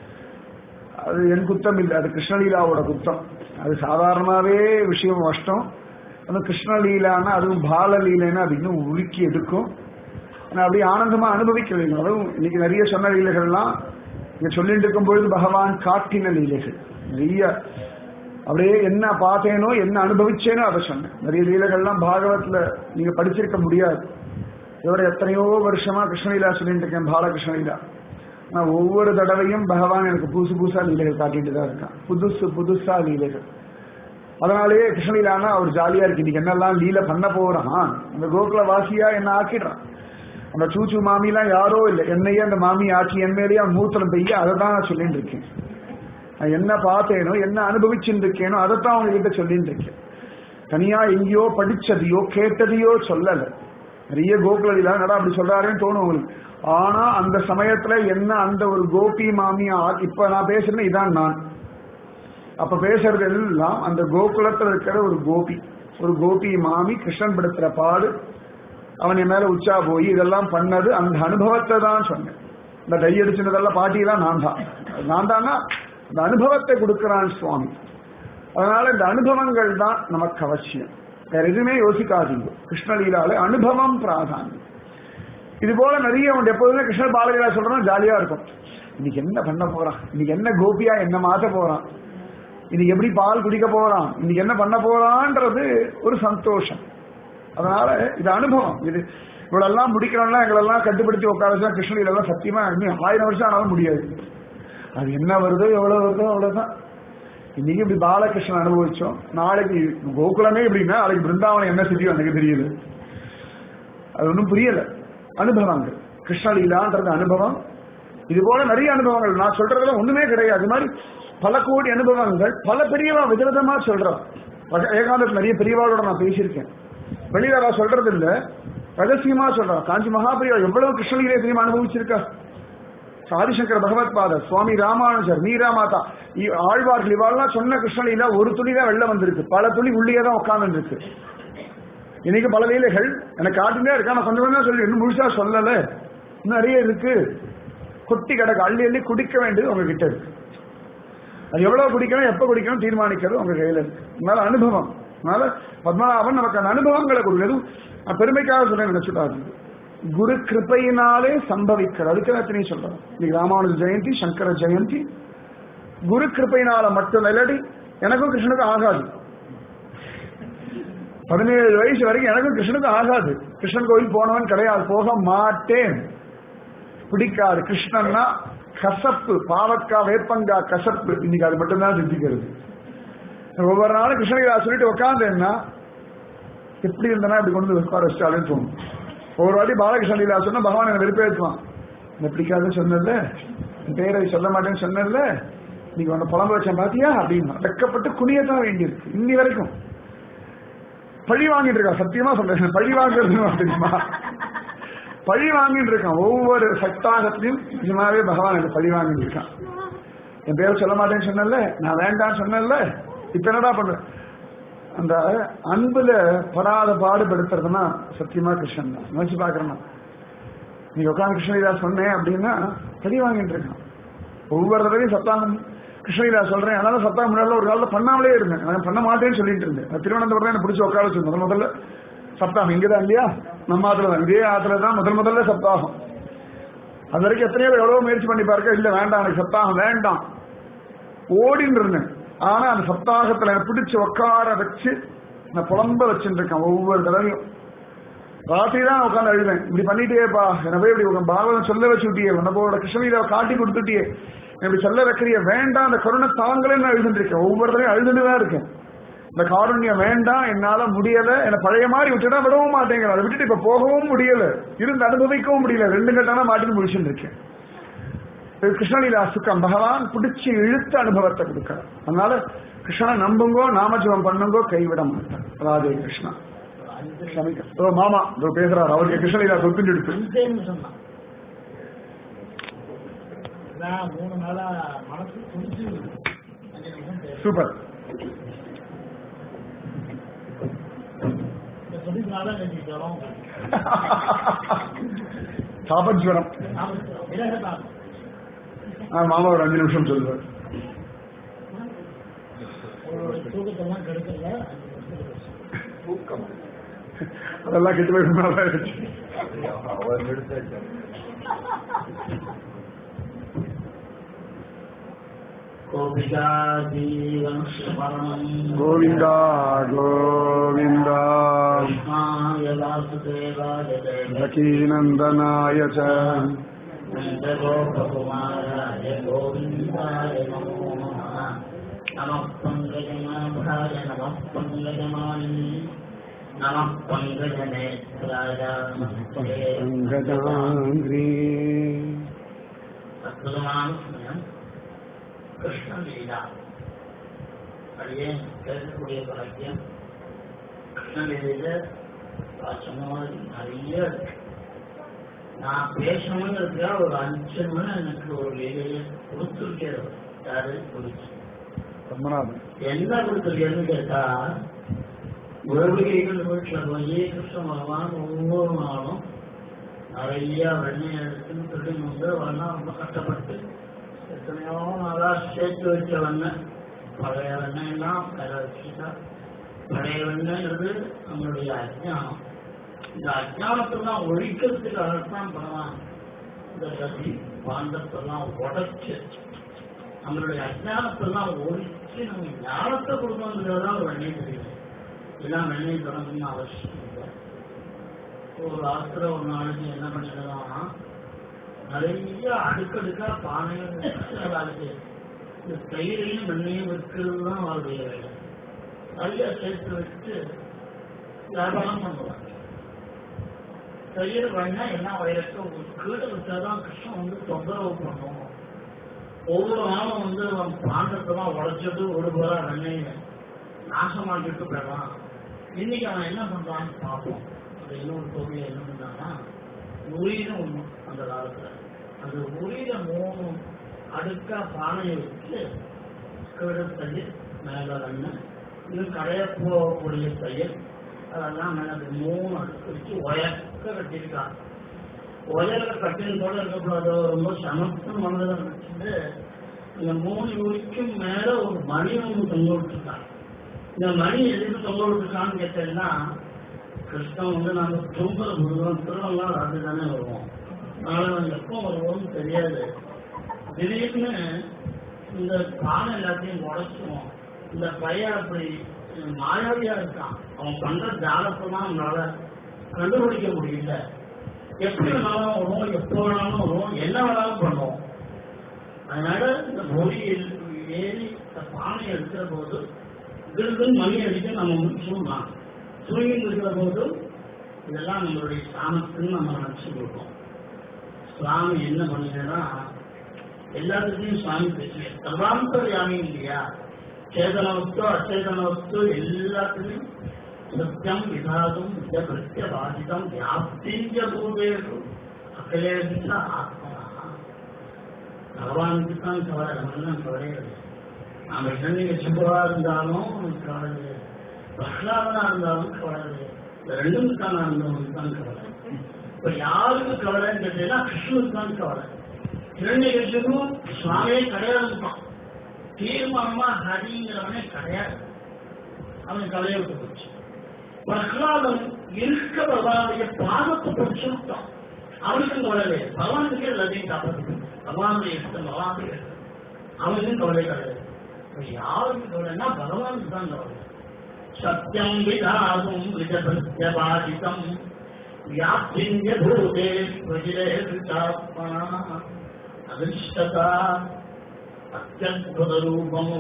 அது என் குத்தம் இல்லை அது கிருஷ்ணலீலாவோட குத்தம் அது சாதாரணமாவே விஷயம் கஷ்டம் அது கிருஷ்ணலீலான்னா அதுவும் பாலலீலைன்னா அது இன்னும் உருக்கி எடுக்கும் ஆனா அப்படியே ஆனந்தமா அனுபவிக்க வேண்டும் அதுவும் இன்னைக்கு நிறைய சொன்ன லீலைகள்லாம் இங்க சொல்லிட்டு இருக்கும் பொழுது பகவான் காட்டின லீலைகள் நிறைய அப்படியே என்ன பார்த்தேனோ என்ன அனுபவிச்சேனோ அதை சொன்னேன் நிறைய லீலைகள்லாம் பாகவத்துல நீங்க படிச்சிருக்க முடியாது இதோட எத்தனையோ வருஷமா கிருஷ்ணலீலா சொல்லிட்டு இருக்கேன் பாலகிருஷ்ணலீலா ஆனா ஒவ்வொரு தடவையும் பகவான் எனக்கு புதுசு புதுசா லீலைகள் காட்டிட்டு தான் இருக்கான் புதுசு புதுசா லீலைகள் அதனாலேயே கிருஷ்ணலீலானா அவர் ஜாலியா இருக்கு இன்னைக்கு என்னெல்லாம் லீலை பண்ண போறான் அந்த கோகுல வாசியா என்ன ஆக்கிடுறான் அந்த சூச்சு மாமிலாம் யாரோ இல்லை என்னையே அந்த மாமி ஆக்கி என் மேலேயே மூத்தலம் பெய்ய அதை தான் நான் சொல்லிட்டு இருக்கேன் நான் என்ன பார்த்தேனோ என்ன அனுபவிச்சுட்டு இருக்கேனோ அதைத்தான் உங்ககிட்ட சொல்லிட்டு இருக்கேன் தனியா எங்கேயோ படிச்சதையோ கேட்டதையோ சொல்லல நிறைய கோகுலதில நடா அப்படி சொல்றாருன்னு தோணும் உங்களுக்கு ஆனா அந்த சமயத்துல என்ன அந்த ஒரு கோபி மாமியா இப்ப நான் பேசுறேன் இதான் நான் அப்ப பேசுறது எல்லாம் அந்த கோகுலத்துல இருக்கிற ஒரு கோபி ஒரு கோபி மாமி கிருஷ்ணன் படுத்துற பாடு அவன் என் மேல உச்சா போய் இதெல்லாம் பண்ணது அந்த அனுபவத்தை தான் சொன்னேன் இந்த டை அடிச்சுனதெல்லாம் பாட்டியெல்லாம் நான் தான் நான் தானா அந்த அனுபவத்தை கொடுக்கிறான் சுவாமி அதனால இந்த அனுபவங்கள் தான் நமக்கு அவசியம் வேற எதுவுமே யோசிக்காதீங்க கிருஷ்ணலீலால அனுபவம் பிராதானியம் இது போல நிறைய உண்டு எப்போதுமே கிருஷ்ணர் பாலலீலா சொல்றோம் ஜாலியா இருக்கும் இன்னைக்கு என்ன பண்ண போறான் இன்னைக்கு என்ன கோபியா என்ன மாத்த போறான் இன்னைக்கு எப்படி பால் குடிக்க போறான் இன்னைக்கு என்ன பண்ண போறான்ன்றது ஒரு சந்தோஷம் அதனால இது அனுபவம் இது இவ்வளெல்லாம் முடிக்கிறோம்னா எங்களெல்லாம் கட்டுப்படுத்தி உட்கார கிருஷ்ணலீலாம் சத்தியமா இன்னும் ஆயிரம் வருஷம் ஆனாலும் முடியாது அது என்ன வருதோ எவ்வளவு வருதோ அவ்வளவுதான் இன்னைக்கு இப்படி பாலகிருஷ்ணன் அனுபவிச்சோம் நாளைக்கு கோகுலமே இப்படின்னா நாளைக்கு பிருந்தாவனம் என்ன சித்தியும் எனக்கு தெரியுது அது ஒன்றும் புரியல அனுபவங்கள் கிருஷ்ணலீலான்றது அனுபவம் இது போல நிறைய அனுபவங்கள் நான் சொல்றதுல ஒண்ணுமே கிடையாது இது மாதிரி பல கோடி அனுபவங்கள் பல பெரியவா விதவிதமா சொல்றோம் ஏகாந்தத்தில் நிறைய பெரியவாளோட நான் பேசியிருக்கேன் வெளியில அவ சொல்றது இல்ல ரகசியமா சொல்றான் காஞ்சி மகாபிரியா எவ்வளவு கிருஷ்ணலீலை தெரியுமா அனுபவிச்சிருக்கா ஆதிசங்கர பகவத் பாதர் சுவாமி ராமானுஜர் மீரா மாதா இ- ஆழ்வார்கள் இவாள்லாம் சொன்ன கிருஷ்ணலீலா ஒரு துளி தான் வெளில வந்திருக்கு பல துளி உள்ளே தான் உட்கார்ந்து இருக்கு இன்னைக்கு பல லீலைகள் எனக்கு காட்டுனே இருக்கா நான் கொஞ்சம் கொஞ்சம் சொல்லி இன்னும் முழுசா சொல்லல இன்னும் நிறைய இருக்கு கொட்டி கிடக்கு அள்ளி அள்ளி குடிக்க வேண்டியது உங்ககிட்ட இருக்கு அது எவ்வளவு குடிக்கணும் எப்ப குடிக்கணும் தீர்மானிக்கிறது உங்க கையில இருக்கு அதனால அனுபவம் அதனால பத்மநாபன் நமக்கு அந்த அனுபவங்களை கொடுக்கிறது நான் பெருமைக்காக சொல்ல நினைச்சுட்டாரு குரு கிருபையினாலே சம்பவிக்கிறது அதுக்கு எத்தனை சொல்றோம் இன்னைக்கு ராமானுஜ ஜெயந்தி சங்கர ஜெயந்தி குரு கிருபையினால மட்டும் இல்லாட்டி எனக்கும் கிருஷ்ணனுக்கும் ஆகாது பதினேழு வயசு வரைக்கும் எனக்கும் கிருஷ்ணனுக்கு ஆகாது கிருஷ்ணன் கோயில் போனவன் கிடையாது போக மாட்டேன் பிடிக்காது கிருஷ்ணன்னா கசப்பு பாவக்கா வேப்பங்கா கசப்பு இன்னைக்கு அது மட்டும்தான் சிந்திக்கிறது ஒவ்வொரு நாளும் கிருஷ்ணகிரா சொல்லிட்டு உட்காந்தேன்னா எப்படி இருந்தனா இப்படி கொண்டு வந்து உட்கார வச்சாலும் தோணும் ஒரு வாட்டி பாலகிருஷ்ண லீலா சொன்னா பகவான் என்ன வெறுப்பேற்றுவான் என்ன பிடிக்காதுன்னு சொன்னல என் பேரை சொல்ல மாட்டேன்னு சொன்னல நீங்க உன்னை புலம்ப வச்சேன் பாத்தியா அப்படின்னா வெக்கப்பட்டு குனியத்தான் வேண்டியிருக்கு இன்னி வரைக்கும் பழி வாங்கிட்டு இருக்கா சத்தியமா சொல்றேன் பழி வாங்குறது தெரியுமா பழி வாங்கிட்டு இருக்கான் ஒவ்வொரு சக்தாகத்திலையும் நிஜமாவே பகவான் எனக்கு பழி வாங்கிட்டு இருக்கான் என் பேரை சொல்ல மாட்டேன்னு சொன்னல நான் வேண்டாம்னு சொன்னேன்ல இப்ப என்னடா பண்ற அந்த அன்புல படாத பாடுபடுத்துறதுன்னா சத்தியமா கிருஷ்ணன் தான் நினைச்சு பாக்குறேன்னா நீ உட்காந்து கிருஷ்ணகிரா சொன்னேன் அப்படின்னா பழி வாங்கிட்டு இருக்கான் ஒவ்வொரு தடவையும் சத்தாங்கம் கிருஷ்ணகிரா சொல்றேன் அதனால சத்தா முன்னாடி ஒரு காலத்துல பண்ணாமலே இருந்தேன் நான் பண்ண மாட்டேன்னு சொல்லிட்டு இருந்தேன் அது திருவனந்தபுரம் என்ன பிடிச்சி உட்கார வச்சு முதல் முதல்ல சப்தாகம் இங்கதான் இல்லையா நம்ம ஆத்துல தான் இதே ஆத்துல தான் முதல் முதல்ல சப்தாகம் அது வரைக்கும் எத்தனையோ பேர் எவ்வளவு முயற்சி பண்ணி பார்க்க இல்ல வேண்டாம் எனக்கு சப்தாகம் வேண்டாம் ஓடின்னு இருந்தேன் ஆனா அந்த சப்தாகத்துல என்னை பிடிச்சு உட்கார வச்சு நான் புலம்ப வச்சுட்டு இருக்கேன் ஒவ்வொரு தடவையும் ராத்திரி தான் உட்காந்து அழுவேன் இப்படி பண்ணிட்டேப்பா என்ன போய் இப்படி உங்க பாகவதம் சொல்ல வச்சு விட்டியே உன்னபோட கிருஷ்ணகிரியை காட்டி கொடுத்துட்டியே என்னை இப்படி சொல்ல வைக்கிறிய வேண்டாம் அந்த கருணை தாங்களே நான் எழுதுட்டு இருக்கேன் ஒவ்வொரு தடவையும் அழுதுட்டு தான் இருக்கேன் இந்த காருண்யம் வேண்டாம் என்னால முடியல என்ன பழைய மாதிரி விட்டுட்டா விடவும் மாட்டேங்கிறேன் அதை விட்டுட்டு இப்ப போகவும் முடியல இருந்து அனுபவிக்கவும் முடியல ரெண்டு கட்டான மாட்டின்னு முடிச்சுட்டு இருக்கேன் இது கிருஷ்ணலீலா சுக்கம் பகவான் பிடிச்சி இழுத்த அனுபவத்தை கொடுக்கிறார் அதனால கிருஷ்ணனை நம்புங்கோ நாமஜபம் பண்ணுங்கோ கைவிட மாட்டார் ராதே கிருஷ்ணா க்ஷமிக்க. ஓ மாமா இதோ பேசுறாரு அவருக்கு கிருஷ்ணலீலா சொத்துன்னு எடுத்து அஞ்சே நிமிஷம் தான் நான் மூணு நாளா மனசு புரிஞ்சு அஞ்சு நிமிஷம் பேசுறேன். சூப்பர் இந்த சொல்லினால எனக்கு ஜுரம் தாபஜ்வரம் விரகதான் ஆ, மாமா ஒரு அஞ்சு நிமிஷம் சொல்லுவார் உங்களோட தூக்கத்தெல்லாம் கெடுக்கல அஞ்சு நிமிஷத்துல பேசுறேன். அதெல்லாம் கெட்டு போய் ரொம்ப நாளா ஆயிடுச்சு. கோபிகா ஜீவன் ஸ்மரணம் கோவிந்தா கோவிந்தா கிருஷ்ணாய வாசுதேவாய தேவகி சகீநந்தனாய ச நந்தகோபகுமாராய கோவிந்தாய நமோ நமः நமः பங்கஜநாபாய நமः பங்கஜமாலினி நமः பங்கஜநேத்ராய நமः சங்கதாங்கிரி அற்புதமான சமயம் கிருஷ்ணலீலா அப்படியே கேட்கக்கூடிய பாக்கியம் கிருஷ்ணலீலையில சொன்ன மாதிரி நிறைய இருக்கு நான் பேசணும்னு இருக்கிற ஒரு அஞ்சு மணி எனக்கு ஒரு லீலையை கொடுத்துருக்கிறது யாரு குறிச்சு பத்மநாபன் என்ன கொடுத்துருக்கேன்னு கேட்டா கோபிகைகள் வீட்டுல போய் கிருஷ்ண பகவான் ஒவ்வொரு நாளும் நிறைய வெண்ணெய் எடுத்து திருடி வந்து அவெல்லாம் ரொம்ப கஷ்டப்பட்டு எத்தனையோ நாளா சேர்த்து வச்ச வெண்ணெய் பழைய வெண்ணெயெல்லாம் அதில் வச்சுட்டா பழைய வெண்ணங்கிறது நம்மளுடைய அஜ்ஞானம் இந்த அஜ்ஞானத்தெல்லாம் ஒழிக்கிறதுக்காகத்தான் பகவான் இந்த கதி பாண்டத்தெல்லாம் உடைச்சு நம்மளுடைய அஜ்ஞானத்தெல்லாம் ஒழிச்சு நம்ம ஞானத்தை கொடுக்கணுங்கிறதா ஒரு வெண்ணெய் தெரியும் எல்லாம் வெண்ணெய் தொடங்கணும்னு அவசியம் இல்லை ஒரு ஆத்திர ஒரு நாளைக்கு என்ன பண்ணிக்கலாம் நிறைய அடுக்கடுக்கா பானைகள் வச்சு அவளுக்கு இந்த தயிரையும் வெண்ணையும் வைக்கிறது தான் அவருடைய வேலை நிறைய சேர்த்து வச்சு வியாபாரம் பண்ணுவாங்க தயிர் வேணா எல்லாம் வயலுக்கு ஒரு கீழே வச்சாதான் கிருஷ்ணன் வந்து தொந்தரவு பண்ணும் ஒவ்வொரு நாளும் வந்து அவன் பாண்டத்தெல்லாம் உடைச்சிட்டு ஒரு போரா வெண்ணெய் நாசமாக்கிட்டு போயிடலாம் இன்னைக்கு அவன் என்ன பண்றான்னு பார்ப்போம் அந்த இன்னொரு தொகையை என்ன பண்ணான்னா உரின்னு ஒண்ணு அந்த காலத்துல அந்த உரியில மூணு அடுக்கா பானையை வச்சு கீழே தயிர் மேல வெண்ணெய் இது கடைய போகக்கூடிய தயிர் அதெல்லாம் மேல அது மூணு அடுக்கு வச்சு உயர்க்க கட்டியிருக்காங்க உயர்ல கட்டினதோட இருக்கக்கூடாது ரொம்ப சமத்து மனதில் வச்சுட்டு இந்த மூணு யூரிக்கும் மேல ஒரு மணி ஒன்று தொங்க விட்டுருக்காங்க இந்த மணி எதுக்கு தொங்க விட்டுருக்கான்னு கேட்டீங்கன்னா கிருஷ்ணன் வந்து நாங்க தூங்குற முருகன் திருவள்ளம் அது தானே வருவோம் நாளை நாங்கள் எப்போ வருவோம்னு தெரியாது திடீர்னு இந்த பானை எல்லாத்தையும் உடைச்சிருவோம் இந்த பையன் அப்படி மாயாவியா இருக்கான் அவன் பண்ற ஜாலத்தெல்லாம் நம்மளால கண்டுபிடிக்க முடியல எப்படி வேணாலும் வரும் எப்போ வேணாலும் வரும் என்ன வேணாலும் பண்ணுவோம் அதனால இந்த மொழியில் ஏறி இந்த பானை எடுக்கிற போது கிருதுன்னு மணி அடிக்க நம்ம முடிச்சோம்னா தூங்கி இருக்கிற போது இதெல்லாம் நம்மளுடைய சாமத்துன்னு நம்ம நினைச்சு கொடுப்போம் சுவாமி என்ன பண்ணுங்கன்னா எல்லாத்துக்கும் சுவாமி பேசுங்க சர்வாந்தர் யாமி இல்லையா சேதன வஸ்து அச்சேதன வஸ்து எல்லாத்துலையும் சத்தியம் விதாதும் விதகிருத்திய பாதிதம் வியாப்திஞ்ச பூதேஷு அக்கலேபிச்ச ஆத்மனா பகவானுக்கு தான் கவலை நம்ம கவலையே இல்லை நாம என்னங்க சிம்பவா இருந்தாலும் நமக்கு கவலை இல்லை பிரகலாதனா இருந்தாலும் கவலை இல்லை இந்த ரெண்டும் தான் இருந்தவனுக்கு தான் கவலை இப்ப யாருக்கு கவலைன்னு கேட்டீங்கன்னா கிருஷ்ணனுக்கு தான் கவலை இரண்டு விஷயமும் சுவாமியே கிடையாதுதான் தீர்மானமா ஹரிங்கிறவனே கிடையாது அவன் கவலையை விட்டு போச்சு பிரகலாதன் இருக்க பகவானுடைய பாதத்தை படிச்சு விட்டான் அவனுக்கும் கவலை இல்லை பகவானுக்கே எல்லாத்தையும் காப்பாற்று பகவானுடைய இஷ்டம் பகவானுடைய இஷ்டம் அவனுக்கும் கவலை கிடையாது இப்ப யாருக்கு கவலைன்னா பகவானுக்கு தான் கவலை சத்தியம் விதாதும் விதபாதிதம் வியாப்திஞ்ச பூதே அதிர்ஷ்டதா அத்தியுதரூபம்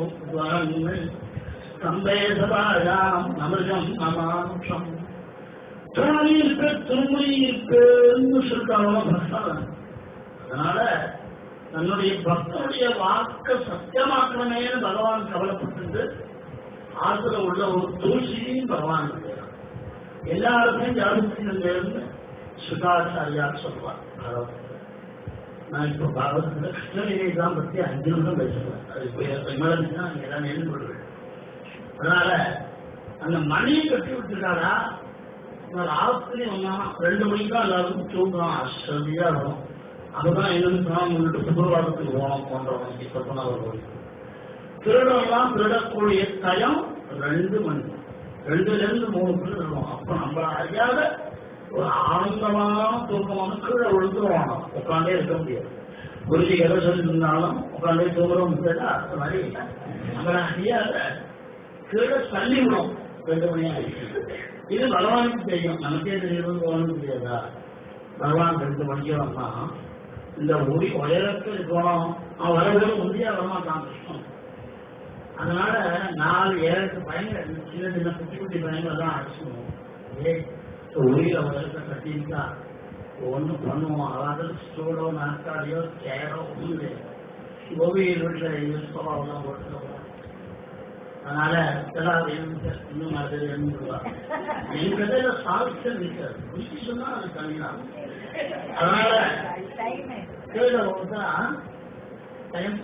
ஸ்தம்பேசபாயாம் அமிர்தம் அமானுஷம் துணி இருப்ப திருமொழி இருப்பேன்னு சொல்லிட்டாங்க பிரசாதம் அதனால தன்னுடைய பக்தனுடைய வாக்க சத்தியமாக்கணுமேனு பகவான் கவலைப்பட்டு ஆத்துல உள்ள ஒரு தூசியும் பகவான் செய்யறான் எல்லாருக்கும் ஜாதகத்திலிருந்து இருந்து சுகாச்சாரியார் சொல்வார் பாகவதத்துல நான் இப்போ பாகவதத்துல கிருஷ்ணகிரியை தான் பத்தி அஞ்சு நிமிஷம் பேசுவேன் அது இப்போ மேலா எல்லாம் எழுந்து கொள்வேன் அதனால அந்த மணியை கட்டி விட்டுருக்காரா ராத்திரி ஒன்னா ரெண்டு மணிக்கு தான் எல்லாருக்கும் தூக்கம் அசதியா வரும் அதுதான் என்னன்னு சொன்னா முன்னிட்டு சுப்பிரபாதத்துக்கு போனோம் போன்றவங்க பத்மநாபர் கோயில் திருடெல்லாம் திருடக்கூடிய டயம் ரெண்டு மணி ரெண்டுல இருந்து மூணு திருடுவோம் அப்ப நம்ம அறியாத ஒரு ஆனந்தமான தூக்கமான கீழே விழுந்துருவாங்க உட்காண்டே இருக்க முடியாது குருஜி எதை சொல்லியிருந்தாலும் உட்காண்டே தூங்குறோம் கேட்டா அந்த மாதிரி இல்லை நம்மள அறியாத கீழே தள்ளி விடும் ரெண்டு மணி ஆயிடுச்சு இது பகவானுக்கு தெரியும் நமக்கே தெரியுது பகவானுக்கு தெரியாதா பகவான் ரெண்டு மணிக்கு வந்தான் இந்த ஒளி உயரத்து இருக்கணும் அவன் வரவிட உறுதியா வரமாட்டான் கிருஷ்ணன் அதனால நாலு ஏழு பயங்கர சின்ன சின்ன குட்டி குட்டி பயங்கர தான் அடிச்சுக்கணும் ஏ ஒளியில உயரத்தை கட்டியிருக்கா ஒன்றும் பண்ணுவோம் அதாவது ஸ்டூலோ நாற்காலியோ சேரோ ஒன்றும் இல்லை கோபியில் வீட்டில் யூஸ் பண்ணலாம் போட்டு அதனால இதெல்லாம் இன்னும் அது எழுந்துருவா என் கதையில சாதிச்சல் இருக்காது புரிச்சு சொன்னா அது தனிதான் அதனால கீழே வந்தா டைம்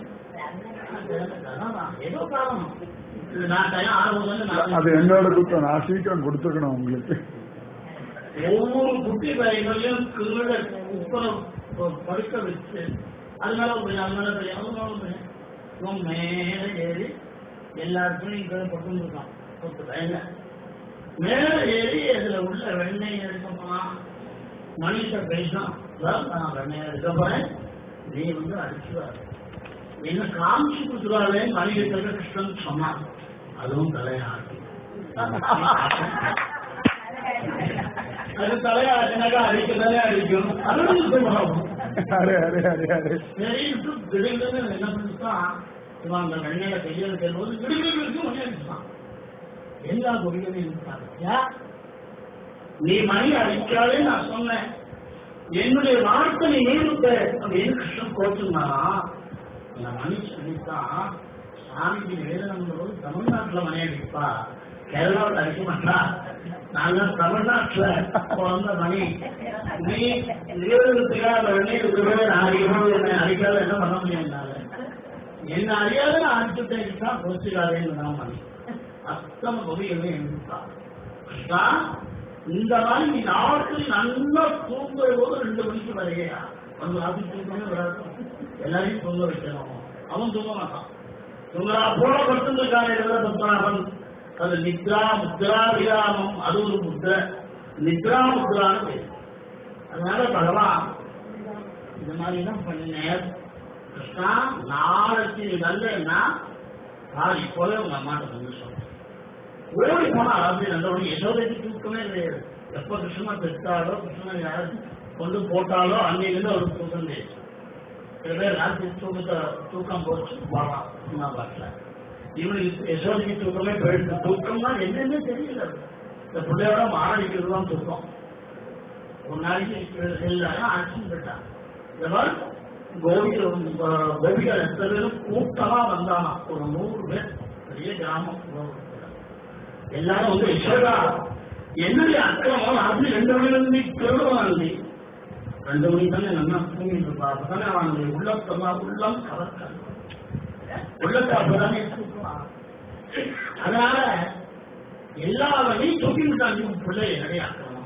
ஏதோ காரணம் இது நான் டைம் ஆரம்பம் அது என்னோட குற்றம் நான் சீக்கிரம் கொடுத்துருக்கணும் உங்களுக்கு ஒவ்வொரு குட்டி பைகளையும் கீழே உப்பரை படுக்க வச்சு அது மேல போய் அது மேல போய் அது மேல போய் இவன் மேல ஏறி எல்லாருக்கும் கீழே பட்டு இருக்கான் பத்து பையங்க மேல ஏறி அதுல உள்ள வெண்ணெய் எடுக்க போனான் மணிகிட்ட பேசான் "அதான் நான் வெண்ணெய் எடுக்க போறேன் நீ வந்து அடிச்சுவாரு என்ன காமிச்சு கொடுத்துருவாரு மணிகிட்ட கிருஷ்ணன் சொன்னான் அதுவும் தலையாட்டி அது தலையாட்டினாக்கா அடிக்கதானே அடிக்கும் அதுவும் சுத்தமாகும் அரே அரே அரே அரே சரின்ட்டு திடீர்னு என்ன பண்ணிட்டான் இவன் அந்த வெண்ணையில கையில போது திடீர்னு மணி அடிச்சான் எல்லா கொடிகளையும் இருக்காங்க நீ மணி அடிக்காதே நான் சொன்னேன் என்னுடைய வார்த்தை நீ நிறுத்த அப்படின்னு கிருஷ்ணன் கோச்சுனா அந்த மணி சொல்லித்தான் சாமிக்கு வேதனங்களோடு தமிழ்நாட்டுல மணி அடிப்பா கேரளாவில் அடிக்க மாட்டா நாங்க தமிழ்நாட்டுல பிறந்த மணி நீ நிறுவனத்துக்காக அந்த வெண்ணெய் இருக்கிறது நான் அடிக்கணும் என்னை அடிக்காத என்ன பண்ண முடியும் என்னால என்ன அறியாத நான் அடிச்சுட்டேன் தான் கோச்சுக்காதேன்னு நான் மணி அத்தனை பொறிகளை எழுதிட்டான் கிருஷ்ணா, இந்த மாதிரி நீ நாட்டில் நல்லா தூங்குற போது ரெண்டு மணிக்கு வரையா வந்து ஆபீஸ் தூக்கமே வராது எல்லாரையும் தூங்க வைக்கணும் அவன் தூங்க மாட்டான் தூங்குறா போல படுத்துருக்கான எழுத பத்மநாபன் அது நித்ரா முத்ரா விராமம் அது ஒரு முத்ரை நித்ரா முத்ரான்னு பேர் அதனால பகவான் இந்த மாதிரி தான் பண்ணினேன் கிருஷ்ணா நாளைக்கு நீ வரலன்னா நான் இப்போவே உங்க அம்மாட்ட வந்து சொல்றேன் ஓடி போனா அப்படி ரெண்டு மணி யசோதைக்கு தூக்கமே கிடையாது எப்ப கிருஷ்ணா பெற்றாலோ கிருஷ்ணன் யார் கொண்டு போட்டாலோ அன்னையிலிருந்து ஒரு தூக்கம் கிடையாது சில பேர் ராத்திரி தூக்கத்தை தூக்கம் போச்சு போகலாம் சினிமா பாட்டில் இவனுக்கு யசோதைக்கு தூக்கமே போயிடுது தூக்கம்னா என்னன்னே தெரியல இந்த பிள்ளையோட மாரடிக்கிறது தான் தூக்கம் ஒரு நாளைக்கு எல்லாரும் அடிச்சு போயிட்டான் இந்த மாதிரி கோபிகள் கோபிகள் எத்தனை பேரும் கூட்டமா வந்தானா ஒரு நூறு பேர் பெரிய கிராமம் எல்லாரும் வந்து யசோதா என்னுடைய அக்கிரமம் அப்படி ரெண்டு மணில இருந்து நீ திருடுவான் நீ ரெண்டு மணி தானே நல்லா தூங்கிட்டு இருப்பா அப்பதானே அவனுடைய உள்ளத்தெல்லாம் உள்ளம் கலக்க உள்ளத்தை அப்பதானே தூக்குவான் அதனால எல்லா வழியும் தூக்கி விட்டாங்க பிள்ளை நிறைய அக்கிரமம்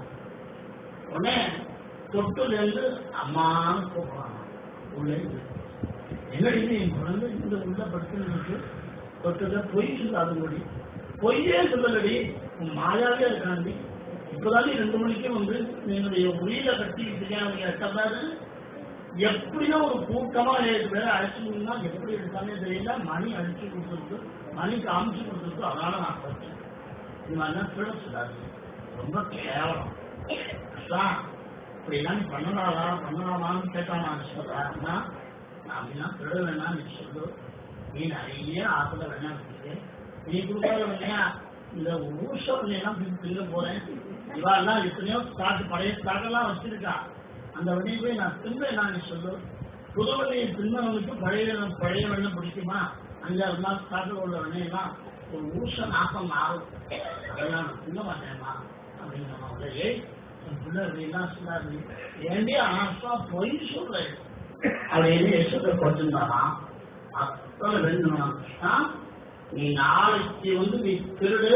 உடனே தொட்டுல இருந்து அம்மான்னு கூப்பிடுறாங்க உள்ளே என்னடி என் குழந்தை இந்த உள்ள படுத்து தொட்டுல பொய் சொல்லாத முடி பொய்யே சொல்லலடி உன் மாயாவே இருக்காண்டி இப்பதானே ரெண்டு மணிக்கு வந்து என்னுடைய உயிர கட்டிக்கிட்டு இருக்கேன் அவங்க எட்டப்பாரு எப்படியோ ஒரு கூட்டமா ஏழு பேரை அழைச்சிங்கன்னா எப்படி எடுத்தானே தெரியல மணி அடிச்சு கொடுத்துருக்கு மணி காமிச்சு கொடுத்துருக்கு அதனால நான் பார்த்தேன் இது மாதிரிலாம் திருடக்கூடாது ரொம்ப கேவலம் அதான் இப்படிலாம் நீ பண்ணலாமா பண்ணலாமான்னு கேட்டான் நான் சொல்றேன் அண்ணா நான் அப்படிலாம் திருட வேணாம் நீ சொல்லு நீ நிறைய ஆத்துல வேணாம் இருக்கு நீ கொடுக்காத இல்லையா இந்த ஊசம் எல்லாம் திங்க போறேன் இவாள்லாம் எத்தனையோ ஸ்டாக் பழைய ஸ்டாக்கெல்லாம் வச்சிருக்கா அந்த வழியை போய் நான் தின்பேன் நீ சொல்லு புது வழியை தின்னவனுக்கு பழைய பழைய வெள்ளம் பிடிக்குமா அஞ்சாறு மாசம் ஸ்டாக்கில் உள்ள வெண்ணையெல்லாம் ஒரு ஊச நாக்கம் மாறும் அதெல்லாம் நான் தின்ன மாட்டேன்மா அப்படிங்கிற ஏய் என் பிள்ளை அப்படிலாம் சொல்லாது ஏண்டி ஆசா பொய் சொல்றேன் அப்படின்னு யசோதை கொடுத்துருந்தானா அத்தனை வேணும் நீ நாளைக்கு வந்து நீ திருடு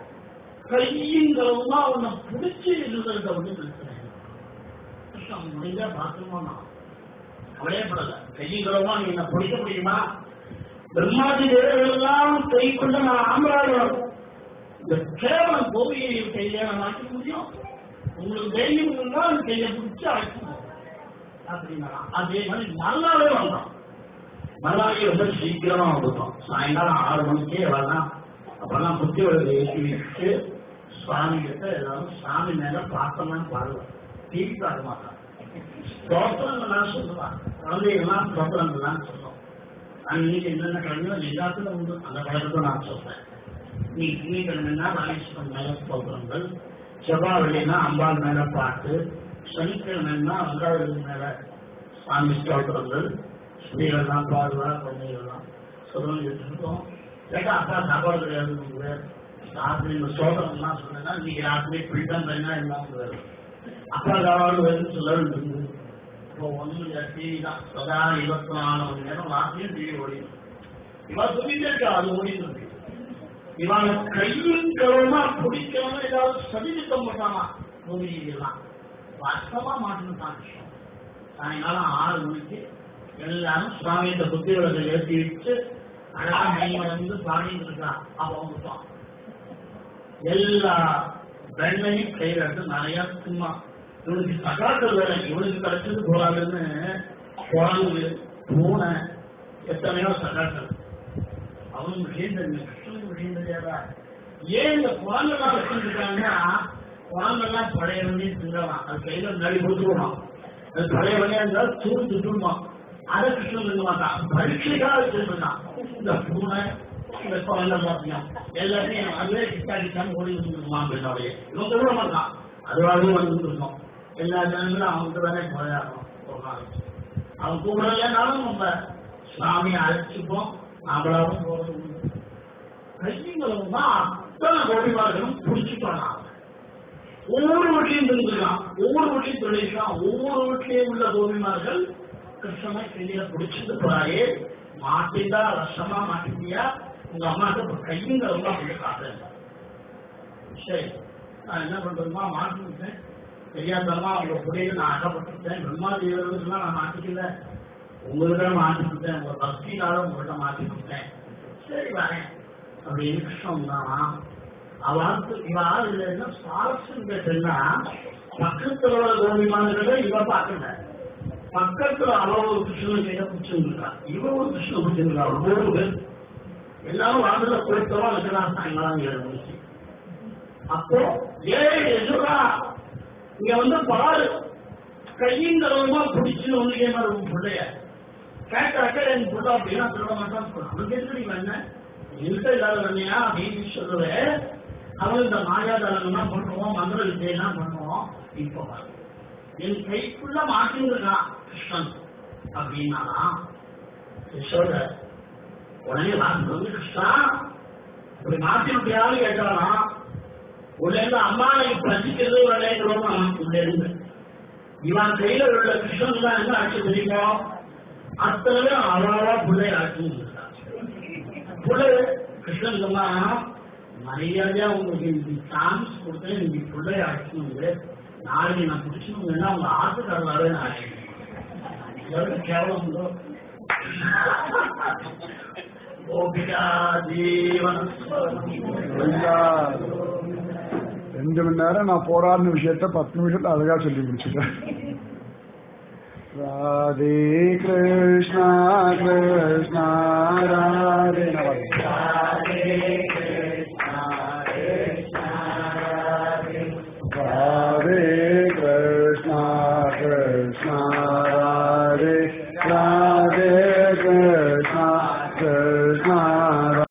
கையுங்களவுமா உன்னை பிடிச்சி இருந்ததை வந்து நிறுத்தினேன் கிருஷ்ணன் முடிஞ்சா பாத்ரூமா கவலையப்படல கையுங்களவுமா நீ என்ன பிடிக்க முடியுமா பிரம்மாதி தேவர்களெல்லாம் கை கொண்டு நான் ஆம்பராடுவோம் இந்த கேவலம் கோவியை கையில நான் ஆக்க முடியும் உங்களுக்கு தைரியம் இருந்தா அந்த கையை பிடிச்சி அழைக்கணும் அப்படின்னா அதே மாதிரி நல்லாவே வந்தோம் நல்லாவே ரொம்ப சீக்கிரமா வந்துட்டோம் சாயங்காலம் ஆறு மணிக்கே வரலாம் அப்பெல்லாம் புத்தி வழக்கு ஏற்றி வச்சு சுவாமி கிட்ட எல்லாரும் சாமி மேல பார்த்தோம்னு பாருங்க டிவி பார்க்க மாட்டான் ஸ்தோத்திரங்கள்லாம் சொல்லுவான் குழந்தைகள்லாம் ஸ்தோத்திரங்கள்லாம் சொல்லும் அன்னைக்கு என்னென்ன கிழமையோ எல்லாத்துக்கும் உண்டு அந்த பழக்கத்தை நான் சொல்றேன் நீ திங்கக்கிழமைனா ராமேஸ்வரன் மேல ஸ்தோத்திரங்கள் செவ்வாய் வெள்ளினா அம்பாள் மேல பாட்டு சனிக்கிழமைனா அங்காவதி மேல சாமி ஸ்தோத்திரங்கள் ஸ்திரீகள்லாம் பாடுவா குழந்தைகள்லாம் சொல்லிட்டு இருக்கோம் கேட்டா அப்பா சாப்பாடு கிடையாது உங்களுக்கு ராத்திரி இந்த சோதனம்லாம் சொன்னா நீங்க ராத்திரி பிடித்தம் பண்ணா எல்லாம் வரும் அப்பா சாப்பாடு வருதுன்னு சொல்ல வேண்டியது இப்போ ஒன்றும் இல்லை டிவி தான் சதா இருபத்தி நாலு மணி நேரம் ராத்திரியும் டிவி ஓடிடும் இவன் சொல்லிட்டே இருக்கா அது ஓடிட்டு இருக்கு இவன் கையும் கவனமா பிடிக்கணும் ஏதாவது சதிவித்தம் பண்ணாமா பூமியெல்லாம் வருஷமா மாட்டணும் சாயங்காலம் ஆறு மணிக்கு எல்லாரும் சுவாமி இந்த புத்தி விளக்கை ஏற்றி வச்சு அழகா மெய் மறந்து பாடிட்டு இருக்கான் அப்ப வந்துட்டான் எல்லா வெண்ணையும் கையில் எடுத்து நிறைய சும்மா இவனுக்கு சகாக்கள் வேலை இவனுக்கு கிடைச்சது போறாதுன்னு குழந்தை பூனை எத்தனையோ சகாக்கள் அவன் விஷயம் தெரியும் கிருஷ்ணனுக்கு விஷயம் தெரியாதா ஏன் இந்த குழந்தைலாம் வச்சுருக்காங்கன்னா குழந்தைலாம் பழைய வண்டி திங்கலாம் அது கையில முன்னாடி கொடுத்துருவான் அது பழைய வண்டியா இருந்தால் தூள் திட்டுருவான் அதை கிருஷ்ணன் இருக்க மாட்டான் பரீட்சைக்காக வச்சிருக்கான் இந்த பூனை இந்த குழந்தை பாத்தியம் எல்லாத்தையும் அதுவே கிட்டா கிட்டான்னு ஓடி வந்துருக்குமா பின்னாலே இவன் சொல்ல மாட்டான் அதுவாகவே வந்துருக்கோம் எல்லா ஜனங்களும் அவன்கிட்ட தானே போயாகணும் ஒரு நாளைக்கு அவன் கூப்பிடலனாலும் நம்ம சாமியை அழைச்சிப்போம் நாமளாவும் போறது உண்டு. கைங்களும் தான் அத்தனை கோடிமார்களும் பிடிச்சிட்டோம் நாம. ஒவ்வொரு வீட்லையும் இருந்துக்கலாம் ஒவ்வொரு வீட்லையும் தொழிலாம் ஒவ்வொரு வீட்லையும் உள்ள கோபிமார்கள் கிருஷ்ணனை கையில பிடிச்சிட்டு போறாயே மாட்டிண்டா ரசமா மாட்டிட்டியா உங்க அம்மாட்ட கையுங்கிறதெல்லாம் வந்து காட்டுறேன் சரி நான் என்ன பண்றதுமா மாட்டிக்கிட்டேன் தெரியாதமா உங்க புள்ளையில நான் அகப்பட்டுட்டேன் பிரம்மாதேவர்களுக்கெல்லாம் நான் மாட்டிக்கல உங்கள்கிட்ட மாட்டிக்கிட்டேன் உங்க பக்தினால உங்கள்கிட்ட மாட்டிக்கிட்டேன் சரி வரேன் அப்படின்னு கிருஷ்ணன் தானா அவளுக்கு இவ ஆள் இல்லைன்னா சுவாரஸ்யம் கேட்டீங்கன்னா பக்கத்துல உள்ள கோபிமானங்களை இவ பார்க்கல பக்கத்துல அவ ஒரு கிருஷ்ணன் கையில பிடிச்சிருக்கா இவ ஒரு கிருஷ்ணன் பிடிச்சிருக்கா ஒரு பேர் எல்லாரும் வாழ்ந்துல கொடுத்தவா இருக்கிறான் சாயங்காலம் ஏழு மணிக்கு அப்போ ஏய் எதுரா இங்க வந்து பாரு கையுங்கிறவமா பிடிச்சு வந்து ஏமாறு உன் பிள்ளைய கேட்டாக்க என் புள்ள அப்படின்னா சொல்ல மாட்டான்னு சொல்றான் அவனுக்கு எதுக்கு நீ என்ன என்கிட்ட இல்லாத வண்ணியா அப்படின்னு சொல்லுவேன் அவன் இந்த மாயாதாரங்கள்லாம் பண்ணுவோம் மந்திர வித்தையெல்லாம் பண்ணுவோம் இப்போ பாரு. என் கைக்குள்ள மாட்டிருக்கான் கிருஷ்ணன் அப்படின்னா சொல்ற உடனே நான் வந்து கிருஷ்ணா இப்படி மாத்தி விட்டியாவது கேட்டாலாம் உள்ள இருந்து அம்மா எனக்கு பசிக்கிறது விளையாடுறோமா உள்ள இருந்து இவன் கையில உள்ள கிருஷ்ணன் தான் என்ன ஆட்சி தெரியுமோ அத்தனை அழகா பிள்ளை ஆட்சி பிள்ளை கிருஷ்ணனுக்குமா மரியாதையா உங்களுக்கு இன்னைக்கு சான்ஸ் கொடுத்தேன் இன்னைக்கு பிள்ளை ஆட்சி நாளைக்கு நான் பிடிச்சணுங்கன்னா உங்க ஆத்துக்காரராகவே நான் ஆட்சி எவ்வளவு கேவலம் உண்டோ கோபிகா ஜீவன ஐயா, ரெண்டு மணி நேரம் நான் போராடின விஷயத்த பத்து நிமிஷத்துல அழகா சொல்லி முடிச்சுட்டேன் ராதே கிருஷ்ணா கிருஷ்ணா ராதே